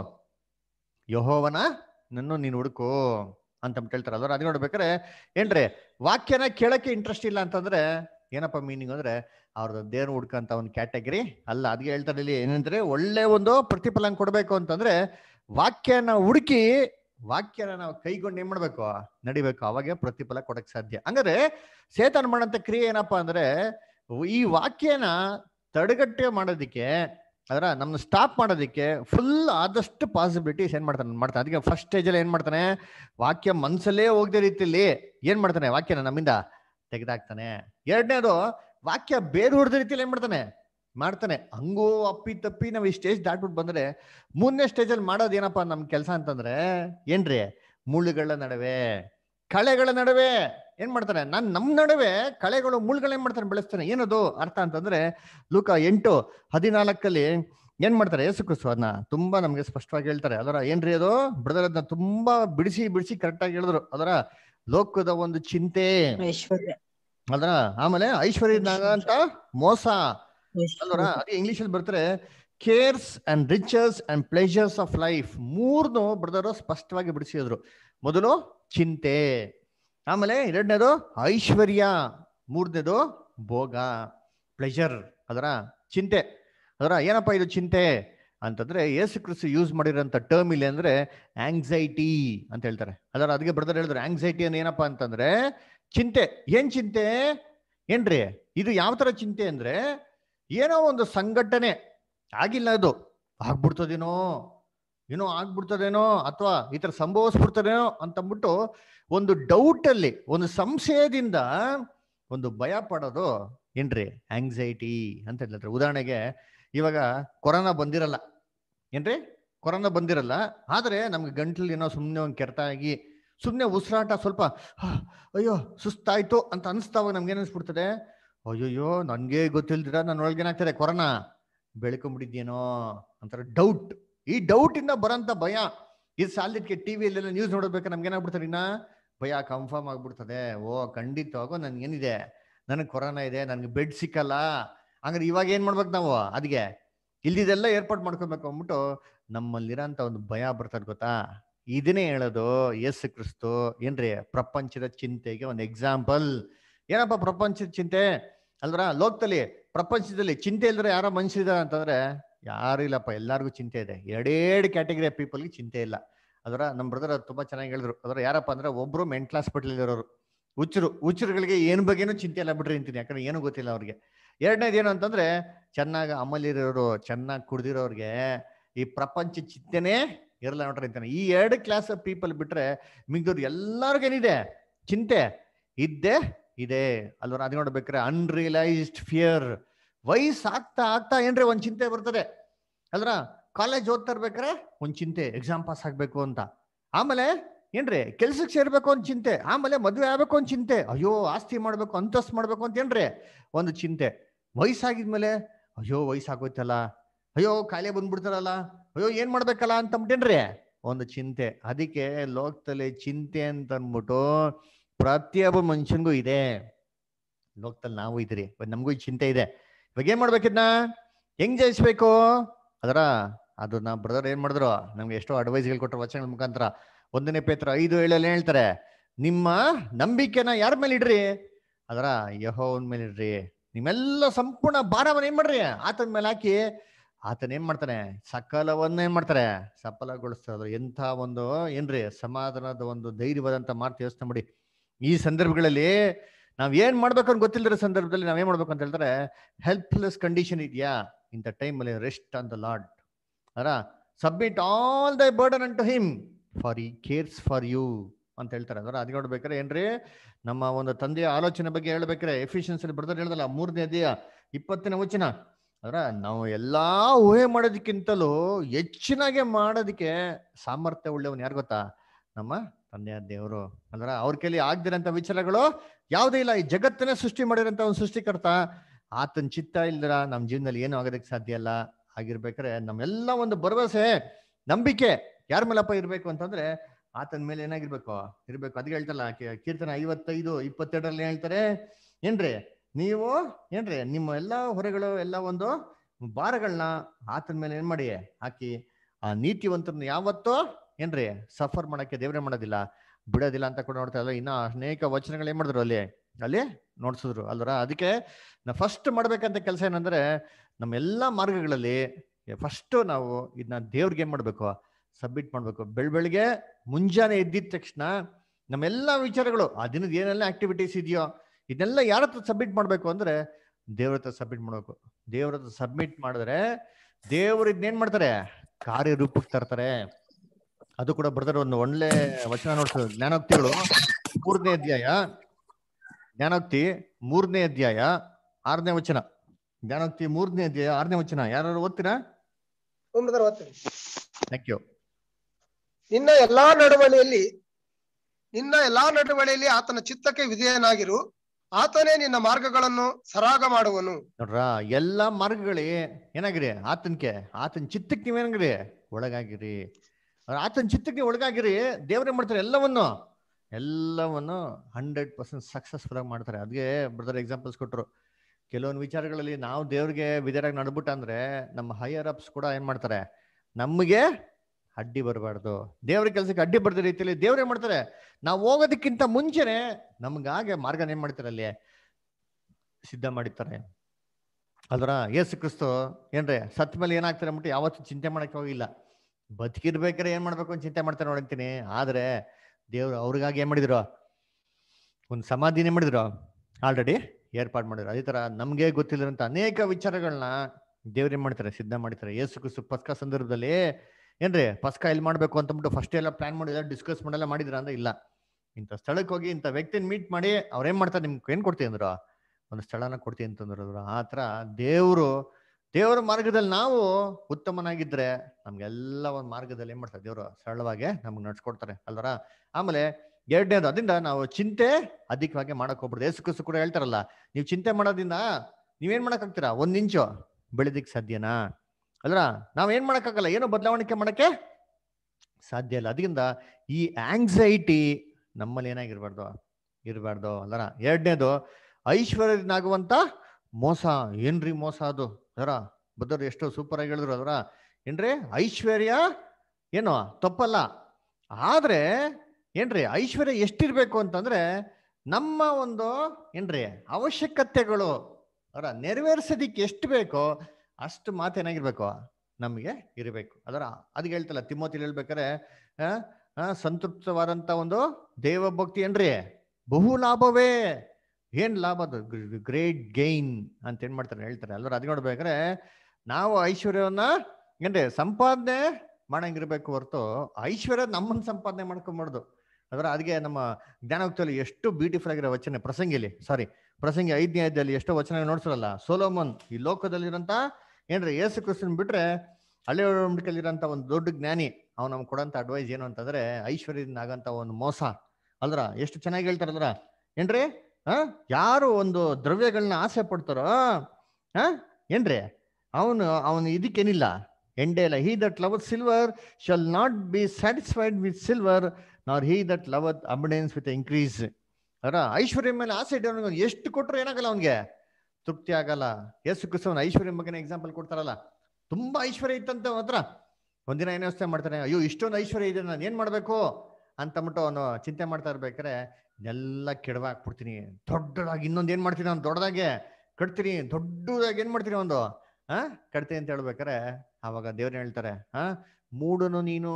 ಯಹೋವನ ನನ್ನ ನೀನು ಹುಡುಕು ಅಂತ ಹೇಳ್ತಾರೆ ಅದರ ಅದ್ ನೋಡ್ಬೇಕಾರೆ ಏನ್ರಿ ವಾಕ್ಯನ ಕೇಳಕ್ಕೆ ಇಂಟ್ರೆಸ್ಟ್ ಇಲ್ಲ ಅಂತಂದ್ರೆ ಏನಪ್ಪ ಮೀನಿಂಗ್ ಅಂದ್ರೆ ಅವ್ರದ್ದು ದೇವ್ರ ಹುಡ್ಕಂತ ಒಂದು ಕ್ಯಾಟಗರಿ ಅಲ್ಲ ಅದಕ್ಕೆ ಹೇಳ್ತಾರೆ ಇಲ್ಲಿ ಏನಂದ್ರೆ ಒಳ್ಳೆ ಒಂದು ಪ್ರತಿಫಲ ಕೊಡ್ಬೇಕು ಅಂತಂದ್ರೆ ವಾಕ್ಯನ ಹುಡುಕಿ ವಾಕ್ಯನ ನಾವು ಕೈಗೊಂಡು ಏನ್ ಮಾಡ್ಬೇಕು ನಡಿಬೇಕು ಅವಾಗೆ ಪ್ರತಿಫಲ ಕೊಡಕ್ ಸಾಧ್ಯ ಹಂಗಾದ್ರೆ ಸೇತನ ಮಾಡಂತ ಕ್ರಿಯೆ ಏನಪ್ಪಾ ಅಂದ್ರೆ ಈ ವಾಕ್ಯನ ತಡೆಗಟ್ಟೆ ಮಾಡೋದಿಕ್ಕೆ ಅದರ ನಮ್ನ ಸ್ಟಾಪ್ ಮಾಡೋದಿಕ್ಕೆ ಫುಲ್ ಆದಷ್ಟು ಪಾಸಿಬಿಲಿಟೀಸ್ ಏನ್ ಮಾಡ್ತಾನೆ ಮಾಡ್ತಾನೆ ಅದಕ್ಕೆ ಫಸ್ಟ್ ಸ್ಟೇಜಲ್ಲಿ ಏನ್ ಮಾಡ್ತಾನೆ ವಾಕ್ಯ ಮನ್ಸಲ್ಲೇ ಹೋಗದೆ ರೀತಿಯಲ್ಲಿ ಏನ್ ಮಾಡ್ತಾನೆ ವಾಕ್ಯನ ನಮ್ಮಿಂದ ತೆಗೆದಾಕ್ತಾನೆ ಎರಡನೇದು ವಾಕ್ಯ ಬೇರೆ ಹೊಡೆದ ರೀತಿಯಲ್ಲಿ ಏನ್ ಮಾಡ್ತಾನೆ ಮಾಡ್ತಾನೆ ಹಂಗೂ ಅಪ್ಪಿ ತಪ್ಪಿ ನಾವು ಈ ಸ್ಟೇಜ್ ದಾಟ್ಬಿಟ್ಟು ಬಂದ್ರೆ ಮೂರನೇ ಸ್ಟೇಜಲ್ಲಿ ಮಾಡೋದು ಏನಪ್ಪಾ ನಮ್ ಕೆಲಸ ಅಂತಂದ್ರೆ ಏನ್ರಿ ಮುಳ್ಳುಗಳ ನಡುವೆ ಕಳೆಗಳ ನಡುವೆ ಏನ್ ಮಾಡ್ತಾನೆ ನಾನ್ ನಮ್ ನಡುವೆ ಕಳೆಗಳು ಮುಳ್ಳುಗಳು ಏನ್ ಮಾಡ್ತಾನೆ ಬೆಳೆಸ್ತಾನೆ ಏನದು ಅರ್ಥ ಅಂತಂದ್ರೆ ಲೂಕ ಎಂಟು ಹದಿನಾಲ್ಕಲ್ಲಿ ಏನ್ ಮಾಡ್ತಾರೆ ಯೇಸು ಕ್ರಿಸ್ತು ಅದನ್ನ ತುಂಬಾ ನಮ್ಗೆ ಸ್ಪಷ್ಟವಾಗಿ ಹೇಳ್ತಾರೆ ಅದರ ಏನ್ರಿ ಅದು ಬ್ರದರ್ ಅದನ್ನ ತುಂಬಾ ಬಿಡಿಸಿ ಬಿಡಿಸಿ ಕರೆಕ್ಟ್ ಆಗಿ ಹೇಳಿದ್ರು ಅದರ ಲೋಕದ ಒಂದು ಚಿಂತೆ ಐಶ್ವರ್ಯ ಅದರ ಆಮೇಲೆ ಐಶ್ವರ್ಯದಾಗ ಅಂತ ಮೋಸ ಅಲ್ವರ ಅದೇ ಇಂಗ್ಲಿಷ್ ಅಲ್ಲಿ ಬರ್ತಾರೆ cares and riches and pleasures of life ಮೂರ್ನು ಬ್ರದರ್ ಸ್ಪಷ್ಟವಾಗಿ ಬಿಡಿಸಿದ್ರು ಮೊದಲು ಚಿಂತೆ ಆಮೇಲೆ ಎರಡನೇದು ಐಶ್ವರ್ಯ ಮೂರನೇದು ಭೋಗ ಪ್ಲೆಜರ್ ಅದರ ಚಿಂತೆ ಅದರ ಏನಪ್ಪ ಇದು ಚಿಂತೆ ಅಂತಂದ್ರೆ ಯೇಸು ಕ್ರಿಸ್ತು ಯೂಸ್ ಮಾಡಿರೋಂಥ ಟರ್ಮ್ ಇಲ್ಲಿ ಅಂದ್ರೆ ಆಂಗ್ಸೈಟಿ ಅಂತ ಹೇಳ್ತಾರೆ ಅದರ ಅದಕ್ಕೆ ಬ್ರದರ್ ಹೇಳಿದ್ರು ಆಂಗ್ಸೈಟಿ ಅಂದ್ರೆ ಏನಪ್ಪಾ ಅಂತಂದ್ರೆ ಚಿಂತೆ ಏನ್ ಚಿಂತೆ ಏನ್ರಿ ಇದು ಯಾವ ತರ ಚಿಂತೆ ಅಂದ್ರೆ ಏನೋ ಒಂದು ಸಂಘಟನೆ ಆಗಿಲ್ಲ ಅದು ಆಗ್ಬಿಡ್ತದೇನೋ ಏನೋ ಆಗ್ಬಿಡ್ತದೇನೋ ಅಥವಾ ಈ ತರ ಸಂಭವಿಸ್ಬಿಡ್ತದೇನೋ ಅಂತಂದ್ಬಿಟ್ಟು ಒಂದು ಡೌಟ್ ಅಲ್ಲಿ ಒಂದು ಸಂಶಯದಿಂದ ಒಂದು ಭಯ ಪಡೋದು ಏನ್ರಿ ಆಂಗ್ಸೈಟಿ ಅಂತ ಹೇಳ್ತಾರೆ ಉದಾಹರಣೆಗೆ ಇವಾಗ ಕೊರೋನಾ ಬಂದಿರಲ್ಲ ಏನ್ರಿ ಕೊರೋನಾ ಬಂದಿರಲ್ಲ ಆದ್ರೆ ನಮ್ಗೆ ಗಂಟ್ಲಲ್ಲಿ ಏನೋ ಸುಮ್ಮನೆ ಒಂದು ಕೆರೆತ ಆಗಿ ಸುಮ್ಮನೆ ಉಸಿರಾಟ ಸ್ವಲ್ಪ "ಹಾ, ಅಯ್ಯೋ ಸುಸ್ತಾಯ್ತು ಅಂತ ಅನಿಸ್ತಾವಾಗ ನಮ್ಗೆ ಅನಿಸ್ಬಿಡ್ತದೆ ಅಯ್ಯೋಯ್ಯೋ ನನ್ಗೆ ಗೊತ್ತಿಲ್ದಿರ ನನ್ನ ಒಳಗೇನಾಗ್ತದೆ ಕೊರೋನಾ ಬೆಳ್ಕೊಂಬಿಟ್ಟಿದ್ಯೇನೋ ಅಂತಾರೆ ಡೌಟ್ ಈ ಡೌಟ್ ಇಂದ ಬರೋಂಥ ಭಯ ಇದು ಸಾಲದಕ್ಕೆ ಟಿವಿಯಲ್ಲೆಲ್ಲ ನ್ಯೂಸ್ ನೋಡಬೇಕು ನಮ್ಗೆ ಏನಾಗ್ಬಿಡ್ತಾರೆ ಇನ್ನ ಭಯ ಕನ್ಫರ್ಮ್ ಆಗ್ಬಿಡ್ತದೆ ಓ ಖಂಡಿತವಾಗೋ ನನ್ಗೇನಿದೆ ನನಗೆ ಕೊರೋನಾ ಇದೆ ನನ್ಗೆ ಬೆಡ್ ಸಿಕ್ಕಲ್ಲ ಹಂಗಾರೆ ಇವಾಗ ಏನ್ ಮಾಡ್ಬೇಕು ನಾವು ಅದಕ್ಕೆ ಇಲ್ದಿದೆಲ್ಲ ಏರ್ಪಾಟ್ ಮಾಡ್ಕೊಬೇಕು ಅಂದ್ಬಿಟ್ಟು ನಮ್ಮಲ್ಲಿರೋಂಥ ಒಂದು ಭಯ ಬರ್ತದೆ ಗೊತ್ತಾ ಇದನ್ನೇ ಹೇಳೋದು ಯೇಸು ಕ್ರಿಸ್ತು ಏನ್ರಿ ಪ್ರಪಂಚದ ಚಿಂತೆಗೆ ಒಂದು ಎಕ್ಸಾಂಪಲ್ ಏನಪ್ಪ ಪ್ರಪಂಚದ ಚಿಂತೆ ಅಲ್ವರ ಲೋಕದಲ್ಲಿ ಪ್ರಪಂಚದಲ್ಲಿ ಚಿಂತೆ ಇಲ್ದ್ರೆ ಯಾರೋ ಮನುಷ್ಯರಿದಾರೆ ಅಂತಂದ್ರೆ ಯಾರು ಇಲ್ಲಪ್ಪ ಎಲ್ಲಾರ್ಗು ಚಿಂತೆ ಇದೆ ಎರಡೆರಡು ಕ್ಯಾಟಗರಿ ಪೀಪಲ್ಗೆ ಚಿಂತೆ ಇಲ್ಲ ಅದರ ನಮ್ಮ ಬ್ರದರ್ ತುಂಬಾ ಚೆನ್ನಾಗಿ ಹೇಳಿದ್ರು ಅದರ ಯಾರಪ್ಪ ಅಂದ್ರೆ ಒಬ್ರು ಮೆಂಟಲ್ ಹಾಸ್ಪಿಟಲ್ ಇರೋರು ಹುಚ್ಚರು ಹುಚ್ಚರುಗಳಿಗೆ ಏನ್ ಬಗ್ಗೆನೂ ಚಿಂತೆ ಇಲ್ಲ ಬಿಡ್ರಿ ಅಂತೀನಿ ಯಾಕಂದ್ರೆ ಏನು ಗೊತ್ತಿಲ್ಲ ಅವ್ರಿಗೆ ಎರಡನೇದು ಏನು ಅಂತಂದ್ರೆ ಚೆನ್ನಾಗಿ ಅಮಲಿರೋರು ಚೆನ್ನಾಗಿ ಕುಡ್ದಿರೋರ್ಗೆ ಈ ಪ್ರಪಂಚ ಚಿಂತೆನೇ ಇರಲ್ಲ ನೋಡ್ರಿ ಅಂತಾನೆ ಈ ಎರಡು ಕ್ಲಾಸ್ ಆಫ್ ಪೀಪಲ್ ಬಿಟ್ರೆ ಮಿಗ್ದವ್ರು ಎಲ್ಲರಿಗೂ ಏನಿದೆ ಚಿಂತೆ ಇದ್ದೇ ಇದೆ ಅಲ್ವರ ಅದು ನೋಡ್ಬೇಕಾರೆ ಅನ್ರಿಯಲೈಸ್ಡ್ ಫಿಯರ್ ವಯಸ್ಸು ಆಗ್ತಾ ಆಗ್ತಾ ಏನ್ರಿ ಒಂದ್ ಚಿಂತೆ ಬರ್ತದೆ ಅಲ್ರ ಕಾಲೇಜ್ ಓದ್ತಾ ಇರ್ಬೇಕಾರೆ ಒಂದ್ ಚಿಂತೆ ಎಕ್ಸಾಮ್ ಪಾಸ್ ಆಗ್ಬೇಕು ಅಂತ ಆಮೇಲೆ ಏನ್ರಿ ಕೆಲ್ಸಕ್ಕೆ ಸೇರ್ಬೇಕು ಒಂದ್ ಚಿಂತೆ ಆಮೇಲೆ ಮದ್ವೆ ಆಗ್ಬೇಕು ಒಂದ್ ಚಿಂತೆ ಅಯ್ಯೋ ಆಸ್ತಿ ಮಾಡ್ಬೇಕು ಅಂತಸ್ತು ಮಾಡ್ಬೇಕು ಅಂತ ಏನ್ರಿ ಒಂದು ಚಿಂತೆ ವಯಸ್ಸಾಗಿದ್ಮೇಲೆ ಅಯ್ಯೋ ವಯಸ್ಸಾಗೋಯ್ತಲ್ಲ ಅಯ್ಯೋ ಕಾಯಿಲೆ ಬಂದ್ಬಿಡ್ತಾರಲ್ಲ ಅಯ್ಯೋ ಏನ್ ಮಾಡ್ಬೇಕಲ್ಲ ಅಂತ ಅಂದ್ಬಿಟ್ಟೇನ್ರಿ ಒಂದು ಚಿಂತೆ ಅದಕ್ಕೆ ಲೋಕದಲ್ಲಿ ಚಿಂತೆ ಅಂತ ಅಂದ್ಬಿಟ್ಟು ಪ್ರತಿಯೊಬ್ಬ ಮನುಷ್ಯನ್ಗೂ ಇದೆ ಲೋಕದಲ್ಲಿ ನಾವು ಇದ್ರಿ ನಮಗೂ ಈ ಚಿಂತೆ ಇದೆ ಇವಾಗ ಏನ್ ಮಾಡ್ಬೇಕಿದ್ನ ಹೆಂಗ್ ಜಯಿಸ್ಬೇಕು ಅದರ ಅದು ನಾ ಬ್ರದರ್ ಏನ್ ಮಾಡಿದ್ರು ನಮ್ಗೆ ಎಷ್ಟೋ ಅಡ್ವೈಸ್ಗಳು ಕೊಟ್ಟರು ವಚನಗಳ ಮುಖಾಂತರ ಒಂದನೇ ಪೇತ್ರ ಐದು ಏಳಲ್ಲಿ ಹೇಳ್ತಾರೆ ನಿಮ್ಮ ನಂಬಿಕೆನ ಯಾರ ಮೇಲೆ ಇಡ್ರಿ ಅದರ ಯಹೋವನ್ ಮೇಲೆ ಇಡ್ರಿ ನಿಮ್ಮೆಲ್ಲ ಸಂಪೂರ್ಣ ಭಾರವನ್ನ ಏನ್ ಮಾಡ್ರಿ ಆತನ ಮೇಲೆ ಹಾಕಿ ಆತನ ಏನ್ ಮಾಡ್ತಾನೆ ಸಕಲವನ್ನ ಏನ್ ಮಾಡ್ತಾರೆ ಸಫಲಗೊಳಿಸ್ತಾರೆ ಎಂಥ ಒಂದು ಏನ್ರಿ ಸಮಾಧಾನದ ಒಂದು ಧೈರ್ಯವಾದಂತ ಮಾತು ಯೋಚನೆ ಮಾಡಿ ಈ ಸಂದರ್ಭಗಳಲ್ಲಿ ನಾವ್ ಏನ್ ಮಾಡ್ಬೇಕು ಅಂತ ಗೊತ್ತಿಲ್ಲದ ಸಂದರ್ಭದಲ್ಲಿ ನಾವ್ ಏನ್ ಮಾಡ್ಬೇಕು ಅಂತ ಹೇಳ್ತಾರೆ ಹೆಲ್ಪ್ಲೆಸ್ ಕಂಡೀಷನ್ ಇದೆಯಾ ಇಂಥ ಟೈಮಲ್ಲಿ rest on the Lord or submit all thy burden unto him for he cares for you ಅಂತ ಹೇಳ್ತಾರೆ ಅದರ ಅದು ನೋಡ್ಬೇಕಾರೆ ಏನ್ರಿ ನಮ್ಮ ಒಂದು ತಂದೆಯ ಆಲೋಚನೆ ಬಗ್ಗೆ ಹೇಳ್ಬೇಕಾರೆ ಎಫಿಷಿಯನ್ಸಿ ಅಲ್ಲಿ ಬರ್ತಾರೆ ಹೇಳ್ದಲ್ಲ ಮೂರನೇ ಅಧ್ಯಾಯ ಇಪ್ಪತ್ತನೇ ವಚನ ಅದರ ನಾವು ಎಲ್ಲಾ ಊಹೆ ಮಾಡೋದಕ್ಕಿಂತಲೂ ಹೆಚ್ಚಿನಾಗೆ ಮಾಡೋದಕ್ಕೆ ಸಾಮರ್ಥ್ಯ ಉಳ್ಳವನ್ ಯಾರು ಗೊತ್ತಾ ನಮ್ಮ ತಂದೆಯ ದೇವರು ಅಂದ್ರ ಅವ್ರ ಕೈಲಿ ಆಗ್ದಿರಂತ ವಿಚಾರಗಳು ಯಾವುದೇ ಇಲ್ಲ ಈ ಜಗತ್ತನ್ನೇ ಸೃಷ್ಟಿ ಮಾಡಿರೋಂಥ ಒಂದು ಸೃಷ್ಟಿಕರ್ತ ಆತನ ಚಿತ್ತ ಇಲ್ದಿರ ನಮ್ಮ ಜೀವನದಲ್ಲಿ ಏನು ಆಗೋದಕ್ಕೆ ಸಾಧ್ಯ ಇಲ್ಲ ಆಗಿರ್ಬೇಕಾದ್ರೆ ನಮ್ಮೆಲ್ಲ ಒಂದು ಭರವಸೆ ನಂಬಿಕೆ ಯಾರ ಮೇಲಪ್ಪ ಇರ್ಬೇಕು ಅಂತಂದ್ರೆ ಆತನ ಮೇಲೆ ಏನಾಗಿರ್ಬೇಕು ಇರ್ಬೇಕು ಅದಕ್ಕೆ ಹೇಳ್ತಲ್ಲ ಕೀ- ಕೀರ್ತನ ಐವತ್ತೈದು ಇಪ್ಪತ್ತೆರಡರಲ್ಲಿ ಹೇಳ್ತಾರೆ ಏನ್ರಿ ನೀವು ಏನ್ರಿ ನಿಮ್ಮ ಎಲ್ಲಾ ಹೊರೆಗಳು ಎಲ್ಲ ಒಂದು ಭಾರಗಳನ್ನ ಆತನ ಮೇಲೆ ಏನ್ ಮಾಡಿ ಹಾಕಿ ಆ ನೀತಿವಂತರನ್ನ ಯಾವತ್ತೂ ಏನ್ರಿ ಸಫರ್ ಮಾಡಕ್ಕೆ ದೇವ್ರೆ ಮಾಡೋದಿಲ್ಲ ಬಿಡೋದಿಲ್ಲ ಅಂತ ಕೂಡ ನೋಡ್ತಾ ಇಲ್ಲ ಇನ್ನ ಅನೇಕ ವಚನಗಳು ಏನ್ ಮಾಡಿದ್ರು ಅಲ್ಲಿ ಅಲ್ಲಿ ನೋಡ್ಸಿದ್ರು ಅಲ್ವರ ಅದಕ್ಕೆ ನಾ ಫಸ್ಟ್ ಮಾಡ್ಬೇಕಂತ ಕೆಲಸ ಏನಂದ್ರೆ ನಮ್ಮ ಎಲ್ಲಾ ಮಾರ್ಗಗಳಲ್ಲಿ ಫಸ್ಟ್ ನಾವು ಇದನ್ನ ದೇವ್ರಿಗೆ ಏನ್ ಮಾಡ್ಬೇಕು ಸಬ್ಮಿಟ್ ಮಾಡ್ಬೇಕು ಬೆಳ್ ಬೆಳಿಗ್ಗೆ ಮುಂಜಾನೆ ಎದ್ದಿದ ತಕ್ಷಣ ನಮ್ಮೆಲ್ಲ ವಿಚಾರಗಳು ಆ ದಿನದ ಏನೆಲ್ಲ ಆಕ್ಟಿವಿಟೀಸ್ ಇದೆಯೋ ಇದನ್ನೆಲ್ಲ ಯಾರ ಹತ್ರ ಸಬ್ಮಿಟ್ ಮಾಡ್ಬೇಕು ಅಂದ್ರೆ ದೇವ್ರ ಹತ್ರ ಸಬ್ಮಿಟ್ ಮಾಡ್ಬೇಕು ದೇವ್ರ ಹತ್ರ ಸಬ್ಮಿಟ್ ಮಾಡಿದ್ರೆ ದೇವ್ರು ಇದನ್ನೇನ್ ಮಾಡ್ತಾರೆ ಕಾರ್ಯರೂಪಕ್ಕೆ ತರ್ತಾರೆ ಅದು ಕೂಡ ಬರ್ತಾರೆ ಒಂದು ಒಳ್ಳೆ ವಚನ ನೋಡ್ತಾರೆ ಜ್ಞಾನೋಕ್ತಿಗಳು ಮೂರನೇ ಅಧ್ಯಾಯ ಜ್ಞಾನೋಕ್ತಿ ಮೂರನೇ ಅಧ್ಯಾಯ ಆರನೇ ವಚನ ಜ್ಞಾನೋಕ್ತಿ ಮೂರನೇ ಅಧ್ಯಾಯ ಆರನೇ ವಚನ ಯಾರು ಓದ್ತೀರಾ ಬ್ರದರ್ ಓದ್ತೀನಿ ಥ್ಯಾಂಕ್ ಯು ನಿನ್ನ ಎಲ್ಲಾ ನಡವಳಿಯಲ್ಲಿ ನಿನ್ನ ಎಲ್ಲಾ ನಡವಳಿಯಲ್ಲಿ ಆತನ ಚಿತ್ತಕ್ಕೆ ವಿಧೇಯನಾಗಿರು ಆತನೇ ನಿನ್ನ ಮಾರ್ಗಗಳನ್ನು ಸರಾಗ ಮಾಡುವನು ನೋಡ್ರ ಎಲ್ಲಾ ಮಾರ್ಗಗಳೇ ಏನಾಗಿರಿ ಆತನ್ಕೆ ಆತನ ಚಿತ್ತಕ್ಕೆ ನೀವೇನಾಗಿರಿ ಒಳಗಾಗಿರಿ ಅವ್ರ ಆತನ ಚಿತ್ತಕ್ಕೆ ನೀವು ಒಳಗಾಗಿರಿ ದೇವ್ರೇ ಮಾಡ್ತಾರೆ ಎಲ್ಲವನ್ನು ಎಲ್ಲವನ್ನು ಹಂಡ್ರೆಡ್ ಪರ್ಸೆಂಟ್ ಸಕ್ಸಸ್ಫುಲ್ ಆಗಿ ಮಾಡ್ತಾರೆ ಅದಕ್ಕೆ ಬ್ರದರ್ ಎಕ್ಸಾಂಪಲ್ಸ್ ಕೊಟ್ರು ಕೆಲವೊಂದು ವಿಚಾರಗಳಲ್ಲಿ ನಾವು ದೇವ್ರಿಗೆ ವಿಧೇಯರಾಗಿ ನಡ್ಬಿಟ್ಟ ಅಂದ್ರೆ ನಮ್ಮ ಹೈಯರ್ ಅಪ್ಸ್ ಕೂಡ ಏನ್ ಮಾಡ್ತಾರೆ ನಮಗೆ ಅಡ್ಡಿ ಬರಬಾರ್ದು ದೇವ್ರ ಕೆಲಸಕ್ಕೆ ಅಡ್ಡಿ ಬರ್ದ ರೀತಿಯಲ್ಲಿ ದೇವ್ರು ಏನ್ ಮಾಡ್ತಾರೆ ನಾವು ಹೋಗೋದಕ್ಕಿಂತ ಮುಂಚೆನೆ ನಮ್ಗಾಗೆ ಮಾರ್ಗನ ಏನ್ ಮಾಡ್ತಾರೆ ಅಲ್ಲಿ ಸಿದ್ಧ ಮಾಡಿರ್ತಾರೆ ಅಲ್ವರ ಯೇಸು ಕ್ರಿಸ್ತು ಏನ್ರಿ ಸತ್ ಮೇಲೆ ಏನಾಗ್ತಾರೆ ಅಂದ್ಬಿಟ್ಟು ಯಾವತ್ತೂ ಚಿಂತೆ ಮಾಡಕ್ಕೆ ಹೋಗಿಲ್ಲ ಬದುಕಿರ್ಬೇಕಾದ್ರೆ ಏನ್ ಮಾಡ್ಬೇಕು ಅಂತ ಚಿಂತೆ ಮಾಡ್ತಾರೆ ನೋಡಂತೀನಿ ಆದ್ರೆ ದೇವ್ರು ಅವ್ರಿಗಾಗಿ ಏನ್ ಮಾಡಿದ್ರು ಒಂದು ಸಮಾಧಿನೇ ಮಾಡಿದ್ರು ಆಲ್ರೆಡಿ ಏರ್ಪಾಡು ಮಾಡಿದ್ರು ಅದೇ ತರ ನಮ್ಗೆ ಗೊತ್ತಿಲ್ಲದಂತ ಅನೇಕ ವಿಚಾರಗಳನ್ನ ದೇವ್ರು ಏನ್ ಮಾಡ್ತಾರೆ ಸಿದ್ಧ ಮಾಡ್ತಾರೆ ಯೇಸು ಕ್ರಿಸ್ತು ಪಸ್ಕ ಸಂದರ್ಭದಲ್ಲಿ ಏನ್ರಿ ಪಸ್ಕ ಎಲ್ಲಿ ಮಾಡ್ಬೇಕು ಅಂತಂದ್ಬಿಟ್ಟು ಫಸ್ಟ್ ಎಲ್ಲ ಪ್ಲಾನ್ ಮಾಡಿ ಡಿಸ್ಕಸ್ ಮಾಡೆಲ್ಲ ಮಾಡಿದ್ರ ಅಂದ್ರೆ ಇಲ್ಲ ಇಂಥ ಸ್ಥಳಕ್ಕೆ ಹೋಗಿ ಇಂಥ ವ್ಯಕ್ತಿನ ಮೀಟ್ ಮಾಡಿ ಅವ್ರು ಏನ್ ಮಾಡ್ತಾರೆ ನಿಮ್ಗೆ ಏನ್ ಕೊಡ್ತೀನಿ ಅಂದ್ರು ಒಂದು ಸ್ಥಳನ ಕೊಡ್ತೀನಿ ಅಂತಂದ್ರು ಅವ್ರು ಆ ತರ ದೇವರು ದೇವರ ಮಾರ್ಗದಲ್ಲಿ ನಾವು ಉತ್ತಮನಾಗಿದ್ರೆ ನಮ್ಗೆಲ್ಲ ಒಂದು ಮಾರ್ಗದಲ್ಲಿ ಏನ್ ಮಾಡ್ತಾರೆ ದೇವರು ಸರಳವಾಗಿ ನಮ್ಗೆ ನಡ್ಸ್ಕೊಡ್ತಾರೆ ಅಲ್ವರ ಆಮೇಲೆ ಎರಡನೇದು ಅದರಿಂದ ನಾವು ಚಿಂತೆ ಅಧಿಕವಾಗಿ ಮಾಡಕ್ ಹೋಗ್ಬಿಡ್ದು ಯೇಸು ಕ್ರಿಸ್ತು ಕೂಡ ಹೇಳ್ತಾರಲ್ಲ ನೀವು ಚಿಂತೆ ಮಾಡೋದ್ರಿಂದ ನೀವೇನ್ ಮಾಡಕ್ ಆಗ್ತೀರಾ ಒಂದ್ ಇಂಚು ಬೆಳೆದಿಕ್ ಸಾಧ್ಯನಾ ಅಲ್ರ ನಾವೇನ್ ಮಾಡಕ್ಕಾಗಲ್ಲ ಏನೋ ಬದಲಾವಣೆ ಮಾಡಕ್ಕೆ ಸಾಧ್ಯ ಇಲ್ಲ ಅದರಿಂದ ಈ ಆಂಗ್ಸೈಟಿ ನಮ್ಮಲ್ಲಿ ಏನಾಗಿರ್ಬಾರ್ದು ಇರಬಾರ್ದು ಅಲ್ಲರ ಎರಡನೇದು ಐಶ್ವರ್ಯನಾಗುವಂತ ಮೋಸ ಏನ್ರಿ ಮೋಸ ಅದು ಅದರ ಬದ್ದರು ಎಷ್ಟು ಸೂಪರ್ ಆಗಿ ಹೇಳಿದ್ರು ಅದರ ಏನ್ರಿ ಐಶ್ವರ್ಯ ಏನು ತಪ್ಪಲ್ಲ ಆದ್ರೆ ಏನ್ರಿ ಐಶ್ವರ್ಯ ಎಷ್ಟಿರ್ಬೇಕು ಅಂತಂದ್ರೆ ನಮ್ಮ ಒಂದು ಏನ್ರಿ ಅವಶ್ಯಕತೆಗಳು ಅವರ ನೆರವೇರಿಸೋದಿಕ್ಕೆ ಎಷ್ಟು ಬೇಕೋ ಅಷ್ಟು ಮಾತೇನಾಗಿರ್ಬೇಕು ನಮಗೆ ಇರಬೇಕು ಅದರ ಅದಕ್ಕೆ ಹೇಳ್ತಲ್ಲ ತಿಮ್ಮೋತಿ ಹೇಳ್ಬೇಕಾರೆ ಆ, ಆ, ಸಂತೃಪ್ತವಾದಂತ ಒಂದು ದೇವಭಕ್ತಿ ಏನ್ರಿ ಬಹು ಲಾಭವೇ ಏನ್ ಲಾಭ ಅದು ಗ್ರೇಟ್ ಗೈನ್ ಅಂತ ಏನ್ ಮಾಡ್ತಾರೆ ಹೇಳ್ತಾರೆ ಅಲ್ವ ಅದ್ ನೋಡ್ಬೇಕಾದ್ರೆ ನಾವು ಐಶ್ವರ್ಯವನ್ನ ಏನ್ರಿ ಸಂಪಾದನೆ ಮಾಡಂಗಿರ್ಬೇಕು ಹೊರತು ಐಶ್ವರ್ಯ ನಮ್ಮನ್ನ ಸಂಪಾದನೆ ಮಾಡ್ಕೊಂಬಾರ್ದು ಅದರ ಅದಕ್ಕೆ ನಮ್ಮ ಜ್ಞಾನೋಕ್ತಿಯಲ್ಲಿ ಎಷ್ಟು ಬ್ಯೂಟಿಫುಲ್ ಆಗಿರೋ ವಚನ ಪ್ರಸಂಗಿಲಿ ಸಾರಿ ಪ್ರಸಂಗಿ ಐದನೇ ಅಧ್ಯಾಯದಲ್ಲಿ ಎಷ್ಟೋ ವಚನ ನೋಡ್ಸಲ್ಲ ಸೋಲೋಮನ್ ಈ ಲೋಕದಲ್ಲಿರಂತ ಏನ್ರಿ ಯೇಸು ಕ್ರಿಸ್ತನ್ ಬಿಟ್ರೆ ಹಳೆ ಒಡಂಬಡಿಕೆಯಲ್ಲಿರೋಂಥ ಒಂದು ದೊಡ್ಡ ಜ್ಞಾನಿ ಅವ್ನು ನಮ್ಗೆ ಕೊಡಂತ ಅಡ್ವೈಸ್ ಏನು ಅಂತಂದ್ರೆ ಐಶ್ವರ್ಯದಿಂದ ಆಗಂತ ಒಂದು ಮೋಸ ಅಲ್ರ ಎಷ್ಟು ಚೆನ್ನಾಗಿ ಹೇಳ್ತಾರಲ್ರ ಏನ್ರಿ ಆ ಯಾರು ಒಂದು ದ್ರವ್ಯಗಳನ್ನ ಆಸೆ ಪಡ್ತಾರೋ ಆ ಏನ್ರಿ ಅವನು ಅವನು ಇದಕ್ಕೇನಿಲ್ಲ ಎಂಡೇ ಇಲ್ಲ he that love silver shall not be satisfied with silver nor he that love abundance with increase ಅರ ಐಶ್ವರ್ಯ ಮೇಲೆ ಆಸೆ ಇಡೋನು ಎಷ್ಟು ಕೊಟ್ಟರು ಏನಾಗಲ್ಲ ಅವನಿಗೆ ತೃಪ್ತಿ ಆಗಲ್ಲ ಯೇಸು ಕ್ರಿಸ್ತವನ ಐಶ್ವರ್ಯ ಬಗ್ಗೆ ಎಕ್ಸಾಂಪಲ್ ಕೊಡ್ತಾರಲ್ಲ ತುಂಬಾ ಐಶ್ವರ್ಯ ಇತ್ತಂತ ಹತ್ರ ಒಂದಿನ ಏನ್ ಯೋಚನೆ ಮಾಡ್ತಾನೆ ಅಯ್ಯೋ ಇಷ್ಟೊಂದು ಐಶ್ವರ್ಯ ಇದೆ ನಾನು ಏನ್ ಮಾಡ್ಬೇಕು ಅಂತಂದ್ಬಿಟ್ಟು ಅವನು ಚಿಂತೆ ಮಾಡ್ತಾ ಇರ್ಬೇಕಾರೆ ಎಲ್ಲ ಕೆಡವಾಕ್ಬಿಡ್ತೀನಿ ದೊಡ್ಡದಾಗಿ ಇನ್ನೊಂದು ಏನ್ ಮಾಡ್ತೀನಿ ನಾನು ದೊಡ್ಡದಾಗೆ ಕಟ್ತೀನಿ ದೊಡ್ಡದಾಗಿ ಏನ್ ಮಾಡ್ತೀನಿ ಒಂದು ಆ ಕಟ್ತೀನಿ ಅಂತ ಹೇಳ್ಬೇಕಾರೆ ಅವಾಗ ದೇವ್ರನ್ನ ಹೇಳ್ತಾರೆ ಆ ಮೂಡನು ನೀನು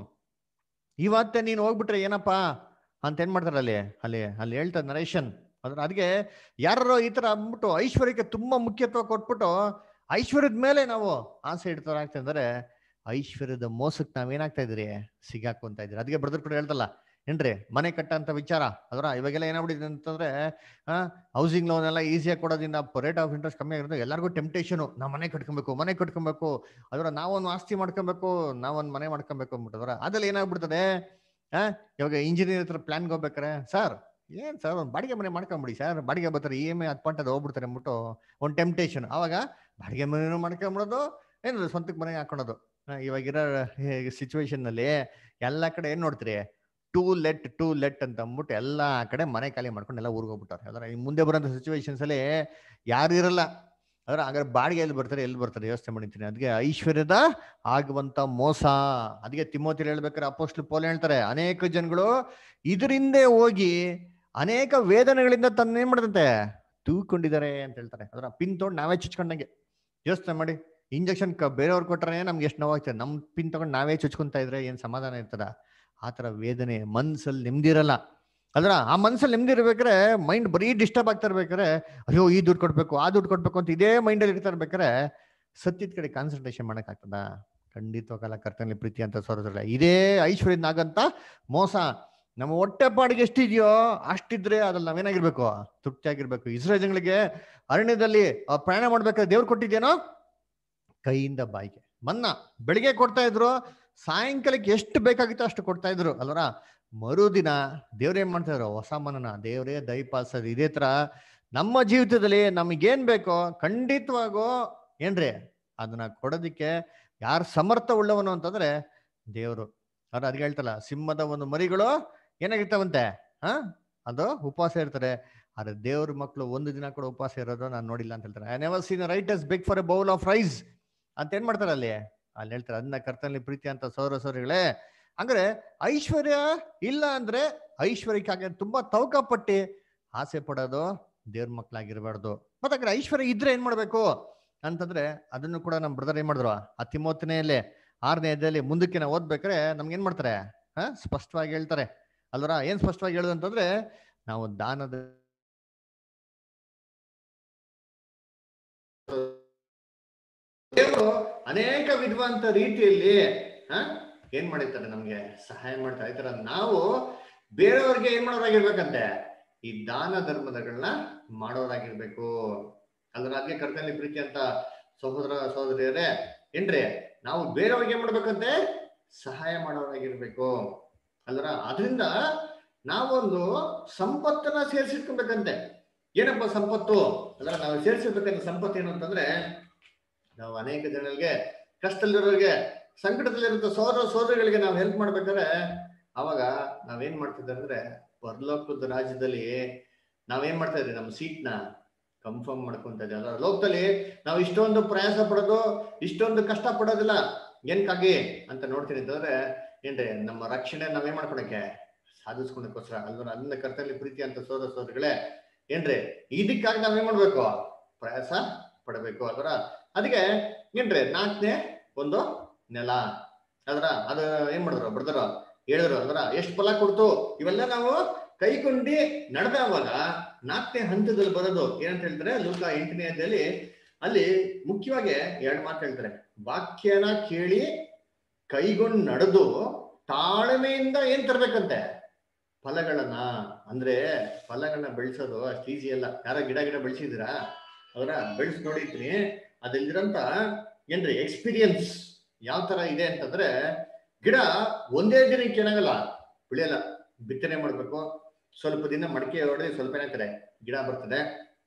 ಇವತ್ತೇ ನೀನು ಹೋಗ್ಬಿಟ್ರೆ ಏನಪ್ಪಾ ಅಂತ ಏನ್ ಮಾಡ್ತಾರೆ ಅಲ್ಲಿ ಅಲ್ಲಿ ಅಲ್ಲಿ ಹೇಳ್ತಾರೆ ನರೇಶನ್ ಅದ್ರ ಅದಕ್ಕೆ ಯಾರೋ ಈ ತರ ಅಂದ್ಬಿಟ್ಟು ಐಶ್ವರ್ಯಕ್ಕೆ ತುಂಬಾ ಮುಖ್ಯತ್ವ ಕೊಟ್ಬಿಟ್ಟು ಐಶ್ವರ್ಯದ ಮೇಲೆ ನಾವು ಆಸೆ ಇಡ್ತಾರ ಆಗ್ತಾ ಅಂದ್ರೆ ಐಶ್ವರ್ಯದ ಮೋಸಕ್ಕೆ ನಾವೇನಾಗ್ತಾ ಇದ್ರಿ ಸಿಗಾಕೊಂತ ಇದ್ರಿ ಅದಕ್ಕೆ ಬ್ರದರ್ ಕೂಡ ಹೇಳ್ತಲ್ಲ ಏನ್ರಿ ಮನೆ ಕಟ್ಟಂತ ವಿಚಾರ ಅದರ ಇವಾಗೆಲ್ಲ ಏನಾಗ್ಬಿಟ್ಟಿದೆ ಅಂತಂದ್ರೆ ಆ ಹೌಸಿಂಗ್ ಲೋನ್ ಎಲ್ಲ ಈಸಿಯಾಗಿ ಕೊಡೋದ್ರಿಂದ ರೇಟ್ ಆಫ್ ಇಂಟ್ರೆಸ್ಟ್ ಕಮ್ಮಿ ಆಗಿರೋದು ಎಲ್ಲರಿಗೂ ಟೆಂಪ್ಟೇಷನು ನಾವು ಮನೆ ಕಟ್ಕೊಬೇಕು ಮನೆ ಕಟ್ಕೊಬೇಕು ಅದರ ನಾವೊಂದು ಆಸ್ತಿ ಮಾಡ್ಕೊಬೇಕು ನಾವೊಂದು ಮನೆ ಮಾಡ್ಕೊಬೇಕು ಅಂದ್ಬಿಟ್ಟದ್ರ ಅದ್ರಲ್ಲಿ ಏನಾಗ್ಬಿಡ್ತದೆ ಆ ಇವಾಗ ಇಂಜಿನಿಯರ್ ಹತ್ರ ಪ್ಲಾನ್ಗೆ ಹೋಗ್ಬೇಕಾರೆ ಸರ್ ಏನ್ ಸರ್ ಒಂದು ಬಾಡಿಗೆ ಮನೆ ಮಾಡ್ಕೊಂಬಿಡಿ ಸರ್ ಬಾಡಿಗೆ ಬರ್ತಾರೆ ಇ ಎಮ್ ಐ ಹತ್ತು ಪಂಟದ ಹೋಗ್ಬಿಡ್ತಾರೆ ಅಂದ್ಬಿಟ್ಟು ಒಂದು ಟೆಂಪ್ಟೇಷನ್ ಅವಾಗ ಬಾಡಿಗೆ ಮನೆನೂ ಮಾಡ್ಕೊಂಬಿಡೋದು ಏನು ಸ್ವಂತಕ್ಕೆ ಮನೆ ಹಾಕೊಳೋದು ಆ, ಇವಾಗಿರೋ ಸಿಚುವೇಶನ್ ನಲ್ಲಿ ಎಲ್ಲ ಕಡೆ ಏನ್ ನೋಡ್ತೀರಿ ಟೂ ಲೆಟ್ ಟೂ ಲೆಟ್ ಅಂತ ಅಂದ್ಬಿಟ್ಟು ಎಲ್ಲ ಕಡೆ ಮನೆ ಖಾಲಿ ಮಾಡ್ಕೊಂಡು ಎಲ್ಲ ಊರಿಗೆ ಹೋಗ್ಬಿಟ್ಟಾರೆ ಅದರ ಈ ಮುಂದೆ ಬರೋಂಥ ಸಿಚುವೇಶನ್ಸ್ ಅಲ್ಲಿ ಯಾರು ಇರಲ್ಲ ಅದರ ಹಾಗಾದ್ರೆ ಬಾಡಿಗೆ ಎಲ್ಲಿ ಬರ್ತಾರೆ ಎಲ್ಲಿ ಬರ್ತಾರೆ ಯೋಚನೆ ಮಾಡಿರ್ತೀನಿ ಅದಕ್ಕೆ ಐಶ್ವರ್ಯದ ಆಗುವಂತ ಮೋಸ ಅದಕ್ಕೆ ತಿಮ್ಮೋತಿಲ್ ಹೇಳ್ಬೇಕಾದ್ರೆ ಅಪೋಸ್ಟ್ಲು ಪೋಲ್ ಹೇಳ್ತಾರೆ ಅನೇಕ ಜನಗಳು ಇದರಿಂದೇ ಹೋಗಿ ಅನೇಕ ವೇದನೆಗಳಿಂದ ತನ್ನ ಏನ್ ಮಾಡ್ತಂತೆ ತೂಕೊಂಡಿದ್ದಾರೆ ಅಂತ ಹೇಳ್ತಾರೆ ಅದರ ಪಿನ್ ತೊಗೊಂಡು ನಾವೇ ಚುಚ್ಕೊಂಡಂಗೆ ಯೋಚನೆ ಮಾಡಿ ಇಂಜೆಕ್ಷನ್ ಬೇರೆಯವ್ರು ಕೊಟ್ರೆ ನಮ್ಗೆ ಎಷ್ಟು ನೋವಾಗ್ತದೆ ನಮ್ ಪಿನ್ ತಗೊಂಡು ನಾವೇ ಚುಚ್ಕೊಂತ ಇದ್ರೆ ಏನ್ ಸಮಾಧಾನ ಇರ್ತದ ಆ ತರ ವೇದನೆ ಮನ್ಸಲ್ಲಿ ನೆಮ್ಮದಿರಲ್ಲ ಅದ್ರ ಆ ಮನ್ಸಲ್ಲಿ ನೆಮ್ಮದಿ ಇರ್ಬೇಕಾದ್ರೆ ಮೈಂಡ್ ಬರೀ ಡಿಸ್ಟರ್ಬ್ ಆಗ್ತಾ ಇರ್ಬೇಕಾದ್ರೆ ಅಯ್ಯೋ ಈ ದುಡ್ಡು ಕೊಡ್ಬೇಕು ಆ ದುಡ್ಡು ಕೊಡ್ಬೇಕು ಅಂತ ಇದೇ ಮೈಂಡಲ್ಲಿ ಇರ್ತಾ ಇರ್ಬೇಕಾದ್ರೆ ಸತ್ಯದ ಕಡೆ ಕಾನ್ಸಂಟ್ರೇಷನ್ ಮಾಡಕ್ ಆಗ್ತದ ಖಂಡಿತವಾಗಲ್ಲ ಕರ್ತನಲ್ಲಿ ಪ್ರೀತಿ ಅಂತ ಸೋದರಲ್ಲ ಇದೇ ಐಶ್ವರ್ಯನಾಗಂತ ಮೋಸ ನಮ್ಮ ಹೊಟ್ಟೆಪಾಡಿಗೆ ಎಷ್ಟಿದೆಯೋ ಅಷ್ಟಿದ್ರೆ ಅದ್ರಲ್ಲಿ ನಾವೇನಾಗಿರ್ಬೇಕು ತೃಪ್ತಿಯಾಗಿರ್ಬೇಕು ಇಸ್ರೇಲ್ ಜನಗಳಿಗೆ ಅರಣ್ಯದಲ್ಲಿ ಆ ಪ್ರಯಾಣ ಮಾಡ್ಬೇಕಾದ್ರೆ ದೇವ್ರು ಕೊಟ್ಟಿದ್ದೇನೋ ಕೈಯಿಂದ ಬಾಯಿಗೆ ಮನ್ನ ಬೆಳಿಗ್ಗೆ ಕೊಡ್ತಾ ಇದ್ರು ಸಾಯಂಕಾಲಕ್ಕೆ ಎಷ್ಟು ಬೇಕಾಗಿತ್ತೋ ಅಷ್ಟು ಕೊಡ್ತಾ ಇದ್ರು ಅಲ್ವರ ಮರುದಿನ ದೇವ್ರ ಏನ್ ಮಾಡ್ತಾ ಇದ್ರು ಹೊಸ ಮನನ ದೇವರೇ ದಯಪಾಲಿಸೋದು ಇದೇ ತರ ನಮ್ಮ ಜೀವಿತದಲ್ಲಿ ನಮಗೇನ್ ಬೇಕೋ ಖಂಡಿತವಾಗೂ ಏನ್ರಿ ಅದನ್ನ ಕೊಡೋದಿಕ್ಕೆ ಯಾರು ಸಮರ್ಥ ಉಳ್ಳವನು ಅಂತಂದ್ರೆ ದೇವರು ಅವ್ರು ಅದ್ಗೆ ಹೇಳ್ತಲ್ಲ ಸಿಂಹದ ಒಂದು ಮರಿಗಳು ಏನಾಗಿರ್ತಾವಂತೆ ಹಾ ಅದು ಉಪವಾಸ ಇರ್ತಾರೆ ಆದ್ರೆ ದೇವ್ರ ಮಕ್ಕಳು ಒಂದು ದಿನ ಕೂಡ ಉಪವಾಸ ಇರೋದು ನಾನು ನೋಡಿಲ್ಲ ಅಂತ ಹೇಳ್ತಾರೆ I never seen right as big for a bowl of rice ಅಂತ ಏನ್ ಮಾಡ್ತಾರೆ ಅಲ್ಲಿ ಅಲ್ಲಿ ಹೇಳ್ತಾರೆ ಅದನ್ನ ಕರ್ತನಲ್ಲಿ ಪ್ರೀತಿ ಅಂತ ಸೌರ ಸೌರಿಗಳೇ ಅಂದ್ರೆ ಐಶ್ವರ್ಯ ಇಲ್ಲ ಅಂದ್ರೆ ಐಶ್ವರ್ಯಕ್ಕಾಗಿ ತುಂಬಾ ತವಕ ಪಟ್ಟಿ ಆಸೆ ಪಡೋದು ದೇವ್ರ ಮಕ್ಕಳಾಗಿರ್ಬಾರ್ದು ಮತ್ತೆ ಅಂದ್ರೆ ಐಶ್ವರ್ಯ ಇದ್ರೆ ಏನ್ ಮಾಡ್ಬೇಕು ಅಂತಂದ್ರೆ ಅದನ್ನು ಕೂಡ ನಮ್ಮ ಬ್ರದರ್ ಏನ್ ಮಾಡಿದ್ರು ಆ ತಿಮೋತನೆಯಲ್ಲೇ ಆರನೇ ಅಧ್ಯಾಯದಲ್ಲಿ ಮುಂದಕ್ಕೆ ನಾವು ಓದ್ಬೇಕಾರೆ ನಮ್ಗೆ ಏನ್ ಮಾಡ್ತಾರೆ ಹಾ ಸ್ಪಷ್ಟವಾಗಿ ಹೇಳ್ತಾರೆ ಅಲ್ವರ ಏನ್ ಸ್ಪಷ್ಟವಾಗಿ ಹೇಳೋದು ಅಂತಂದ್ರೆ ನಾವು ದಾನದ ದೇವರು ಅನೇಕ ವಿಧವಂತ ರೀತಿಯಲ್ಲಿ ಹ ಏನ್ ಮಾಡಿರ್ತಾರೆ ನಮ್ಗೆ ಸಹಾಯ ಮಾಡ್ತಾರೆ ಈ ತರ ನಾವು ಬೇರೆಯವ್ರಿಗೆ ಏನ್ ಮಾಡೋರಾಗಿರ್ಬೇಕಂತೆ ಈ ದಾನ ಧರ್ಮದಗಳನ್ನ ಮಾಡೋರಾಗಿರ್ಬೇಕು ಅದ್ರ ಅದಕ್ಕೆ ಕರ್ತನಲ್ಲಿ ಪ್ರೀತಿ ಅಂತ ಸಹೋದರ ಸಹೋದರಿಯರೇ ಏನ್ರಿ ನಾವು ಬೇರೆಯವ್ರಿಗೆ ಏನ್ ಮಾಡ್ಬೇಕಂತೆ ಸಹಾಯ ಮಾಡೋರಾಗಿರ್ಬೇಕು ಅಲ್ರ ಅದರಿಂದ ನಾವೊಂದು ಸಂಪತ್ತನ್ನ ಸೇರಿಸಿಟ್ಕೊಬೇಕಂತೆ ಏನಪ್ಪ ಸಂಪತ್ತು ಅಲ್ಲ ನಾವು ಸೇರಿಸಿರ್ಬೇಕಂತ ಸಂಪತ್ತು ಏನು ಅಂತಂದ್ರೆ ನಾವು ಅನೇಕ ಜನರಿಗೆ ಕಷ್ಟದಲ್ಲಿರೋರಿಗೆ ಸಂಕಟದಲ್ಲಿರೋ ಸೋದರ ಸೋದರಿಗಳಿಗೆ ನಾವು ಹೆಲ್ಪ್ ಮಾಡ್ಬೇಕಾದ್ರೆ ಅವಾಗ ನಾವೇನ್ ಮಾಡ್ತಿದ್ದೆ ಅಂದ್ರೆ ಪರಲೋಕದ ರಾಜ್ಯದಲ್ಲಿ ನಾವೇನ್ ಮಾಡ್ತಾ ಇದ್ರಿ ನಮ್ಮ ಸೀಟ್ನ ಕನ್ಫರ್ಮ್ ಮಾಡ್ಕೊಂತ ಇದ್ದೀವಿ ಅಲ್ಲ ಲೋಕದಲ್ಲಿ ನಾವು ಇಷ್ಟೊಂದು ಪ್ರಯಾಸ ಪಡೋದು ಇಷ್ಟೊಂದು ಕಷ್ಟ ಪಡೋದಿಲ್ಲ ಏನಕ್ಕಾಗಿ ಅಂತ ನೋಡ್ತೀನಿ ಅಂತಂದ್ರೆ ಏನ್ರಿ ನಮ್ಮ ರಕ್ಷಣೆ ನಾವೇನ್ ಮಾಡ್ಕೊಳಕ್ಕೆ ಸಾಧಿಸ್ಕೊಳಕ್ಕೋಸ್ಕರ ಅಲ್ವ ಅಲ್ಲಿಂದ ಕರ್ತಲ್ಲಿ ಪ್ರೀತಿ ಅಂತ ಸೋದರ ಸೋದರಿಗಳೇ ಏನ್ರಿ ಇದಕ್ಕಾಗಿ ನಾವೇನ್ ಮಾಡ್ಬೇಕು ಪ್ರಯಾಸ ಪಡಬೇಕು ಅದರ ಅದಕ್ಕೆ ಏನ್ರಿ ನಾಲ್ಕನೇ ಒಂದು ನೆಲ ಅದ್ರ ಅದು ಏನ್ ಮಾಡಿದ್ರು ಬ್ರದರ್ ಹೇಳಿದ್ರು ಅದ್ರ ಎಷ್ಟು ಫಲ ಕೊಡ್ತು ಇವೆಲ್ಲ ನಾವು ಕೈಕೊಂಡಿ ನಡೆದವಾಗ ನಾಲ್ಕನೇ ಹಂತದಲ್ಲಿ ಬರೋದು ಏನಂತ ಹೇಳ್ತಾರೆ ಲೋಕ ಎಂಟನೇ ಅಧ್ಯಾಯದಲ್ಲಿ ಅಲ್ಲಿ ಮುಖ್ಯವಾಗಿ ಎರಡು ಮಾತು ಹೇಳ್ತಾರೆ ವಾಕ್ಯನ ಕೇಳಿ ಕೈಗೊಂಡು ನಡೆದು ತಾಳ್ಮೆಯಿಂದ ಏನ್ ತರ್ಬೇಕಂತೆ ಫಲಗಳನ್ನ ಅಂದ್ರೆ ಫಲಗಳನ್ನ ಬೆಳೆಸೋದು ಅಷ್ಟು ಈಸಿ ಅಲ್ಲ ಯಾರ ಗಿಡ ಗಿಡ ಬೆಳೆಸಿದಿರಾ ಅವರ ಬೆಳೆಸಿ ನೋಡಿರ್ತೀನಿ ಅದಿಲ್ದಿರಂತ ಏನ್ರಿ ಎಕ್ಸ್ಪೀರಿಯನ್ಸ್ ಯಾವ ತರ ಇದೆ ಅಂತಂದ್ರೆ ಗಿಡ ಒಂದೇ ದಿನಕ್ಕೆ ಏನಾಗಲ್ಲ ಬೆಳೆಯಲ್ಲ ಬಿತ್ತನೆ ಮಾಡ್ಬೇಕು ಸ್ವಲ್ಪ ದಿನ ಮಡಿಕೆ ಹೊಡೆದು ಸ್ವಲ್ಪ ಏನಾಗ್ತದೆ ಗಿಡ ಬರ್ತದೆ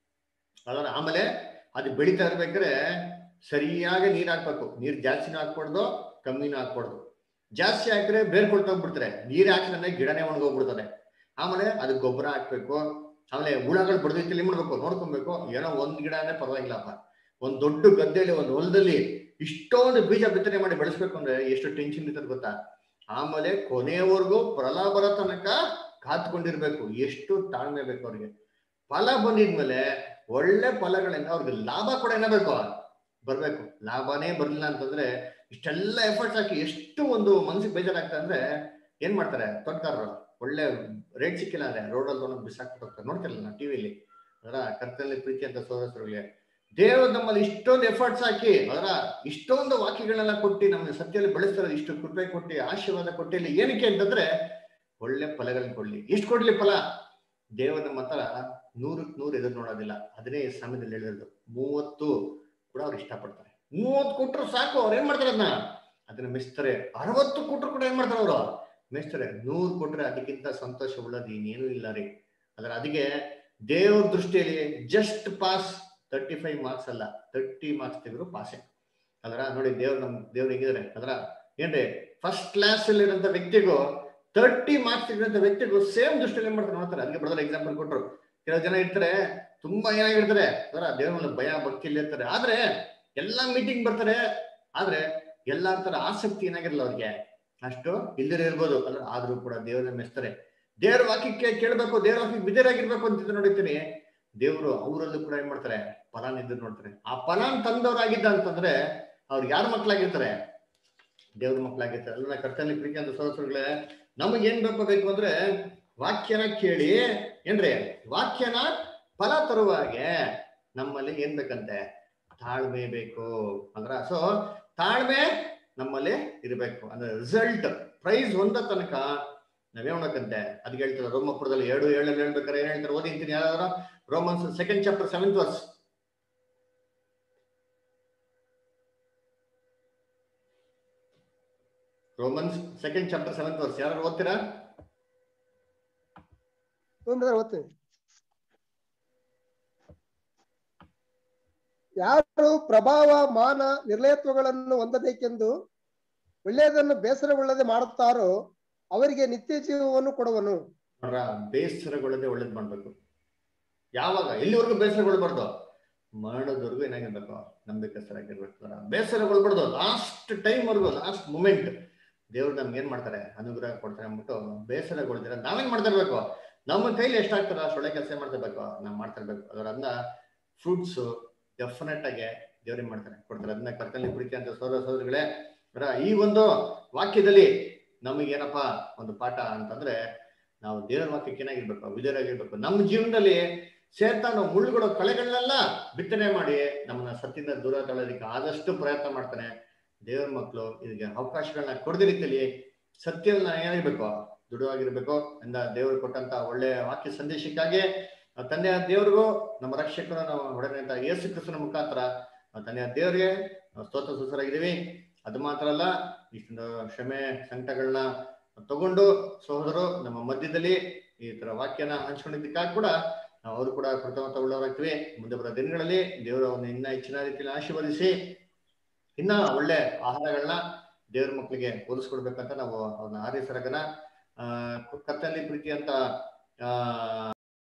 ಅದರ ಆಮೇಲೆ ಅದು ಬೆಳೀತಾ ಇರ್ಬೇಕಾದ್ರೆ ಸರಿಯಾಗಿ ನೀರ್ ಹಾಕ್ಬೇಕು ನೀರ್ ಜಾಸ್ತಿನೂ ಹಾಕ್ಬಾರ್ದು ಕಮ್ಮಿನೂ ಹಾಕ್ಬಾರ್ದು ಜಾಸ್ತಿ ಹಾಕಿದ್ರೆ ಬೇರ್ ಕೊಳ್ತೋಗ್ಬಿಡ್ತಾರೆ ನೀರ್ ಹಾಕಿದ್ರೆ ಗಿಡನೇ ಒಣಗೋಗ್ಬಿಡ್ತದೆ ಆಮೇಲೆ ಅದಕ್ಕೆ ಗೊಬ್ಬರ ಹಾಕ್ಬೇಕು ಆಮೇಲೆ ಹುಳಗಳು ಬಡ್ದೈತಿ ಏನ್ ಮಾಡ್ಬೇಕು ನೋಡ್ಕೊಬೇಕು ಏನೋ ಒಂದ್ ಗಿಡನೇ ಪರವಾಗಿಲ್ಲಪ್ಪ ಒಂದ್ ದೊಡ್ಡ ಗದ್ದೆಯಲ್ಲಿ ಒಂದು ಹೊಲದಲ್ಲಿ ಇಷ್ಟೊಂದು ಬೀಜ ಬಿತ್ತನೆ ಮಾಡಿ ಬೆಳೆಸ್ಬೇಕು ಅಂದ್ರೆ ಎಷ್ಟು ಟೆನ್ಷನ್ ಇರ್ತದೆ ಗೊತ್ತಾ ಆಮೇಲೆ ಕೊನೆಯವರೆಗೂ ಫಲ ಬರೋ ತನಕ ಕಾತ್ಕೊಂಡಿರ್ಬೇಕು ಎಷ್ಟು ತಾಳ್ಮೆ ಬೇಕು ಅವ್ರಿಗೆ ಫಲ ಬಂದಿದ್ಮೇಲೆ ಒಳ್ಳೆ ಫಲಗಳಿಂದ ಅವ್ರಿಗೆ ಲಾಭ ಕೂಡ ಏನಾಗಬೇಕು ಬರ್ಬೇಕು ಲಾಭನೇ ಬರ್ಲಿಲ್ಲ ಅಂತಂದ್ರೆ ಇಷ್ಟೆಲ್ಲ ಎಫರ್ಟ್ಸ್ ಹಾಕಿ ಎಷ್ಟು ಒಂದು ಮನ್ಸಿಗೆ ಬೇಜಾರಾಗ್ತದೆ ಅಂದ್ರೆ ಏನ್ ಮಾಡ್ತಾರೆ ತೋಟಗಾರರು ಒಳ್ಳೆ ರೇಟ್ ಸಿಕ್ಕಿಲ್ಲ ಅಂದ್ರೆ ರೋಡಲ್ಲಿ ತೊಗೊಂಡು ಬಿಸಾಕ್ಬಿಟ್ಟು ಹೋಗ್ತಾರೆ ನೋಡ್ತಿರಲ್ಲ ನಾವು ಟಿವಿಲಿ ಅದರ ಕರ್ತನಲ್ಲಿ ಪ್ರೀತಿ ಅಂತ ಸೋದರಗಳಿಗೆ ದೇವರು ನಮ್ಮಲ್ಲಿ ಇಷ್ಟೊಂದು ಎಫರ್ಟ್ಸ್ ಹಾಕಿ ಅದರ ಇಷ್ಟೊಂದು ವಾಕ್ಯಗಳನ್ನೆಲ್ಲ ಕೊಟ್ಟು ನಮ್ಮ ಸತ್ಯದಲ್ಲಿ ಬೆಳೆಸ್ತಾರೆ ಇಷ್ಟು ಕೃಪೆ ಕೊಟ್ಟು ಆಶೀರ್ವಾದ ಕೊಟ್ಟಿಲ್ಲ ಏನಕ್ಕೆ ಅಂತಂದ್ರೆ ಒಳ್ಳೆ ಫಲಗಳನ್ನ ಕೊಡ್ಲಿ ಎಷ್ಟು ಕೊಡ್ಲಿ ಫಲ ದೇವರು ನಮ್ಮ ಹತ್ರ ನೂರಕ್ಕೆ ನೂರು ಎದುರು ನೋಡೋದಿಲ್ಲ ಅದನ್ನೇ ಈ ಸಮಯದಲ್ಲಿ ಹೇಳಿರೋದು ಮೂವತ್ತು ಕೂಡ ಅವ್ರು ಇಷ್ಟಪಡ್ತಾರೆ ಮೂವತ್ತು ಕೊಟ್ರು ಸಾಕು ಅವ್ರು ಏನ್ ಮಾಡ್ತಾರೆ ಅದನ್ನ ಅದನ್ನ ಮೆಚ್ತಾರೆ ಅರವತ್ತು ಕೊಟ್ರು ಕೂಡ ಏನ್ ಮಾಡ್ತಾರೆ ಅವರು ಮೆಚ್ತಾರೆ ನೂರು ಕೊಟ್ರೆ ಅದಕ್ಕಿಂತ ಸಂತೋಷ ಉಳ್ಳದು ಇನ್ನೇನು ಇಲ್ಲ ರೀ ಅದರ ಅದಕ್ಕೆ ದೇವ್ರ ದೃಷ್ಟಿಯಲ್ಲಿ just pass thirty five marks ಅಲ್ಲ ತರ್ಟಿ ಮಾರ್ಕ್ಸ್ ತೆಗೆದ್ರು ಪಾಸೆ ಅದರ ನೋಡಿ ದೇವ್ರ ನಮ್ ದೇವ್ರು ಹೆಂಗಿದ್ದಾರೆ ಅದರ ಏನ್ರಿ ಫಸ್ಟ್ ಕ್ಲಾಸ್ ಅಲ್ಲಿ ಇರೋಂಥ ವ್ಯಕ್ತಿಗೂ ತರ್ಟಿ ಮಾರ್ಕ್ಸ್ ತೆಗೆದಂತ ವ್ಯಕ್ತಿಗೂ ಸೇಮ್ ದೃಷ್ಟಿಯಲ್ಲಿ ಏನ್ ಮಾಡ್ತಾರೆ ನೋಡ್ತಾರೆ ಅದಕ್ಕೆ ಬ್ರದರ್ ಎಕ್ಸಾಂಪಲ್ ಕೊಟ್ರು ಕೆಲವು ಜನ ಇರ್ತಾರೆ ತುಂಬಾ ಏನಾಗಿರ್ತಾರೆ ಅದರ ದೇವ್ರ ಮೇಲೆ ಭಯ ಭಕ್ತಿಯಲ್ಲಿ ಇರ್ತಾರೆ ಆದ್ರೆ ಎಲ್ಲಾ ಮೀಟಿಂಗ್ ಬರ್ತಾರೆ ಆದ್ರೆ ಎಲ್ಲಾ ತರ ಆಸಕ್ತಿ ಏನಾಗಿರಲ್ಲ ಅವ್ರಿಗೆ ಅಷ್ಟು ಇಲ್ದಿರ ಇರ್ಬೋದು ಅದ್ರ ಆದ್ರೂ ಕೂಡ ದೇವರನ್ನ ಮೆಚ್ತಾರೆ ದೇವ್ರ ವಾಕ್ಯಕ್ಕೆ ಕೇಳ್ಬೇಕು ದೇವ್ರ ವಾಕ್ಯಕ್ಕೆ ಬಿದ್ದರಾಗಿರ್ಬೇಕು ಅಂತ ನೋಡಿರ್ತೀನಿ ದೇವರು ಅವರಲ್ಲೂ ಕೂಡ ಏನ್ ಮಾಡ್ತಾರೆ ಫಲಾನ್ ಇದ್ದು ನೋಡ್ತಾರೆ ಆ ಫಲಾನ್ ತಂದವರಾಗಿದ್ದ ಅಂತಂದ್ರೆ ಅವ್ರು ಯಾರ ಮಕ್ಳಾಗಿರ್ತಾರೆ ದೇವ್ರ ಮಕ್ಳಾಗಿರ್ತಾರೆ ಅಲ್ಲ ಕರ್ತನಲ್ಲಿ ಪ್ರೀತಿ ಅಂತ ಸೋದರಗಳೇ ನಮಗೆ ಏನ್ ಬೇಕು ಅಂದ್ರೆ ವಾಕ್ಯನ ಕೇಳಿ ಏನ್ರಿ ವಾಕ್ಯನ ಫಲ ತರುವ ಹಾಗೆ ನಮ್ಮಲ್ಲಿ ಏನ್ ಬೇಕಂತೆ ತಾಳ್ಮೆ ಬೇಕು ಅಂದ್ರ ಸೊ ತಾಳ್ಮೆ ನಮ್ಮಲ್ಲಿ ಇರಬೇಕು ಅಂದ್ರೆ ರಿಸಲ್ಟ್ ಪ್ರೈಸ್ ಹೊಂದ ತನಕ ನಾವೇನಕ್ಕಂತೆ ಅದಕ್ಕೆ ಹೇಳ್ತಾರೆ ರೋಮಪುರದಲ್ಲಿ ಎರಡು ಏಳಲ್ಲಿ ಹೇಳ್ಬೇಕಾರೆ ಏನ್ ಹೇಳ್ತಾರೆ ಓದಿ ಅಂತೀನಿ ಯಾರಾದ್ರೂ Romans second chapter seventh verse Romans second chapter seventh verse ಯಾರು ಓದ್ತೀರಾ ಓದ್ತೀನಿ ಯಾರು ಪ್ರಭಾವ ಮಾನ ನಿರ್ಲಯತ್ವಗಳನ್ನು ಹೊಂದಬೇಕೆಂದು ಒಳ್ಳೆಯದನ್ನು ಬೇಸರಗೊಳ್ಳದೆ ಮಾಡುತ್ತಾರೋ ಅವರಿಗೆ ನಿತ್ಯ ಜೀವವನ್ನು ಕೊಡುವನು ಅವರ ಬೇಸರಗೊಳ್ಳದೆ ಒಳ್ಳೇದ್ ಮಾಡ್ಬೇಕು ಯಾವಾಗ ಎಲ್ಲಿವರೆಗೂ ಬೇಸರಗೊಳ್ಬಾರ್ದು ಮರಣದವರೆಗೂ ಏನಾಗಿರ್ಬೇಕು ನಂಬಿಕಸ್ಥರಾಗಿರ್ಬೇಕು ಬೇಸರಗೊಳ್ಬಾರ್ದು ಲಾಸ್ಟ್ ಟೈಮ್ ವರ್ಗು ಲಾಸ್ಟ್ ಮೂಮೆಂಟ್ ದೇವ್ರು ನಮ್ಗೆ ಏನ್ ಮಾಡ್ತಾರೆ ಅನುಗ್ರಹ ಕೊಡ್ತಾರೆ ಅಂದ್ಬಿಟ್ಟು ಬೇಸರಗೊಳ್ದಿರ ನಾವೇನ್ ಮಾಡ್ತಾ ಇರ್ಬೇಕು ನಮ್ಮ ಕೈಲಿ ಎಷ್ಟಾಗ್ತದ ಸೊಳ್ಳೆ ಕೆಲಸ ಮಾಡ್ತಿರ್ಬೇಕು ನಾವು ಮಾಡ್ತಾ ಇರ್ಬೇಕು ಅದರಿಂದ ಫ್ರೂಟ್ಸ್ ಡೆಫಿನೆಟ್ ಆಗಿ ದೇವ್ರೇನ್ ಮಾಡ್ತಾರೆ ಕೊಡ್ತಾರೆ ಅದನ್ನ ಕರ್ತನಲ್ಲಿ ಪ್ರೀತಿ ಅಂತ ಸೋದರ ಸೋದರಿಗಳೇ ಅದರ ಈ ಒಂದು ವಾಕ್ಯದಲ್ಲಿ ನಮಗೇನಪ್ಪ ಒಂದು ಪಾಠ ಅಂತಂದ್ರೆ ನಾವು ದೇವರ ವಾಕ್ಯಕ್ಕೆ ಏನಾಗಿರ್ಬೇಕು ವಿಧೇಯರಾಗಿರ್ಬೇಕು ನಮ್ಮ ಜೀವನದಲ್ಲಿ ಸೇರ್ತಾನು ಮುಳ್ಳುಗಳು ಕಳೆಗಳನ್ನೆಲ್ಲ ಬಿತ್ತನೆ ಮಾಡಿ ನಮ್ಮನ್ನ ಸತ್ತಿಂದ ದೂರ ತಳ್ಳೋದಕ್ಕೆ ಆದಷ್ಟು ಪ್ರಯತ್ನ ಮಾಡ್ತಾನೆ ದೇವರ ಮಕ್ಕಳು ಇದಕ್ಕೆ ಅವಕಾಶಗಳನ್ನ ಕೊಡದ ರೀತಿಯಲ್ಲಿ ಸತ್ಯವನ್ನ ಏನಾಗಿರ್ಬೇಕು ದೃಢವಾಗಿರ್ಬೇಕು ಎಂದ ದೇವರು ಕೊಟ್ಟಂತ ಒಳ್ಳೆ ವಾಕ್ಯ ಸಂದೇಶಕ್ಕಾಗಿ ಆ ತಂದೆಯ ದೇವ್ರಿಗೂ ನಮ್ಮ ರಕ್ಷಕರು ನಾವು ಹೊಡೆದಂತ ಯೇಸು ಕ್ರಿಸ್ತನ ಮುಖಾಂತರ ಆ ತಂದೆಯ ದೇವರಿಗೆ ನಾವು ಸ್ತೋತ್ರ ಸುಸರಾಗಿದ್ದೀವಿ ಅದು ಮಾತ್ರ ಅಲ್ಲ ಇಷ್ಟೊಂದು ಕ್ಷಮೆ ಸಂಕಟಗಳನ್ನ ತಗೊಂಡು ಸಹೋದರು ನಮ್ಮ ಮಧ್ಯದಲ್ಲಿ ಈ ತರ ವಾಕ್ಯನ ಹಂಚ್ಕೊಂಡಿದ್ದಕ್ಕಾಗಿ ಕೂಡ ನಾವು ಅವರು ಕೂಡ ಕೃತಜ್ಞತ ಉಳ್ಳವರಾಗ್ತೀವಿ ಮುಂದೆ ಬರೋ ದಿನಗಳಲ್ಲಿ ದೇವರು ಅವನ್ನ ಇನ್ನ ಹೆಚ್ಚಿನ ರೀತಿಯಲ್ಲಿ ಆಶೀರ್ವದಿಸಿ ಇನ್ನ ಒಳ್ಳೆ ಆಹಾರಗಳನ್ನ ದೇವ್ರ ಮಕ್ಕಳಿಗೆ ಒದಗಿಸ್ಕೊಡ್ಬೇಕಂತ ನಾವು ಅವ್ರನ್ನ ಹಾರೈಸರಗನ ಆ ಕತ್ತಲ್ಲಿ ಪ್ರೀತಿ ಅಂತ ಆ